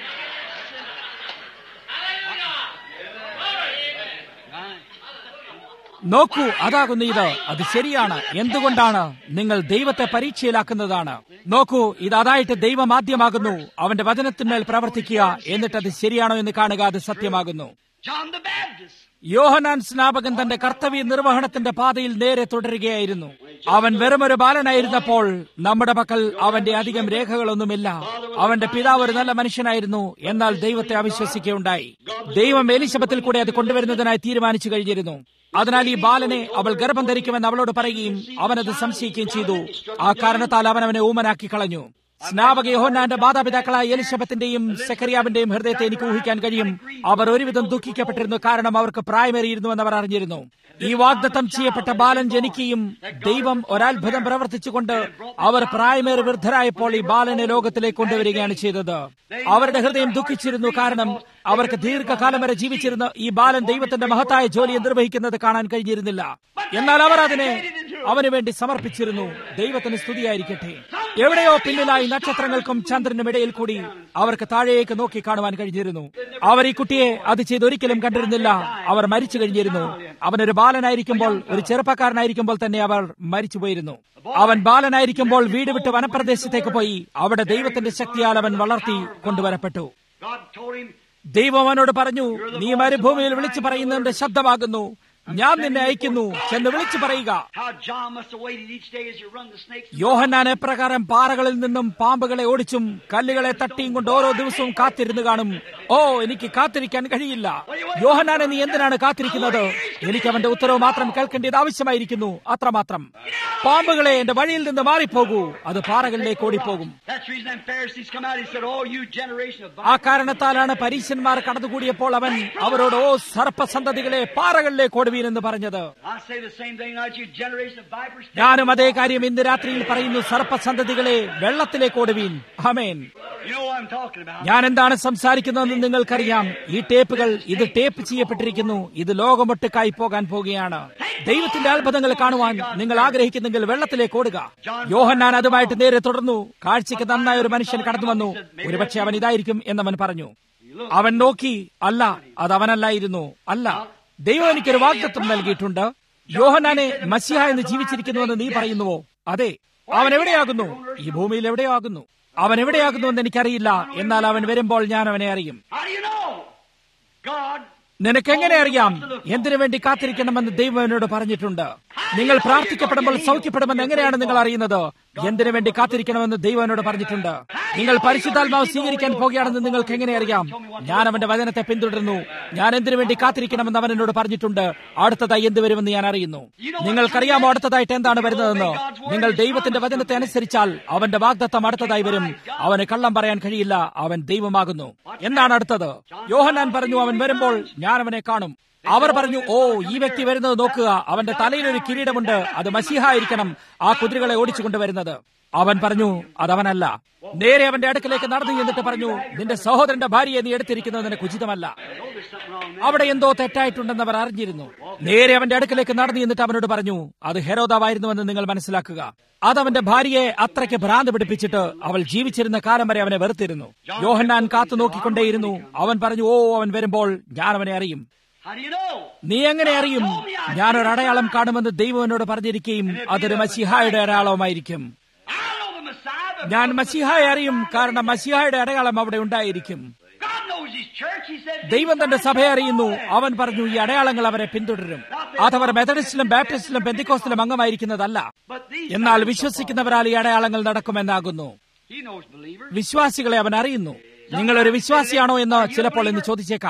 നോക്കൂ അതാകുന്നു ഇത് അത് ശരിയാണ് എന്തുകൊണ്ടാണ് നിങ്ങൾ ദൈവത്തെ പരീക്ഷയിലാക്കുന്നതാണ് നോക്കൂ ഇത് അതായിട്ട് ദൈവം ആദ്യമാകുന്നു അവന്റെ വചനത്തിന്മേൽ പ്രവർത്തിക്കുക എന്നിട്ട് അത് ശരിയാണോ എന്ന് കാണുക അത് സത്യമാകുന്നു John the Baptist. യോഹനാൻ സ്നാപകൻ തന്റെ കർത്തവ്യ നിർവഹണത്തിന്റെ പാതയിൽ നേരെ തുടരുകയായിരുന്നു അവൻ വെറുമൊരു ബാലനായിരുന്നപ്പോൾ നമ്മുടെ പക്കൽ അവന്റെ അധികം രേഖകളൊന്നുമില്ല അവന്റെ പിതാവ് ഒരു നല്ല മനുഷ്യനായിരുന്നു എന്നാൽ ദൈവത്തെ അവിശ്വസിക്കുകയുണ്ടായി ദൈവം എലിശബത്തിൽ കൂടെ അത് കൊണ്ടുവരുന്നതിനായി തീരുമാനിച്ചു കഴിഞ്ഞിരുന്നു അതിനാൽ ഈ ബാലനെ അവൾ ഗർഭം ധരിക്കുമെന്ന് അവളോട് പറയുകയും അവനത് സംശയിക്കുകയും ചെയ്തു ആ കാരണത്താൽ അവൻ അവനെ ഊമനാക്കി കളഞ്ഞു സ്നാപക യോഹന്നാന്റെ മാതാപിതാക്കളായ എലിശബത്തിന്റെയും സെക്കരിയാവിന്റെയും ഹൃദയത്തെ എനിക്ക് ഊഹിക്കാൻ കഴിയും അവർ ഒരുവിധം ദുഃഖിക്കപ്പെട്ടിരുന്നു കാരണം അവർക്ക് പ്രായമേറിയിരുന്നുവെന്ന് അവർ അറിഞ്ഞിരുന്നു ഈ വാഗ്ദത്തം ചെയ്യപ്പെട്ട ബാലൻ ജനിക്കുകയും ദൈവം ഒരത്ഭുതം പ്രവർത്തിച്ചുകൊണ്ട് അവർ പ്രായമേറി വൃദ്ധരായപ്പോൾ ഈ ബാലനെ ലോകത്തിലേക്ക് കൊണ്ടുവരികയാണ് ചെയ്തത് അവരുടെ ഹൃദയം ദുഃഖിച്ചിരുന്നു കാരണം അവർക്ക് ദീർഘകാലം വരെ ജീവിച്ചിരുന്ന ഈ ബാലൻ ദൈവത്തിന്റെ മഹത്തായ ജോലിയെ നിർവഹിക്കുന്നത് കാണാൻ കഴിഞ്ഞിരുന്നില്ല എന്നാൽ അവർ അതിനെ അവന് വേണ്ടി സമർപ്പിച്ചിരുന്നു ദൈവത്തിന് സ്തുതിയായിരിക്കട്ടെ എവിടെയോ പിന്നിലായി നക്ഷത്രങ്ങൾക്കും ചന്ദ്രനും ഇടയിൽ കൂടി അവർക്ക് താഴേക്ക് നോക്കി കാണുവാൻ കഴിഞ്ഞിരുന്നു അവർ ഈ കുട്ടിയെ അത് ചെയ്ത് ഒരിക്കലും കണ്ടിരുന്നില്ല അവർ മരിച്ചു കഴിഞ്ഞിരുന്നു അവനൊരു ബാലനായിരിക്കുമ്പോൾ ഒരു ചെറുപ്പക്കാരനായിരിക്കുമ്പോൾ തന്നെ അവർ മരിച്ചുപോയിരുന്നു അവൻ ബാലനായിരിക്കുമ്പോൾ വീട് വിട്ട് വനപ്രദേശത്തേക്ക് പോയി അവിടെ ദൈവത്തിന്റെ ശക്തിയാൽ അവൻ വളർത്തി കൊണ്ടുവരപ്പെട്ടു God told him, ദൈവം അവനോട് പറഞ്ഞു നീ മരുഭൂമിയിൽ വിളിച്ചു പറയുന്നതിന്റെ ശബ്ദമാകുന്നു ഞാൻ നിന്നെ അയക്കുന്നു ചെന്ന് വിളിച്ചു പറയുക how John must have waited each day as you run the snakes. യോഹന്നാൻ എപ്രകാരം പാറകളിൽ നിന്നും പാമ്പുകളെ ഓടിച്ചും കല്ലുകളെ തട്ടിയും കൊണ്ട് ഓരോ ദിവസവും കാത്തിരുന്ന് കാണും ഓ എനിക്ക് കാത്തിരിക്കാൻ കഴിയില്ല യോഹന്നാനെ നീ എന്തിനാണ് കാത്തിരിക്കുന്നത് എനിക്ക് അവന്റെ ഉത്തരവ് മാത്രം കേൾക്കേണ്ടത് ആവശ്യമായിരിക്കുന്നു അത്രമാത്രം പാമ്പുകളെ എന്റെ വഴിയിൽ നിന്ന് മാറിപ്പോകൂ അത് പാറകളിലേക്ക് ഓടിപ്പോകും That's the reason them Pharisees come out. He said, Oh, you generation of ആ കാരണത്താലാണ് പരീശന്മാർ കടന്നുകൂടിയപ്പോൾ അവൻ അവരോട് ഓ സർപ്പസന്തതികളെ പാറകളിലേക്ക് ഓടുവീനെന്ന് പറഞ്ഞത് I say the same thing, not you generation of vipers. ഞാനും അതേ കാര്യം ഇന്ന് രാത്രിയിൽ പറയുന്നു സർപ്പസന്തതികളെ വെള്ളത്തിലേക്ക് ഓടുവീൻ അമേൻ You know what I'm talking about. ഞാൻ എന്താണ് സംസാരിക്കുന്നതെന്ന് നിങ്ങൾക്കറിയാം ഈ ടേപ്പുകൾ ഇത് ടേപ്പ് ചെയ്യപ്പെട്ടിരിക്കുന്നു ഇത് ലോകമൊട്ടുക്കായി പോകാൻ പോകുകയാണ് ദൈവത്തിന്റെ അത്ഭുതങ്ങൾ കാണുവാൻ നിങ്ങൾ ആഗ്രഹിക്കുന്നെങ്കിൽ വെള്ളത്തിലേക്ക് ഓടുക യോഹന്നാൻ അതുമായിട്ട് നേരെ തുടർന്നു കാഴ്ചയ്ക്ക് നന്നായ ഒരു മനുഷ്യൻ കടന്നു വന്നു ഒരുപക്ഷെ അവൻ ഇതായിരിക്കും എന്നവൻ പറഞ്ഞു അവൻ നോക്കി അല്ല അത് അവനല്ലായിരുന്നു അല്ല ദൈവം എനിക്കൊരു വാഗ്ദത്വം നൽകിയിട്ടുണ്ട് യോഹന്നാനെ മസിഹ എന്ന് ജീവിച്ചിരിക്കുന്നുവെന്ന് നീ പറയുന്നുവോ അതെ അവൻ എവിടെയാകുന്നു ഈ ഭൂമിയിൽ എവിടെയാകുന്നു അവൻ എവിടെയാകുന്നുവെന്ന് എനിക്കറിയില്ല എന്നാൽ അവൻ വരുമ്പോൾ ഞാൻ അവനെ അറിയും How do you know? God നിനക്കെങ്ങനെ അറിയാം എന്തിനു വേണ്ടി കാത്തിരിക്കണമെന്ന് ദൈവം എന്നോട് പറഞ്ഞിട്ടുണ്ട് നിങ്ങൾ പ്രാർത്ഥിക്കപ്പെടുമ്പോൾ സൗഖ്യപ്പെടുമെന്ന് എങ്ങനെയാണ് നിങ്ങൾ അറിയുന്നത് എന്തിനു വേണ്ടി കാത്തിരിക്കണമെന്ന് ദൈവം എന്നോട് പറഞ്ഞിട്ടുണ്ട് നിങ്ങൾ പരിശുദ്ധാത്മാവ് സ്വീകരിക്കാൻ പോകുകയാണെന്ന് നിങ്ങൾക്ക് എങ്ങനെ അറിയാം ഞാൻ അവന്റെ വചനത്തെ പിന്തുടരുന്നു ഞാൻ എന്തിനു വേണ്ടി കാത്തിരിക്കണമെന്ന് അവൻ എന്നോട് പറഞ്ഞിട്ടുണ്ട് അടുത്തതായി എന്ത് വരുമെന്ന് ഞാൻ അറിയുന്നു നിങ്ങൾക്കറിയാമോ അടുത്തതായിട്ട് എന്താണ് വരുന്നതെന്ന് നിങ്ങൾ ദൈവത്തിന്റെ വചനത്തെ അനുസരിച്ചാൽ അവന്റെ വാഗ്ദത്തം അടുത്തതായി വരും അവന് കള്ളം പറയാൻ കഴിയില്ല അവൻ ദൈവമാകുന്നു എന്താണ് അടുത്തത് യോഹന്നാൻ പറഞ്ഞു അവൻ വരുമ്പോൾ ഞാൻ അവനെ കാണും അവർ പറഞ്ഞു ഓ ഈ വ്യക്തി വരുന്നത് നോക്കുക അവന്റെ തലയിൽ ഒരു കിരീടമുണ്ട് അത് മസിഹ ആയിരിക്കണം ആ കുതിരകളെ ഓടിച്ചുകൊണ്ട് വരുന്നത് അവൻ പറഞ്ഞു അതവനല്ല നേരെ അവന്റെ അടുക്കലേക്ക് നടന്നു എന്നിട്ട് പറഞ്ഞു നിന്റെ സഹോദരന്റെ ഭാര്യയെ നീ എടുത്തിരിക്കുന്നത് നിനക്ക് ഉചിതമല്ല know there's something wrong there. അവിടെ എന്തോ തെറ്റായിട്ടുണ്ടെന്ന് അവർ അറിഞ്ഞിരുന്നു നേരെ അവന്റെ അടുക്കലേക്ക് നടന്നു എന്നിട്ട് അവനോട് പറഞ്ഞു അത് ഹെരോദാവായിരുന്നുവെന്ന് നിങ്ങൾ മനസ്സിലാക്കുക അതവന്റെ ഭാര്യയെ അത്രയ്ക്ക് ഭ്രാന്ത് പിടിപ്പിച്ചിട്ട് അവൾ ജീവിച്ചിരുന്ന കാലം വരെ അവനെ വെറുത്തിരുന്നു യോഹന്നാൻ കാത്തു നോക്കിക്കൊണ്ടേയിരുന്നു അവൻ പറഞ്ഞു ഓ അവൻ വരുമ്പോൾ ഞാൻ അവനെ അറിയും How do you know? നീ എങ്ങനെ അറിയും ഞാനൊരു അടയാളം കാണുമെന്ന് ദൈവം എന്നോട് പറഞ്ഞിരിക്കുകയും അതൊരു മസിഹായുടെ അടയാളവുമായിരിക്കും I know the Messiah, but ഞാൻ മസിഹായെ അറിയും കാരണം മസിഹായുടെ അടയാളം അവിടെ ഉണ്ടായിരിക്കും God knows His church. He said, ദൈവം തന്റെ സഭയെ അറിയുന്നു അവൻ പറഞ്ഞു ഈ അടയാളങ്ങൾ അവരെ പിന്തുടരും അതവർ മെത്തഡിസ്റ്റിലും ബാപ്റ്റിസ്റ്റിലും പെന്തിക്കോസ്റ്റിലും അംഗമായിരിക്കുന്നതല്ല But these എന്നാൽ വിശ്വസിക്കുന്നവരാൽ ഈ അടയാളങ്ങൾ നടക്കുമെന്നാകുന്നു He knows believers. വിശ്വാസികളെ അവൻ അറിയുന്നു നിങ്ങൾ ഒരു വിശ്വാസിയാണോ എന്ന് ചിലപ്പോൾ ഇന്ന് ചോദിച്ചേക്കാം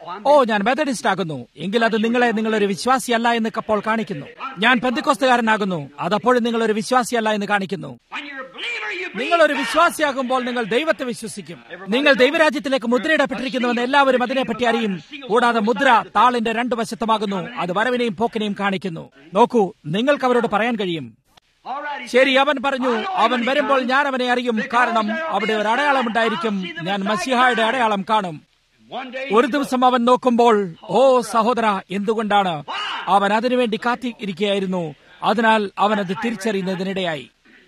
ഓ ഞാൻ മെത്തഡിസ്റ്റ് ആകുന്നു എങ്കിൽ അത് നിങ്ങളെ നിങ്ങളൊരു വിശ്വാസിയല്ല എന്ന് അപ്പോൾ കാണിക്കുന്നു ഞാൻ പെന്തിക്കൊസ്തുകാരനാകുന്നു അതപ്പോഴും നിങ്ങളൊരു വിശ്വാസിയല്ല എന്ന് കാണിക്കുന്നു When you're a believer, you നിങ്ങൾ ഒരു വിശ്വാസിയാകുമ്പോൾ നിങ്ങൾ ദൈവത്തെ വിശ്വസിക്കും നിങ്ങൾ ദൈവരാജ്യത്തിലേക്ക് മുദ്രയിടപ്പെട്ടിരിക്കുന്നുവെന്ന് എല്ലാവരും അതിനെപ്പറ്റി അറിയും കൂടാതെ മുദ്ര താളിന്റെ രണ്ടു വശത്തുമാകുന്നു അത് വരവിനെയും പോക്കിനെയും കാണിക്കുന്നു നോക്കൂ നിങ്ങൾക്ക് അവരോട് പറയാൻ കഴിയും All right, he ശരി അവൻ പറഞ്ഞു അവൻ വരുമ്പോൾ ഞാൻ അവനെ അറിയും കാരണം അവിടെ ഒരു അടയാളം ഉണ്ടായിരിക്കും ഞാൻ മസിഹായുടെ അടയാളം കാണും One day ഒരു ദിവസം അവൻ നോക്കുമ്പോൾ ഓ സഹോദര എന്തുകൊണ്ടാണ് അവൻ അതിനുവേണ്ടി കാത്തിരിക്കുകയായിരുന്നു അതിനാൽ അവൻ അത് തിരിച്ചറിയുന്നതിനിടയായി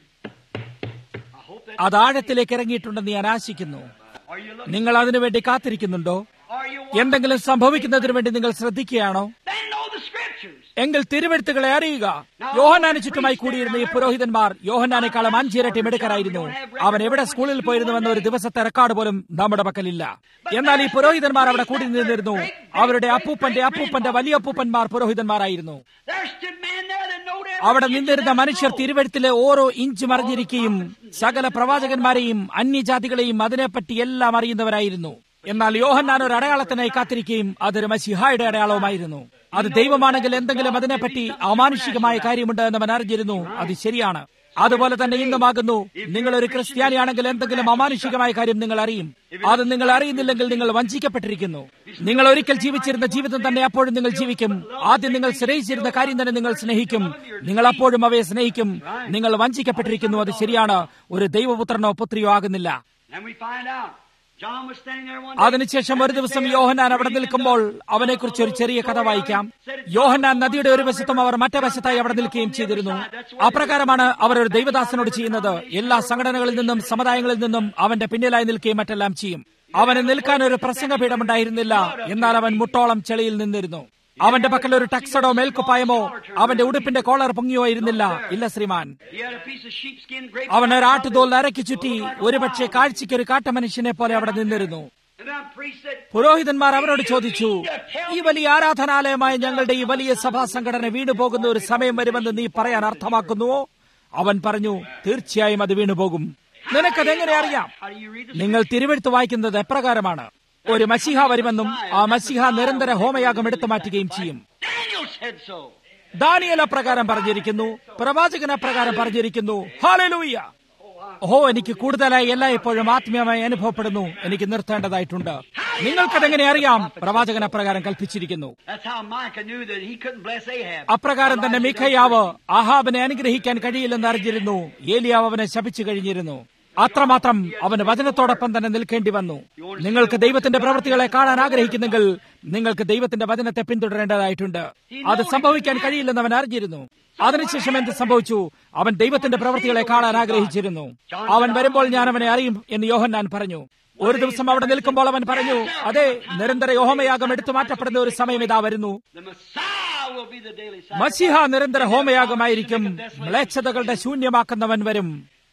I hope that അത് ആഴത്തിലേക്ക് ഇറങ്ങിയിട്ടുണ്ടെന്ന് ഞാൻ ആശിക്കുന്നു are you looking നിങ്ങൾ അതിനുവേണ്ടി കാത്തിരിക്കുന്നുണ്ടോ are you എന്തെങ്കിലും സംഭവിക്കുന്നതിന് വേണ്ടി നിങ്ങൾ ശ്രദ്ധിക്കുകയാണോ then know the scriptures. എങ്കിൽ തിരുവെഴുത്തുകളെ അറിയുക യോഹന്നാന് ചുറ്റുമായി കൂടിയിരുന്ന ഈ പുരോഹിതന്മാർ യോഹന്നാനേക്കാളും അഞ്ചിരട്ടി മിടുക്കരായിരുന്നു അവൻ എവിടെ സ്കൂളിൽ പോയിരുന്നുവെന്ന ഒരു ദിവസത്തെ റെക്കോർഡ് പോലും നമ്മുടെ പക്കലില്ല എന്നാൽ ഈ പുരോഹിതന്മാർ അവിടെ കൂടി നിന്നിരുന്നു അവരുടെ അപ്പൂപ്പന്റെ അപ്പൂപ്പന്റെ വലിയ അപ്പൂപ്പന്മാർ പുരോഹിതന്മാരായിരുന്നു There stood men there that knowed every അവിടെ inch of നിന്നിരുന്ന that മനുഷ്യർ road. തിരുവഴുത്തിലെ ഓരോ ഇഞ്ചും അറിഞ്ഞിരിക്കുകയും സകല പ്രവാചകന്മാരെയും അന്യജാതികളെയും അതിനെപ്പറ്റി എല്ലാം അറിയുന്നവരായിരുന്നു എന്നാൽ യോഹന്നാൻ ഒരു അടയാളത്തിനായി കാത്തിരിക്കുകയും അതൊരു മസിഹായുടെ അടയാളവുമായിരുന്നു അത് ദൈവമാണെങ്കിൽ എന്തെങ്കിലും അതിനെപ്പറ്റി അമാനുഷികമായ കാര്യമുണ്ട് എന്ന് അവൻ അറിഞ്ഞിരുന്നു അത് ശരിയാണ് അതുപോലെ തന്നെ ഇന്നുമാകുന്നു നിങ്ങൾ ഒരു ക്രിസ്ത്യാനിയാണെങ്കിൽ എന്തെങ്കിലും അമാനുഷികമായ കാര്യം നിങ്ങൾ അറിയും അത് നിങ്ങൾ അറിയുന്നില്ലെങ്കിൽ നിങ്ങൾ വഞ്ചിക്കപ്പെട്ടിരിക്കുന്നു നിങ്ങൾ ഒരിക്കൽ ജീവിച്ചിരുന്ന ജീവിതം തന്നെ അപ്പോഴും നിങ്ങൾ ജീവിക്കും ആദ്യം നിങ്ങൾ സ്നേഹിച്ചിരുന്ന കാര്യം തന്നെ നിങ്ങൾ സ്നേഹിക്കും നിങ്ങൾ അപ്പോഴും അവയെ സ്നേഹിക്കും നിങ്ങൾ വഞ്ചിക്കപ്പെട്ടിരിക്കുന്നു അത് ശരിയാണ് ഒരു ദൈവപുത്രനോ പുത്രിയോ ആകുന്നില്ല And we find out. John was standing there one day. അതിനുശേഷം ഒരു ദിവസം യോഹന്നാൻ അവിടെ നിൽക്കുമ്പോൾ അവനെക്കുറിച്ച് ഒരു ചെറിയ കഥ വായിക്കാം യോഹന്നാൻ നദിയുടെ ഒരു വശത്തും അവർ മറ്റേ വശത്തായി അവിടെ നിൽക്കുകയും ചെയ്തിരുന്നു അപ്രകാരമാണ് അവർ ഒരു ദൈവദാസനോട് ചെയ്യുന്നത് എല്ലാ സംഘടനകളിൽ നിന്നും സമുദായങ്ങളിൽ നിന്നും അവന്റെ പിന്നിലായി നിൽക്കുകയും മറ്റെല്ലാം ചെയ്യും അവന് നിൽക്കാൻ ഒരു പ്രസംഗപീഠമുണ്ടായിരുന്നില്ല എന്നാൽ അവൻ മുട്ടോളം ചെളിയിൽ നിന്നിരുന്നു അവന്റെ പക്കൽ ഒരു ടക്സഡോ മേൽക്കുപ്പായമോ അവന്റെ ഉടുപ്പിന്റെ കോളർ പൊങ്ങിയോ ഇരുന്നില്ല ഇല്ല ശ്രീമാൻ He had a piece of sheepskin, grape അവൻ ഒരു ആട്ടുതോൽ അരക്കി ചുറ്റി ഒരുപക്ഷെ കാഴ്ചയ്ക്ക് ഒരു കാട്ടമനുഷ്യനെ പോലെ അവിടെ നിന്നിരുന്നു And that priest said, പുരോഹിതന്മാർ അവരോട് ചോദിച്ചു ഈ വലിയ ആരാധനാലയമായ ഞങ്ങളുടെ ഈ വലിയ സഭാ സംഘടന വീണുപോകുന്ന ഒരു സമയം വരുമെന്ന് നീ പറയാൻ അർത്ഥമാക്കുന്നുവോ അവൻ പറഞ്ഞു തീർച്ചയായും അത് വീണുപോകും നിനക്കതെങ്ങനെ അറിയാം How do you read the നിങ്ങൾ തിരുവെടുത്ത് വായിക്കുന്നത് എപ്രകാരമാണ് ഒരു മസിഹ വരുമെന്നും ആ മസിഹ നിരന്തര ഹോമയാഗം എടുത്തു മാറ്റുകയും ചെയ്യും Daniel said so. ദാനിയൽ അപ്രകാരം പറഞ്ഞിരിക്കുന്നു പ്രവാചകൻ അപ്രകാരം പറഞ്ഞിരിക്കുന്നു ഹാലലൂയ ഓഹോ എനിക്ക് കൂടുതലായി എല്ലായ്പ്പോഴും ആത്മീയമായി അനുഭവപ്പെടുന്നു എനിക്ക് നിർത്തേണ്ടതായിട്ടുണ്ട് നിങ്ങൾക്കതെങ്ങനെ അറിയാം പ്രവാചകൻ അപ്രകാരം കൽപ്പിച്ചിരിക്കുന്നു That's how Micah knew that he couldn't bless Ahab. അപ്രകാരം തന്നെ മിഖയാവ് ആഹാബിനെ അനുഗ്രഹിക്കാൻ കഴിയില്ലെന്ന് അറിഞ്ഞിരുന്നു ഏലിയാവ് അവനെ ശപിച്ചു കഴിഞ്ഞിരുന്നു അത്രമാത്രം അവന് വചനത്തോടൊപ്പം തന്നെ നിൽക്കേണ്ടി വന്നു നിങ്ങൾക്ക് ദൈവത്തിന്റെ പ്രവൃത്തികളെ കാണാൻ ആഗ്രഹിക്കുന്നെങ്കിൽ നിങ്ങൾക്ക് ദൈവത്തിന്റെ വചനത്തെ പിന്തുടരേണ്ടതായിട്ടുണ്ട് അത് സംഭവിക്കാൻ കഴിയില്ലെന്ന് അവൻ അറിഞ്ഞിരുന്നു അതിനുശേഷം എന്ത് സംഭവിച്ചു അവൻ ദൈവത്തിന്റെ പ്രവൃത്തികളെ കാണാൻ ആഗ്രഹിച്ചിരുന്നു അവൻ വരുമ്പോൾ ഞാൻ അവനെ അറിയും എന്ന് യോഹന്നാൻ പറഞ്ഞു ഒരു ദിവസം അവിടെ നിൽക്കുമ്പോൾ അവൻ പറഞ്ഞു അതെ നിരന്തര യോഹമയാഗം എടുത്തു മാറ്റപ്പെടുന്ന ഒരു സമയം ഇതാ വരുന്നു The Messiah will be the daily sacrifice. മസിഹ നിരന്തര ഹോമയാഗമായിരിക്കും മ്ലേച്ഛതകളുടെ ശൂന്യമാക്കുന്നവൻ വരും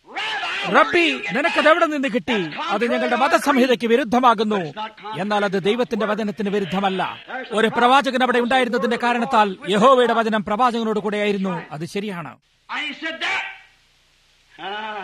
റബ്ബി നിനക്കത് എവിടെ നിന്ന് കിട്ടി അത് ഞങ്ങളുടെ മതസംഹിതയ്ക്ക് വിരുദ്ധമാകുന്നു എന്നാൽ അത് ദൈവത്തിന്റെ വചനത്തിന് വിരുദ്ധമല്ല ഒരു പ്രവാചകൻ അവിടെ ഉണ്ടായിരുന്നതിന്റെ കാരണത്താൽ യഹോവയുടെ വചനം പ്രവാചകനോട് കൂടെയായിരുന്നു അത് ശരിയാണ് And he said that. Ah.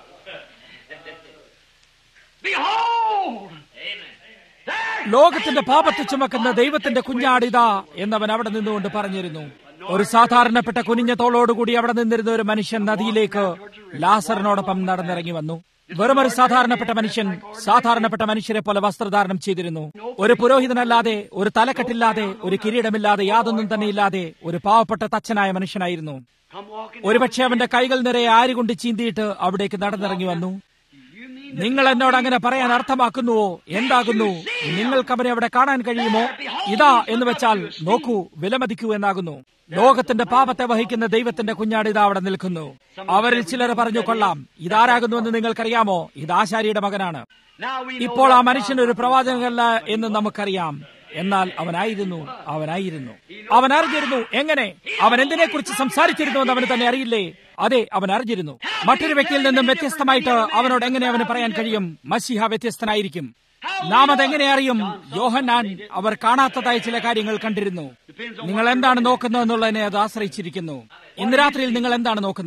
Behold! There ലോകത്തിന്റെ പാപത്തെ ചുമക്കുന്ന ദൈവത്തിന്റെ കുഞ്ഞാടിതാ എന്നവൻ അവിടെ നിന്നുകൊണ്ട് പറഞ്ഞിരുന്നു ഒരു സാധാരണപ്പെട്ട കുനിഞ്ഞ തോളോടുകൂടി അവിടെ നിന്നിരുന്ന ഒരു മനുഷ്യൻ നദിയിലേക്ക് ലാസറിനോടൊപ്പം നടന്നിറങ്ങി വന്നു വെറുമൊരു സാധാരണപ്പെട്ട മനുഷ്യൻ സാധാരണപ്പെട്ട മനുഷ്യരെ പോലെ വസ്ത്രധാരണം ചെയ്തിരുന്നു ഒരു പുരോഹിതനല്ലാതെ ഒരു തലക്കെട്ടില്ലാതെ ഒരു കിരീടമില്ലാതെ യാതൊന്നും തന്നെ ഇല്ലാതെ ഒരു പാവപ്പെട്ട തച്ചനായ മനുഷ്യനായിരുന്നു come walking. ഒരുപക്ഷെ അവന്റെ കൈകൾ നിറയെ ആരുകൊണ്ട് ചീന്തിയിട്ട് അവിടേക്ക് നടന്നിറങ്ങി വന്നു You mean നിങ്ങൾ എന്നോട് അങ്ങനെ പറയാൻ അർത്ഥമാക്കുന്നുവോ എന്താകുന്നു നിങ്ങൾക്ക് അവനെ അവിടെ കാണാൻ കഴിയുമോ ഇതാ എന്ന് വെച്ചാൽ നോക്കൂ വിലമതിക്കൂ എന്നാകുന്നു ലോകത്തിന്റെ പാപത്തെ വഹിക്കുന്ന ദൈവത്തിന്റെ കുഞ്ഞാട് ഇതാ അവിടെ നിൽക്കുന്നു അവരിൽ ചിലർ പറഞ്ഞു കൊള്ളാം ഇതാരാകുന്നുവെന്ന് നിങ്ങൾക്കറിയാമോ ഇത് ആശാരിയുടെ മകനാണ് now we know ഇപ്പോൾ ആ that മനുഷ്യൻ ഒരു പ്രവാചകനല്ല എന്ന് നമുക്കറിയാം എന്നാൽ അവനായിരുന്നു അവനായിരുന്നു അവൻ അറിഞ്ഞിരുന്നു എങ്ങനെ അവൻ എന്തിനെ കുറിച്ച് സംസാരിച്ചിരുന്നു എന്ന് അവന് തന്നെ അറിയില്ലേ അതെ അവൻ അറിഞ്ഞിരുന്നു മറ്റൊരു വ്യക്തിയിൽ നിന്നും വ്യത്യസ്തമായിട്ട് അവനോട് എങ്ങനെ അവന് പറയാൻ കഴിയും മസിഹ വ്യത്യസ്തനായിരിക്കും നാം അതെങ്ങനെ അറിയും യോഹന്നാൻ അവർ കാണാത്തതായ ചില കാര്യങ്ങൾ കണ്ടിരുന്നു നിങ്ങൾ എന്താണ് നോക്കുന്നത് എന്നുള്ളതിനെ അത് ആശ്രയിച്ചിരിക്കുന്നു ഇന്ന് രാത്രിയിൽ നിങ്ങൾ എന്താണ് നോക്കുന്നത്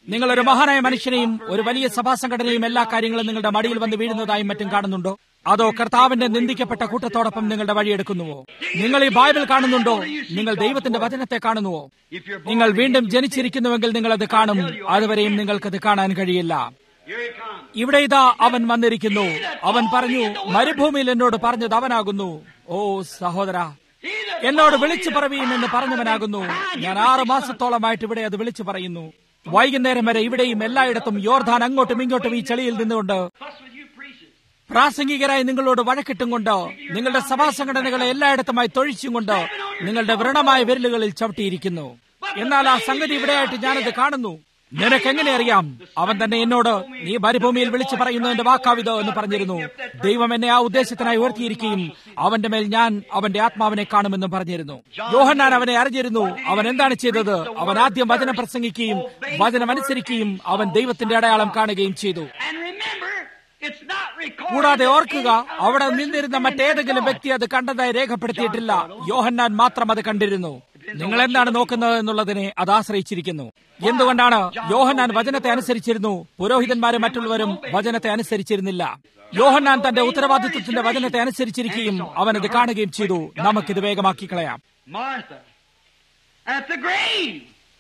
നിങ്ങൾ ഒരു മഹാനായ മനുഷ്യനെയും ഒരു വലിയ സഭാ സംഘടനയും എല്ലാ കാര്യങ്ങളും നിങ്ങളുടെ മടിയിൽ വന്ന് വീഴുന്നതായും മറ്റും കാണുന്നുണ്ടോ അതോ കർത്താവിന്റെ നിന്ദിക്കപ്പെട്ട കൂട്ടത്തോടൊപ്പം നിങ്ങളുടെ വഴിയെടുക്കുന്നുവോ നിങ്ങൾ ഈ ബൈബിൾ കാണുന്നുണ്ടോ നിങ്ങൾ ദൈവത്തിന്റെ വചനത്തെ കാണുന്നുവോ If you're born നിങ്ങൾ again, വീണ്ടും ജനിച്ചിരിക്കുന്നുവെങ്കിൽ നിങ്ങൾ അത് കാണും അതുവരെയും നിങ്ങൾക്കത് കാണാൻ കഴിയില്ല here he comes. ഇവിടെ ഇതാ അവൻ വന്നിരിക്കുന്നു അവൻ പറഞ്ഞു മരുഭൂമിയിൽ എന്നോട് പറഞ്ഞത് അവനാകുന്നു ഓ സഹോദര He that എന്നോട് വിളിച്ചു പറവീൻ എന്ന് പറഞ്ഞവനാകുന്നു ഞാൻ ആറു മാസത്തോളമായിട്ട് ഇവിടെ അത് വിളിച്ചു പറയുന്നു വൈകുന്നേരം വരെ ഇവിടെയും എല്ലായിടത്തും യോർധാൻ അങ്ങോട്ടും ഇങ്ങോട്ടും ഈ ചെളിയിൽ നിന്നുകൊണ്ട് fuss with you preachers. പ്രാസംഗികരായി നിങ്ങളോട് വഴക്കിട്ടും കൊണ്ട് നിങ്ങളുടെ സഭാ സംഘടനകളെ എല്ലായിടത്തുമായി തൊഴിച്ചും കൊണ്ട് നിങ്ങളുടെ വ്രണമായ വിരലുകളിൽ ചവിട്ടിയിരിക്കുന്നു എന്നാൽ ആ സംഗതി ഇവിടെയായിട്ട് ഞാനത് കാണുന്നു നിനക്കെങ്ങനെ അറിയാം അവൻ തന്നെ എന്നോട് നീ മരുഭൂമിയിൽ വിളിച്ചു പറയുന്നതിന്റെ വാക്കാവിത് എന്ന് പറഞ്ഞിരുന്നു ദൈവം എന്നെ ആ ഉദ്ദേശത്തിനായി ഉയർത്തിയിരിക്കുകയും അവന്റെ മേൽ ഞാൻ അവന്റെ ആത്മാവിനെ കാണുമെന്നും പറഞ്ഞിരുന്നു യോഹന്നാൻ അവനെ അറിഞ്ഞിരുന്നു അവൻ എന്താണ് ചെയ്തത് അവൻ ആദ്യം വചനം പ്രസംഗിക്കുകയും വചനം അനുസരിക്കുകയും അവൻ ദൈവത്തിന്റെ അടയാളം കാണുകയും ചെയ്തു And remember, it's not recorded. കൂടാതെ that ഓർക്കുക any അവിടെ person നിന്നിരുന്ന went മറ്റേതെങ്കിലും to വ്യക്തി അത് കണ്ടതായി രേഖപ്പെടുത്തിയിട്ടില്ല യോഹന്നാൻ മാത്രം അത് കണ്ടിരുന്നു നിങ്ങൾ എന്താണ് നോക്കുന്നത് എന്നുള്ളതിനെ അത് ആശ്രയിച്ചിരിക്കുന്നു എന്തുകൊണ്ടാണ് യോഹന്നാൻ വചനത്തെ അനുസരിച്ചിരുന്നു പുരോഹിതന്മാരും മറ്റുള്ളവരും വചനത്തെ അനുസരിച്ചിരുന്നില്ല യോഹന്നാൻ തന്റെ ഉത്തരവാദിത്വത്തിന്റെ വചനത്തെ അനുസരിച്ചിരിക്കുകയും അവൻ അത് കാണുകയും ചെയ്തു നമുക്കിത് വേഗമാക്കി കളയാം Martha at the grave.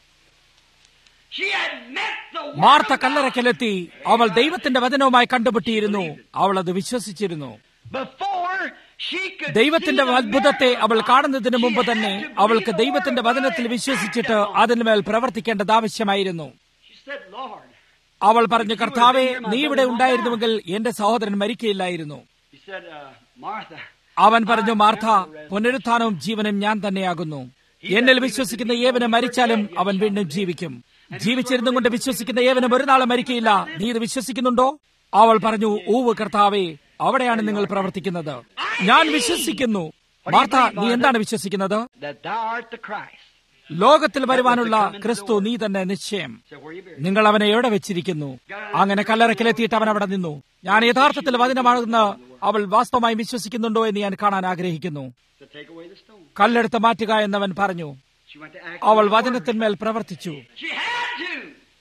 She had met the word Martha of God കല്ലറയ്ക്കലെത്തി അവൾ ദൈവത്തിന്റെ വചനവുമായി കണ്ടുപിട്ടിയിരുന്നു അവൾ അത് വിശ്വസിച്ചിരുന്നു before she could ദൈവത്തിന്റെ see the അത്ഭുതത്തെ miracle അവൾ of God, കാണുന്നതിന് she മുമ്പ് had തന്നെ to believe അവൾക്ക് the ദൈവത്തിന്റെ word of വചനത്തിൽ God വിശ്വസിച്ചിട്ട് and act on it. അതിന്മേൽ പ്രവർത്തിക്കേണ്ടത് ആവശ്യമായിരുന്നു She said, Lord. അവൾ പറഞ്ഞു കർത്താവെ നീ ഇവിടെ ഉണ്ടായിരുന്നുവെങ്കിൽ എന്റെ സഹോദരൻ മരിക്കയില്ലായിരുന്നു He said, uh, Martha. അവൻ പറഞ്ഞു മാർത്ത പുനരുത്ഥാനവും ജീവനും ഞാൻ തന്നെയാകുന്നു എന്നിൽ വിശ്വസിക്കുന്ന ഏവനും മരിച്ചാലും അവൻ വീണ്ടും ജീവിക്കും ജീവിച്ചിരുന്നും കൊണ്ട് വിശ്വസിക്കുന്ന ഏവനും ഒരു നാളും മരിക്കയില്ല നീ ഇത് വിശ്വസിക്കുന്നുണ്ടോ അവൾ പറഞ്ഞു ഊവ് കർത്താവേ അവിടെയാണ് നിങ്ങൾ പ്രവർത്തിക്കുന്നത് ഞാൻ വിശ്വസിക്കുന്നു മാർത്ത നീ എന്താണ് വിശ്വസിക്കുന്നത് That thou art the Christ. ലോകത്തിൽ വരുവാനുള്ള ക്രിസ്തു നീ തന്നെ നിശ്ചയം So where you buried? നിങ്ങൾ അവനെ എവിടെ വെച്ചിരിക്കുന്നു അങ്ങനെ കല്ലറക്കിലെത്തിയിട്ട് അവൻ അവിടെ നിന്നു ഞാൻ യഥാർത്ഥത്തിൽ വചനമാണെന്ന് അവൾ വാസ്തവമായി വിശ്വസിക്കുന്നുണ്ടോ എന്ന് ഞാൻ കാണാൻ ആഗ്രഹിക്കുന്നു To take away the stone. കല്ലെടുത്ത് മാറ്റുക എന്നവൻ പറഞ്ഞു She went to act. അവൾ on the word. വചനത്തിന്മേൽ പ്രവർത്തിച്ചു She had to.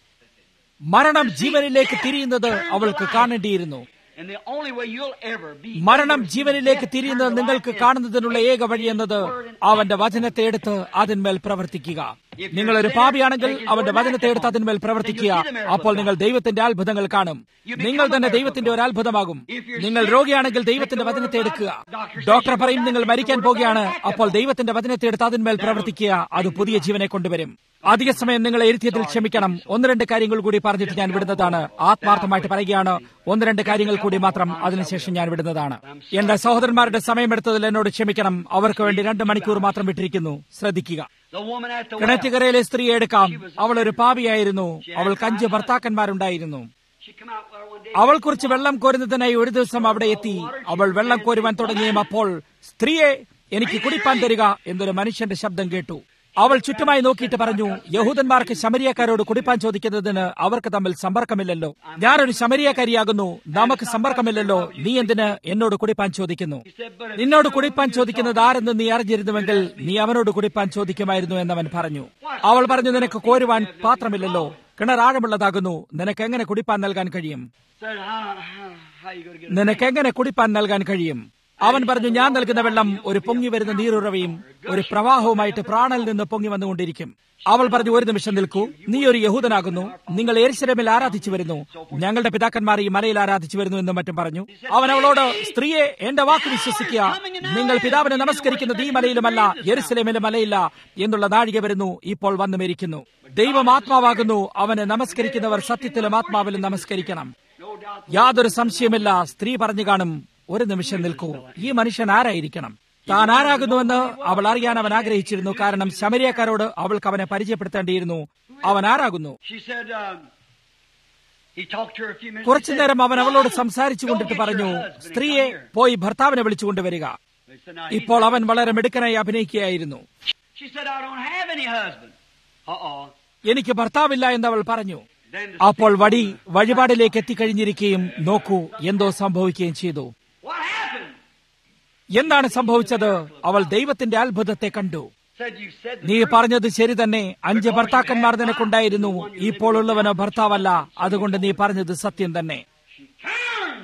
മരണം ജീവനിലേക്ക് തിരിയുന്നത് അവൾക്ക് കാണേണ്ടിയിരുന്നു And the only way you'll ever be. മരണം ജീവനിലേക്ക് തിരിയുന്നത് നിങ്ങൾക്ക് കാണുന്നതിനുള്ള ഏക വഴി എന്നത് അവന്റെ വചനത്തെ എടുത്ത് അതിന്മേൽ പ്രവർത്തിക്കുക നിങ്ങൾ ഒരു പാപിയാണെങ്കിൽ അവന്റെ വചനത്തെ എടുത്ത് അതിന്മേൽ പ്രവർത്തിക്കുക അപ്പോൾ നിങ്ങൾ ദൈവത്തിന്റെ അത്ഭുതങ്ങൾ കാണും നിങ്ങൾ തന്നെ ദൈവത്തിന്റെ ഒരു അത്ഭുതമാകും നിങ്ങൾ രോഗിയാണെങ്കിൽ ദൈവത്തിന്റെ വചനത്തെ എടുക്കുക ഡോക്ടർ പറയും നിങ്ങൾ മരിക്കാൻ പോകുകയാണ് അപ്പോൾ ദൈവത്തിന്റെ വചനത്തെ എടുത്ത് അതിന്മേൽ പ്രവർത്തിക്കുക അത് പുതിയ ജീവനെ കൊണ്ടുവരും അധിക സമയം നിങ്ങളെ ഇരുത്തിയതിൽ ക്ഷമിക്കണം ഒന്ന് രണ്ട് കാര്യങ്ങൾ കൂടി പറഞ്ഞിട്ട് ഞാൻ വിടുന്നതാണ് ആത്മാർത്ഥമായിട്ട് പറയുകയാണ് ഒന്ന് രണ്ട് കാര്യങ്ങൾ കൂടി മാത്രം അതിനുശേഷം ഞാൻ വിടുന്നതാണ് എന്റെ സഹോദരന്മാരുടെ സമയമെടുത്തതിൽ എന്നോട് ക്ഷമിക്കണം അവർക്ക് വേണ്ടി രണ്ട് മണിക്കൂർ മാത്രം വിട്ടിരിക്കുന്നു ശ്രദ്ധിക്കുക The woman at the well. കിണറ്റുകരയിലെ സ്ത്രീയെ എടുക്കാം അവൾ ഒരു പാപിയായിരുന്നു അവൾക്ക് അഞ്ച് ഭർത്താക്കന്മാരുണ്ടായിരുന്നു She come out there one day. അവൾ കുറിച്ച് വെള്ളം കോരുന്നതിനായി ഒരു ദിവസം അവിടെ എത്തി അവൾ വെള്ളം കോരുവാൻ തുടങ്ങിയും അപ്പോൾ സ്ത്രീയെ എനിക്ക് കുടിപ്പാൻ തരിക എന്നൊരു മനുഷ്യന്റെ ശബ്ദം കേട്ടു അവൾ ചുറ്റുമായി നോക്കിയിട്ട് പറഞ്ഞു യഹൂദന്മാർക്ക് ശമരിയക്കാരോട് കുടിപ്പാൻ ചോദിക്കുന്നതിന് അവർക്ക് തമ്മിൽ സമ്പർക്കമില്ലല്ലോ ഞാനൊരു ശമരിയക്കാരിയാകുന്നു നമുക്ക് സമ്പർക്കമില്ലല്ലോ നീ എന്തിന് എന്നോട് കുടിപ്പാൻ ചോദിക്കുന്നു നിന്നോട് കുടിപ്പാൻ ചോദിക്കുന്നത് ആരെന്ന് നീ അറിഞ്ഞിരുന്നുവെങ്കിൽ നീ അവനോട് കുടിപ്പാൻ ചോദിക്കുമായിരുന്നു എന്നവൻ പറഞ്ഞു അവൾ പറഞ്ഞു നിനക്ക് കോരുവാൻ പാത്രമില്ലല്ലോ കിണർ ആഴമുള്ളതാകുന്നു നിനക്ക് എങ്ങനെ കുടിപ്പാൻ നൽകാൻ കഴിയും Said, how, how, how you going to get നിനക്ക് എങ്ങനെ കുടിപ്പാൻ നൽകാൻ കഴിയും അവൻ പറഞ്ഞു ഞാൻ നൽകുന്ന വെള്ളം ഒരു പൊങ്ങി വരുന്ന നീരുറവയും ഒരു പ്രവാഹവുമായിട്ട് പ്രാണൽ നിന്ന് പൊങ്ങി വന്നുകൊണ്ടിരിക്കും അവൾ പറഞ്ഞു ഒരു നിമിഷം നിൽക്കൂ നീ ഒരു യഹൂദനാകുന്നു നിങ്ങൾ എരിശരമിൽ ആരാധിച്ചു വരുന്നു ഞങ്ങളുടെ പിതാക്കന്മാർ ഈ മലയിൽ ആരാധിച്ചു വരുന്നു എന്നും മറ്റും പറഞ്ഞു അവൻ അവളോട് സ്ത്രീയെ എന്റെ വാക്ക് വിശ്വസിക്കുക നിങ്ങൾ പിതാവിനെ നമസ്കരിക്കുന്നത് ഈ മലയിലുമല്ല എരുസലേമിലും മലയില്ല എന്നുള്ള നാഴിക വരുന്നു ഇപ്പോൾ വന്നു മരിക്കുന്നു ദൈവം ആത്മാവാകുന്നു അവനെ നമസ്കരിക്കുന്നവർ സത്യത്തിലും ആത്മാവിലും നമസ്കരിക്കണം No doubt. യാതൊരു സംശയമില്ല സ്ത്രീ പറഞ്ഞു കാണും ഒരു നിമിഷം നിൽക്കൂ ഈ മനുഷ്യൻ ആരായിരിക്കണം താൻ ആരാകുന്നുവെന്ന് അവൾ അറിയാൻ അവൻ ആഗ്രഹിച്ചിരുന്നു കാരണം ശമരിയക്കാരോട് അവൾക്ക് അവനെ പരിചയപ്പെടുത്തേണ്ടിയിരുന്നു അവൻ ആരാകുന്നു She said, um, he talked to her a few minutes. കുറച്ചു He said, നേരം അവൻ അവളോട് സംസാരിച്ചു "Go കൊണ്ടിട്ട് get your പറഞ്ഞു husband and സ്ത്രീയെ come here." പോയി ഭർത്താവിനെ വിളിച്ചുകൊണ്ടുവരിക He said, "Now, he's ഇപ്പോൾ not-" അവൻ വളരെ മിടുക്കനായി അഭിനയിക്കുകയായിരുന്നു She said, I don't have any husband. Uh-oh. എനിക്ക് ഭർത്താവില്ല എന്ന് അവൾ പറഞ്ഞു Then the അപ്പോൾ വടി വഴിപാടിലേക്ക് എത്തിക്കഴിഞ്ഞിരിക്കുകയും നോക്കൂ എന്തോ സംഭവിക്കുകയും ചെയ്തു What happened? എന്താണ് സംഭവിച്ചത് അവൾ ദൈവത്തിന്റെ അത്ഭുതത്തെ കണ്ടു said you said the നീ truth. പറഞ്ഞത് ശരി തന്നെ അഞ്ച് ഭർത്താക്കന്മാർ നിനക്കുണ്ടായിരുന്നു ഇപ്പോൾ ഉള്ളവനോ ഭർത്താവല്ല അതുകൊണ്ട് നീ പറഞ്ഞത് സത്യം തന്നെ Turned.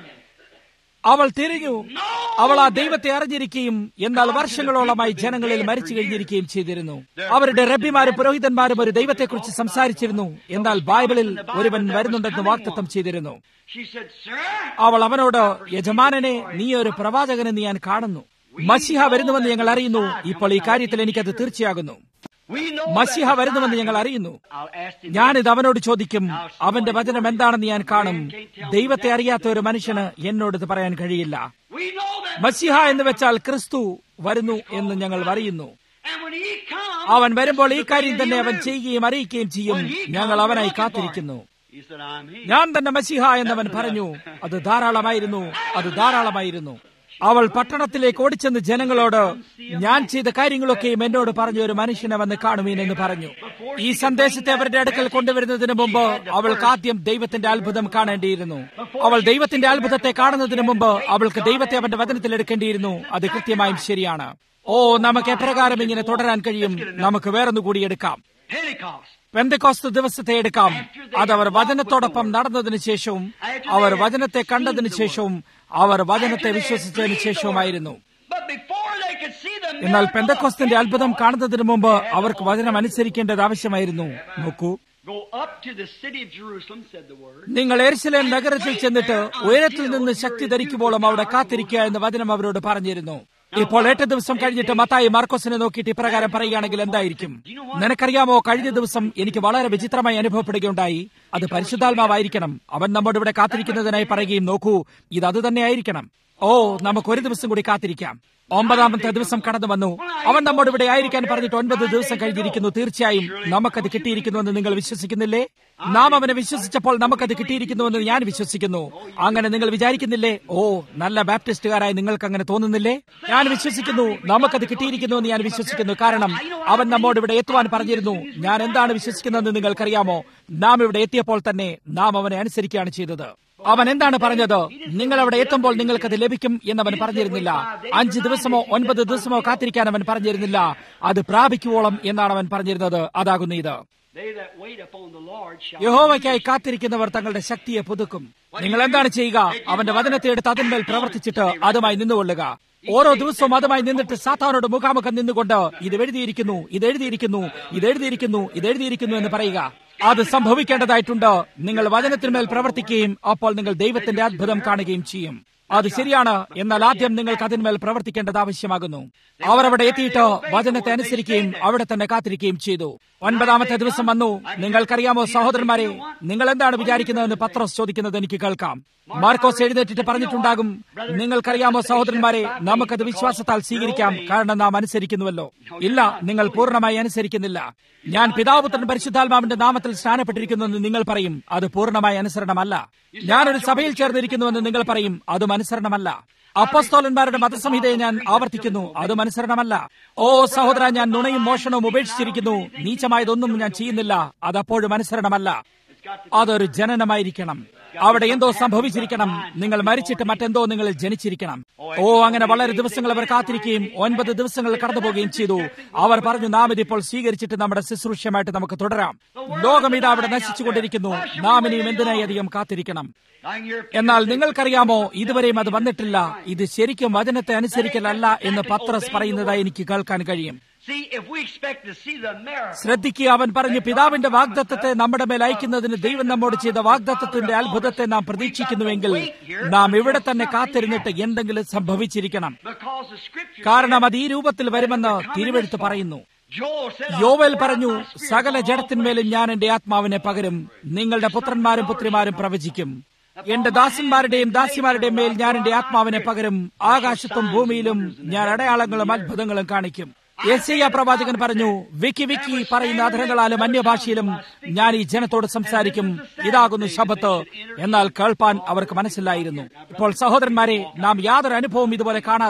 അവൾ തിരിഞ്ഞു അവൾ ആ ദൈവത്തെ അറിഞ്ഞിരിക്കുകയും എന്നാൽ വർഷങ്ങളോളമായി ജനങ്ങളിൽ മരിച്ചു കഴിഞ്ഞിരിക്കുകയും ചെയ്തിരുന്നു അവരുടെ റബ്ബിമാരും പുരോഹിതന്മാരും ഒരു ദൈവത്തെക്കുറിച്ച് സംസാരിച്ചിരുന്നു എന്നാൽ ബൈബിളിൽ ഒരുവൻ വരുന്നുണ്ടെന്ന് വാക്തത്വം ചെയ്തിരുന്നു She said, Sir, അവൾ അവനോട് യജമാനനെ നീ ഒരു പ്രവാചകനെന്ന് ഞാൻ കാണുന്നു മസിഹ വരുന്നുവെന്ന് ഞങ്ങൾ അറിയുന്നു ഇപ്പോൾ ഈ കാര്യത്തിൽ എനിക്കത് തീർച്ചയാകുന്നു we know മസിഹ that വരുന്നുവെന്ന് Messiah ഞങ്ങൾ comes. അറിയുന്നു I'll ask him. ഞാനിത് അവനോട് ചോദിക്കും അവന്റെ വചനം എന്താണെന്ന് ഞാൻ കാണും ദൈവത്തെ അറിയാത്ത ഒരു മനുഷ്യന് എന്നോട് ഇത് പറയാൻ കഴിയില്ല We know that. മസിഹ എന്ന് വെച്ചാൽ ക്രിസ്തു വരുന്നു എന്ന് ഞങ്ങൾ അറിയുന്നു And when he comes, അവൻ വരുമ്പോൾ ഈ this is the കാര്യം way തന്നെ he'll അവൻ do. ചെയ്യുകയും അറിയിക്കുകയും ചെയ്യും When he comes, ഞങ്ങൾ we're അവനായി looking for him. കാത്തിരിക്കുന്നു He said, I'm he. ഞാൻ തന്നെ മസിഹ എന്നവൻ പറഞ്ഞു അത് ധാരാളമായിരുന്നു അത് ധാരാളമായിരുന്നു അവൾ പട്ടണത്തിലേക്ക് ഓടിച്ചെന്ന് ജനങ്ങളോട് ഞാൻ ചെയ്ത കാര്യങ്ങളൊക്കെയും എന്നോട് പറഞ്ഞു ഒരു മനുഷ്യനെ വന്ന് കാണുമീൻ എന്ന് പറഞ്ഞു ഈ സന്ദേശത്തെ അവരുടെ അടുക്കൽ കൊണ്ടുവരുന്നതിന് മുമ്പ് അവൾക്ക് ആദ്യം ദൈവത്തിന്റെ അത്ഭുതം കാണേണ്ടിയിരുന്നു അവൾ ദൈവത്തിന്റെ അത്ഭുതത്തെ കാണുന്നതിന് മുമ്പ് അവൾക്ക് ദൈവത്തെ അവന്റെ വചനത്തിൽ എടുക്കേണ്ടിയിരുന്നു അത് കൃത്യമായും ശരിയാണ് ഓ നമുക്ക് എപ്രകാരം ഇങ്ങനെ തുടരാൻ കഴിയും നമുക്ക് വേറൊന്നുകൂടി എടുക്കാം Pentecost. പെന്തക്കോസ്ത് ദിവസത്തെ എടുക്കാം അതവർ വചനത്തോടൊപ്പം നടന്നതിന് ശേഷവും അവർ വചനത്തെ കണ്ടതിന് ശേഷവും അവർ വചനത്തെ വിശ്വസിച്ചതിന് ശേഷവുമായിരുന്നു But before they could see the എന്നാൽ miracle പെന്തക്കോസ്തിന്റെ of അത്ഭുതം കാണുന്നതിന് മുമ്പ് അവർക്ക് വചനം അനുസരിക്കേണ്ടത് ആവശ്യമായിരുന്നു നോക്കൂ Go up to the city of Jerusalem, said the word. നിങ്ങൾ എരിശിലേം നഗരത്തിൽ ചെന്നിട്ട് ഉയരത്തിൽ നിന്ന് ശക്തി ധരിക്കുമ്പോഴും അവിടെ കാത്തിരിക്കുക എന്ന് വചനം അവരോട് പറഞ്ഞിരുന്നു ഇപ്പോൾ എട്ട് ദിവസം കഴിഞ്ഞിട്ട് മത്തായി മാർക്കോസിനെ നോക്കിയിട്ട് ഇപ്രകാരം പറയുകയാണെങ്കിൽ എന്തായിരിക്കും നിനക്കറിയാമോ കഴിഞ്ഞ ദിവസം എനിക്ക് വളരെ വിചിത്രമായി അനുഭവപ്പെടുകയുണ്ടായി അത് പരിശുദ്ധാത്മാവായിരിക്കണം അവൻ നമ്മോട് ഇവിടെ കാത്തിരിക്കുന്നതിനായി പറയുകയും നോക്കൂ ഇത് അത് തന്നെയായിരിക്കണം ഓ നമുക്ക് ഒരു ദിവസം കൂടി കാത്തിരിക്കാം ഒമ്പതാമത്തെ ദിവസം കടന്നു വന്നു അവൻ നമ്മോട് ഇവിടെ ആയിരിക്കാൻ പറഞ്ഞിട്ട് ഒൻപത് ദിവസം കഴിഞ്ഞിരിക്കുന്നു തീർച്ചയായും നമുക്കത് കിട്ടിയിരിക്കുന്നുവെന്ന് നിങ്ങൾ വിശ്വസിക്കുന്നില്ലേ നാം അവനെ വിശ്വസിച്ചപ്പോൾ നമുക്കത് കിട്ടിയിരിക്കുന്നുവെന്ന് ഞാൻ വിശ്വസിക്കുന്നു അങ്ങനെ നിങ്ങൾ വിചാരിക്കുന്നില്ലേ ഓ നല്ല ബാപ്റ്റിസ്റ്റുകാരായി നിങ്ങൾക്ക് അങ്ങനെ തോന്നുന്നില്ലേ ഞാൻ വിശ്വസിക്കുന്നു നമുക്കത് കിട്ടിയിരിക്കുന്നുവെന്ന് ഞാൻ വിശ്വസിക്കുന്നു കാരണം അവൻ നമ്മോട് ഇവിടെ എത്തുവാൻ പറഞ്ഞിരുന്നു ഞാൻ എന്താണ് വിശ്വസിക്കുന്നതെന്ന് നിങ്ങൾക്കറിയാമോ നാം ഇവിടെ എത്തിയപ്പോൾ തന്നെ നാം അവനെ അനുസരിക്കുകയാണ് ചെയ്തത് അവൻ എന്താണ് പറഞ്ഞത് നിങ്ങൾ അവിടെ എത്തുമ്പോൾ നിങ്ങൾക്കത് ലഭിക്കും എന്നവൻ പറഞ്ഞിരുന്നില്ല അഞ്ച് ദിവസമോ ഒൻപത് ദിവസമോ കാത്തിരിക്കാൻ അവൻ പറഞ്ഞിരുന്നില്ല അത് പ്രാപിക്കുവോളം എന്നാണ് അവൻ പറഞ്ഞിരുന്നത് അതാകുന്നു ഇത് They that wait upon the Lord shall യഹോവയ്ക്കായി കാത്തിരിക്കുന്നവർ തങ്ങളുടെ ശക്തിയെ പുതുക്കും നിങ്ങൾ എന്താണ് ചെയ്യുക അവന്റെ വചനത്തെ എടുത്ത് അതിന്മേൽ പ്രവർത്തിച്ചിട്ട് അതുമായി നിന്നുകൊള്ളുക ഓരോ ദിവസവും അതുമായി നിന്നിട്ട് സാത്താനോട് മുഖാമുഖം നിന്നുകൊണ്ട് ഇത് എഴുതിയിരിക്കുന്നു ഇത് എഴുതിയിരിക്കുന്നു ഇത് എഴുതിയിരിക്കുന്നു ഇത് എഴുതിയിരിക്കുന്നു എന്ന് പറയുക അത് സംഭവിക്കേണ്ടതായിട്ടുണ്ട് നിങ്ങൾ വചനത്തിന്മേൽ പ്രവർത്തിക്കുകയും അപ്പോൾ നിങ്ങൾ ദൈവത്തിന്റെ അത്ഭുതം കാണുകയും ചെയ്യും അത് ശരിയാണ് എന്നാൽ ആദ്യം നിങ്ങൾക്ക് അതിന്മേൽ പ്രവർത്തിക്കേണ്ടത് ആവശ്യമാകുന്നു അവർ അവിടെ എത്തിയിട്ട് വചനത്തെ അനുസരിക്കുകയും അവിടെ തന്നെ കാത്തിരിക്കുകയും ചെയ്തു ഒൻപതാമത്തെ ദിവസം വന്നു നിങ്ങൾക്കറിയാമോ സഹോദരന്മാരെ നിങ്ങൾ എന്താണ് വിചാരിക്കുന്നതെന്ന് പത്രോസ് ചോദിക്കുന്നത് എനിക്ക് കേൾക്കാം മാർക്കോസ് എഴുന്നേറ്റിട്ട് പറഞ്ഞിട്ടുണ്ടാകും നിങ്ങൾക്കറിയാമോ സഹോദരന്മാരെ നമുക്കത് വിശ്വാസത്താൽ സ്വീകരിക്കാം കാരണം നാം അനുസരിക്കുന്നുവല്ലോ ഇല്ല നിങ്ങൾ പൂർണ്ണമായി അനുസരിക്കുന്നില്ല ഞാൻ പിതാപുത്രൻ പരിശുദ്ധാത്മാവിന്റെ നാമത്തിൽ സ്നാനപ്പെട്ടിരിക്കുന്നുവെന്ന് നിങ്ങൾ പറയും അത് പൂർണ്ണമായ അനുസരണമല്ല ഞാനൊരു സഭയിൽ ചേർന്നിരിക്കുന്നുവെന്ന് നിങ്ങൾ പറയും അതും അനുസരണമല്ല അപ്പസ്തോലന്മാരുടെ മതസംഹിതയെ ഞാൻ ആവർത്തിക്കുന്നു അതും അനുസരണമല്ല ഓ സഹോദര ഞാൻ നുണയും മോഷണവും ഉപേക്ഷിച്ചിരിക്കുന്നു നീചമായതൊന്നും ഞാൻ ചെയ്യുന്നില്ല അതപ്പോഴും അനുസരണമല്ല അതൊരു ജനനമായിരിക്കണം അവിടെ എന്തോ സംഭവിച്ചിരിക്കണം നിങ്ങൾ മരിച്ചിട്ട് മറ്റെന്തോ നിങ്ങൾ ജനിച്ചിരിക്കണം ഓ അങ്ങനെ വളരെ ദിവസങ്ങൾ അവർ കാത്തിരിക്കുകയും ഒൻപത് ദിവസങ്ങൾ കടന്നു പോവുകയും ചെയ്തു അവർ പറഞ്ഞു നാം ഇതിപ്പോൾ സ്വീകരിച്ചിട്ട് നമ്മുടെ ശുശ്രൂഷമായിട്ട് നമുക്ക് തുടരാം ലോകം ഇതാ അവിടെ നശിച്ചുകൊണ്ടിരിക്കുന്നു നാം ഇനിയും എന്തിനായി അധികം കാത്തിരിക്കണം എന്നാൽ നിങ്ങൾക്കറിയാമോ ഇതുവരെയും അത് വന്നിട്ടില്ല ഇത് ശരിക്കും വചനത്തെ അനുസരിക്കലല്ല എന്ന് പത്രസ് പറയുന്നതായി എനിക്ക് കേൾക്കാൻ കഴിയും See, if we expect to see the miracle, ശ്രദ്ധിക്കുക അവൻ പറഞ്ഞു പിതാവിന്റെ വാഗ്ദത്തത്തെ നമ്മുടെ മേൽ അയക്കുന്നതിന് ദൈവം നമ്മോട് ചെയ്ത വാഗ്ദത്തത്തിന്റെ അത്ഭുതത്തെ നാം പ്രതീക്ഷിക്കുന്നുവെങ്കിൽ നാം ഇവിടെ തന്നെ കാത്തിരുന്നിട്ട് എന്തെങ്കിലും സംഭവിച്ചിരിക്കണം because the scripture കാരണം അത് ഈ രൂപത്തിൽ വരുമെന്ന് തിരുവെഴുത്ത് പറയുന്നു Joel said, യോവൽ പറഞ്ഞു സകല ജഡത്തിന്മേലും ഞാൻ എന്റെ ആത്മാവിനെ പകരും നിങ്ങളുടെ പുത്രന്മാരും പുത്രിമാരും പ്രവചിക്കും എന്റെ ദാസന്മാരുടെയും ദാസിമാരുടെയും മേൽ ഞാൻ എന്റെ ആത്മാവിനെ പകരും ആകാശത്തും ഭൂമിയിലും ഞാൻ അടയാളങ്ങളും അത്ഭുതങ്ങളും കാണിക്കും യെസയ്യ പ്രവാചകൻ പറഞ്ഞു വിക്കി വിക്കി പറയുന്ന അധരങ്ങളാലും അന്യഭാഷയിലും ഞാൻ ഈ ജനത്തോട് സംസാരിക്കും ഇതാകുന്നു ശബത്ത് എന്നാൽ കേൾപ്പാൻ അവർക്ക് മനസ്സിലായിരുന്നു ഇപ്പോൾ സഹോദരന്മാരെ നാം യാതൊരു അനുഭവം ഇതുപോലെ കാണാതെ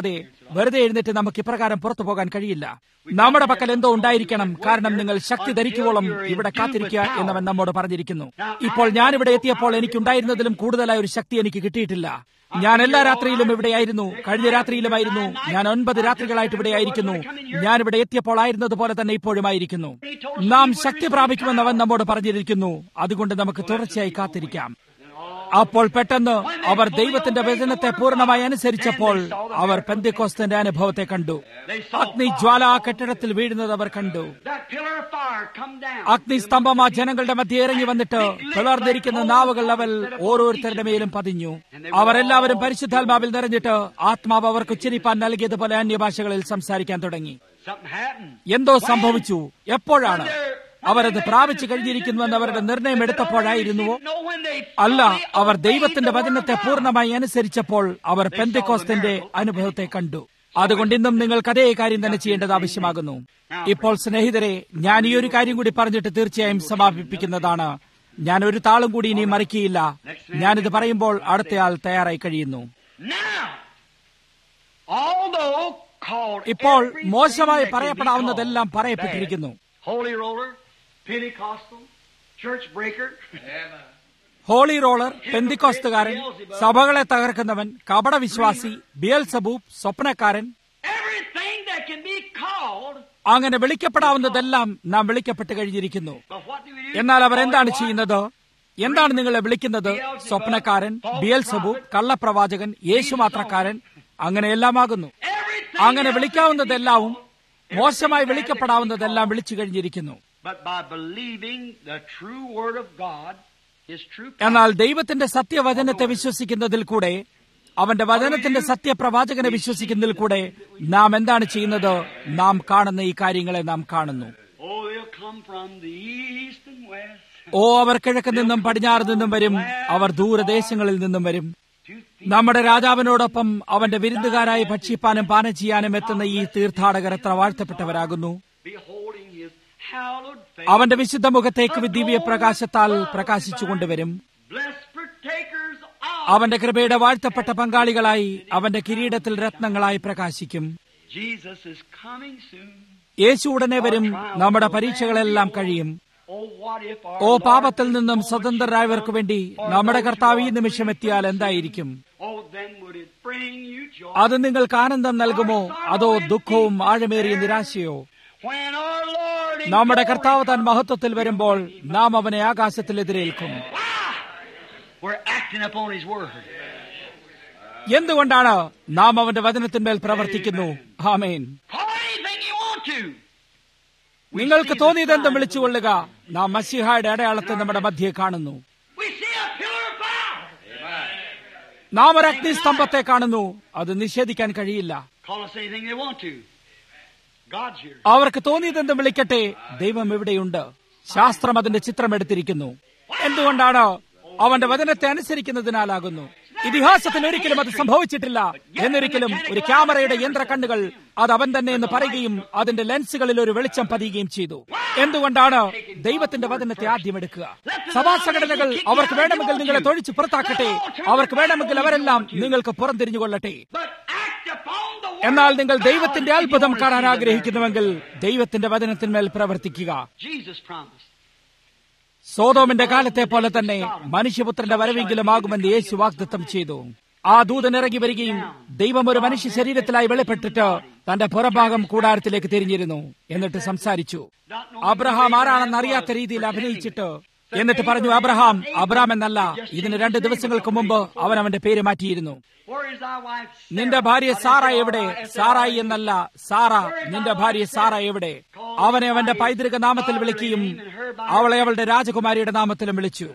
വെറുതെ എഴുന്നേറ്റ് നമുക്ക് ഇപ്രകാരം പുറത്തു പോകാൻ കഴിയില്ല നമ്മുടെ പക്കൽ എന്തോ ഉണ്ടായിരിക്കണം കാരണം നിങ്ങൾ ശക്തി ധരിക്കുവോളം ഇവിടെ കാത്തിരിക്കുക എന്നവൻ നമ്മോട് പറഞ്ഞിരിക്കുന്നു ഇപ്പോൾ ഞാൻ ഇവിടെ എത്തിയപ്പോൾ എനിക്കുണ്ടായിരുന്നതിലും കൂടുതലായ ഒരു ശക്തി എനിക്ക് കിട്ടിയിട്ടില്ല ഞാൻ എല്ലാ രാത്രിയിലും ഇവിടെയായിരുന്നു കഴിഞ്ഞ രാത്രിയിലുമായിരുന്നു ഞാൻ ഒൻപത് രാത്രികളായിട്ട് ഇവിടെ ആയിരിക്കുന്നു ഞാൻ ഇവിടെ എത്തിയപ്പോൾ ആയിരുന്നത് പോലെ തന്നെ ഇപ്പോഴും ആയിരിക്കുന്നു നാം ശക്തി പ്രാപിക്കുമെന്ന് അവൻ നമ്മോട് പറഞ്ഞിരിക്കുന്നു അതുകൊണ്ട് നമുക്ക് തുടർച്ചയായി കാത്തിരിക്കാം അപ്പോൾ പെട്ടെന്ന് അവർ ദൈവത്തിന്റെ വചനത്തെ പൂർണ്ണമായി അനുസരിച്ചപ്പോൾ അവർ പെന്തിക്കോസ്തന്റെ അനുഭവത്തെ കണ്ടു അഗ്നി ജ്വാല ആ കെട്ടിടത്തിൽ വീഴുന്നത് അവർ കണ്ടു That pillar of fire come down. അഗ്നിസ്തംഭം ആ ജനങ്ങളുടെ മധ്യ ഇറങ്ങി വന്നിട്ട് പിളർന്നിരിക്കുന്ന നാവുകൾ അവൽ ഓരോരുത്തരുടെ മേലും പതിഞ്ഞു അവർ എല്ലാവരും പരിശുദ്ധാത്മാവിൽ നിറഞ്ഞിട്ട് ആത്മാവ് അവർക്ക് ഉച്ചരിപ്പാൻ നൽകിയതുപോലെ അന്യഭാഷകളിൽ സംസാരിക്കാൻ തുടങ്ങി Something happened. എന്തോ സംഭവിച്ചു എപ്പോഴാണ് അവരത് പ്രാപിച്ചു കഴിഞ്ഞിരിക്കുന്നുവെന്ന് അവരുടെ നിർണയം എടുത്തപ്പോഴായിരുന്നുവോ No, when they അല്ല fully അവർ obeyed ദൈവത്തിന്റെ the word വചനത്തെ of God. പൂർണ്ണമായി അനുസരിച്ചപ്പോൾ അവർ പെന്തിക്കോസ്തിന്റെ അനുഭവത്തെ കണ്ടു അതുകൊണ്ട് ഇന്നും നിങ്ങൾക്ക് അതേ കാര്യം തന്നെ ചെയ്യേണ്ടത് ആവശ്യമാകുന്നു ഇപ്പോൾ സ്നേഹിതരെ ഞാൻ ഈ ഒരു കാര്യം കൂടി പറഞ്ഞിട്ട് തീർച്ചയായും സമാപിപ്പിക്കുന്നതാണ് ഞാൻ ഒരു താളും കൂടി ഇനി മറിക്കുകയില്ല ഞാനിത് പറയുമ്പോൾ അടുത്തയാൾ തയ്യാറായി കഴിയുന്നു Now, although called ഇപ്പോൾ everything മോശമായി that can be പറയപ്പെടാവുന്നതെല്ലാം called പറയപ്പെട്ടിരിക്കുന്നു bad. Holy roller, Pentecostal, church breaker, holy roller പെന്തിക്കോസ്തുകാരൻ സഭകളെ തകർക്കുന്നവൻ കപടവിശ്വാസി ബിയൽ സബൂബ് സ്വപ്നക്കാരൻ everything that can be called. അങ്ങനെ വിളിക്കപ്പെടാവുന്നതെല്ലാം നാം വിളിക്കപ്പെട്ട് കഴിഞ്ഞിരിക്കുന്നു But what do we do? എന്നാൽ അവർ എന്താണ് ചെയ്യുന്നത് എന്താണ് നിങ്ങളെ വിളിക്കുന്നത് സ്വപ്നക്കാരൻ ബിയൽ സബു കള്ളപ്രവാചകൻ യേശുമാത്രക്കാരൻ അങ്ങനെ എല്ലാമാകുന്നു Everything അങ്ങനെ else വിളിക്കാവുന്നതെല്ലാവും മോശമായി വിളിക്കപ്പെടാവുന്നതെല്ലാം വിളിച്ചു കഴിഞ്ഞിരിക്കുന്നു But by believing the true word of God, His true എന്നാൽ ദൈവത്തിന്റെ സത്യവചനത്തെ വിശ്വസിക്കുന്നതിൽ കൂടെ അവന്റെ വചനത്തിന്റെ സത്യപ്രവാചകനെ വിശ്വസിക്കുന്നതിൽ കൂടെ നാം എന്താണ് ചെയ്യുന്നത് നാം കാണുന്ന ഈ കാര്യങ്ങളെ നാം കാണുന്നു Oh, they'll come from the east and west. ഓ അവർ കിഴക്ക് നിന്നും പടിഞ്ഞാറ് നിന്നും വരും അവർ ദൂരദേശങ്ങളിൽ നിന്നും വരും To നമ്മുടെ രാജാവിനോടൊപ്പം അവന്റെ വിരുന്നുകാരായി ഭക്ഷിപ്പാനും പാനം ചെയ്യാനും എത്തുന്ന ഈ തീർത്ഥാടകർ എത്ര വാഴ്ത്തപ്പെട്ടവരാകുന്നു beholding His hallowed face. അവന്റെ വിശുദ്ധ മുഖത്തേക്ക് ദിവ്യ പ്രകാശത്താൽ പ്രകാശിച്ചു കൊണ്ടുവരും Blessed partakers of അവന്റെ കൃപയുടെ വാഴ്ത്തപ്പെട്ട പങ്കാളികളായി അവന്റെ കിരീടത്തിൽ രത്നങ്ങളായി പ്രകാശിക്കും Jesus is coming soon. യേശു ഉടനെ വരും നമ്മുടെ പരീക്ഷകളെല്ലാം കഴിയും Oh, what if our oh Lord പാപത്തിൽ this നിന്നും moment സ്വതന്ത്രരായവർക്ക് വേണ്ടി നമ്മുടെ കർത്താവ് ഈ നിമിഷം എത്തിയാൽ എന്തായിരിക്കും Oh, then would it bring you joy? അത് നിങ്ങൾക്ക് ആനന്ദം നൽകുമോ അതോ ദുഃഖവും ആഴമേറിയ നിരാശയോ When our Lord in നമ്മുടെ glory കർത്താവ് താൻ comes, മഹത്വത്തിൽ വരുമ്പോൾ നാം അവനെ ആകാശത്തിൽ എതിരേൽക്കും we're acting upon His word. എന്തുകൊണ്ടാണ് നാം അവന്റെ വചനത്തിന്മേൽ പ്രവർത്തിക്കുന്നു ആമേൻ Call anything you want to. നിങ്ങൾക്ക് തോന്നിയതെന്തും വിളിച്ചുകൊള്ളുക നാം മസിഹായുടെ അടയാളത്തെ നമ്മുടെ മധ്യേ കാണുന്നു We see a pillar of fire. നാം ഒരു അഗ്നിസ്തംഭത്തെ കാണുന്നു അത് നിഷേധിക്കാൻ കഴിയില്ല Call us anything they want to. God's here. അവർക്ക് തോന്നിയതെന്തും വിളിക്കട്ടെ ദൈവം ഇവിടെയുണ്ട് ശാസ്ത്രം അതിന്റെ ചിത്രം എടുത്തിരിക്കുന്നു എന്തുകൊണ്ടാണ് അവന്റെ വചനത്തെ അനുസരിക്കുന്നതിനാലാകുന്നു ഇതിഹാസത്തിൽ ഒരിക്കലും അത് സംഭവിച്ചിട്ടില്ല എന്നൊരിക്കലും ഒരു ക്യാമറയുടെ യന്ത്ര കണ്ണുകൾ അത് അവൻ തന്നെ എന്ന് പറയുകയും അതിന്റെ ലെൻസുകളിൽ ഒരു വെളിച്ചം പതിയുകയും ചെയ്തു എന്തുകൊണ്ടാണ് ദൈവത്തിന്റെ വചനത്തെ ആദ്യം എടുക്കുക സഭാ സംഘടനകൾ അവർക്ക് വേണമെങ്കിൽ നിങ്ങളെ തൊഴിച്ച് പുറത്താക്കട്ടെ അവർക്ക് വേണമെങ്കിൽ അവരെല്ലാം നിങ്ങൾക്ക് പുറംതിരിഞ്ഞുകൊള്ളട്ടെ But act upon the word എന്നാൽ of നിങ്ങൾ God ദൈവത്തിന്റെ if you അത്ഭുതം wanna കാണാൻ see the ആഗ്രഹിക്കുന്നുവെങ്കിൽ ദൈവത്തിന്റെ വചനത്തിന്മേൽ പ്രവർത്തിക്കുക miracle. Jesus promised. സോതോമിന്റെ കാലത്തെ പോലെ തന്നെ മനുഷ്യപുത്രന്റെ വരവെങ്കിലുമാകുമെന്ന് യേശു വാഗ്ദത്തം ചെയ്തു ആ ദൂതൻ ഇറങ്ങി വരികയും ദൈവം ഒരു മനുഷ്യ ശരീരത്തിലായി വെളിപ്പെട്ടിട്ട് തന്റെ പുറഭാഗം കൂടാരത്തിലേക്ക് തിരിഞ്ഞിരുന്നു എന്നിട്ട് സംസാരിച്ചു അബ്രഹാം ആരാണെന്ന് അറിയാത്ത രീതിയിൽ അഭിനയിച്ചിട്ട് എന്നിട്ട് പറഞ്ഞു അബ്രഹാം അബ്രഹാം എന്നല്ല ഇതിന് രണ്ട് ദിവസങ്ങൾക്ക് മുമ്പ് അവൻ അവന്റെ പേര് മാറ്റിയിരുന്നു Where is thy wife? Sarah? നിന്റെ ഭാര്യ സാറ എവിടെ സാറായി എന്നല്ല സാറ നിന്റെ ഭാര്യ സാറ എവിടെ അവനെ അവന്റെ പൈതൃക നാമത്തിൽ വിളിക്കുകയും അവളെ അവളുടെ രാജകുമാരിയുടെ നാമത്തിലും വിളിച്ചു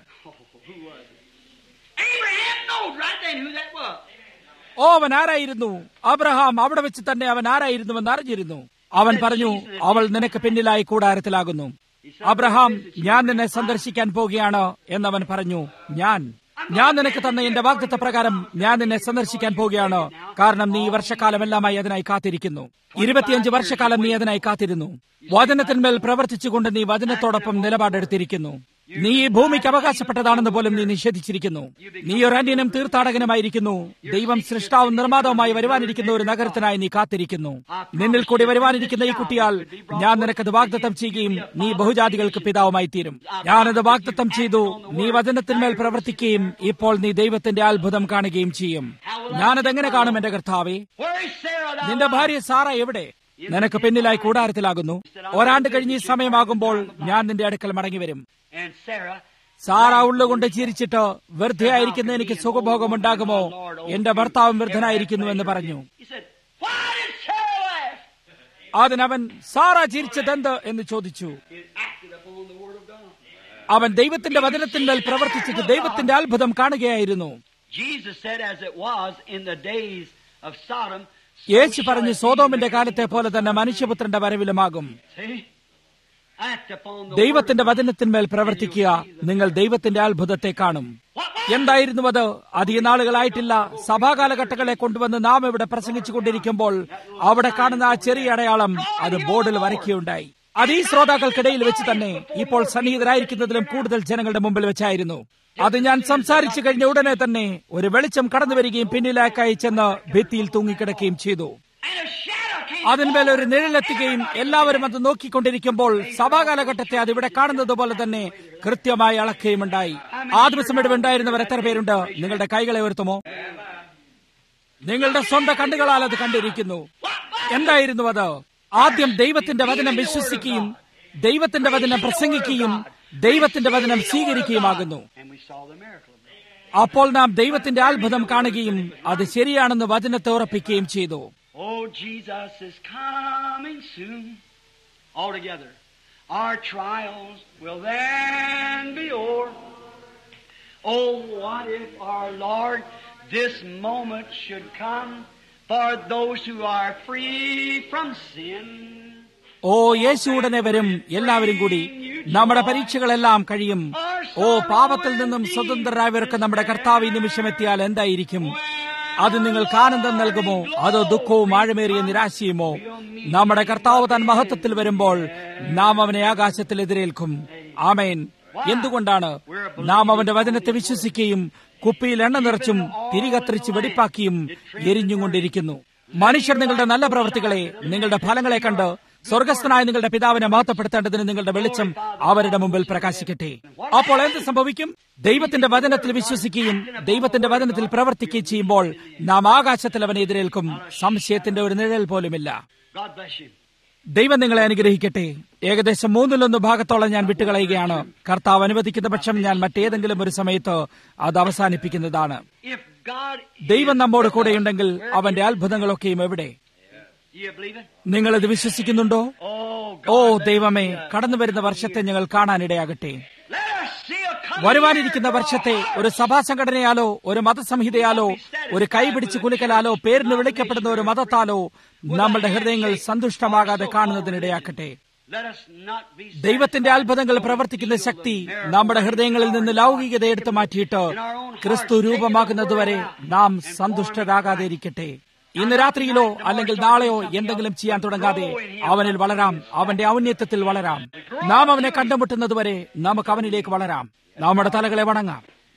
Abraham knows right then who that was. ഓ അവൻ ആരായിരുന്നു അബ്രഹാം അവിടെ വെച്ച് തന്നെ അവൻ ആരായിരുന്നുവെന്ന് അറിഞ്ഞിരുന്നു അവൻ പറഞ്ഞു അവൾ നിനക്ക് പിന്നിലായി കൂടാരത്തിലാകുന്നു അബ്രഹാം ഞാൻ നിന്നെ സന്ദർശിക്കാൻ പോകുകയാണ് എന്നവൻ പറഞ്ഞു ഞാൻ ഞാൻ നിനക്ക് തന്ന എന്റെ വാഗ്ദത്ത പ്രകാരം ഞാൻ നിന്നെ സന്ദർശിക്കാൻ പോകുകയാണ് കാരണം നീ ഈ വർഷക്കാലമെല്ലാമായി അതിനായി കാത്തിരിക്കുന്നു ഇരുപത്തിയഞ്ച് വർഷക്കാലം നീ അതിനായി കാത്തിരുന്നു വചനത്തിന്മേൽ പ്രവർത്തിച്ചുകൊണ്ട് നീ വചനത്തോടൊപ്പം നിലപാടെടുത്തിരിക്കുന്നു നീ ഈ ഭൂമിക്ക് അവകാശപ്പെട്ടതാണെന്ന് പോലും നീ നിഷേധിച്ചിരിക്കുന്നു നീ ഒരു അന്യനും തീർത്ഥാടകനുമായിരിക്കുന്നു ദൈവം സൃഷ്ടാവും നിർമ്മാതാവുമായി വരുവാനിരിക്കുന്ന ഒരു നഗരത്തിനായി നീ കാത്തിരിക്കുന്നു നിന്നിൽ കൂടി വരുവാനിരിക്കുന്ന ഈ കുട്ടിയാൽ ഞാൻ നിനക്കത് വാഗ്ദത്തം ചെയ്യുകയും നീ ബഹുജാതികൾക്ക് പിതാവുമായി തീരും ഞാനത് വാഗ്ദത്തം ചെയ്തു നീ വചനത്തിന്മേൽ പ്രവർത്തിക്കുകയും ഇപ്പോൾ നീ ദൈവത്തിന്റെ അത്ഭുതം കാണുകയും ചെയ്യും ഞാനത് എങ്ങനെ കാണും എന്റെ കർത്താവേ Where is Sarah? thou നിന്റെ ഭാര്യ സാറ എവിടെ നിനക്ക് പിന്നിലായി കൂടാരത്തിലാകുന്നു ഒരാണ്ട് കഴിഞ്ഞ് ഈ സമയമാകുമ്പോൾ ഞാൻ നിന്റെ അടുക്കൽ മടങ്ങി വരും And Sarah, സാറ ഉള്ളുകൊണ്ട് ചിരിച്ചിട്ട് വൃദ്ധയായിരിക്കുന്ന എനിക്ക് സുഖഭോഗമുണ്ടാകുമോ എന്റെ ഭർത്താവും വൃദ്ധനായിരിക്കുന്നു എന്ന് പറഞ്ഞു he said, Why did Sarah laugh? അതിനവൻ സാറ ചിരിച്ചതെന്ത് എന്ന് ചോദിച്ചു It acted upon the word of God. അവൻ ദൈവത്തിന്റെ വചനത്തിന്മേൽ പ്രവർത്തിച്ചിട്ട് ദൈവത്തിന്റെ അത്ഭുതം കാണുകയായിരുന്നു Jesus said, as it was in the days of Sodom, so Yeshu shall പറഞ്ഞു it be സോതോമിന്റെ in the കാലത്തെ പോലെ തന്നെ മനുഷ്യപുത്രന്റെ വരവിലുമാകും See? Act upon the ദൈവത്തിന്റെ word of God. വചനത്തിന്മേൽ പ്രവർത്തിക്കുക നിങ്ങൾ ദൈവത്തിന്റെ അത്ഭുതത്തെ കാണും What was എന്തായിരുന്നു അത് അധിക നാളുകളായിട്ടില്ല സഭാകാലഘട്ടങ്ങളെ കൊണ്ടുവന്ന് നാം ഇവിടെ പ്രസംഗിച്ചു കൊണ്ടിരിക്കുമ്പോൾ അവിടെ കാണുന്ന ആ ചെറിയ അടയാളം അത് ബോർഡിൽ വരയ്ക്കുകയുണ്ടായി അത് ഈ ശ്രോതാക്കൾക്കിടയിൽ വെച്ച് തന്നെ ഇപ്പോൾ സന്നിഹിതരായിരിക്കുന്നതിലും കൂടുതൽ ജനങ്ങളുടെ മുമ്പിൽ വെച്ചായിരുന്നു അത് ഞാൻ സംസാരിച്ചു കഴിഞ്ഞ ഉടനെ തന്നെ ഒരു വെളിച്ചം കടന്നു വരികയും പിന്നിലേക്കായി ചെന്ന് ഭിത്തിയിൽ തൂങ്ങിക്കിടക്കുകയും ചെയ്തു And a shadow came അതിന്മേൽ ഒരു നിഴലെത്തുകയും എല്ലാവരും അത് നോക്കിക്കൊണ്ടിരിക്കുമ്പോൾ സഭാകാലഘട്ടത്തെ അത് ഇവിടെ കാണുന്നത് പോലെ തന്നെ കൃത്യമായി അളക്കുകയും ഉണ്ടായി ആ ദിവസം ഇവിടെ ഉണ്ടായിരുന്നവർ എത്ര പേരുണ്ട് നിങ്ങളുടെ കൈകളെ ഉയർത്തുമോ നിങ്ങളുടെ സ്വന്തം കണ്ണുകളാൽ അത് കണ്ടിരിക്കുന്നു എന്തായിരുന്നു അത് ആദ്യം ദൈവത്തിന്റെ വചനം വിശ്വസിക്കുകയും ദൈവത്തിന്റെ വചനം പ്രസംഗിക്കുകയും ദൈവത്തിന്റെ വചനം സ്വീകരിക്കുകയുമാകുന്നു and we saw the miracle of that. അപ്പോൾ നാം ദൈവത്തിന്റെ അത്ഭുതം കാണുകയും അത് ശരിയാണെന്ന് വചനത്തെ ഉറപ്പിക്കുകയും ചെയ്തു Oh, Jesus is coming soon. All together. Our trials will then be o'er. Oh, what if our Lord this moment should come for those who are free from sin? ഓ യേശു ഉടനെ വരും എല്ലാവരും കൂടി നമ്മുടെ പരീക്ഷകളെല്ലാം കഴിയും ഓ പാപത്തിൽ നിന്നും സ്വതന്ത്രരായവർക്ക് നമ്മുടെ കർത്താവ് ഈ നിമിഷം എത്തിയാൽ എന്തായിരിക്കും അത് നിങ്ങൾക്ക് ആനന്ദം നൽകുമോ അതോ ദുഃഖവും ആഴമേറിയ നിരാശയുമോ നമ്മുടെ കർത്താവ് താൻ മഹത്വത്തിൽ വരുമ്പോൾ നാം അവനെ ആകാശത്തിൽ എതിരേൽക്കും ആമേൻ എന്തുകൊണ്ടാണ് നാം അവന്റെ വചനത്തെ വിശ്വസിക്കുകയും കുപ്പിയിൽ എണ്ണ നിറച്ചും തിരികത്തിരിച്ച് വെടിപ്പാക്കിയും എരിഞ്ഞുകൊണ്ടിരിക്കുന്നു മനുഷ്യർ നിങ്ങളുടെ നല്ല പ്രവൃത്തികളെ നിങ്ങളുടെ ഫലങ്ങളെ കണ്ട് സ്വർഗസ്ഥനായ നിങ്ങളുടെ പിതാവിനെ മഹത്വപ്പെടുത്തേണ്ടതിന് നിങ്ങളുടെ വെളിച്ചം അവരുടെ മുമ്പിൽ പ്രകാശിക്കട്ടെ അപ്പോൾ എന്ത് സംഭവിക്കും ദൈവത്തിന്റെ വചനത്തിൽ വിശ്വസിക്കുകയും ദൈവത്തിന്റെ വചനത്തിൽ പ്രവർത്തിക്കുകയും ചെയ്യുമ്പോൾ നാം ആകാശത്തിൽ അവനെ എതിരേൽക്കും സംശയത്തിന്റെ ഒരു നിഴൽ പോലുമില്ല God bless you. ദൈവം നിങ്ങളെ അനുഗ്രഹിക്കട്ടെ ഏകദേശം മൂന്നിലൊന്ന് ഭാഗത്തോളം ഞാൻ വിട്ടുകളയുകയാണ് കർത്താവ് അനുവദിക്കുന്ന പക്ഷം ഞാൻ മറ്റേതെങ്കിലും ഒരു സമയത്ത് അത് അവസാനിപ്പിക്കുന്നതാണ് If God ദൈവം നമ്മോട് കൂടെയുണ്ടെങ്കിൽ അവന്റെ അത്ഭുതങ്ങളൊക്കെയും എവിടെ Do you believe it? നിങ്ങളിത് വിശ്വസിക്കുന്നുണ്ടോ Oh, ഓ God. ദൈവമേ കടന്നു വരുന്ന വർഷത്തെ ഞങ്ങൾ കാണാനിടയാകട്ടെ Let us see a coming വരുവാനിരിക്കുന്ന year. വർഷത്തെ ഒരു സഭാ സംഘടനയാലോ ഒരു മതസംഹിതയാലോ ഒരു കൈപിടിച്ച് കുലുക്കലാലോ പേരിന് വിളിക്കപ്പെടുന്ന ഒരു മതത്താലോ നമ്മളുടെ ഹൃദയങ്ങൾ സന്തുഷ്ടമാകാതെ കാണുന്നതിനിടയാക്കട്ടെ Let us not be ദൈവത്തിന്റെ അത്ഭുതങ്ങൾ പ്രവർത്തിക്കുന്ന ശക്തി നമ്മുടെ ഹൃദയങ്ങളിൽ നിന്ന് ലൗകികത എടുത്തു മാറ്റിയിട്ട് ക്രിസ്തു രൂപമാകുന്നതുവരെ നാം സന്തുഷ്ടരാകാതെ ഇരിക്കട്ടെ ഇന്ന് രാത്രിയിലോ അല്ലെങ്കിൽ നാളെയോ എന്തെങ്കിലും ചെയ്യാൻ തുടങ്ങാതെ അവനിൽ വളരാം അവന്റെ ഔന്നത്യത്തിൽ വളരാം നാം അവനെ കണ്ടുമുട്ടുന്നതുവരെ നമുക്ക് അവനിലേക്ക് വളരാം നമ്മുടെ തലകളെ വണങ്ങാം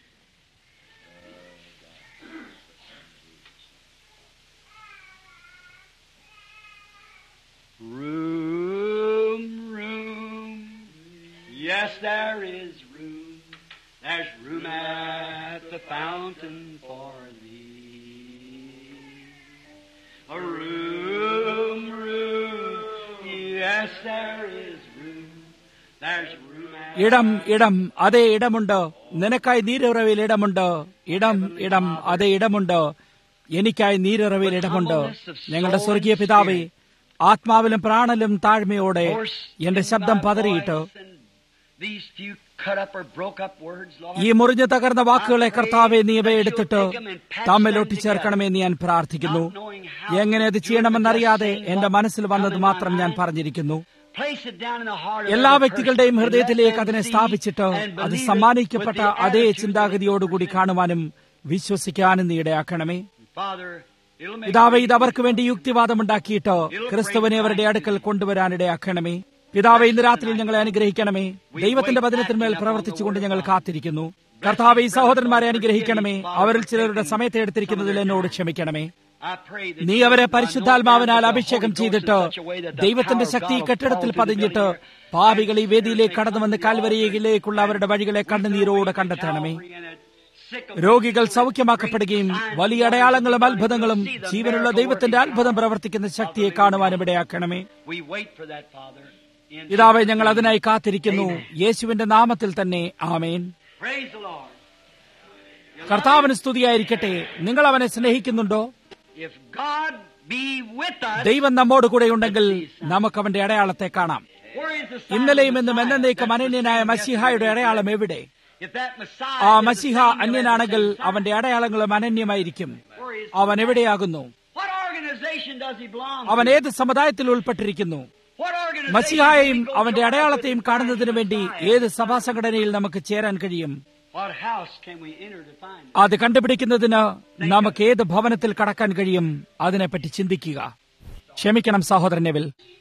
Room, room. Yes, there is room. There's room at the fountain for thee. A room, room. Yes, there is room. There's room at ഇടം ഇടം അതേ ഇടമുണ്ട് നിനക്കായി നീരുറവിൽ ഇടമുണ്ട് ഇടം ഇടം അതേ ഇടമുണ്ട് എനിക്കായി നീരുറവിൽ ഇടമുണ്ട് ഞങ്ങളുടെ സ്വർഗീയ പിതാവേ ആത്മാവിലും പ്രാണലും താഴ്മയോടെ എന്റെ ശബ്ദം പതറിയിട്ട് These few cut up or broke up words, Lord. ഈ മുറിഞ്ഞു തകർന്ന വാക്കുകളെ കർത്താവെ നീ ഇവ എടുത്തിട്ട് തമ്മിൽ ഒട്ടിച്ചേർക്കണമെന്ന് ഞാൻ പ്രാർത്ഥിക്കുന്നു എങ്ങനെ അത് ചെയ്യണമെന്നറിയാതെ എന്റെ മനസ്സിൽ വന്നത് മാത്രം ഞാൻ പറഞ്ഞിരിക്കുന്നു Place it down in the heart of എല്ലാ every വ്യക്തികളുടെയും person. ഹൃദയത്തിലേക്ക് Let അതിനെ them സ്ഥാപിച്ചിട്ട് see and അത് believe it സമ്മാനിക്കപ്പെട്ട with the അതേ attitude ചിന്താഗതിയോടുകൂടി കാണുവാനും വിശ്വസിക്കാനും നീ ഇടയാക്കണമേ Father, it'll make പിതാവെ ഇത് അവർക്ക് വേണ്ടി യുക്തിവാദമുണ്ടാക്കിയിട്ട് ക്രിസ്തുവിനെ അവരുടെ അടുക്കൽ കൊണ്ടുവരാൻ ഇടയാക്കണമേ പിതാവെ ഇന്ന് രാത്രിയിൽ ഞങ്ങളെ അനുഗ്രഹിക്കണമേ ദൈവത്തിന്റെ വചനത്തിന്മേൽ പ്രവർത്തിച്ചുകൊണ്ട് ഞങ്ങൾ കാത്തിരിക്കുന്നു കർത്താവ് ഈ സഹോദരന്മാരെ അനുഗ്രഹിക്കണമേ അവരിൽ ചിലരുടെ സമയത്തെ എടുത്തിരിക്കുന്നതിൽ എന്നോട് ക്ഷമിക്കണമേ I pray that നീ you അവരെ would പരിശുദ്ധാത്മാവിനാൽ anoint അഭിഷേകം the Holy Ghost ചെയ്തിട്ട് in such a way that the ദൈവത്തിന്റെ power of Shakti God will കെട്ടിടത്തിൽ fall to the പതിഞ്ഞിട്ട് building പാപികൾ ഈ here. വേദിയിലേക്ക് As കടന്നു വന്ന് they come to the കാൽവരിയിലേക്കുള്ള അവരുടെ വഴികളെ കണ്ണുനീരോടെ കണ്ടെത്തണമേ altar. രോഗികൾ സൗഖ്യമാക്കപ്പെടുകയും വലിയ അടയാളങ്ങളും അത്ഭുതങ്ങളും ജീവനുള്ള ദൈവത്തിന്റെ അത്ഭുതം പ്രവർത്തിക്കുന്ന ശക്തിയെ കാണുവാനും ഇടയാക്കണമേ We wait for that, Father. In പിതാവെ ഞങ്ങൾ അതിനായി കാത്തിരിക്കുന്നു യേശുവിന്റെ നാമത്തിൽ തന്നെ ആമേൻ Praise the Lord. കർത്താവിന് സ്തുതിയായിരിക്കട്ടെ നിങ്ങൾ അവനെ സ്നേഹിക്കുന്നുണ്ടോ If God be with us, ദൈവം നമ്മോട് കൂടെയുണ്ടെങ്കിൽ നമുക്ക് അവന്റെ അടയാളത്തെ കാണാം where is the sign ഇന്നലെയും of the ഇന്നും Messiah? എന്നേക്കും That's the അനന്യനായ same മസിഹായുടെ yesterday, അടയാളം today. എവിടെ If that Messiah ആ is the മസിഹ same, അന്യനാണെങ്കിൽ then that's the same അവന്റെ അടയാളങ്ങളും അനന്യമായിരിക്കും Where is അവൻ എവിടെയാകുന്നു What organization does he belong to? അവൻ ഏത് സമുദായത്തിൽ ഉൾപ്പെട്ടിരിക്കുന്നു What organization മസിഹായെയും does he go അവന്റെ join അടയാളത്തെയും with കാണുന്നതിന് വേണ്ടി Messiah? ഏത് സഭാ സംഘടനയിൽ നമുക്ക് ചേരാൻ കഴിയും What house can we enter to find him? അത് കണ്ടുപിടിക്കുന്നതിന് നമുക്ക് ഏത് ഭവനത്തിൽ കടക്കാൻ കഴിയും അതിനെപ്പറ്റി ചിന്തിക്കുക ക്ഷമിക്കണം സഹോദരൻ Neville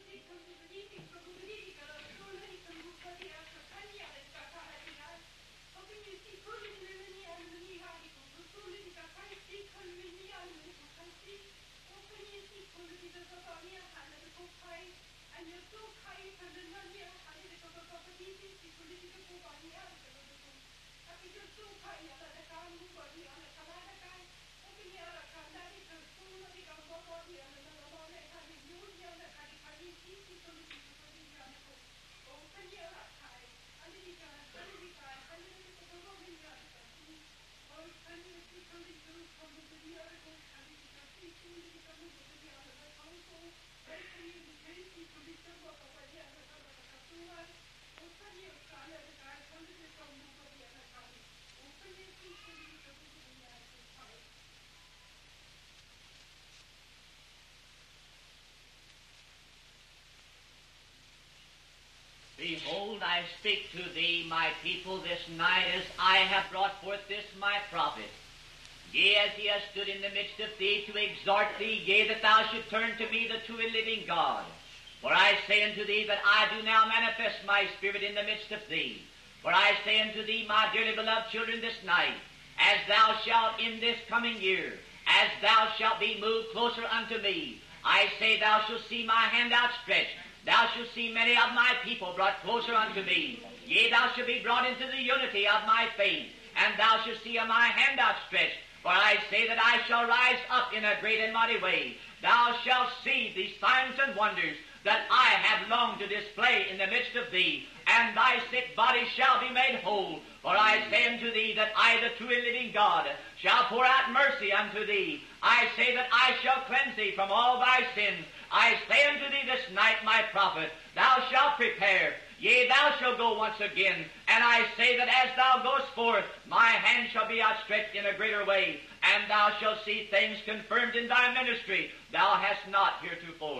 Behold, I speak to thee, my people, this night, as I have brought forth this my prophet. Yea, as he has stood in the midst of thee to exhort thee, yea, that thou should turn to me, the true and living God. For I say unto thee that I do now manifest my spirit in the midst of thee. For I say unto thee, my dearly beloved children, this night, as thou shalt in this coming year, as thou shalt be moved closer unto me, I say thou shalt see my hand outstretched. Thou shalt see many of my people brought closer unto me. Yea, thou shalt be brought into the unity of my faith, and thou shalt see my hand outstretched. For I say that I shall rise up in a great and mighty way. Thou shalt see the signs and wonders that I have longed to display in the midst of thee, and thy sick body shall be made whole. For I say unto thee that I, the true and living God, shall pour out mercy unto thee. I say that I shall cleanse thee from all thy sins. I say unto thee this night, my prophet, thou shalt prepare. Yea, thou shalt go once again. And I say that as thou goest forth, my hand shall be outstretched in a greater way, and thou shalt see things confirmed in thy ministry thou hast not heretofore.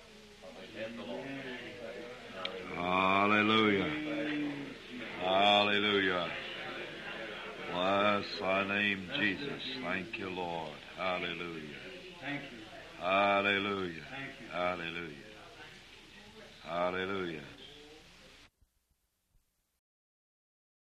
Hallelujah. Hallelujah. Bless thy name, Jesus. Thank you, Lord. Hallelujah. Thank you. Hallelujah. Thank you. Hallelujah. Hallelujah.